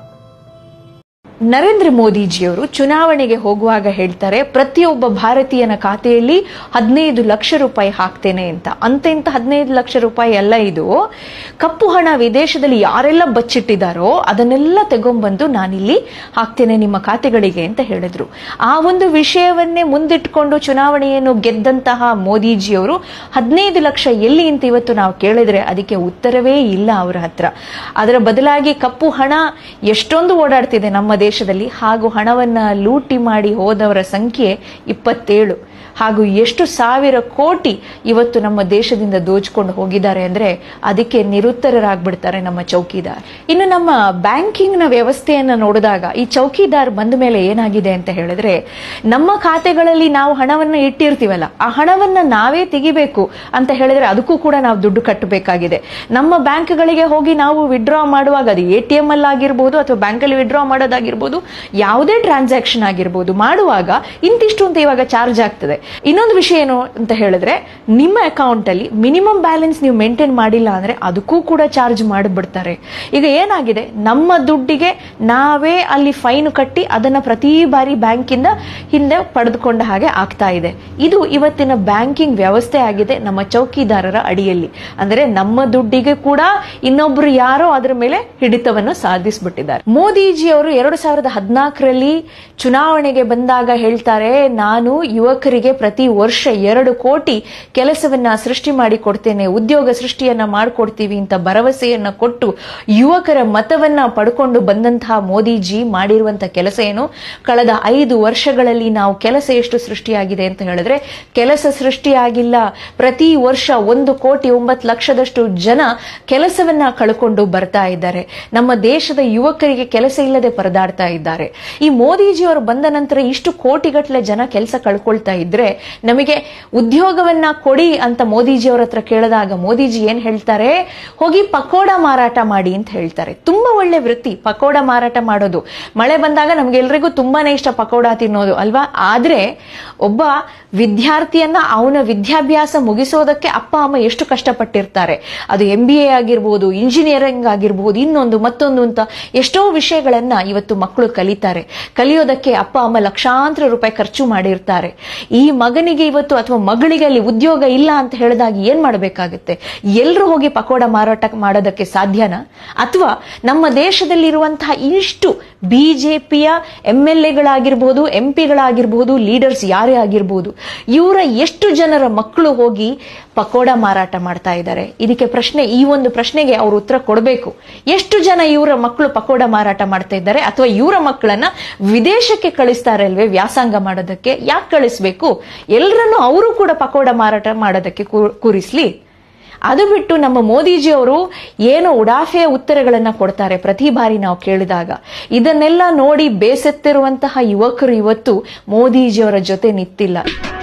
Speaker 3: ನರೇಂದ್ರ ಮೋದಿಜಿಯವರು ಚುನಾವಣೆಗೆ ಹೋಗುವಾಗ ಹೇಳ್ತಾರೆ ಪ್ರತಿಯೊಬ್ಬ ಭಾರತೀಯನ ಖಾತೆಯಲ್ಲಿ ಹದಿನೈದು ಲಕ್ಷ ರೂಪಾಯಿ ಹಾಕ್ತೇನೆ ಅಂತ ಅಂತೆಂತ ಹದಿನೈದು ಲಕ್ಷ ರೂಪಾಯಿ ಎಲ್ಲ ಇದು ಕಪ್ಪು ಹಣ ವಿದೇಶದಲ್ಲಿ ಯಾರೆಲ್ಲ ಬಚ್ಚಿಟ್ಟಿದ್ದಾರೋ ಅದನ್ನೆಲ್ಲ ತಗೊಂಡ್ಬಂದು ನಾನಿಲ್ಲಿ ಹಾಕ್ತೇನೆ ನಿಮ್ಮ ಖಾತೆಗಳಿಗೆ ಅಂತ ಹೇಳಿದ್ರು ಆ ಒಂದು ವಿಷಯವನ್ನೇ ಮುಂದಿಟ್ಕೊಂಡು ಚುನಾವಣೆಯನ್ನು ಗೆದ್ದಂತಹ ಮೋದಿಜಿಯವರು ಹದಿನೈದು ಲಕ್ಷ ಎಲ್ಲಿ ಅಂತ ಇವತ್ತು ನಾವು ಕೇಳಿದ್ರೆ ಅದಕ್ಕೆ ಉತ್ತರವೇ ಇಲ್ಲ ಅವರ ಹತ್ರ ಅದರ ಬದಲಾಗಿ ಕಪ್ಪು ಹಣ ಎಷ್ಟೊಂದು ಓಡಾಡ್ತಿದೆ ನಮ್ಮ ದೇಶದಲ್ಲಿ ಹಾಗೂ ಹಣವನ್ನ ಲೂಟಿ ಮಾಡಿ ಹೋದವರ ಸಂಖ್ಯೆ ಇಪ್ಪತ್ತೇಳು ಹಾಗೂ ಎಷ್ಟು ಸಾವಿರ ಕೋಟಿ ಇವತ್ತು ನಮ್ಮ ದೇಶದಿಂದ ದೋಚ್ಕೊಂಡು ಹೋಗಿದ್ದಾರೆ ಅಂದ್ರೆ ಅದಕ್ಕೆ ನಿರುತ್ತರರಾಗ್ಬಿಡ್ತಾರೆ ನಮ್ಮ ಚೌಕಿದಾರ್ ಇನ್ನು ನಮ್ಮ ಬ್ಯಾಂಕಿಂಗ್ ನ ವ್ಯವಸ್ಥೆಯನ್ನ ನೋಡಿದಾಗ ಈ ಚೌಕಿದಾರ್ ಬಂದ ಮೇಲೆ ಏನಾಗಿದೆ ಅಂತ ಹೇಳಿದ್ರೆ ನಮ್ಮ ಖಾತೆಗಳಲ್ಲಿ ನಾವು ಹಣವನ್ನ ಇಟ್ಟಿರ್ತೀವಲ್ಲ ಆ ಹಣವನ್ನ ನಾವೇ ತೆಗಿಬೇಕು ಅಂತ ಹೇಳಿದ್ರೆ ಅದಕ್ಕೂ ಕೂಡ ನಾವು ದುಡ್ಡು ಕಟ್ಟಬೇಕಾಗಿದೆ ನಮ್ಮ ಬ್ಯಾಂಕ್ಗಳಿಗೆ ಹೋಗಿ ನಾವು ವಿಡ್ರಾ ಮಾಡುವಾಗ ಅದು ಎ ಟಿ ಎಂ ಅಲ್ಲಿ ಆಗಿರ್ಬೋದು ಅಥವಾ ಬ್ಯಾಂಕಲ್ಲಿ ವಿಡ್ರಾ ಮಾಡೋದಾಗಿರ್ಬೋದು ಯಾವುದೇ ಟ್ರಾನ್ಸಾಕ್ಷನ್ ಆಗಿರ್ಬೋದು ಮಾಡುವಾಗ ಇಂತಿಷ್ಟು ಅಂತ ಇವಾಗ ಚಾರ್ಜ್ ಆಗ್ತದೆ ಇನ್ನೊಂದು ವಿಷಯ ಏನು ಅಂತ ಹೇಳಿದ್ರೆ ನಿಮ್ಮ ಅಕೌಂಟ್ ಅಲ್ಲಿ ಮಿನಿಮಮ್ ಬ್ಯಾಲೆನ್ಸ್ ನೀವು ಮೇಂಟೈನ್ ಮಾಡಿಲ್ಲ ಅಂದ್ರೆ ಅದಕ್ಕೂ ಕೂಡ ಚಾರ್ಜ್ ಮಾಡಿಬಿಡ್ತಾರೆ ಈಗ ಏನಾಗಿದೆ ನಮ್ಮ ದುಡ್ಡಿಗೆ ನಾವೇ ಅಲ್ಲಿ ಫೈನ್ ಕಟ್ಟಿ ಅದನ್ನ ಪ್ರತಿ ಬಾರಿ ಬ್ಯಾಂಕಿಂದ ಹಿಂದೆ ಪಡೆದುಕೊಂಡ ಹಾಗೆ ಆಗ್ತಾ ಇದೆ ಇದು ಇವತ್ತಿನ ಬ್ಯಾಂಕಿಂಗ್ ವ್ಯವಸ್ಥೆ ಆಗಿದೆ ನಮ್ಮ ಚೌಕಿದಾರರ ಅಡಿಯಲ್ಲಿ ಅಂದ್ರೆ ನಮ್ಮ ದುಡ್ಡಿಗೆ ಕೂಡ ಇನ್ನೊಬ್ರು ಯಾರೋ ಅದರ ಮೇಲೆ ಹಿಡಿತವನ್ನು ಸಾಧಿಸ್ಬಿಟ್ಟಿದ್ದಾರೆ ಮೋದಿಜಿ ಅವರು ಎರಡು ಸಾವಿರದ ಹದಿನಾಲ್ಕರಲ್ಲಿ ಚುನಾವಣೆಗೆ ಬಂದಾಗ ಹೇಳ್ತಾರೆ ನಾನು ಯುವಕರಿಗೆ ಪ್ರತಿ ವರ್ಷ ಎರಡು ಕೋಟಿ ಕೆಲಸವನ್ನ ಸೃಷ್ಟಿ ಮಾಡಿ ಕೊಡ್ತೇನೆ ಉದ್ಯೋಗ ಸೃಷ್ಟಿಯನ್ನ ಮಾಡಿಕೊಡ್ತೀವಿ ಅಂತ ಭರವಸೆಯನ್ನ ಕೊಟ್ಟು ಯುವಕರ ಮತವನ್ನ ಪಡ್ಕೊಂಡು ಬಂದಂತಹ ಮೋದಿಜಿ ಮಾಡಿರುವಂತಹ ಕೆಲಸ ಏನು ಕಳೆದ ಐದು ವರ್ಷಗಳಲ್ಲಿ ನಾವು ಕೆಲಸ ಎಷ್ಟು ಸೃಷ್ಟಿಯಾಗಿದೆ ಅಂತ ಹೇಳಿದ್ರೆ ಕೆಲಸ ಸೃಷ್ಟಿಯಾಗಿಲ್ಲ ಪ್ರತಿ ವರ್ಷ ಒಂದು ಕೋಟಿ ಒಂಬತ್ತು ಲಕ್ಷದಷ್ಟು ಜನ ಕೆಲಸವನ್ನ ಕಳ್ಕೊಂಡು ಬರ್ತಾ ಇದ್ದಾರೆ ನಮ್ಮ ದೇಶದ ಯುವಕರಿಗೆ ಕೆಲಸ ಇಲ್ಲದೆ ಪರದಾಡ್ತಾ ಇದ್ದಾರೆ ಈ ಮೋದಿಜಿಯವರು ಬಂದ ನಂತರ ಇಷ್ಟು ಕೋಟಿಗಟ್ಟಲೆ ಜನ ಕೆಲಸ ಕಳ್ಕೊಳ್ತಾ ಇದ್ರೆ ನಮಗೆ ಉದ್ಯೋಗವನ್ನ ಕೊಡಿ ಅಂತ ಮೋದಿಜಿಯವರ ಹತ್ರ ಕೇಳಿದಾಗ ಮೋದಿಜಿ ಏನ್ ಹೇಳ್ತಾರೆ ಹೋಗಿ ಪಕೋಡ ಮಾರಾಟ ಮಾಡಿ ಅಂತ ಹೇಳ್ತಾರೆ ತುಂಬಾ ಒಳ್ಳೆ ವೃತ್ತಿ ಪಕೋಡ ಮಾರಾಟ ಮಾಡೋದು ಮಳೆ ಬಂದಾಗ ನಮ್ಗೆಲ್ರಿಗೂ ತುಂಬಾನೇ ಇಷ್ಟ ಪಕೋಡ ತಿನ್ನೋದು ಅಲ್ವಾ ಆದ್ರೆ ಒಬ್ಬ ವಿದ್ಯಾರ್ಥಿಯನ್ನ ಅವನ ವಿದ್ಯಾಭ್ಯಾಸ ಮುಗಿಸೋದಕ್ಕೆ ಅಪ್ಪ ಅಮ್ಮ ಎಷ್ಟು ಕಷ್ಟಪಟ್ಟಿರ್ತಾರೆ ಅದು ಎಂ ಬಿ ಎ ಆಗಿರ್ಬೋದು ಇಂಜಿನಿಯರಿಂಗ್ ಆಗಿರ್ಬೋದು ಇನ್ನೊಂದು ಮತ್ತೊಂದು ಅಂತ ಎಷ್ಟೋ ವಿಷಯಗಳನ್ನ ಇವತ್ತು ಮಕ್ಕಳು ಕಲಿತಾರೆ ಕಲಿಯೋದಕ್ಕೆ ಅಪ್ಪ ಅಮ್ಮ ಲಕ್ಷಾಂತರ ರೂಪಾಯಿ ಖರ್ಚು ಮಾಡಿರ್ತಾರೆ ಈ ಮಗನಿಗೆ ಇವತ್ತು ಅಥವಾ ಮಗಳಿಗೆ ಅಲ್ಲಿ ಉದ್ಯೋಗ ಇಲ್ಲ ಅಂತ ಹೇಳಿದಾಗ ಏನ್ ಮಾಡಬೇಕಾಗುತ್ತೆ ಎಲ್ಲರೂ ಹೋಗಿ ಪಕೋಡ ಮಾರಾಟ ಮಾಡೋದಕ್ಕೆ ಸಾಧ್ಯನಾ ಅಥವಾ ನಮ್ಮ ದೇಶದಲ್ಲಿರುವಂತಹ ಇಷ್ಟು ಬಿಜೆಪಿಯ ಎಂ ಎಲ್ ಎಗಳಾಗಿರ್ಬೋದು ಎಂ ಪಿಗಳಾಗಿರ್ಬೋದು ಲೀಡರ್ಸ್ ಯಾರೇ ಆಗಿರ್ಬೋದು ಇವರ ಎಷ್ಟು ಜನರ ಮಕ್ಕಳು ಹೋಗಿ ಪಕೋಡ ಮಾರಾಟ ಮಾಡ್ತಾ ಇದ್ದಾರೆ ಇದಕ್ಕೆ ಪ್ರಶ್ನೆ ಈ ಒಂದು ಪ್ರಶ್ನೆಗೆ ಅವರು ಉತ್ತರ ಕೊಡಬೇಕು ಎಷ್ಟು ಜನ ಇವರ ಮಕ್ಕಳು ಪಕೋಡ ಮಾರಾಟ ಮಾಡ್ತಾ ಇದ್ದಾರೆ ಅಥವಾ ಇವರ ಮಕ್ಕಳನ್ನ ವಿದೇಶಕ್ಕೆ ಕಳಿಸ್ತಾರೆ ಅಲ್ವೇ ವ್ಯಾಸಂಗ ಮಾಡೋದಕ್ಕೆ ಯಾಕೆ ಕಳಿಸ್ಬೇಕು ಎಲ್ಲರನ್ನು ಅವರು ಕೂಡ ಪಕೋಡ ಮಾರಾಟ ಮಾಡೋದಕ್ಕೆ ಕೂ- ಕೂರಿಸ್ಲಿ ಅದು ಬಿಟ್ಟು ನಮ್ಮ ಮೋದಿಜಿ ಅವರು ಏನೋ ಉಡಾಫೆಯ ಉತ್ತರಗಳನ್ನ ಕೊಡ್ತಾರೆ ಪ್ರತಿ ಬಾರಿ ನಾವು ಕೇಳಿದಾಗ ಇದನ್ನೆಲ್ಲ ನೋಡಿ ಬೇಸತ್ತಿರುವಂತಹ ಯುವಕರು ಇವತ್ತು ಮೋದಿಜಿಯವರ ಜೊತೆ ನಿಂತಿಲ್ಲ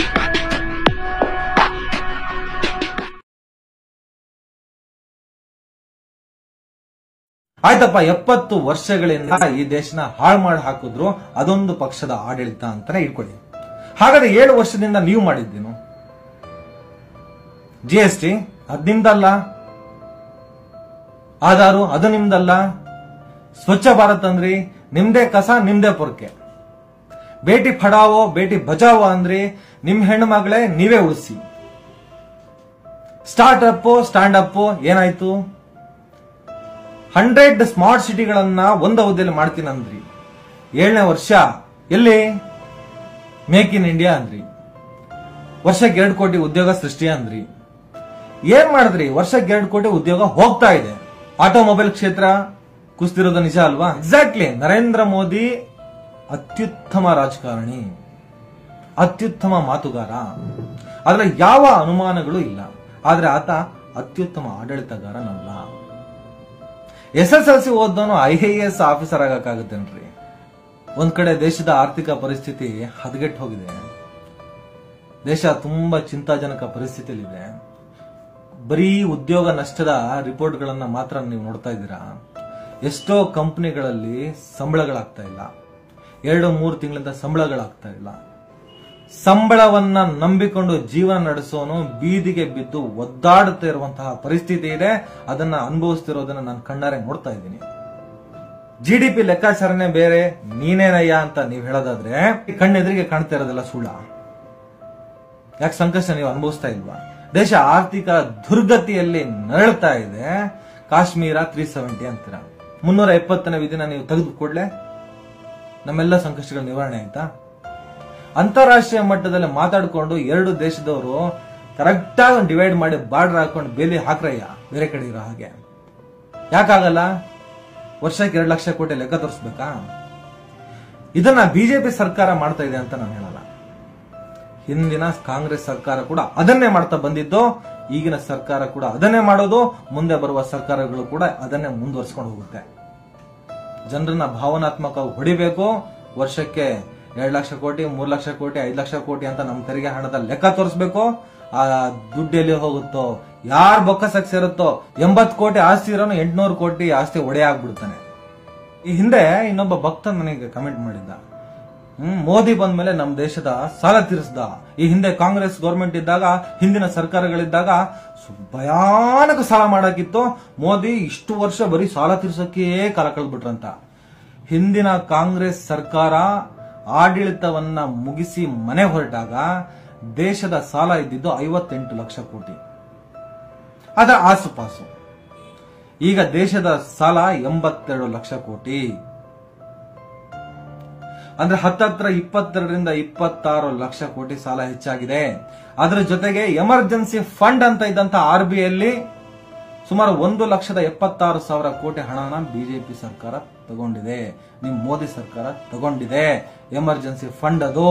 Speaker 2: ಆಯ್ತಪ್ಪ ಎಪ್ಪತ್ತು ವರ್ಷಗಳಿಂದ ಈ ದೇಶನ ಹಾಳು ಮಾಡಿ ಹಾಕಿದ್ರು ಅದೊಂದು ಪಕ್ಷದ ಆಡಳಿತ ಅಂತಾನೆ ಇಟ್ಕೊಳ್ಳಿ ಹಾಗಾದ್ರೆ ಏಳು ವರ್ಷದಿಂದ ನೀವು ಮಾಡಿದ್ದೇನು ಜಿ ಎಸ್ ಟಿ ಅದ್ ನಿಮ್ದಲ್ಲ ಆಧಾರು ಅದು ನಿಮ್ದಲ್ಲ ಸ್ವಚ್ಛ ಭಾರತ್ ಅಂದ್ರಿ ನಿಮ್ದೇ ಕಸ ನಿಮ್ದೇ ಪೊರ್ಕೆ ಬೇಟಿ ಪಡಾವೋ ಬೇಟಿ ಬಚಾವೋ ಅಂದ್ರಿ ನಿಮ್ ಹೆಣ್ಣು ಮಗಳೇ ನೀವೇ ಉಳಿಸಿ ಸ್ಟಾರ್ಟ್ ಅಪ್ ಸ್ಟ್ಯಾಂಡ್ ಅಪ್ ಏನಾಯ್ತು ಹಂಡ್ರೆಡ್ ಸ್ಮಾರ್ಟ್ ಸಿಟಿಗಳನ್ನ ಒಂದ ಅವಧಿಯಲ್ಲಿ ಮಾಡ್ತೀನಿ ಅಂದ್ರಿ ಏಳನೇ ವರ್ಷ ಎಲ್ಲಿ ಮೇಕ್ ಇನ್ ಇಂಡಿಯಾ ಅಂದ್ರಿ ವರ್ಷಕ್ಕೆ ಎರಡು ಕೋಟಿ ಉದ್ಯೋಗ ಸೃಷ್ಟಿ ಅಂದ್ರಿ ಏನ್ ಮಾಡಿದ್ರಿ ವರ್ಷಕ್ಕೆ ಎರಡು ಕೋಟಿ ಉದ್ಯೋಗ ಹೋಗ್ತಾ ಇದೆ ಆಟೋಮೊಬೈಲ್ ಕ್ಷೇತ್ರ ಕುಸ್ತಿರೋದು ನಿಜ ಅಲ್ವಾ ಎಕ್ಸಾಕ್ಟ್ಲಿ ನರೇಂದ್ರ ಮೋದಿ ಅತ್ಯುತ್ತಮ ರಾಜಕಾರಣಿ ಅತ್ಯುತ್ತಮ ಮಾತುಗಾರ ಆದ್ರೆ ಯಾವ ಅನುಮಾನಗಳು ಇಲ್ಲ ಆದ್ರೆ ಆತ ಅತ್ಯುತ್ತಮ ಆಡಳಿತಗಾರನಲ್ಲ ಎಸ್ ಎಸ್ ಎಲ್ ಸಿ ಓದೋನು ಐ ಎ ಎಸ್ ಆಫೀಸರ್ ಆಗಕ್ಕಾಗುತ್ತೇನ್ರಿ ಒಂದ್ ಕಡೆ ದೇಶದ ಆರ್ಥಿಕ ಪರಿಸ್ಥಿತಿ ಹದಗೆಟ್ಟು ಹೋಗಿದೆ ದೇಶ ತುಂಬಾ ಚಿಂತಾಜನಕ ಪರಿಸ್ಥಿತಿಯಲ್ಲಿದೆ ಬರೀ ಉದ್ಯೋಗ ನಷ್ಟದ ರಿಪೋರ್ಟ್ಗಳನ್ನ ಮಾತ್ರ ನೀವು ನೋಡ್ತಾ ಇದ್ದೀರಾ ಎಷ್ಟೋ ಕಂಪನಿಗಳಲ್ಲಿ ಸಂಬಳಗಳಾಗ್ತಾ ಇಲ್ಲ ಎರಡು ಮೂರು ತಿಂಗಳಿಂದ ಸಂಬಳಗಳಾಗ್ತಾ ಇಲ್ಲ ಸಂಬಳವನ್ನ ನಂಬಿಕೊಂಡು ಜೀವನ ನಡೆಸೋನು ಬೀದಿಗೆ ಬಿದ್ದು ಒದ್ದಾಡುತ್ತಾ ಇರುವಂತಹ ಪರಿಸ್ಥಿತಿ ಇದೆ ಅದನ್ನ ಅನುಭವಿಸ್ತಿರೋದನ್ನ ನಾನು ಕಣ್ಣಾರೆ ನೋಡ್ತಾ ಇದ್ದೀನಿ ಜಿ ಡಿ ಪಿ ಲೆಕ್ಕಾಚಾರನೇ ಬೇರೆ ನೀನೇನಯ್ಯ ಅಂತ ನೀವು ಹೇಳೋದಾದ್ರೆ ಕಣ್ಣೆದುರಿಗೆ ಕಾಣ್ತಾ ಇರೋದೆಲ್ಲ ಸುಳ್ಳ ಯಾಕೆ ಸಂಕಷ್ಟ ನೀವು ಅನುಭವಿಸ್ತಾ ಇಲ್ವಾ ದೇಶ ಆರ್ಥಿಕ ದುರ್ಗತಿಯಲ್ಲಿ ನರಳ್ತಾ ಇದೆ ಕಾಶ್ಮೀರ ತ್ರೀ ಸೆವೆಂಟಿ ಅಂತೀರ ಮುನ್ನೂರ ಎಪ್ಪತ್ತನೇ ವಿಧಿನ ನೀವು ತೆಗೆದು ಕೂಡಲೇ ನಮ್ಮೆಲ್ಲ ಸಂಕಷ್ಟಗಳ ನಿವಾರಣೆ ಆಯ್ತಾ ಅಂತಾರಾಷ್ಟ್ರೀಯ ಮಟ್ಟದಲ್ಲಿ ಮಾತಾಡ್ಕೊಂಡು ಎರಡು ದೇಶದವರು ಕರೆಕ್ಟ್ ಆಗಿ ಡಿವೈಡ್ ಮಾಡಿ ಬಾರ್ಡರ್ ಹಾಕೊಂಡು ಬೇಲಿ ಹಾಕ್ರಯ್ಯ ಬೇರೆ ಕಡೆ ಇರೋ ಹಾಗೆ ಯಾಕಾಗಲ್ಲ ವರ್ಷಕ್ಕೆ ಎರಡು ಲಕ್ಷ ಕೋಟಿ ಲೆಕ್ಕ ತೋರಿಸ್ಬೇಕಾ ಇದನ್ನ ಬಿಜೆಪಿ ಸರ್ಕಾರ ಮಾಡ್ತಾ ಇದೆ ಅಂತ ನಾನು ಹೇಳಲ್ಲ ಹಿಂದಿನ ಕಾಂಗ್ರೆಸ್ ಸರ್ಕಾರ ಕೂಡ ಅದನ್ನೇ ಮಾಡ್ತಾ ಬಂದಿದ್ದು ಈಗಿನ ಸರ್ಕಾರ ಕೂಡ ಅದನ್ನೇ ಮಾಡೋದು ಮುಂದೆ ಬರುವ ಸರ್ಕಾರಗಳು ಕೂಡ ಅದನ್ನೇ ಮುಂದುವರ್ಸ್ಕೊಂಡು ಹೋಗುತ್ತೆ ಜನರನ್ನ ಭಾವನಾತ್ಮಕ ಹೊಡಿಬೇಕು ವರ್ಷಕ್ಕೆ ಎರಡ್ ಲಕ್ಷ ಕೋಟಿ ಮೂರ್ ಲಕ್ಷ ಕೋಟಿ ಐದ್ ಲಕ್ಷ ಕೋಟಿ ಅಂತ ನಮ್ಮ ತೆರಿಗೆ ಹಣದ ಲೆಕ್ಕ ತೋರಿಸ್ಬೇಕು ಆ ದುಡ್ಡು ಎಲ್ಲಿ ಹೋಗುತ್ತೋ ಯಾರ್ ಬೊಕ್ಕಸಕ್ ಸೇರುತ್ತೋ ಎಂಬತ್ ಕೋಟಿ ಆಸ್ತಿ ಇರೋನು ಎಂಟ್ನೂರು ಕೋಟಿ ಆಸ್ತಿ ಒಡೆ ಆಗ್ಬಿಡ್ತಾನೆ ಈ ಹಿಂದೆ ಇನ್ನೊಬ್ಬ ಭಕ್ತ ನನಗೆ ಕಮೆಂಟ್ ಮಾಡಿದ್ದ ಹ್ಮ್ ಮೋದಿ ಬಂದ್ಮೇಲೆ ನಮ್ಮ ದೇಶದ ಸಾಲ ತೀರಿಸ್ದ ಈ ಹಿಂದೆ ಕಾಂಗ್ರೆಸ್ ಗೌರ್ಮೆಂಟ್ ಇದ್ದಾಗ ಹಿಂದಿನ ಸರ್ಕಾರಗಳಿದ್ದಾಗ ಸು- ಭಯಾನಕ ಸಾಲ ಮಾಡಾಕಿತ್ತು ಮೋದಿ ಇಷ್ಟು ವರ್ಷ ಬರೀ ಸಾಲ ತೀರ್ಸಕ್ಕೆ ಕಾಲ ಕಳೆದ್ಬಿಟ್ರಂತ ಹಿಂದಿನ ಕಾಂಗ್ರೆಸ್ ಸರ್ಕಾರ ಆಡಳಿತವನ್ನ ಮುಗಿಸಿ ಮನೆ ಹೊರಟಾಗ ದೇಶದ ಸಾಲ ಇದ್ದಿದ್ದು ಐವತ್ತೆಂಟು ಲಕ್ಷ ಕೋಟಿ ಅದರ ಆಸುಪಾಸು ಈಗ ದೇಶದ ಸಾಲ ಎಂಬತ್ತೆರಡು ಲಕ್ಷ ಕೋಟಿ ಅಂದ್ರೆ ಹತ್ತತ್ರ ಇಪ್ಪತ್ತೆರಡರಿಂದ ಇಪ್ಪತ್ತಾರು ಲಕ್ಷ ಕೋಟಿ ಸಾಲ ಹೆಚ್ಚಾಗಿದೆ ಅದರ ಜೊತೆಗೆ ಎಮರ್ಜೆನ್ಸಿ ಫಂಡ್ ಅಂತ ಇದ್ದಂತ ಆರ್ ಬಿ ಅಲ್ಲಿ ಸುಮಾರು ಒಂದು ಲಕ್ಷದ ಎಪ್ಪತ್ತಾರು ಸಾವಿರ ಕೋಟಿ ಹಣನ ಬಿಜೆಪಿ ಸರ್ಕಾರ ತಗೊಂಡಿದೆ ನಿಮ್ ಮೋದಿ ಸರ್ಕಾರ ತಗೊಂಡಿದೆ ಎಮರ್ಜೆನ್ಸಿ ಫಂಡ್ ಅದು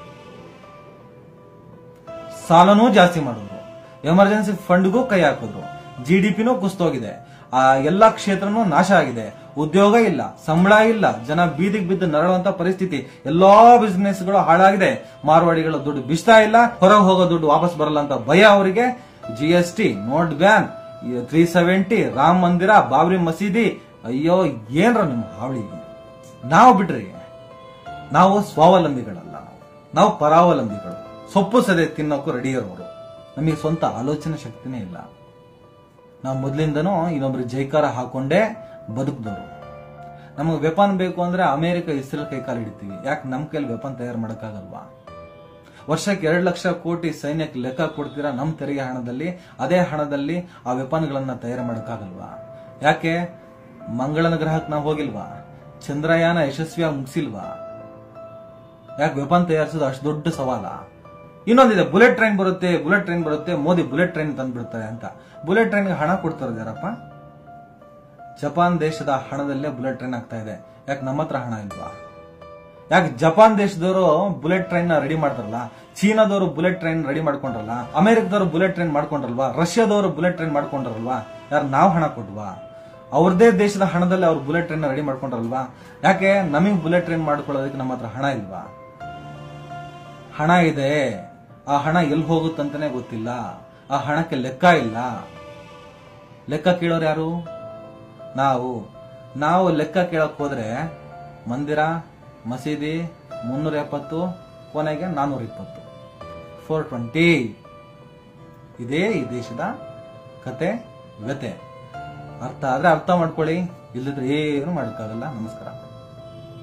Speaker 2: ಸಾಲನೂ ಜಾಸ್ತಿ ಮಾಡಿದ್ರು ಎಮರ್ಜೆನ್ಸಿ ಫಂಡ್ಗೂ ಕೈ ಹಾಕಿದ್ರು ಜಿ ಡಿ ಪಿನೂ ಕುಸ್ತೋಗಿದೆ ಆ ಎಲ್ಲಾ ಕ್ಷೇತ್ರನೂ ನಾಶ ಆಗಿದೆ ಉದ್ಯೋಗ ಇಲ್ಲ ಸಂಬಳ ಇಲ್ಲ ಜನ ಬೀದಿಗೆ ಬಿದ್ದು ನರಳುವಂತ ಪರಿಸ್ಥಿತಿ ಎಲ್ಲಾ ಬಿಸ್ನೆಸ್ ಗಳು ಹಾಳಾಗಿದೆ ಮಾರ್ವಾಡಿಗಳ ದುಡ್ಡು ಬಿಸ್ತಾ ಇಲ್ಲ ಹೊರಗೆ ಹೋಗೋ ದುಡ್ಡು ವಾಪಸ್ ಬರಲ್ಲ ಅಂತ ಭಯ ಅವರಿಗೆ G S T note ban three seventy Ram Mandir Babri ಮಸೀದಿ ಅಯ್ಯೋ ಏನ್ರ ನಿಮ್ ಹಾವಳಿ ನಾವು ಬಿಡ್ರಿ ನಾವು ಸ್ವಾವಲಂಬಿಗಳಲ್ಲ ನಾವು ಪರಾವಲಂಬಿಗಳು ಸೊಪ್ಪು ಸದೆ ತಿನ್ನೋಕ್ಕೂ ರೆಡಿ ಇರೋರು ನಮಗೆ ಸ್ವಂತ ಆಲೋಚನೆ ಶಕ್ತಿನೇ ಇಲ್ಲ ನಾವು ಮೊದಲಿಂದನೂ ಇನ್ನೊಬ್ರಿಗೆ ಜೈಕಾರ ಹಾಕೊಂಡೇ ಬದುಕಿದವರು ನಮಗೆ ವೆಪನ್ ಬೇಕು ಅಂದ್ರೆ ಅಮೆರಿಕ ಇಸ್ರೇಲ್ ಕೈ ಕಾಲು ಹಿಡಿತೀವಿ ಯಾಕೆ ನಮ್ಮ ಕೈಲಿ ವೆಪನ್ ತಯಾರು ಮಾಡೋಕ್ಕಾಗಲ್ವಾ ವರ್ಷಕ್ಕೆ ಎರಡು ಲಕ್ಷ ಕೋಟಿ ಸೈನ್ಯಕ್ಕೆ ಲೆಕ್ಕ ಕೊಡ್ತೀರಾ ನಮ್ಮ ತೆರಿಗೆ ಹಣದಲ್ಲಿ ಅದೇ ಹಣದಲ್ಲಿ ಆ ವೆಪನ್ಗಳನ್ನ ತಯಾರು ಮಾಡೋಕ್ಕಾಗಲ್ವಾ ಯಾಕೆ ಮಂಗಳನ ಗ್ರಹಕ್ಕೆ ನಾವು ಹೋಗಿಲ್ವಾ ಚಂದ್ರಯಾನ ಯಶಸ್ವಿಯಾಗಿ ಮುಗಿಸಿಲ್ವಾ ಯಾಕೆ ವೆಪನ್ ತಯಾರಿಸೋದು ಅಷ್ಟು ದೊಡ್ಡ ಸವಾಲ ಇನ್ನೊಂದಿದೆ ಬುಲೆಟ್ ಟ್ರೈನ್ ಬರುತ್ತೆ ಬುಲೆಟ್ ಟ್ರೈನ್ ಬರುತ್ತೆ ಮೋದಿ ಬುಲೆಟ್ ಟ್ರೈನ್ ತಂದ್ಬಿಡ್ತಾರೆ ಅಂತ ಬುಲೆಟ್ ಟ್ರೈನ್ಗೆ ಹಣ ಕೊಡ್ತಾರೆ ಯಾರಪ್ಪ ಜಪಾನ್ ದೇಶದ ಹಣದಲ್ಲೇ ಬುಲೆಟ್ ಟ್ರೈನ್ ಆಗ್ತಾ ಇದೆ ಯಾಕೆ ನಮ್ಮ ಹತ್ರ ಹಣ ಇಲ್ವಾ ಯಾಕೆ ಜಪಾನ್ ದೇಶದವರು ಬುಲೆಟ್ ಟ್ರೈನ್ ರೆಡಿ ಮಾಡ್ತಾರಲ್ಲ ಚೀನಾದವರು ಬುಲೆಟ್ ಟ್ರೈನ್ ರೆಡಿ ಮಾಡ್ಕೊಂಡ್ರಲ್ಲ ಅಮೆರಿಕದವರು ಬುಲೆಟ್ ಟ್ರೈನ್ ಮಾಡ್ಕೊಂಡ್ರಲ್ವಾ ರಷ್ಯಾದವರು ಬುಲೆಟ್ ಟ್ರೈನ್ ಮಾಡ್ಕೊಂಡ್ರಲ್ವಾ ಯಾರು ನಾವು ಹಣ ಕೊಟ್ವಾ ಅವ್ರದೇ ದೇಶದ ಹಣದಲ್ಲಿ ಅವ್ರು ಬುಲೆಟ್ ಟ್ರೈನ್ ರೆಡಿ ಮಾಡ್ಕೊಂಡ್ರಲ್ವಾ ಯಾಕೆ ನಮಗೆ ಬುಲೆಟ್ ಟ್ರೈನ್ ಮಾಡ್ಕೊಳ್ಳೋದಕ್ಕೆ ನಮ್ಮ ಹತ್ರ ಹಣ ಇಲ್ವಾ ಹಣ ಇದೆ ಆ ಹಣ ಎಲ್ಲಿ ಹೋಗುತ್ತಂತಾನೆ ಗೊತ್ತಿಲ್ಲ ಆ ಹಣಕ್ಕೆ ಲೆಕ್ಕ ಇಲ್ಲ ಲೆಕ್ಕ ಕೇಳೋರು ಯಾರು ನಾವು ನಾವು ಲೆಕ್ಕ ಕೇಳಕ್ ಹೋದ್ರೆ ಮಂದಿರ ಮಸೀದಿ ಮುನ್ನೂರ ಎಪ್ಪತ್ತು ಕೊನೆಗೆ ನಾನ್ನೂರ ಇಪ್ಪತ್ತು ಫೋರ್ ಟ್ವೆಂಟಿ ಇದೇ ಈ ದೇಶದ ಕತೆ ವ್ಯತೆ ಅರ್ಥ ಆದ್ರೆ ಅರ್ಥ ಮಾಡ್ಕೊಳ್ಳಿ ಇಲ್ಲದ್ರೆ ಏನು ಮಾಡೋಕ್ಕಾಗಲ್ಲ ನಮಸ್ಕಾರ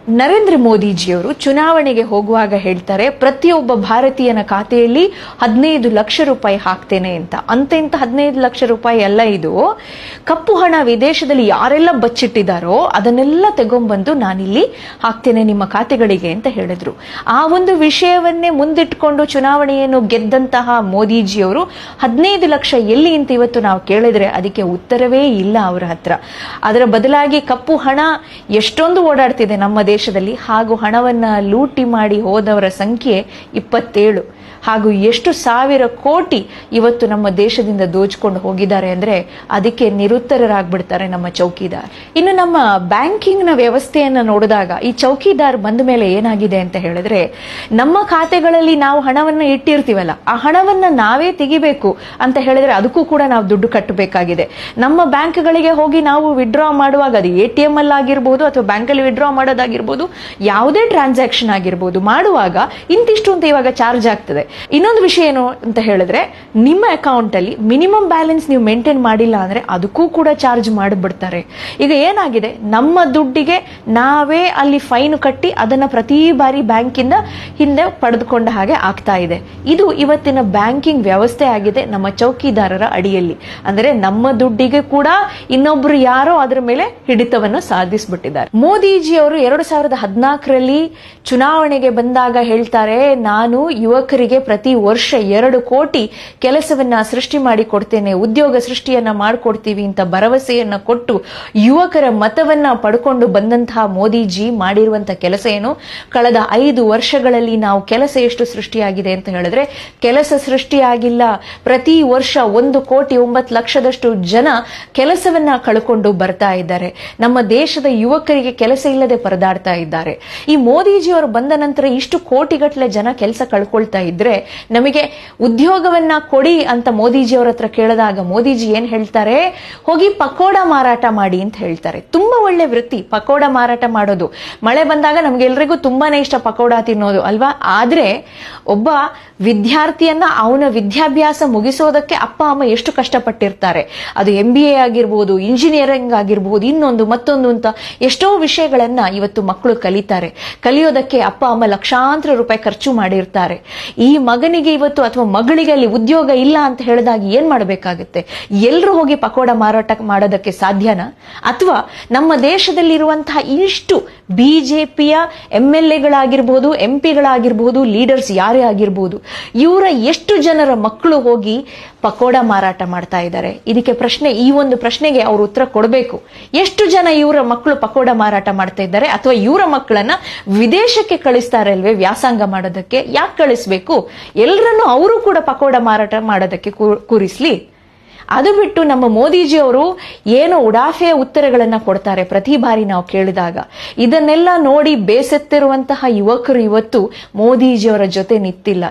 Speaker 3: ನರೇಂದ್ರ ಮೋದಿಜಿಯವರು ಚುನಾವಣೆಗೆ ಹೋಗುವಾಗ ಹೇಳ್ತಾರೆ ಪ್ರತಿಯೊಬ್ಬ ಭಾರತೀಯನ ಖಾತೆಯಲ್ಲಿ ಹದಿನೈದು ಲಕ್ಷ ರೂಪಾಯಿ ಹಾಕ್ತೇನೆ ಅಂತ ಅಂತೆಂತ ಹದಿನೈದು ಲಕ್ಷ ರೂಪಾಯಿ ಎಲ್ಲ ಇದು ಕಪ್ಪು ಹಣ ವಿದೇಶದಲ್ಲಿ ಯಾರೆಲ್ಲ ಬಚ್ಚಿಟ್ಟಿದ್ದಾರೋ ಅದನ್ನೆಲ್ಲ ತಗೊಂಡ್ಬಂದು ನಾನಿಲ್ಲಿ ಹಾಕ್ತೇನೆ ನಿಮ್ಮ ಖಾತೆಗಳಿಗೆ ಅಂತ ಹೇಳಿದ್ರು ಆ ಒಂದು ವಿಷಯವನ್ನೇ ಮುಂದಿಟ್ಕೊಂಡು ಚುನಾವಣೆಯನ್ನು ಗೆದ್ದಂತಹ ಮೋದಿಜಿಯವರು ಹದಿನೈದು ಲಕ್ಷ ಎಲ್ಲಿ ಅಂತ ಇವತ್ತು ನಾವು ಕೇಳಿದ್ರೆ ಅದಕ್ಕೆ ಉತ್ತರವೇ ಇಲ್ಲ ಅವರ ಹತ್ರ ಅದರ ಬದಲಾಗಿ ಕಪ್ಪು ಹಣ ಎಷ್ಟೊಂದು ಓಡಾಡ್ತಿದೆ ನಮ್ಮ ದೇಶದಲ್ಲಿ ಹಾಗೂ ಹಣವನ್ನ ಲೂಟಿ ಮಾಡಿ ಹೋದವರ ಸಂಖ್ಯೆ ಇಪ್ಪತ್ತೇಳು ಹಾಗೂ ಎಷ್ಟು ಸಾವಿರ ಕೋಟಿ ಇವತ್ತು ನಮ್ಮ ದೇಶದಿಂದ ದೋಚ್ಕೊಂಡು ಹೋಗಿದ್ದಾರೆ ಅಂದ್ರೆ ಅದಕ್ಕೆ ನಿರುತ್ತರರಾಗ್ಬಿಡ್ತಾರೆ ನಮ್ಮ ಚೌಕಿದಾರ್ ಇನ್ನು ನಮ್ಮ ಬ್ಯಾಂಕಿಂಗ್ ನ ವ್ಯವಸ್ಥೆಯನ್ನ ನೋಡಿದಾಗ ಈ ಚೌಕಿದಾರ್ ಬಂದ ಮೇಲೆ ಏನಾಗಿದೆ ಅಂತ ಹೇಳಿದ್ರೆ ನಮ್ಮ ಖಾತೆಗಳಲ್ಲಿ ನಾವು ಹಣವನ್ನ ಇಟ್ಟಿರ್ತೀವಲ್ಲ ಆ ಹಣವನ್ನ ನಾವೇ ತೆಗಿಬೇಕು ಅಂತ ಹೇಳಿದ್ರೆ ಅದಕ್ಕೂ ಕೂಡ ನಾವು ದುಡ್ಡು ಕಟ್ಟಬೇಕಾಗಿದೆ ನಮ್ಮ ಬ್ಯಾಂಕ್ಗಳಿಗೆ ಹೋಗಿ ನಾವು ವಿಡ್ರಾ ಮಾಡುವಾಗ ಅದು ಎ ಟಿ ಎಂ ಅಲ್ಲಿ ಆಗಿರ್ಬೋದು ಅಥವಾ ಬ್ಯಾಂಕಲ್ಲಿ ವಿಡ್ರಾ ಮಾಡೋದಾಗಿರ್ಬೋದು ಯಾವುದೇ ಟ್ರಾನ್ಸಾಕ್ಷನ್ ಆಗಿರ್ಬೋದು ಮಾಡುವಾಗ ಇಂತಿಷ್ಟು ಅಂತ ಇವಾಗ ಚಾರ್ಜ್ ಆಗ್ತದೆ ಇನ್ನೊಂದು ವಿಷಯ ಏನು ಅಂತ ಹೇಳಿದ್ರೆ ನಿಮ್ಮ ಅಕೌಂಟ್ ಅಲ್ಲಿ ಮಿನಿಮಮ್ ಬ್ಯಾಲೆನ್ಸ್ ನೀವು ಮೇಂಟೈನ್ ಮಾಡಿಲ್ಲ ಅಂದ್ರೆ ಅದಕ್ಕೂ ಕೂಡ ಚಾರ್ಜ್ ಮಾಡಿಬಿಡ್ತಾರೆ ಈಗ ಏನಾಗಿದೆ ನಮ್ಮ ದುಡ್ಡಿಗೆ ನಾವೇ ಅಲ್ಲಿ ಫೈನ್ ಕಟ್ಟಿ ಅದನ್ನ ಪ್ರತಿ ಬಾರಿ ಬ್ಯಾಂಕಿಂದ ಹಿಂದೆ ಪಡೆದುಕೊಂಡ ಹಾಗೆ ಆಗ್ತಾ ಇದೆ ಇದು ಇವತ್ತಿನ ಬ್ಯಾಂಕಿಂಗ್ ವ್ಯವಸ್ಥೆ ಆಗಿದೆ ನಮ್ಮ ಚೌಕಿದಾರರ ಅಡಿಯಲ್ಲಿ ಅಂದ್ರೆ ನಮ್ಮ ದುಡ್ಡಿಗೆ ಕೂಡ ಇನ್ನೊಬ್ರು ಯಾರೋ ಅದರ ಮೇಲೆ ಹಿಡಿತವನ್ನು ಸಾಧಿಸ್ಬಿಟ್ಟಿದ್ದಾರೆ ಮೋದಿಜಿ ಅವರು ಎರಡು ಸಾವಿರದ ಹದಿನಾಲ್ಕರಲ್ಲಿ ಚುನಾವಣೆಗೆ ಬಂದಾಗ ಹೇಳ್ತಾರೆ ನಾನು ಯುವಕರಿಗೆ ಪ್ರತಿ ವರ್ಷ ಎರಡು ಕೋಟಿ ಕೆಲಸವನ್ನ ಸೃಷ್ಟಿ ಮಾಡಿ ಕೊಡ್ತೇನೆ ಉದ್ಯೋಗ ಸೃಷ್ಟಿಯನ್ನ ಮಾಡಿಕೊಡ್ತೀವಿ ಅಂತ ಭರವಸೆಯನ್ನ ಕೊಟ್ಟು ಯುವಕರ ಮತವನ್ನ ಪಡ್ಕೊಂಡು ಬಂದಂತಹ ಮೋದಿಜಿ ಮಾಡಿರುವಂತಹ ಕೆಲಸ ಏನು ಕಳೆದ ಐದು ವರ್ಷಗಳಲ್ಲಿ ನಾವು ಕೆಲಸ ಎಷ್ಟು ಸೃಷ್ಟಿಯಾಗಿದೆ ಅಂತ ಹೇಳಿದ್ರೆ ಕೆಲಸ ಸೃಷ್ಟಿಯಾಗಿಲ್ಲ ಪ್ರತಿ ವರ್ಷ ಒಂದು ಕೋಟಿ ಒಂಬತ್ತು ಲಕ್ಷದಷ್ಟು ಜನ ಕೆಲಸವನ್ನ ಕಳ್ಕೊಂಡು ಬರ್ತಾ ಇದ್ದಾರೆ ನಮ್ಮ ದೇಶದ ಯುವಕರಿಗೆ ಕೆಲಸ ಇಲ್ಲದೆ ಪರದಾಡ್ತಾ ಇದ್ದಾರೆ ಈ ಮೋದಿಜಿ ಅವರು ಬಂದ ನಂತರ ಇಷ್ಟು ಕೋಟಿಗಟ್ಟಲೆ ಜನ ಕೆಲಸ ಕಳ್ಕೊಳ್ತಾ ಇದ್ರೆ ನಮಗೆ ಉದ್ಯೋಗವನ್ನ ಕೊಡಿ ಅಂತ ಮೋದಿಜಿ ಅವರ ಹತ್ರ ಕೇಳಿದಾಗ ಮೋದಿಜಿ ಏನ್ ಹೇಳ್ತಾರೆ ಹೋಗಿ ಪಕೋಡ ಮಾರಾಟ ಮಾಡಿ ಅಂತ ಹೇಳ್ತಾರೆ ತುಂಬಾ ಒಳ್ಳೆ ವೃತ್ತಿ ಪಕೋಡ ಮಾರಾಟ ಮಾಡೋದು ಮಳೆ ಬಂದಾಗ ನಮ್ಗೆಲ್ರಿಗೂ ತುಂಬಾನೇ ಇಷ್ಟ ಪಕೋಡ ತಿನ್ನೋದು ಅಲ್ವಾ ಆದ್ರೆ ಒಬ್ಬ ವಿದ್ಯಾರ್ಥಿಯನ್ನ ಅವನ ವಿದ್ಯಾಭ್ಯಾಸ ಮುಗಿಸೋದಕ್ಕೆ ಅಪ್ಪ ಅಮ್ಮ ಎಷ್ಟು ಕಷ್ಟಪಟ್ಟಿರ್ತಾರೆ ಅದು ಎಂ ಬಿ ಎ ಆಗಿರ್ಬೋದು ಇಂಜಿನಿಯರಿಂಗ್ ಆಗಿರ್ಬೋದು ಇನ್ನೊಂದು ಮತ್ತೊಂದು ಅಂತ ಎಷ್ಟೋ ವಿಷಯಗಳನ್ನ ಇವತ್ತು ಮಕ್ಕಳು ಕಲಿತಾರೆ ಕಲಿಯೋದಕ್ಕೆ ಅಪ್ಪ ಅಮ್ಮ ಲಕ್ಷಾಂತರ ರೂಪಾಯಿ ಖರ್ಚು ಮಾಡಿರ್ತಾರೆ ಈ ಮಗನಿಗೆ ಇವತ್ತು ಅಥವಾ ಮಗಳಿಗೆ ಅಲ್ಲಿ ಉದ್ಯೋಗ ಇಲ್ಲ ಅಂತ ಹೇಳಿದಾಗ ಏನ್ ಮಾಡಬೇಕಾಗುತ್ತೆ ಎಲ್ಲರೂ ಹೋಗಿ ಪಕೋಡ ಮಾರಾಟ ಮಾಡೋದಕ್ಕೆ ಸಾಧ್ಯನಾ ಅಥವಾ ನಮ್ಮ ದೇಶದಲ್ಲಿರುವಂತಹ ಇಷ್ಟು ಬಿಜೆಪಿಯ ಎಂ ಎಲ್ ಎಗಳಾಗಿರ್ಬೋದು ಎಂ ಪಿಗಳಾಗಿರ್ಬೋದು ಲೀಡರ್ಸ್ ಯಾರೇ ಆಗಿರ್ಬೋದು ಇವರ ಎಷ್ಟು ಜನರ ಮಕ್ಕಳು ಹೋಗಿ ಪಕೋಡ ಮಾರಾಟ ಮಾಡ್ತಾ ಇದ್ದಾರೆ ಇದಕ್ಕೆ ಪ್ರಶ್ನೆ ಈ ಒಂದು ಪ್ರಶ್ನೆಗೆ ಅವರು ಉತ್ತರ ಕೊಡಬೇಕು ಎಷ್ಟು ಜನ ಇವರ ಮಕ್ಕಳು ಪಕೋಡ ಮಾರಾಟ ಮಾಡ್ತಾ ಇದ್ದಾರೆ ಅಥವಾ ಇವರ ಮಕ್ಕಳನ್ನ ವಿದೇಶಕ್ಕೆ ಕಳಿಸ್ತಾರೆ ಅಲ್ವೇ ವ್ಯಾಸಂಗ ಮಾಡೋದಕ್ಕೆ ಯಾಕೆ ಕಳಿಸ್ಬೇಕು ಎಲ್ಲರನ್ನು ಅವರು ಕೂಡ ಪಕೋಡ ಮಾರಾಟ ಮಾಡೋದಕ್ಕೆ ಕೂ- ಕೂರಿಸ್ಲಿ ಅದು ಬಿಟ್ಟು ನಮ್ಮ ಮೋದಿಜಿ ಅವರು ಏನೋ ಉಡಾಫೆಯ ಉತ್ತರಗಳನ್ನ ಕೊಡ್ತಾರೆ ಪ್ರತಿ ಬಾರಿ ನಾವು ಕೇಳಿದಾಗ ಇದನ್ನೆಲ್ಲ ನೋಡಿ ಬೇಸತ್ತಿರುವಂತಹ ಯುವಕರು ಇವತ್ತು ಮೋದಿಜಿಯವರ ಜೊತೆ ನಿಂತಿಲ್ಲ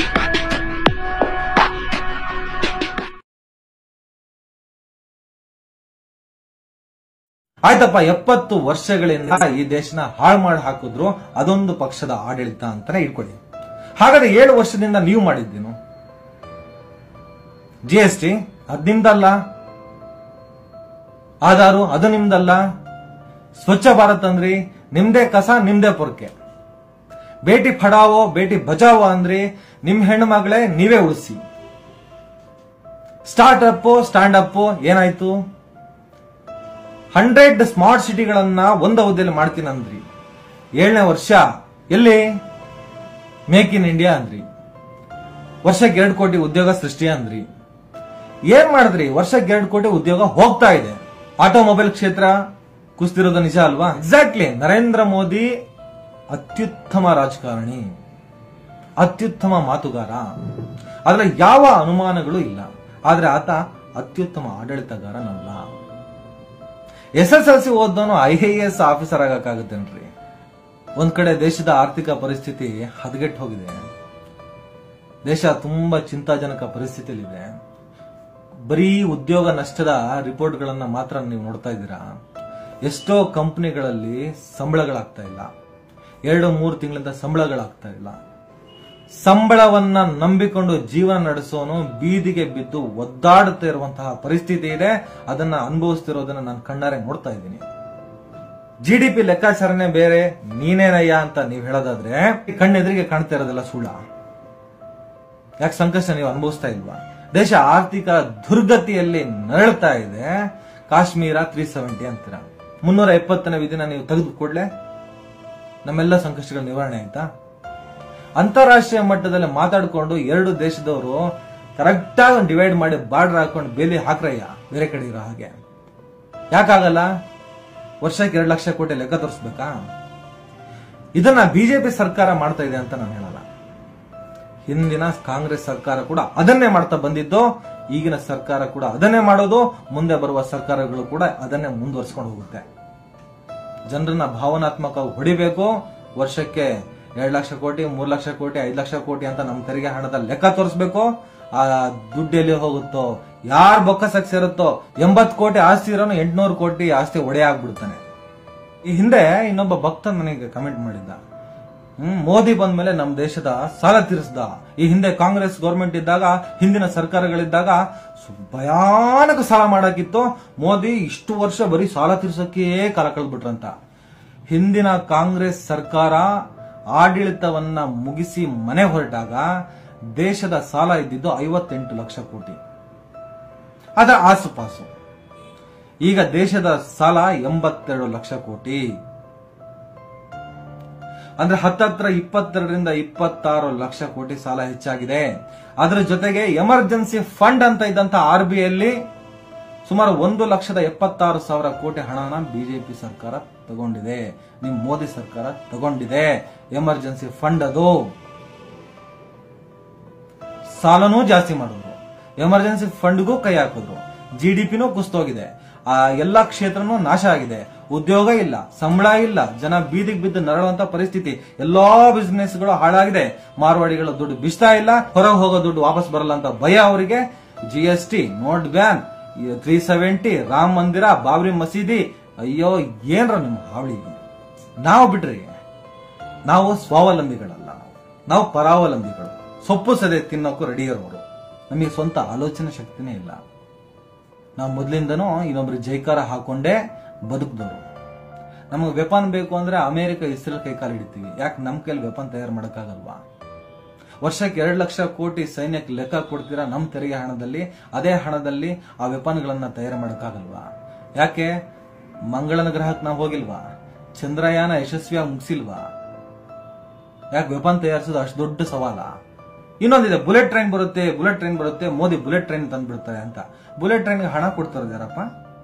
Speaker 2: ಆಯ್ತಪ್ಪ ಎಪ್ಪತ್ತು ವರ್ಷಗಳಿಂದ ಈ ದೇಶನ ಹಾಳು ಮಾಡಿ ಹಾಕಿದ್ರು ಅದೊಂದು ಪಕ್ಷದ ಆಡಳಿತ ಅಂತಾನೆ ಇಟ್ಕೊಳ್ಳಿ ಹಾಗಾದ್ರೆ ಏಳು ವರ್ಷದಿಂದ ನೀವು ಮಾಡಿದ್ದೇನು ಜಿ ಎಸ್ ಟಿ ಅದ್ ನಿಮ್ದಲ್ಲ ಆಧಾರು ಅದು ನಿಮ್ದಲ್ಲ ಸ್ವಚ್ಛ ಭಾರತ್ ಅಂದ್ರಿ ನಿಮ್ದೇ ಕಸ ನಿಮ್ದೇ ಪೊರ್ಕೆ ಬೇಟಿ ಪಡಾವೋ ಬೇಟಿ ಬಚಾವೋ ಅಂದ್ರಿ ನಿಮ್ ಹೆಣ್ಣು ಮಗಳೇ ನೀವೇ ಉಳಿಸಿ ಸ್ಟಾರ್ಟ್ ಅಪ್ ಸ್ಟ್ಯಾಂಡ್ ಅಪ್ ಏನಾಯ್ತು ಹಂಡ್ರೆಡ್ ಸ್ಮಾರ್ಟ್ ಸಿಟಿಗಳನ್ನ ಒಂದು ಅವಧಿಯಲ್ಲಿ ಮಾಡ್ತೀನಿ ಅಂದ್ರಿ ಏಳನೇ ವರ್ಷ ಎಲ್ಲಿ ಮೇಕ್ ಇನ್ ಇಂಡಿಯಾ ಅಂದ್ರಿ ವರ್ಷಕ್ಕೆ ಎರಡು ಕೋಟಿ ಉದ್ಯೋಗ ಸೃಷ್ಟಿ ಅಂದ್ರಿ ಏನ್ ಮಾಡಿದ್ರಿ ವರ್ಷಕ್ಕೆ ಎರಡು ಕೋಟಿ ಉದ್ಯೋಗ ಹೋಗ್ತಾ ಇದೆ ಆಟೋಮೊಬೈಲ್ ಕ್ಷೇತ್ರ ಕುಸ್ತಿರೋದು ನಿಜ ಅಲ್ವಾ ಎಕ್ಸಾಕ್ಟ್ಲಿ ನರೇಂದ್ರ ಮೋದಿ ಅತ್ಯುತ್ತಮ ರಾಜಕಾರಣಿ ಅತ್ಯುತ್ತಮ ಮಾತುಗಾರ ಆದ್ರೆ ಯಾವ ಅನುಮಾನಗಳು ಇಲ್ಲ ಆದ್ರೆ ಆತ ಅತ್ಯುತ್ತಮ ಆಡಳಿತಗಾರನಲ್ಲ ಎಸ್ ಎಸ್ ಎಲ್ ಸಿ ಓದೋನು ಐ ಎ ಎಸ್ ಆಫೀಸರ್ ಆಗಕ್ಕಾಗುತ್ತೇನ್ರಿ ಒಂದ್ ಕಡೆ ದೇಶದ ಆರ್ಥಿಕ ಪರಿಸ್ಥಿತಿ ಹದಗೆಟ್ಟು ಹೋಗಿದೆ ದೇಶ ತುಂಬಾ ಚಿಂತಾಜನಕ ಪರಿಸ್ಥಿತಿಯಲ್ಲಿದೆ ಬರೀ ಉದ್ಯೋಗ ನಷ್ಟದ ರಿಪೋರ್ಟ್ಗಳನ್ನ ಮಾತ್ರ ನೀವು ನೋಡ್ತಾ ಇದ್ದೀರಾ ಎಷ್ಟೋ ಕಂಪನಿಗಳಲ್ಲಿ ಸಂಬಳಗಳಾಗ್ತಾ ಇಲ್ಲ ಎರಡು ಮೂರು ತಿಂಗಳಿಂದ ಸಂಬಳಗಳಾಗ್ತಾ ಇಲ್ಲ ಸಂಬಳವನ್ನ ನಂಬಿಕೊಂಡು ಜೀವನ ನಡೆಸೋನು ಬೀದಿಗೆ ಬಿದ್ದು ಒದ್ದಾಡುತ್ತಾ ಇರುವಂತಹ ಪರಿಸ್ಥಿತಿ ಇದೆ ಅದನ್ನ ಅನುಭವಿಸ್ತಿರೋದನ್ನ ನಾನು ಕಣ್ಣಾರೆ ನೋಡ್ತಾ ಇದ್ದೀನಿ ಜಿ ಡಿ ಪಿ ಲೆಕ್ಕಾಚಾರನೇ ಬೇರೆ ನೀನೇನಯ್ಯ ಅಂತ ನೀವು ಹೇಳೋದಾದ್ರೆ ಕಣ್ಣೆದುರಿಗೆ ಕಾಣ್ತಾ ಇರೋದೆಲ್ಲ ಸುಳ್ಳ ಯಾಕೆ ಸಂಕಷ್ಟ ನೀವು ಅನುಭವಿಸ್ತಾ ಇಲ್ವಾ ದೇಶ ಆರ್ಥಿಕ ದುರ್ಗತಿಯಲ್ಲಿ ನರಳ್ತಾ ಇದೆ ಕಾಶ್ಮೀರ ತ್ರೀ ಸೆವೆಂಟಿ ಅಂತೀರ ಮುನ್ನೂರ ಎಪ್ಪತ್ತನೇ ವಿಧಿನ ನೀವು ತೆಗೆದು ಕೂಡಲೇ ನಮ್ಮೆಲ್ಲ ಸಂಕಷ್ಟಗಳ ನಿವಾರಣೆ ಆಯ್ತಾ ಅಂತಾರಾಷ್ಟ್ರೀಯ ಮಟ್ಟದಲ್ಲಿ ಮಾತಾಡ್ಕೊಂಡು ಎರಡು ದೇಶದವರು ಕರೆಕ್ಟ್ ಆಗಿ ಡಿವೈಡ್ ಮಾಡಿ ಬಾರ್ಡರ್ ಹಾಕೊಂಡು ಬೇಲಿ ಹಾಕ್ರಯ್ಯ ಬೇರೆ ಕಡೆ ಇರೋ ಹಾಗೆ ಯಾಕಾಗಲ್ಲ ವರ್ಷಕ್ಕೆ ಎರಡು ಲಕ್ಷ ಕೋಟಿ ಲೆಕ್ಕ ತೋರಿಸ್ಬೇಕಾ ಇದನ್ನ ಬಿಜೆಪಿ ಸರ್ಕಾರ ಮಾಡ್ತಾ ಇದೆ ಅಂತ ನಾನು ಹೇಳಲ್ಲ ಹಿಂದಿನ ಕಾಂಗ್ರೆಸ್ ಸರ್ಕಾರ ಕೂಡ ಅದನ್ನೇ ಮಾಡ್ತಾ ಬಂದಿದ್ದು ಈಗಿನ ಸರ್ಕಾರ ಕೂಡ ಅದನ್ನೇ ಮಾಡೋದು ಮುಂದೆ ಬರುವ ಸರ್ಕಾರಗಳು ಕೂಡ ಅದನ್ನೇ ಮುಂದುವರಿಸ್ಕೊಂಡು ಹೋಗುತ್ತೆ ಜನರನ್ನ ಭಾವನಾತ್ಮಕ ಹೊಡಿಬೇಕು ವರ್ಷಕ್ಕೆ ಎರಡ್ ಲಕ್ಷ ಕೋಟಿ ಮೂರ್ ಲಕ್ಷ ಕೋಟಿ ಐದ್ ಲಕ್ಷ ಕೋಟಿ ಅಂತ ನಮ್ಮ ತೆರಿಗೆ ಹಣದ ಲೆಕ್ಕ ತೋರಿಸ್ಬೇಕು ಆ ದುಡ್ಡು ಎಲ್ಲಿ ಹೋಗುತ್ತೋ ಯಾರ್ ಬೊಕ್ಕಸಕ್ ಸೇರುತ್ತೋ ಎಂಬತ್ ಕೋಟಿ ಆಸ್ತಿ ಇರೋನು ಎಂಟ್ನೂರು ಕೋಟಿ ಆಸ್ತಿ ಒಡೆ ಆಗ್ಬಿಡ್ತಾನೆ ಈ ಹಿಂದೆ ಇನ್ನೊಬ್ಬ ಭಕ್ತ ನನಗೆ ಕಮೆಂಟ್ ಮಾಡಿದ್ದ ಹ್ಮ್ ಮೋದಿ ಬಂದ್ಮೇಲೆ ನಮ್ಮ ದೇಶದ ಸಾಲ ತೀರಿಸ್ದ ಈ ಹಿಂದೆ ಕಾಂಗ್ರೆಸ್ ಗೌರ್ಮೆಂಟ್ ಇದ್ದಾಗ ಹಿಂದಿನ ಸರ್ಕಾರಗಳಿದ್ದಾಗ ಸು- ಭಯಾನಕ ಸಾಲ ಮಾಡಾಕಿತ್ತು ಮೋದಿ ಇಷ್ಟು ವರ್ಷ ಬರೀ ಸಾಲ ತೀರ್ಸಕ್ಕೆ ಕಾಲ ಕಳೆದ್ಬಿಟ್ರಂತ ಹಿಂದಿನ ಕಾಂಗ್ರೆಸ್ ಸರ್ಕಾರ ಆಡಳಿತವನ್ನ ಮುಗಿಸಿ ಮನೆ ಹೊರಟಾಗ ದೇಶದ ಸಾಲ ಇದ್ದಿದ್ದು ಐವತ್ತೆಂಟು ಲಕ್ಷ ಕೋಟಿ ಅದರ ಆಸುಪಾಸು ಈಗ ದೇಶದ ಸಾಲ ಎಂಬತ್ತೆರಡು ಲಕ್ಷ ಕೋಟಿ ಅಂದ್ರೆ ಹತ್ತತ್ರ ಇಪ್ಪತ್ತೆರಡರಿಂದ ಇಪ್ಪತ್ತಾರು ಲಕ್ಷ ಕೋಟಿ ಸಾಲ ಹೆಚ್ಚಾಗಿದೆ ಅದರ ಜೊತೆಗೆ ಎಮರ್ಜೆನ್ಸಿ ಫಂಡ್ ಅಂತ ಇದ್ದಂತ ಆರ್ ಬಿ ಅಲ್ಲಿ ಸುಮಾರು ಒಂದು ಲಕ್ಷದ ಎಪ್ಪತ್ತಾರು ಸಾವಿರ ಕೋಟಿ ಹಣನ ಬಿಜೆಪಿ ಸರ್ಕಾರ ತಗೊಂಡಿದೆ ನಿಮ್ ಮೋದಿ ಸರ್ಕಾರ ತಗೊಂಡಿದೆ ಎಮರ್ಜೆನ್ಸಿ ಫಂಡ್ ಅದು ಸಾಲನೂ ಜಾಸ್ತಿ ಮಾಡಿದ್ರು ಎಮರ್ಜೆನ್ಸಿ ಫಂಡ್ಗೂ ಕೈ ಹಾಕಿದ್ರು ಜಿ ಡಿ ಪಿನೂ ಕುಸ್ತೋಗಿದೆ ಆ ಎಲ್ಲಾ ಕ್ಷೇತ್ರನೂ ನಾಶ ಆಗಿದೆ ಉದ್ಯೋಗ ಇಲ್ಲ ಸಂಬಳ ಇಲ್ಲ ಜನ ಬೀದಿಗೆ ಬಿದ್ದು ನರಳುವಂತ ಪರಿಸ್ಥಿತಿ ಎಲ್ಲಾ ಬಿಸ್ನೆಸ್ ಗಳು ಹಾಳಾಗಿದೆ ಮಾರ್ವಾಡಿಗಳ ದುಡ್ಡು ಬಿಸ್ತಾ ಇಲ್ಲ ಹೊರಗೆ ಹೋಗೋ ದುಡ್ಡು ವಾಪಸ್ ಬರಲ್ಲ ಅಂತ ಭಯ ಅವರಿಗೆ G S T note ban three seventy Rama Mandir Babri ಮಸೀದಿ ಅಯ್ಯೋ ಏನ್ರ ನಿಮ್ ಹಾವಳಿ ನಾವು ಬಿಡ್ರಿ ನಾವು ಸ್ವಾವಲಂಬಿಗಳಲ್ಲ ನಾವು ಪರಾವಲಂಬಿಗಳು ಸೊಪ್ಪು ಸದೆ ತಿನ್ನೋಕ್ಕೂ ರೆಡಿ ಇರೋರು ನಮಗೆ ಸ್ವಂತ ಆಲೋಚನೆ ಶಕ್ತಿನೇ ಇಲ್ಲ ನಾವು ಮೊದಲಿಂದನೂ ಇನ್ನೊಬ್ರು ಜೈಕಾರ ಹಾಕೊಂಡೇ ಬದುಕಿದವರು ನಮಗೆ ವೆಪನ್ ಬೇಕು ಅಂದ್ರೆ ಅಮೆರಿಕ ಇಸ್ರೇಲ್ ಕೈ ಕಾಲು ಹಿಡಿತೀವಿ ಯಾಕೆ ನಮ್ಮ ಕೈಲಿ ವೆಪನ್ ತಯಾರು ಮಾಡೋಕ್ಕಾಗಲ್ವಾ ವರ್ಷಕ್ಕೆ ಎರಡು ಲಕ್ಷ ಕೋಟಿ ಸೈನ್ಯಕ್ಕೆ ಲೆಕ್ಕ ಕೊಡ್ತೀರಾ ನಮ್ಮ ತೆರಿಗೆ ಹಣದಲ್ಲಿ ಅದೇ ಹಣದಲ್ಲಿ ಆ ವೆಪನ್ಗಳನ್ನ ತಯಾರು ಮಾಡೋಕ್ಕಾಗಲ್ವಾ ಯಾಕೆ ಮಂಗಳನ ಗ್ರಹಕ್ಕೆ ನಾವು ಹೋಗಿಲ್ವಾ ಚಂದ್ರಯಾನ ಯಶಸ್ವಿಯಾಗಿ ಮುಗಿಸಿಲ್ವಾ ಯಾಕೆ ವೆಪನ್ ತಯಾರಿಸೋದು ಅಷ್ಟು ದೊಡ್ಡ ಸವಾಲ ಇನ್ನೊಂದಿದೆ ಬುಲೆಟ್ ಟ್ರೈನ್ ಬರುತ್ತೆ ಬುಲೆಟ್ ಟ್ರೈನ್ ಬರುತ್ತೆ ಮೋದಿ ಬುಲೆಟ್ ಟ್ರೈನ್ ತಂದ್ಬಿಡ್ತಾರೆ ಅಂತ ಬುಲೆಟ್ ಟ್ರೈನ್ಗೆ ಹಣ ಕೊಡ್ತಾರ ಯಾರಪ್ಪ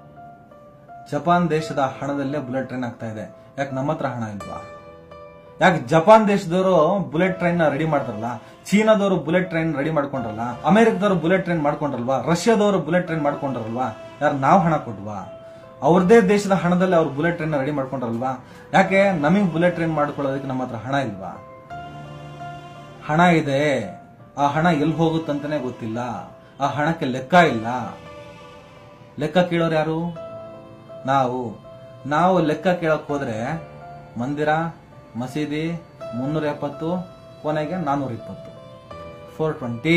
Speaker 2: ಜಪಾನ್ ದೇಶದ ಹಣದಲ್ಲೇ ಬುಲೆಟ್ ಟ್ರೈನ್ ಆಗ್ತಾ ಇದೆ ಯಾಕೆ ನಮ್ಮ ಹತ್ರ ಹಣ ಇಲ್ವಾ ಯಾಕೆ ಜಪಾನ್ ದೇಶದವರು ಬುಲೆಟ್ ಟ್ರೈನ್ ನ ರೆಡಿ ಮಾಡ್ತಾರಲ್ಲ ಚೀನಾದವರು ಬುಲೆಟ್ ಟ್ರೈನ್ ರೆಡಿ ಮಾಡ್ಕೊಂಡ್ರಲ್ಲ ಅಮೆರಿಕದವರು ಬುಲೆಟ್ ಟ್ರೈನ್ ಮಾಡ್ಕೊಂಡ್ರಲ್ವಾ ರಷ್ಯಾದವರು ಬುಲೆಟ್ ಟ್ರೈನ್ ಮಾಡ್ಕೊಂಡ್ರಲ್ವಾ ಯಾರು ನಾವು ಹಣ ಕೊಟ್ವಾ ಅವ್ರದೇ ದೇಶದ ಹಣದಲ್ಲಿ ಅವ್ರು ಬುಲೆಟ್ ಟ್ರೈನ್ ರೆಡಿ ಮಾಡ್ಕೊಂಡ್ರಲ್ವಾ ಯಾಕೆ ನಮಗೆ ಬುಲೆಟ್ ಟ್ರೈನ್ ಮಾಡ್ಕೊಳ್ಳೋದಕ್ಕೆ ನಮ್ಮ ಹತ್ರ ಹಣ ಇಲ್ವಾ ಹಣ ಇದೆ ಆ ಹಣ ಎಲ್ಲಿ ಹೋಗುತ್ತಂತಾನೆ ಗೊತ್ತಿಲ್ಲ ಆ ಹಣಕ್ಕೆ ಲೆಕ್ಕ ಇಲ್ಲ ಲೆಕ್ಕ ಕೇಳೋರು ಯಾರು ನಾವು ನಾವು ಲೆಕ್ಕ ಕೇಳಕ್ ಹೋದ್ರೆ ಮಂದಿರ ಮಸೀದಿ ಮುನ್ನೂರ ಎಪ್ಪತ್ತು ಕೊನೆಗೆ ನಾನ್ನೂರ ಇಪ್ಪತ್ತು ಫೋರ್ ಟ್ವೆಂಟಿ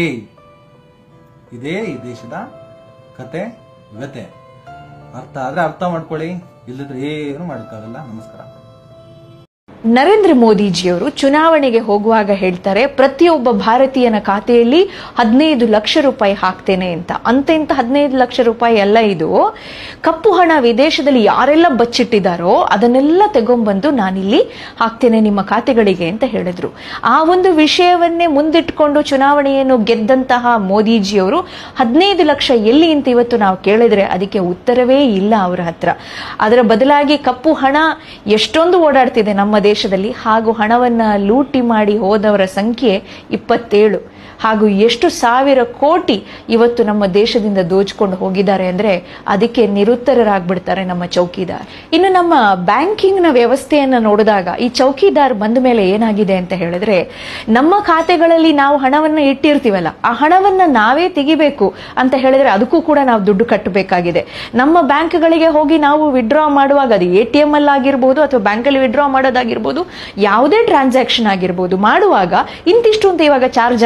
Speaker 2: ಇದೇ ಈ ದೇಶದ ಕತೆ ವ್ಯತೆ ಅರ್ಥ ಆದ್ರೆ ಅರ್ಥ ಮಾಡ್ಕೊಳ್ಳಿ ಇಲ್ಲದ್ರೆ ಏನು ಮಾಡೋಕ್ಕಾಗಲ್ಲ ನಮಸ್ಕಾರ
Speaker 3: ನರೇಂದ್ರ ಮೋದಿಜಿಯವರು ಚುನಾವಣೆಗೆ ಹೋಗುವಾಗ ಹೇಳ್ತಾರೆ ಪ್ರತಿಯೊಬ್ಬ ಭಾರತೀಯನ ಖಾತೆಯಲ್ಲಿ ಹದಿನೈದು ಲಕ್ಷ ರೂಪಾಯಿ ಹಾಕ್ತೇನೆ ಅಂತ ಅಂತ ಇಂತ ಹದಿನೈದು ಲಕ್ಷ ರೂಪಾಯಿ ಎಲ್ಲ ಇದು ಕಪ್ಪು ಹಣ ವಿದೇಶದಲ್ಲಿ ಯಾರೆಲ್ಲ ಬಚ್ಚಿಟ್ಟಿದ್ದಾರೋ ಅದನ್ನೆಲ್ಲ ತಗೊಂಡ್ಬಂದು ನಾನಿಲ್ಲಿ ಹಾಕ್ತೇನೆ ನಿಮ್ಮ ಖಾತೆಗಳಿಗೆ ಅಂತ ಹೇಳಿದ್ರು ಆ ಒಂದು ವಿಷಯವನ್ನೇ ಮುಂದಿಟ್ಕೊಂಡು ಚುನಾವಣೆಯನ್ನು ಗೆದ್ದಂತಹ ಮೋದಿಜಿಯವರು ಹದಿನೈದು ಲಕ್ಷ ಎಲ್ಲಿ ಅಂತ ಇವತ್ತು ನಾವು ಕೇಳಿದ್ರೆ ಅದಕ್ಕೆ ಉತ್ತರವೇ ಇಲ್ಲ ಅವರ ಹತ್ರ ಅದರ ಬದಲಾಗಿ ಕಪ್ಪು ಹಣ ಎಷ್ಟೊಂದು ಓಡಾಡ್ತಿದೆ ನಮ್ಮ ದೇಶದಲ್ಲಿ ಹಾಗೂ ಹಣವನ್ನ ಲೂಟಿ ಮಾಡಿ ಹೋದವರ ಸಂಖ್ಯೆ ಇಪ್ಪತ್ತೇಳು ಹಾಗೂ ಎಷ್ಟು ಸಾವಿರ ಕೋಟಿ ಇವತ್ತು ನಮ್ಮ ದೇಶದಿಂದ ದೋಚ್ಕೊಂಡು ಹೋಗಿದ್ದಾರೆ ಅಂದ್ರೆ ಅದಕ್ಕೆ ನಿರುತ್ತರರಾಗ್ಬಿಡ್ತಾರೆ ನಮ್ಮ ಚೌಕಿದಾರ್ ಇನ್ನು ನಮ್ಮ ಬ್ಯಾಂಕಿಂಗ್ನ ವ್ಯವಸ್ಥೆಯನ್ನ ನೋಡಿದಾಗ ಈ ಚೌಕಿದಾರ್ ಬಂದ ಮೇಲೆ ಏನಾಗಿದೆ ಅಂತ ಹೇಳಿದ್ರೆ ನಮ್ಮ ಖಾತೆಗಳಲ್ಲಿ ನಾವು ಹಣವನ್ನ ಇಟ್ಟಿರ್ತೀವಲ್ಲ ಆ ಹಣವನ್ನ ನಾವೇ ತೆಗಿಬೇಕು ಅಂತ ಹೇಳಿದ್ರೆ ಅದಕ್ಕೂ ಕೂಡ ನಾವು ದುಡ್ಡು ಕಟ್ಟಬೇಕಾಗಿದೆ ನಮ್ಮ ಬ್ಯಾಂಕ್ಗಳಿಗೆ ಹೋಗಿ ನಾವು ವಿಡ್ರಾ ಮಾಡುವಾಗ ಅದು ಎ ಟಿ ಎಂ ಅಲ್ಲಿ ಆಗಿರ್ಬೋದು ಅಥವಾ ಬ್ಯಾಂಕಲ್ಲಿ ವಿಡ್ರಾ ಮಾಡೋದಾಗಿರ್ಬೋದು ಯಾವುದೇ ಟ್ರಾನ್ಸಾಕ್ಷನ್ ಆಗಿರ್ಬೋದು ಮಾಡುವಾಗ ಇಂತಿಷ್ಟು ಅಂತ ಇವಾಗ ಚಾರ್ಜ್ ಆಗ್ತದೆ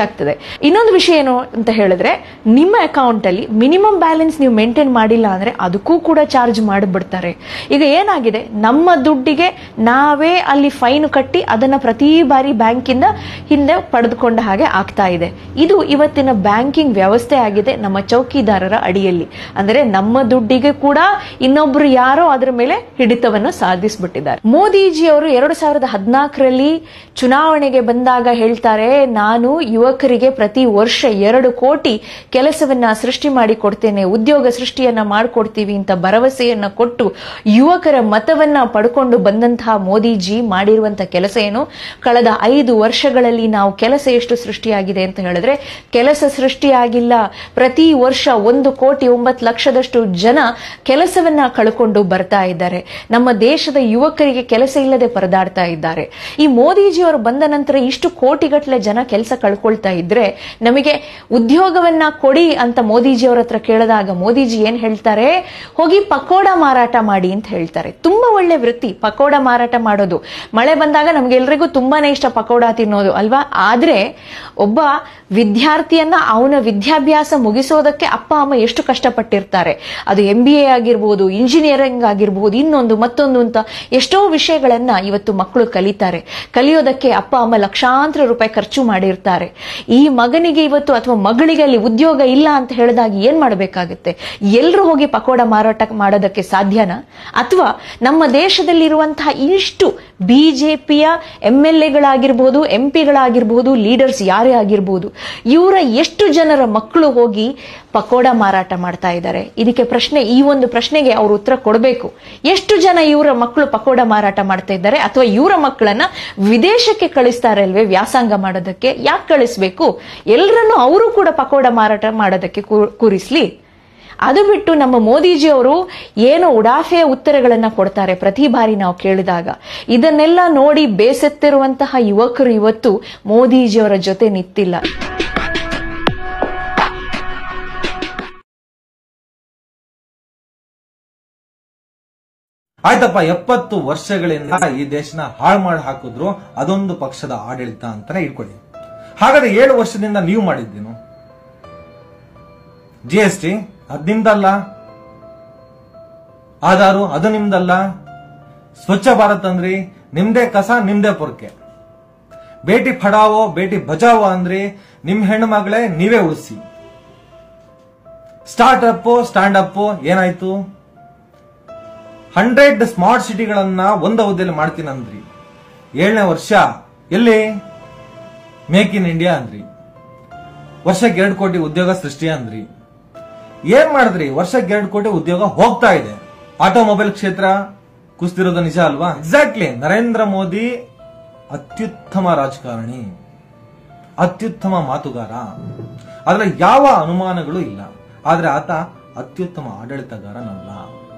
Speaker 3: ಇನ್ನೊಂದು ವಿಷಯ ಏನು ಅಂತ ಹೇಳಿದ್ರೆ ನಿಮ್ಮ ಅಕೌಂಟ್ ಅಲ್ಲಿ ಮಿನಿಮಮ್ ಬ್ಯಾಲೆನ್ಸ್ ನೀವು ಮೇಂಟೈನ್ ಮಾಡಿಲ್ಲ ಅಂದ್ರೆ ಅದಕ್ಕೂ ಕೂಡ ಚಾರ್ಜ್ ಮಾಡಿಬಿಡ್ತಾರೆ ಈಗ ಏನಾಗಿದೆ ನಮ್ಮ ದುಡ್ಡಿಗೆ ನಾವೇ ಅಲ್ಲಿ ಫೈನ್ ಕಟ್ಟಿ ಅದನ್ನ ಪ್ರತಿ ಬಾರಿ ಬ್ಯಾಂಕಿಂದ ಹಿಂದೆ ಪಡೆದುಕೊಂಡ ಹಾಗೆ ಆಗ್ತಾ ಇದೆ ಇದು ಇವತ್ತಿನ ಬ್ಯಾಂಕಿಂಗ್ ವ್ಯವಸ್ಥೆ ಆಗಿದೆ ನಮ್ಮ ಚೌಕಿದಾರರ ಅಡಿಯಲ್ಲಿ ಅಂದ್ರೆ ನಮ್ಮ ದುಡ್ಡಿಗೆ ಕೂಡ ಇನ್ನೊಬ್ರು ಯಾರೋ ಅದರ ಮೇಲೆ ಹಿಡಿತವನ್ನು ಸಾಧಿಸ್ಬಿಟ್ಟಿದ್ದಾರೆ ಮೋದಿಜಿ ಅವರು ಎರಡು ಸಾವಿರದ ಹದಿನಾಲ್ಕರಲ್ಲಿ ಚುನಾವಣೆಗೆ ಬಂದಾಗ ಹೇಳ್ತಾರೆ ನಾನು ಯುವಕರಿಗೆ ಪ್ರತಿ ವರ್ಷ ಎರಡು ಕೋಟಿ ಕೆಲಸವನ್ನ ಸೃಷ್ಟಿ ಮಾಡಿ ಕೊಡ್ತೇನೆ ಉದ್ಯೋಗ ಸೃಷ್ಟಿಯನ್ನ ಮಾಡಿಕೊಡ್ತೀವಿ ಅಂತ ಭರವಸೆಯನ್ನ ಕೊಟ್ಟು ಯುವಕರ ಮತವನ್ನ ಪಡ್ಕೊಂಡು ಬಂದಂತಹ ಮೋದಿಜಿ ಮಾಡಿರುವಂತಹ ಕೆಲಸ ಏನು ಕಳೆದ ಐದು ವರ್ಷಗಳಲ್ಲಿ ನಾವು ಕೆಲಸ ಎಷ್ಟು ಸೃಷ್ಟಿಯಾಗಿದೆ ಅಂತ ಹೇಳಿದ್ರೆ ಕೆಲಸ ಸೃಷ್ಟಿಯಾಗಿಲ್ಲ ಪ್ರತಿ ವರ್ಷ ಒಂದು ಕೋಟಿ ಒಂಬತ್ತು ಲಕ್ಷದಷ್ಟು ಜನ ಕೆಲಸವನ್ನ ಕಳ್ಕೊಂಡು ಬರ್ತಾ ಇದ್ದಾರೆ ನಮ್ಮ ದೇಶದ ಯುವಕರಿಗೆ ಕೆಲಸ ಇಲ್ಲದೆ ಪರದಾಡ್ತಾ ಇದ್ದಾರೆ ಈ ಮೋದಿಜಿ ಅವರು ಬಂದ ನಂತರ ಇಷ್ಟು ಕೋಟಿಗಟ್ಟಲೆ ಜನ ಕೆಲಸ ಕಳ್ಕೊಳ್ತಾ ಇದ್ರೆ ನಮಗೆ ಉದ್ಯೋಗವನ್ನ ಕೊಡಿ ಅಂತ ಮೋದಿಜಿ ಅವರ ಹತ್ರ ಕೇಳಿದಾಗ ಮೋದಿಜಿ ಏನ್ ಹೇಳ್ತಾರೆ ಹೋಗಿ ಪಕೋಡ ಮಾರಾಟ ಮಾಡಿ ಅಂತ ಹೇಳ್ತಾರೆ ತುಂಬಾ ಒಳ್ಳೆ ವೃತ್ತಿ ಪಕೋಡ ಮಾರಾಟ ಮಾಡೋದು ಮಳೆ ಬಂದಾಗ ನಮ್ಗೆಲ್ರಿಗೂ ತುಂಬಾನೇ ಇಷ್ಟ ಪಕೋಡ ತಿನ್ನೋದು ಅಲ್ವಾ ಆದ್ರೆ ಒಬ್ಬ ವಿದ್ಯಾರ್ಥಿಯನ್ನ ಅವನ ವಿದ್ಯಾಭ್ಯಾಸ ಮುಗಿಸೋದಕ್ಕೆ ಅಪ್ಪ ಅಮ್ಮ ಎಷ್ಟು ಕಷ್ಟಪಟ್ಟಿರ್ತಾರೆ ಅದು ಎಂ ಬಿ ಎ ಆಗಿರ್ಬೋದು ಇಂಜಿನಿಯರಿಂಗ್ ಆಗಿರ್ಬೋದು ಇನ್ನೊಂದು ಮತ್ತೊಂದು ಅಂತ ಎಷ್ಟೋ ವಿಷಯಗಳನ್ನ ಇವತ್ತು ಮಕ್ಕಳು ಕಲಿತಾರೆ ಕಲಿಯೋದಕ್ಕೆ ಅಪ್ಪ ಅಮ್ಮ ಲಕ್ಷಾಂತರ ರೂಪಾಯಿ ಖರ್ಚು ಮಾಡಿರ್ತಾರೆ ಈ ಮಗನಿಗೆ ಇವತ್ತು ಅಥವಾ ಮಗಳಿಗೆ ಅಲ್ಲಿ ಉದ್ಯೋಗ ಇಲ್ಲ ಅಂತ ಹೇಳಿದಾಗ ಏನ್ ಮಾಡಬೇಕಾಗುತ್ತೆ ಎಲ್ಲರೂ ಹೋಗಿ ಪಕೋಡ ಮಾರಾಟ ಮಾಡೋದಕ್ಕೆ ಸಾಧ್ಯನಾ ಅಥವಾ ನಮ್ಮ ದೇಶದಲ್ಲಿರುವಂತಹ ಇಷ್ಟು ಬಿಜೆಪಿಯ ಎಂ ಎಲ್ ಎಗಳಾಗಿರ್ಬೋದು ಎಂ ಪಿಗಳಾಗಿರ್ಬೋದು ಲೀಡರ್ಸ್ ಯಾರೇ ಆಗಿರ್ಬೋದು ಇವರ ಎಷ್ಟು ಜನರ ಮಕ್ಕಳು ಹೋಗಿ ಪಕೋಡ ಮಾರಾಟ ಮಾಡ್ತಾ ಇದ್ದಾರೆ ಇದಕ್ಕೆ ಪ್ರಶ್ನೆ ಈ ಒಂದು ಪ್ರಶ್ನೆಗೆ ಅವರು ಉತ್ತರ ಕೊಡಬೇಕು ಎಷ್ಟು ಜನ ಇವರ ಮಕ್ಕಳು ಪಕೋಡ ಮಾರಾಟ ಮಾಡ್ತಾ ಇದ್ದಾರೆ ಅಥವಾ ಇವರ ಮಕ್ಕಳನ್ನ ವಿದೇಶಕ್ಕೆ ಕಳಿಸ್ತಾರೆ ಅಲ್ವೇ ವ್ಯಾಸಂಗ ಮಾಡೋದಕ್ಕೆ ಯಾಕೆ ಕಳಿಸ್ಬೇಕು ಎಲ್ಲರನ್ನು ಅವರು ಕೂಡ ಪಕೋಡ ಮಾರಾಟ ಮಾಡೋದಕ್ಕೆ ಕೂ- ಕೂರಿಸ್ಲಿ ಅದು ಬಿಟ್ಟು ನಮ್ಮ ಮೋದಿಜಿ ಅವರು ಏನೋ ಉಡಾಫೆಯ ಉತ್ತರಗಳನ್ನ ಕೊಡ್ತಾರೆ ಪ್ರತಿ ಬಾರಿ ನಾವು ಕೇಳಿದಾಗ ಇದನ್ನೆಲ್ಲ ನೋಡಿ ಬೇಸತ್ತಿರುವಂತಹ ಯುವಕರು ಇವತ್ತು ಮೋದಿಜಿಯವರ ಜೊತೆ ನಿಂತಿಲ್ಲ
Speaker 2: ಆಯ್ತಪ್ಪ ಎಪ್ಪತ್ತು ವರ್ಷಗಳಿಂದ ಈ ದೇಶನ ಹಾಳು ಮಾಡಿ ಹಾಕಿದ್ರು ಅದೊಂದು ಪಕ್ಷದ ಆಡಳಿತ ಅಂತಾನೆ ಇಟ್ಕೊಳ್ಳಿ ಹಾಗಾದ್ರೆ ಏಳು ವರ್ಷದಿಂದ ನೀವು ಮಾಡಿದ್ದೇನು ಜಿ ಎಸ್ ಟಿ ಅದ್ ನಿಮ್ದಲ್ಲ ಆಧಾರು ಅದು ನಿಮ್ದಲ್ಲ ಸ್ವಚ್ಛ ಭಾರತ್ ಅಂದ್ರಿ ನಿಮ್ದೇ ಕಸ ನಿಮ್ದೇ ಪೊರ್ಕೆ ಬೇಟಿ ಪಡಾವೋ ಬೇಟಿ ಬಚಾವೋ ಅಂದ್ರಿ ನಿಮ್ ಹೆಣ್ಣು ಮಗಳೇ ನೀವೇ ಉಳಿಸಿ ಸ್ಟಾರ್ಟ್ ಅಪ್ ಸ್ಟ್ಯಾಂಡ್ ಅಪ್ ಏನಾಯ್ತು ಹಂಡ್ರೆಡ್ ಸ್ಮಾರ್ಟ್ ಸಿಟಿಗಳನ್ನ ಒಂದು ಅವಧಿಯಲ್ಲಿ ಮಾಡ್ತೀನಿ ಅಂದ್ರಿ ಏಳನೇ ವರ್ಷ ಎಲ್ಲಿ ಮೇಕ್ ಇನ್ ಇಂಡಿಯಾ ಅಂದ್ರಿ ವರ್ಷಕ್ಕೆ ಎರಡು ಕೋಟಿ ಉದ್ಯೋಗ ಸೃಷ್ಟಿ ಅಂದ್ರಿ ಏನ್ ಮಾಡಿದ್ರಿ ವರ್ಷಕ್ಕೆ ಎರಡು ಕೋಟಿ ಉದ್ಯೋಗ ಹೋಗ್ತಾ ಇದೆ ಆಟೋಮೊಬೈಲ್ ಕ್ಷೇತ್ರ ಕುಸ್ತಿರೋದು ನಿಜ ಅಲ್ವಾ ಎಕ್ಸಾಕ್ಟ್ಲಿ ನರೇಂದ್ರ ಮೋದಿ ಅತ್ಯುತ್ತಮ ರಾಜಕಾರಣಿ ಅತ್ಯುತ್ತಮ ಮಾತುಗಾರ ಆದ್ರೆ ಯಾವ ಅನುಮಾನಗಳು ಇಲ್ಲ ಆದ್ರೆ ಆತ ಅತ್ಯುತ್ತಮ ಆಡಳಿತಗಾರನಲ್ಲ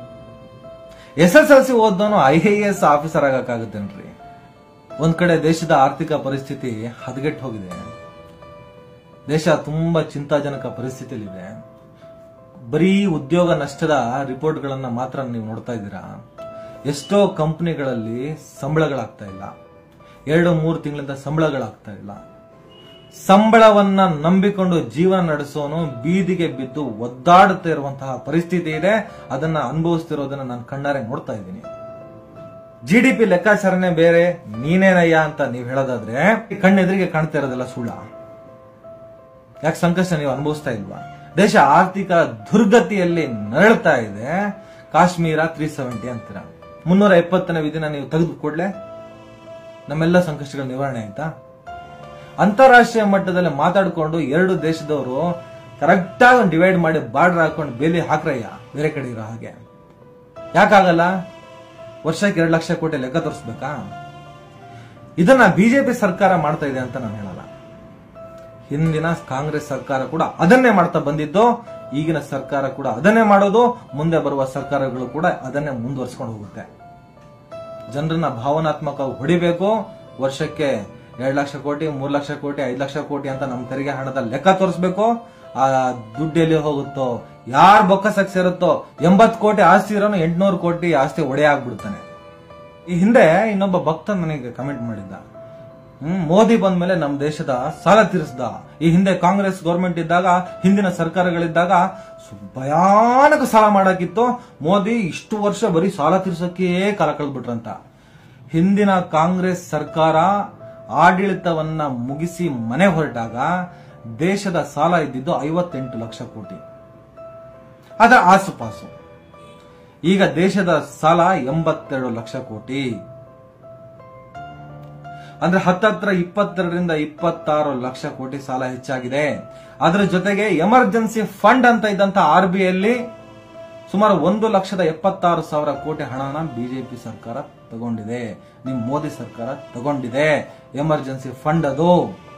Speaker 2: ಎಸ್ ಎಸ್ ಎಲ್ ಸಿ ಓದೋನು ಐ ಎ ಎಸ್ ಆಫೀಸರ್ ಆಗಕ್ಕಾಗುತ್ತೇನ್ರಿ ಒಂದ್ ಕಡೆ ದೇಶದ ಆರ್ಥಿಕ ಪರಿಸ್ಥಿತಿ ಹದಗೆಟ್ಟು ಹೋಗಿದೆ ದೇಶ ತುಂಬಾ ಚಿಂತಾಜನಕ ಪರಿಸ್ಥಿತಿಯಲ್ಲಿದೆ ಬರೀ ಉದ್ಯೋಗ ನಷ್ಟದ ರಿಪೋರ್ಟ್ಗಳನ್ನ ಮಾತ್ರ ನೀವು ನೋಡ್ತಾ ಇದ್ದೀರಾ ಎಷ್ಟೋ ಕಂಪನಿಗಳಲ್ಲಿ ಸಂಬಳಗಳಾಗ್ತಾ ಇಲ್ಲ ಎರಡು ಮೂರು ತಿಂಗಳಿಂದ ಸಂಬಳಗಳಾಗ್ತಾ ಇಲ್ಲ ಸಂಬಳವನ್ನ ನಂಬಿಕೊಂಡು ಜೀವನ ನಡೆಸೋನು ಬೀದಿಗೆ ಬಿದ್ದು ಒದ್ದಾಡುತ್ತಾ ಇರುವಂತಹ ಪರಿಸ್ಥಿತಿ ಇದೆ ಅದನ್ನ ಅನುಭವಿಸ್ತಿರೋದನ್ನ ನಾನು ಕಣ್ಣಾರೆ ನೋಡ್ತಾ ಇದ್ದೀನಿ ಜಿ ಡಿ ಪಿ ಲೆಕ್ಕಾಚಾರನೆ ಬೇರೆ ನೀನೇನಯ್ಯ ಅಂತ ನೀವು ಹೇಳೋದಾದ್ರೆ ಕಣ್ಣೆದುರಿಗೆ ಕಾಣ್ತಾ ಇರೋದೆಲ್ಲ ಸುಳ್ಳ ಯಾಕೆ ಸಂಕಷ್ಟ ನೀವು ಅನುಭವಿಸ್ತಾ ಇಲ್ವಾ ದೇಶ ಆರ್ಥಿಕ ದುರ್ಗತಿಯಲ್ಲಿ ನರಳ್ತಾ ಇದೆ ಕಾಶ್ಮೀರ ತ್ರೀ ಸೆವೆಂಟಿ ಅಂತೀರ ಮುನ್ನೂರ ಎಪ್ಪತ್ತನೇ ವಿಧಿನ ನೀವು ತೆಗೆದು ಕೂಡಲೇ ನಮ್ಮೆಲ್ಲ ಸಂಕಷ್ಟಗಳ ನಿವಾರಣೆ ಆಯ್ತಾ ಅಂತಾರಾಷ್ಟ್ರೀಯ ಮಟ್ಟದಲ್ಲಿ ಮಾತಾಡ್ಕೊಂಡು ಎರಡು ದೇಶದವರು ಕರೆಕ್ಟ್ ಆಗಿ ಡಿವೈಡ್ ಮಾಡಿ ಬಾರ್ಡರ್ ಹಾಕೊಂಡು ಬೇಲಿ ಹಾಕ್ರಯ್ಯ ಬೇರೆ ಕಡೆ ಇರೋ ಹಾಗೆ ಯಾಕಾಗಲ್ಲ ವರ್ಷಕ್ಕೆ ಎರಡು ಲಕ್ಷ ಕೋಟಿ ಲೆಕ್ಕ ತೋರಿಸ್ಬೇಕಾ ಇದನ್ನ ಬಿಜೆಪಿ ಸರ್ಕಾರ ಮಾಡ್ತಾ ಇದೆ ಅಂತ ನಾನು ಹೇಳಲ್ಲ ಹಿಂದಿನ ಕಾಂಗ್ರೆಸ್ ಸರ್ಕಾರ ಕೂಡ ಅದನ್ನೇ ಮಾಡ್ತಾ ಬಂದಿದ್ದು ಈಗಿನ ಸರ್ಕಾರ ಕೂಡ ಅದನ್ನೇ ಮಾಡೋದು ಮುಂದೆ ಬರುವ ಸರ್ಕಾರಗಳು ಕೂಡ ಅದನ್ನೇ ಮುಂದುವರ್ಸ್ಕೊಂಡು ಹೋಗುತ್ತೆ ಜನರನ್ನ ಭಾವನಾತ್ಮಕ ಹೊಡಿಬೇಕು ವರ್ಷಕ್ಕೆ ಎರಡ್ ಲಕ್ಷ ಕೋಟಿ ಮೂರ್ ಲಕ್ಷ ಕೋಟಿ ಐದ್ ಲಕ್ಷ ಕೋಟಿ ಅಂತ ನಮ್ಮ ತೆರಿಗೆ ಹಣದ ಲೆಕ್ಕ ತೋರಿಸ್ಬೇಕು ಆ ದುಡ್ಡು ಎಲ್ಲಿ ಹೋಗುತ್ತೋ ಯಾರ್ ಬೊಕ್ಕಸಕ್ ಸೇರುತ್ತೋ ಎಂಬತ್ ಕೋಟಿ ಆಸ್ತಿ ಇರೋನು ಎಂಟ್ನೂರು ಕೋಟಿ ಆಸ್ತಿ ಒಡೆ ಆಗ್ಬಿಡ್ತಾನೆ ಈ ಹಿಂದೆ ಇನ್ನೊಬ್ಬ ಭಕ್ತ ನನಗೆ ಕಮೆಂಟ್ ಮಾಡಿದ್ದ ಹ್ಮ್ ಮೋದಿ ಬಂದ್ಮೇಲೆ ನಮ್ಮ ದೇಶದ ಸಾಲ ತೀರಿಸ್ದ ಈ ಹಿಂದೆ ಕಾಂಗ್ರೆಸ್ ಗೌರ್ಮೆಂಟ್ ಇದ್ದಾಗ ಹಿಂದಿನ ಸರ್ಕಾರಗಳಿದ್ದಾಗ ಸು- ಭಯಾನಕ ಸಾಲ ಮಾಡಾಕಿತ್ತು ಮೋದಿ ಇಷ್ಟು ವರ್ಷ ಬರೀ ಸಾಲ ತೀರ್ಸೋಕೆ ಕಾಲ ಕಳೆದ್ಬಿಟ್ರಂತ ಹಿಂದಿನ ಕಾಂಗ್ರೆಸ್ ಸರ್ಕಾರ ಆಡಳಿತವನ್ನ ಮುಗಿಸಿ ಮನೆ ಹೊರಟಾಗ ದೇಶದ ಸಾಲ ಇದ್ದಿದ್ದು ಐವತ್ತೆಂಟು ಲಕ್ಷ ಕೋಟಿ ಅದರ ಆಸುಪಾಸು ಈಗ ದೇಶದ ಸಾಲ ಎಂಬತ್ತೆರಡು ಲಕ್ಷ ಕೋಟಿ ಅಂದ್ರೆ ಹತ್ತತ್ರ ಇಪ್ಪತ್ತೆರಡರಿಂದ ಇಪ್ಪತ್ತಾರು ಲಕ್ಷ ಕೋಟಿ ಸಾಲ ಹೆಚ್ಚಾಗಿದೆ ಅದರ ಜೊತೆಗೆ ಎಮರ್ಜೆನ್ಸಿ ಫಂಡ್ ಅಂತ ಇದ್ದಂತ ಆರ್ ಬಿ ಅಲ್ಲಿ ಸುಮಾರು ಒಂದು ಲಕ್ಷದ ಎಪ್ಪತ್ತಾರು ಸಾವಿರ ಕೋಟಿ ಹಣನ ಬಿಜೆಪಿ ಸರ್ಕಾರ ತಗೊಂಡಿದೆ ನಿಮ್ ಮೋದಿ ಸರ್ಕಾರ ತಗೊಂಡಿದೆ ಎಮರ್ಜೆನ್ಸಿ ಫಂಡ್ ಅದು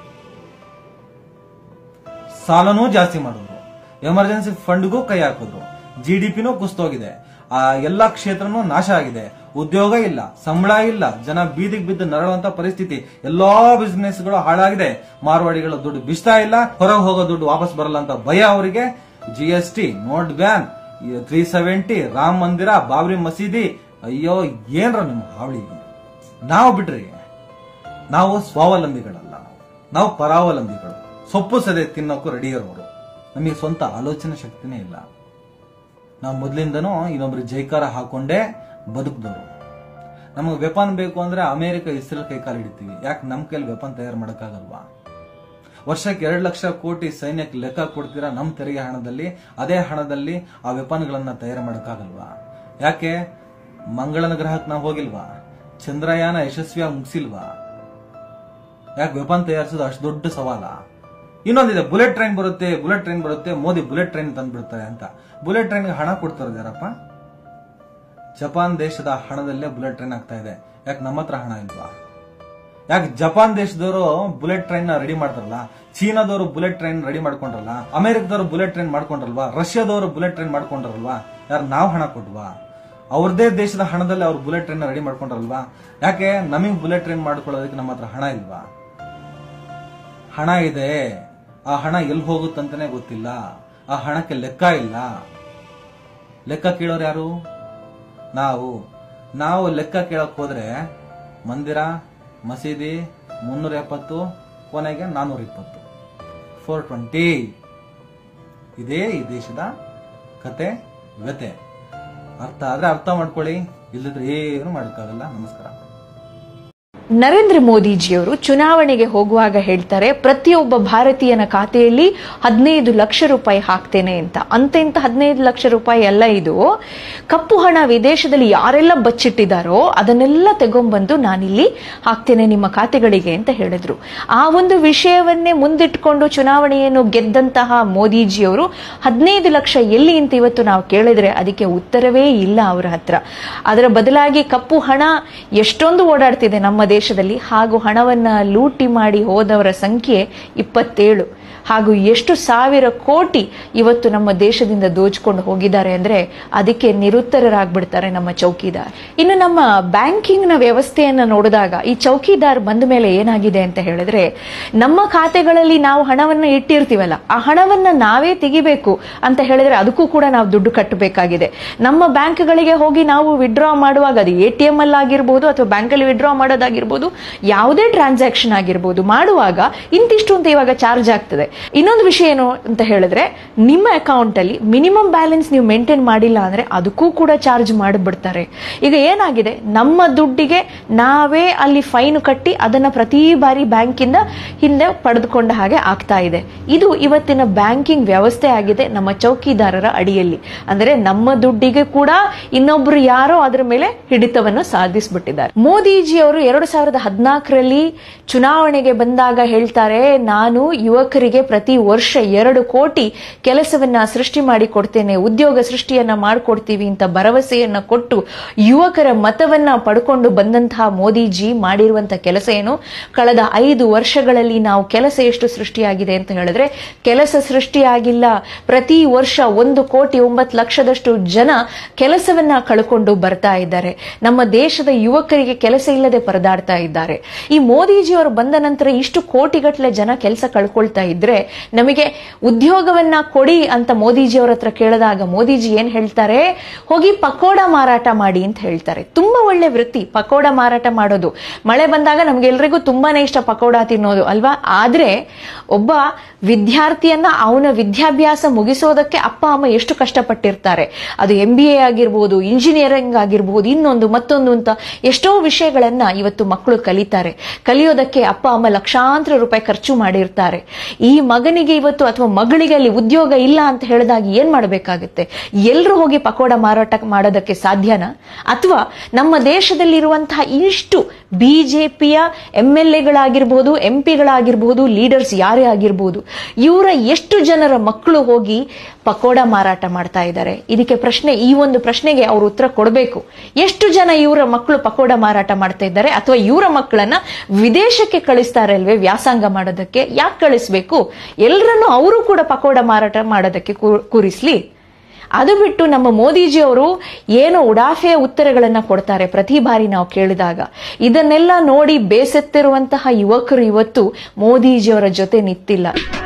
Speaker 2: ಸಾಲನೂ ಜಾಸ್ತಿ ಮಾಡಿದ್ರು ಎಮರ್ಜೆನ್ಸಿ ಫಂಡ್ಗೂ ಕೈ ಹಾಕಿದ್ರು ಜಿ ಡಿ ಪಿನೂ ಕುಸ್ತೋಗಿದೆ ಆ ಎಲ್ಲಾ ಕ್ಷೇತ್ರನೂ ನಾಶ ಆಗಿದೆ ಉದ್ಯೋಗ ಇಲ್ಲ ಸಂಬಳ ಇಲ್ಲ ಜನ ಬೀದಿಗೆ ಬಿದ್ದು ನರಳುವಂತ ಪರಿಸ್ಥಿತಿ ಎಲ್ಲಾ ಬಿಸ್ನೆಸ್ಗಳು ಹಾಳಾಗಿದೆ ಮಾರ್ವಾಡಿಗಳ ದುಡ್ಡು ಬಿಸ್ತಾ ಇಲ್ಲ ಹೊರಗೆ ಹೋಗೋ ದುಡ್ಡು ವಾಪಸ್ ಬರಲ್ಲ ಅಂತ ಭಯ ಅವರಿಗೆ G S T note ban three seventy Rama Mandir Babri ಮಸೀದಿ ಅಯ್ಯೋ ಏನ್ರ ನಿಮ್ಮ ಹಾವಳಿ ನಾವು ಬಿಡ್ರಿ ನಾವು ಸ್ವಾವಲಂಬಿಗಳಲ್ಲ ನಾವು ನಾವು ಪರಾವಲಂಬಿಗಳು ಸೊಪ್ಪು ಸದೆ ತಿನ್ನೋಕ್ಕೂ ರೆಡಿ ಇರೋರು ನಮಗೆ ಸ್ವಂತ ಆಲೋಚನೆ ಶಕ್ತಿನೇ ಇಲ್ಲ ನಾವು ಮೊದಲಿಂದನೂ ಇನ್ನೊಬ್ರು ಜೈಕಾರ ಹಾಕೊಂಡೇ ಬದುಕಿದವರು ನಮಗೆ ವೆಪನ್ ಬೇಕು ಅಂದ್ರೆ ಅಮೆರಿಕ ಇಸ್ರೇಲ್ ಕೈ ಕಾಲು ಹಿಡಿತೀವಿ ಯಾಕೆ ನಮ್ಮ ಕೈಲಿ ವೆಪನ್ ತಯಾರು ಮಾಡೋಕ್ಕಾಗಲ್ವಾ ವರ್ಷಕ್ಕೆ ಎರಡು ಲಕ್ಷ ಕೋಟಿ ಸೈನ್ಯಕ್ಕೆ ಲೆಕ್ಕ ಕೊಡ್ತೀರಾ ನಮ್ಮ ತೆರಿಗೆ ಹಣದಲ್ಲಿ ಅದೇ ಹಣದಲ್ಲಿ ಆ ವೆಪನ್ಗಳನ್ನ ತಯಾರು ಮಾಡೋಕ್ಕಾಗಲ್ವಾ ಯಾಕೆ ಮಂಗಳನ ಗ್ರಹಕ್ಕೆ ನಾವು ಹೋಗಿಲ್ವಾ ಚಂದ್ರಯಾನ ಯಶಸ್ವಿಯಾಗಿ ಮುಗಿಸಿಲ್ವಾ ಯಾಕೆ ವೆಪನ್ ತಯಾರಿಸೋದು ಅಷ್ಟು ದೊಡ್ಡ ಸವಾಲ ಇನ್ನೊಂದಿದೆ ಬುಲೆಟ್ ಟ್ರೈನ್ ಬರುತ್ತೆ ಬುಲೆಟ್ ಟ್ರೈನ್ ಬರುತ್ತೆ ಮೋದಿ ಬುಲೆಟ್ ಟ್ರೈನ್ ತಂದ್ಬಿಡ್ತಾರೆ ಅಂತ ಬುಲೆಟ್ ಟ್ರೈನ್ಗೆ ಹಣ ಕೊಡ್ತಾರೆ ಯಾರಪ್ಪ ಜಪಾನ್ ದೇಶದ ಹಣದಲ್ಲೇ ಬುಲೆಟ್ ಟ್ರೈನ್ ಆಗ್ತಾ ಇದೆ ಯಾಕೆ ನಮ್ಮ ಹತ್ರ ಹಣ ಇಲ್ವಾ ಯಾಕೆ ಜಪಾನ್ ದೇಶದವರು ಬುಲೆಟ್ ಟ್ರೈನ್ ನ ರೆಡಿ ಮಾಡ್ತಾರಲ್ಲ ಚೀನಾದವರು ಬುಲೆಟ್ ಟ್ರೈನ್ ರೆಡಿ ಮಾಡ್ಕೊಂಡ್ರಲ್ಲ ಅಮೆರಿಕದವರು ಬುಲೆಟ್ ಟ್ರೈನ್ ಮಾಡ್ಕೊಂಡ್ರಲ್ವಾ ರಷ್ಯಾದವರು ಬುಲೆಟ್ ಟ್ರೈನ್ ಮಾಡ್ಕೊಂಡ್ರಲ್ವಾ ಯಾರು ನಾವು ಹಣ ಕೊಟ್ವಾ ಅವ್ರದೇ ದೇಶದ ಹಣದಲ್ಲಿ ಅವ್ರು ಬುಲೆಟ್ ಟ್ರೈನ್ ರೆಡಿ ಮಾಡ್ಕೊಂಡ್ರಲ್ವಾ ಯಾಕೆ ನಮಗೆ ಬುಲೆಟ್ ಟ್ರೈನ್ ಮಾಡ್ಕೊಳ್ಳೋದಕ್ಕೆ ನಮ್ಮ ಹತ್ರ ಹಣ ಇಲ್ವಾ ಹಣ ಇದೆ ಆ ಹಣ ಎಲ್ಲಿ ಹೋಗುತ್ತಂತಾನೆ ಗೊತ್ತಿಲ್ಲ ಆ ಹಣಕ್ಕೆ ಲೆಕ್ಕ ಇಲ್ಲ ಲೆಕ್ಕ ಕೇಳೋರು ಯಾರು ನಾವು ನಾವು ಲೆಕ್ಕ ಕೇಳಕ್ ಹೋದ್ರೆ ಮಂದಿರ ಮಸೀದಿ ಮುನ್ನೂರ ಎಪ್ಪತ್ತು ಕೊನೆಗೆ ನಾನ್ನೂರ ಇಪ್ಪತ್ತು ಫೋರ್ ಟ್ವೆಂಟಿ ಇದೇ ಈ ದೇಶದ ಕತೆ ವ್ಯತೆ ಅರ್ಥ ಆದ್ರೆ ಅರ್ಥ ಮಾಡ್ಕೊಳ್ಳಿ ಇಲ್ಲದ್ರೆ ಏನು ಮಾಡೋಕ್ಕಾಗಲ್ಲ ನಮಸ್ಕಾರ
Speaker 3: ನರೇಂದ್ರ ಮೋದಿಜಿಯವರು ಚುನಾವಣೆಗೆ ಹೋಗುವಾಗ ಹೇಳ್ತಾರೆ ಪ್ರತಿಯೊಬ್ಬ ಭಾರತೀಯನ ಖಾತೆಯಲ್ಲಿ ಹದಿನೈದು ಲಕ್ಷ ರೂಪಾಯಿ ಹಾಕ್ತೇನೆ ಅಂತ ಅಂತ ಇಂತ ಹದಿನೈದು ಲಕ್ಷ ರೂಪಾಯಿ ಎಲ್ಲ ಇದು ಕಪ್ಪು ಹಣ ವಿದೇಶದಲ್ಲಿ ಯಾರೆಲ್ಲ ಬಚ್ಚಿಟ್ಟಿದ್ದಾರೋ ಅದನ್ನೆಲ್ಲ ತೆಗೊಂಬಂದು ನಾನಿಲ್ಲಿ ಹಾಕ್ತೇನೆ ನಿಮ್ಮ ಖಾತೆಗಳಿಗೆ ಅಂತ ಹೇಳಿದ್ರು ಆ ಒಂದು ವಿಷಯವನ್ನೇ ಮುಂದಿಟ್ಕೊಂಡು ಚುನಾವಣೆಯನ್ನು ಗೆದ್ದಂತಹ ಮೋದಿಜಿಯವರು ಹದಿನೈದು ಲಕ್ಷ ಎಲ್ಲಿ ಅಂತ ಇವತ್ತು ನಾವು ಕೇಳಿದ್ರೆ ಅದಕ್ಕೆ ಉತ್ತರವೇ ಇಲ್ಲ ಅವರ ಹತ್ರ ಅದರ ಬದಲಾಗಿ ಕಪ್ಪು ಹಣ ಎಷ್ಟೊಂದು ಓಡಾಡ್ತಿದೆ ನಮ್ಮ ದೇಶದಲ್ಲಿ ಹಾಗೂ ಹಣವನ್ನ ಲೂಟಿ ಮಾಡಿ ಹೋದವರ ಸಂಖ್ಯೆ ಇಪ್ಪತ್ತೇಳು ಹಾಗೂ ಎಷ್ಟು ಸಾವಿರ ಕೋಟಿ ಇವತ್ತು ನಮ್ಮ ದೇಶದಿಂದ ದೋಚ್ಕೊಂಡು ಹೋಗಿದ್ದಾರೆ ಅಂದ್ರೆ ಅದಕ್ಕೆ ನಿರುತ್ತರರಾಗ್ಬಿಡ್ತಾರೆ ನಮ್ಮ ಚೌಕಿದಾರ್ ಇನ್ನು ನಮ್ಮ ಬ್ಯಾಂಕಿಂಗ್ ನ ವ್ಯವಸ್ಥೆಯನ್ನ ನೋಡಿದಾಗ ಈ ಚೌಕಿದಾರ್ ಬಂದ ಮೇಲೆ ಏನಾಗಿದೆ ಅಂತ ಹೇಳಿದ್ರೆ ನಮ್ಮ ಖಾತೆಗಳಲ್ಲಿ ನಾವು ಹಣವನ್ನ ಇಟ್ಟಿರ್ತೀವಲ್ಲ ಆ ಹಣವನ್ನ ನಾವೇ ತೆಗಿಬೇಕು ಅಂತ ಹೇಳಿದ್ರೆ ಅದಕ್ಕೂ ಕೂಡ ನಾವು ದುಡ್ಡು ಕಟ್ಟಬೇಕಾಗಿದೆ ನಮ್ಮ ಬ್ಯಾಂಕ್ಗಳಿಗೆ ಹೋಗಿ ನಾವು ವಿಡ್ರಾ ಮಾಡುವಾಗ ಅದು ಎ ಟಿ ಎಂ ಅಲ್ಲಿ ಆಗಿರ್ಬೋದು ಅಥವಾ ಬ್ಯಾಂಕಲ್ಲಿ ವಿಡ್ರಾ ಮಾಡೋದಾಗಿರ್ಬೋದು ಯಾವುದೇ ಟ್ರಾನ್ಸಾಕ್ಷನ್ ಆಗಿರ್ಬೋದು ಮಾಡುವಾಗ ಇಂತಿಷ್ಟು ಅಂತ ಇವಾಗ ಚಾರ್ಜ್ ಆಗ್ತದೆ ಇನ್ನೊಂದು ವಿಷಯ ಏನು ಅಂತ ಹೇಳಿದ್ರೆ ನಿಮ್ಮ ಅಕೌಂಟ್ ಅಲ್ಲಿ ಮಿನಿಮಮ್ ಬ್ಯಾಲೆನ್ಸ್ ನೀವು ಮೇಂಟೈನ್ ಮಾಡಿಲ್ಲ ಅಂದ್ರೆ ಅದಕ್ಕೂ ಕೂಡ ಚಾರ್ಜ್ ಮಾಡಿಬಿಡ್ತಾರೆ ಈಗ ಏನಾಗಿದೆ ನಮ್ಮ ದುಡ್ಡಿಗೆ ನಾವೇ ಅಲ್ಲಿ ಫೈನ್ ಕಟ್ಟಿ ಅದನ್ನ ಪ್ರತಿ ಬಾರಿ ಬ್ಯಾಂಕಿಂದ ಹಿಂದೆ ಪಡೆದುಕೊಂಡ ಹಾಗೆ ಆಗ್ತಾ ಇದೆ ಇದು ಇವತ್ತಿನ ಬ್ಯಾಂಕಿಂಗ್ ವ್ಯವಸ್ಥೆ ಆಗಿದೆ ನಮ್ಮ ಚೌಕಿದಾರರ ಅಡಿಯಲ್ಲಿ ಅಂದ್ರೆ ನಮ್ಮ ದುಡ್ಡಿಗೆ ಕೂಡ ಇನ್ನೊಬ್ರು ಯಾರೋ ಅದರ ಮೇಲೆ ಹಿಡಿತವನ್ನು ಸಾಧಿಸ್ಬಿಟ್ಟಿದ್ದಾರೆ ಮೋದಿಜಿ ಅವರು ಎರಡು ಸಾವಿರದ ಹದಿನಾಲ್ಕರಲ್ಲಿ ಚುನಾವಣೆಗೆ ಬಂದಾಗ ಹೇಳ್ತಾರೆ ನಾನು ಯುವಕರಿಗೆ ಪ್ರತಿ ವರ್ಷ ಎರಡು ಕೋಟಿ ಕೆಲಸವನ್ನ ಸೃಷ್ಟಿ ಮಾಡಿ ಕೊಡ್ತೇನೆ ಉದ್ಯೋಗ ಸೃಷ್ಟಿಯನ್ನ ಮಾಡಿಕೊಡ್ತೀವಿ ಅಂತ ಭರವಸೆಯನ್ನ ಕೊಟ್ಟು ಯುವಕರ ಮತವನ್ನ ಪಡ್ಕೊಂಡು ಬಂದಂತಹ ಮೋದಿಜಿ ಮಾಡಿರುವಂತಹ ಕೆಲಸ ಏನು ಕಳೆದ ಐದು ವರ್ಷಗಳಲ್ಲಿ ನಾವು ಕೆಲಸ ಎಷ್ಟು ಸೃಷ್ಟಿಯಾಗಿದೆ ಅಂತ ಹೇಳಿದ್ರೆ ಕೆಲಸ ಸೃಷ್ಟಿಯಾಗಿಲ್ಲ ಪ್ರತಿ ವರ್ಷ ಒಂದು ಕೋಟಿ ಒಂಬತ್ತು ಲಕ್ಷದಷ್ಟು ಜನ ಕೆಲಸವನ್ನ ಕಳ್ಕೊಂಡು ಬರ್ತಾ ಇದ್ದಾರೆ ನಮ್ಮ ದೇಶದ ಯುವಕರಿಗೆ ಕೆಲಸ ಇಲ್ಲದೆ ಪರದಾಡ್ತಾ ಇದ್ದಾರೆ ಈ ಮೋದಿಜಿ ಅವರು ಬಂದ ನಂತರ ಇಷ್ಟು ಕೋಟಿಗಟ್ಟಲೆ ಜನ ಕೆಲಸ ಕಳ್ಕೊಳ್ತಾ ಇದ್ರೆ ಅಂದ್ರೆ ನಮಗೆ ಉದ್ಯೋಗವನ್ನ ಕೊಡಿ ಅಂತ ಮೋದಿಜಿಯವರ ಹತ್ರ ಕೇಳಿದಾಗ ಮೋದಿಜಿ ಏನ್ ಹೇಳ್ತಾರೆ ಹೋಗಿ ಪಕೋಡ ಮಾರಾಟ ಮಾಡಿ ಅಂತ ಹೇಳ್ತಾರೆ ತುಂಬಾ ಒಳ್ಳೆ ವೃತ್ತಿ ಪಕೋಡ ಮಾರಾಟ ಮಾಡೋದು ಮಳೆ ಬಂದಾಗ ನಮ್ಗೆಲ್ರಿಗೂ ತುಂಬಾನೇ ಇಷ್ಟ ಪಕೋಡ ತಿನ್ನೋದು ಅಲ್ವಾ ಆದ್ರೆ ಒಬ್ಬ ವಿದ್ಯಾರ್ಥಿಯನ್ನ ಅವನ ವಿದ್ಯಾಭ್ಯಾಸ ಮುಗಿಸೋದಕ್ಕೆ ಅಪ್ಪ ಅಮ್ಮ ಎಷ್ಟು ಕಷ್ಟಪಟ್ಟಿರ್ತಾರೆ ಅದು ಎಂ ಬಿ ಎ ಆಗಿರ್ಬೋದು ಇಂಜಿನಿಯರಿಂಗ್ ಆಗಿರ್ಬೋದು ಇನ್ನೊಂದು ಮತ್ತೊಂದು ಅಂತ ಎಷ್ಟೋ ವಿಷಯಗಳನ್ನ ಇವತ್ತು ಮಕ್ಕಳು ಕಲಿತಾರೆ ಕಲಿಯೋದಕ್ಕೆ ಅಪ್ಪ ಅಮ್ಮ ಲಕ್ಷಾಂತರ ರೂಪಾಯಿ ಖರ್ಚು ಮಾಡಿರ್ತಾರೆ ಈ ಮಗನಿಗೆ ಇವತ್ತು ಅಥವಾ ಮಗಳಿಗೆ ಅಲ್ಲಿ ಉದ್ಯೋಗ ಇಲ್ಲ ಅಂತ ಹೇಳಿದಾಗ ಏನ್ ಮಾಡಬೇಕಾಗುತ್ತೆ ಎಲ್ಲರೂ ಹೋಗಿ ಪಕೋಡ ಮಾರಾಟ ಮಾಡೋದಕ್ಕೆ ಸಾಧ್ಯನಾ ಅಥವಾ ನಮ್ಮ ದೇಶದಲ್ಲಿರುವಂತಹ ಇಷ್ಟು ಬಿಜೆಪಿಯ ಎಂ ಎಲ್ ಎಗಳಾಗಿರ್ಬೋದು ಎಂ ಪಿಗಳಾಗಿರ್ಬೋದು ಲೀಡರ್ಸ್ ಯಾರೇ ಆಗಿರ್ಬೋದು ಇವರ ಎಷ್ಟು ಜನರ ಮಕ್ಕಳು ಹೋಗಿ ಪಕೋಡ ಮಾರಾಟ ಮಾಡ್ತಾ ಇದ್ದಾರೆ ಇದಕ್ಕೆ ಪ್ರಶ್ನೆ ಈ ಒಂದು ಪ್ರಶ್ನೆಗೆ ಅವರು ಉತ್ತರ ಕೊಡಬೇಕು ಎಷ್ಟು ಜನ ಇವರ ಮಕ್ಕಳು ಪಕೋಡ ಮಾರಾಟ ಮಾಡ್ತಾ ಇದ್ದಾರೆ ಅಥವಾ ಇವರ ಮಕ್ಕಳನ್ನ ವಿದೇಶಕ್ಕೆ ಕಳಿಸ್ತಾರೆ ಅಲ್ವೇ ವ್ಯಾಸಂಗ ಮಾಡೋದಕ್ಕೆ ಯಾಕೆ ಕಳಿಸ್ಬೇಕು ಎಲ್ಲರನ್ನು ಅವರು ಕೂಡ ಪಕೋಡ ಮಾರಾಟ ಮಾಡೋದಕ್ಕೆ ಕೂ- ಕೂರಿಸ್ಲಿ ಅದು ಬಿಟ್ಟು ನಮ್ಮ ಮೋದಿಜಿ ಅವರು ಏನೋ ಉಡಾಫೆಯ ಉತ್ತರಗಳನ್ನ ಕೊಡ್ತಾರೆ ಪ್ರತಿ ಬಾರಿ ನಾವು ಕೇಳಿದಾಗ ಇದನ್ನೆಲ್ಲ ನೋಡಿ ಬೇಸತ್ತಿರುವಂತಹ ಯುವಕರು ಇವತ್ತು ಮೋದಿಜಿಯವರ ಜೊತೆ ನಿಂತಿಲ್ಲ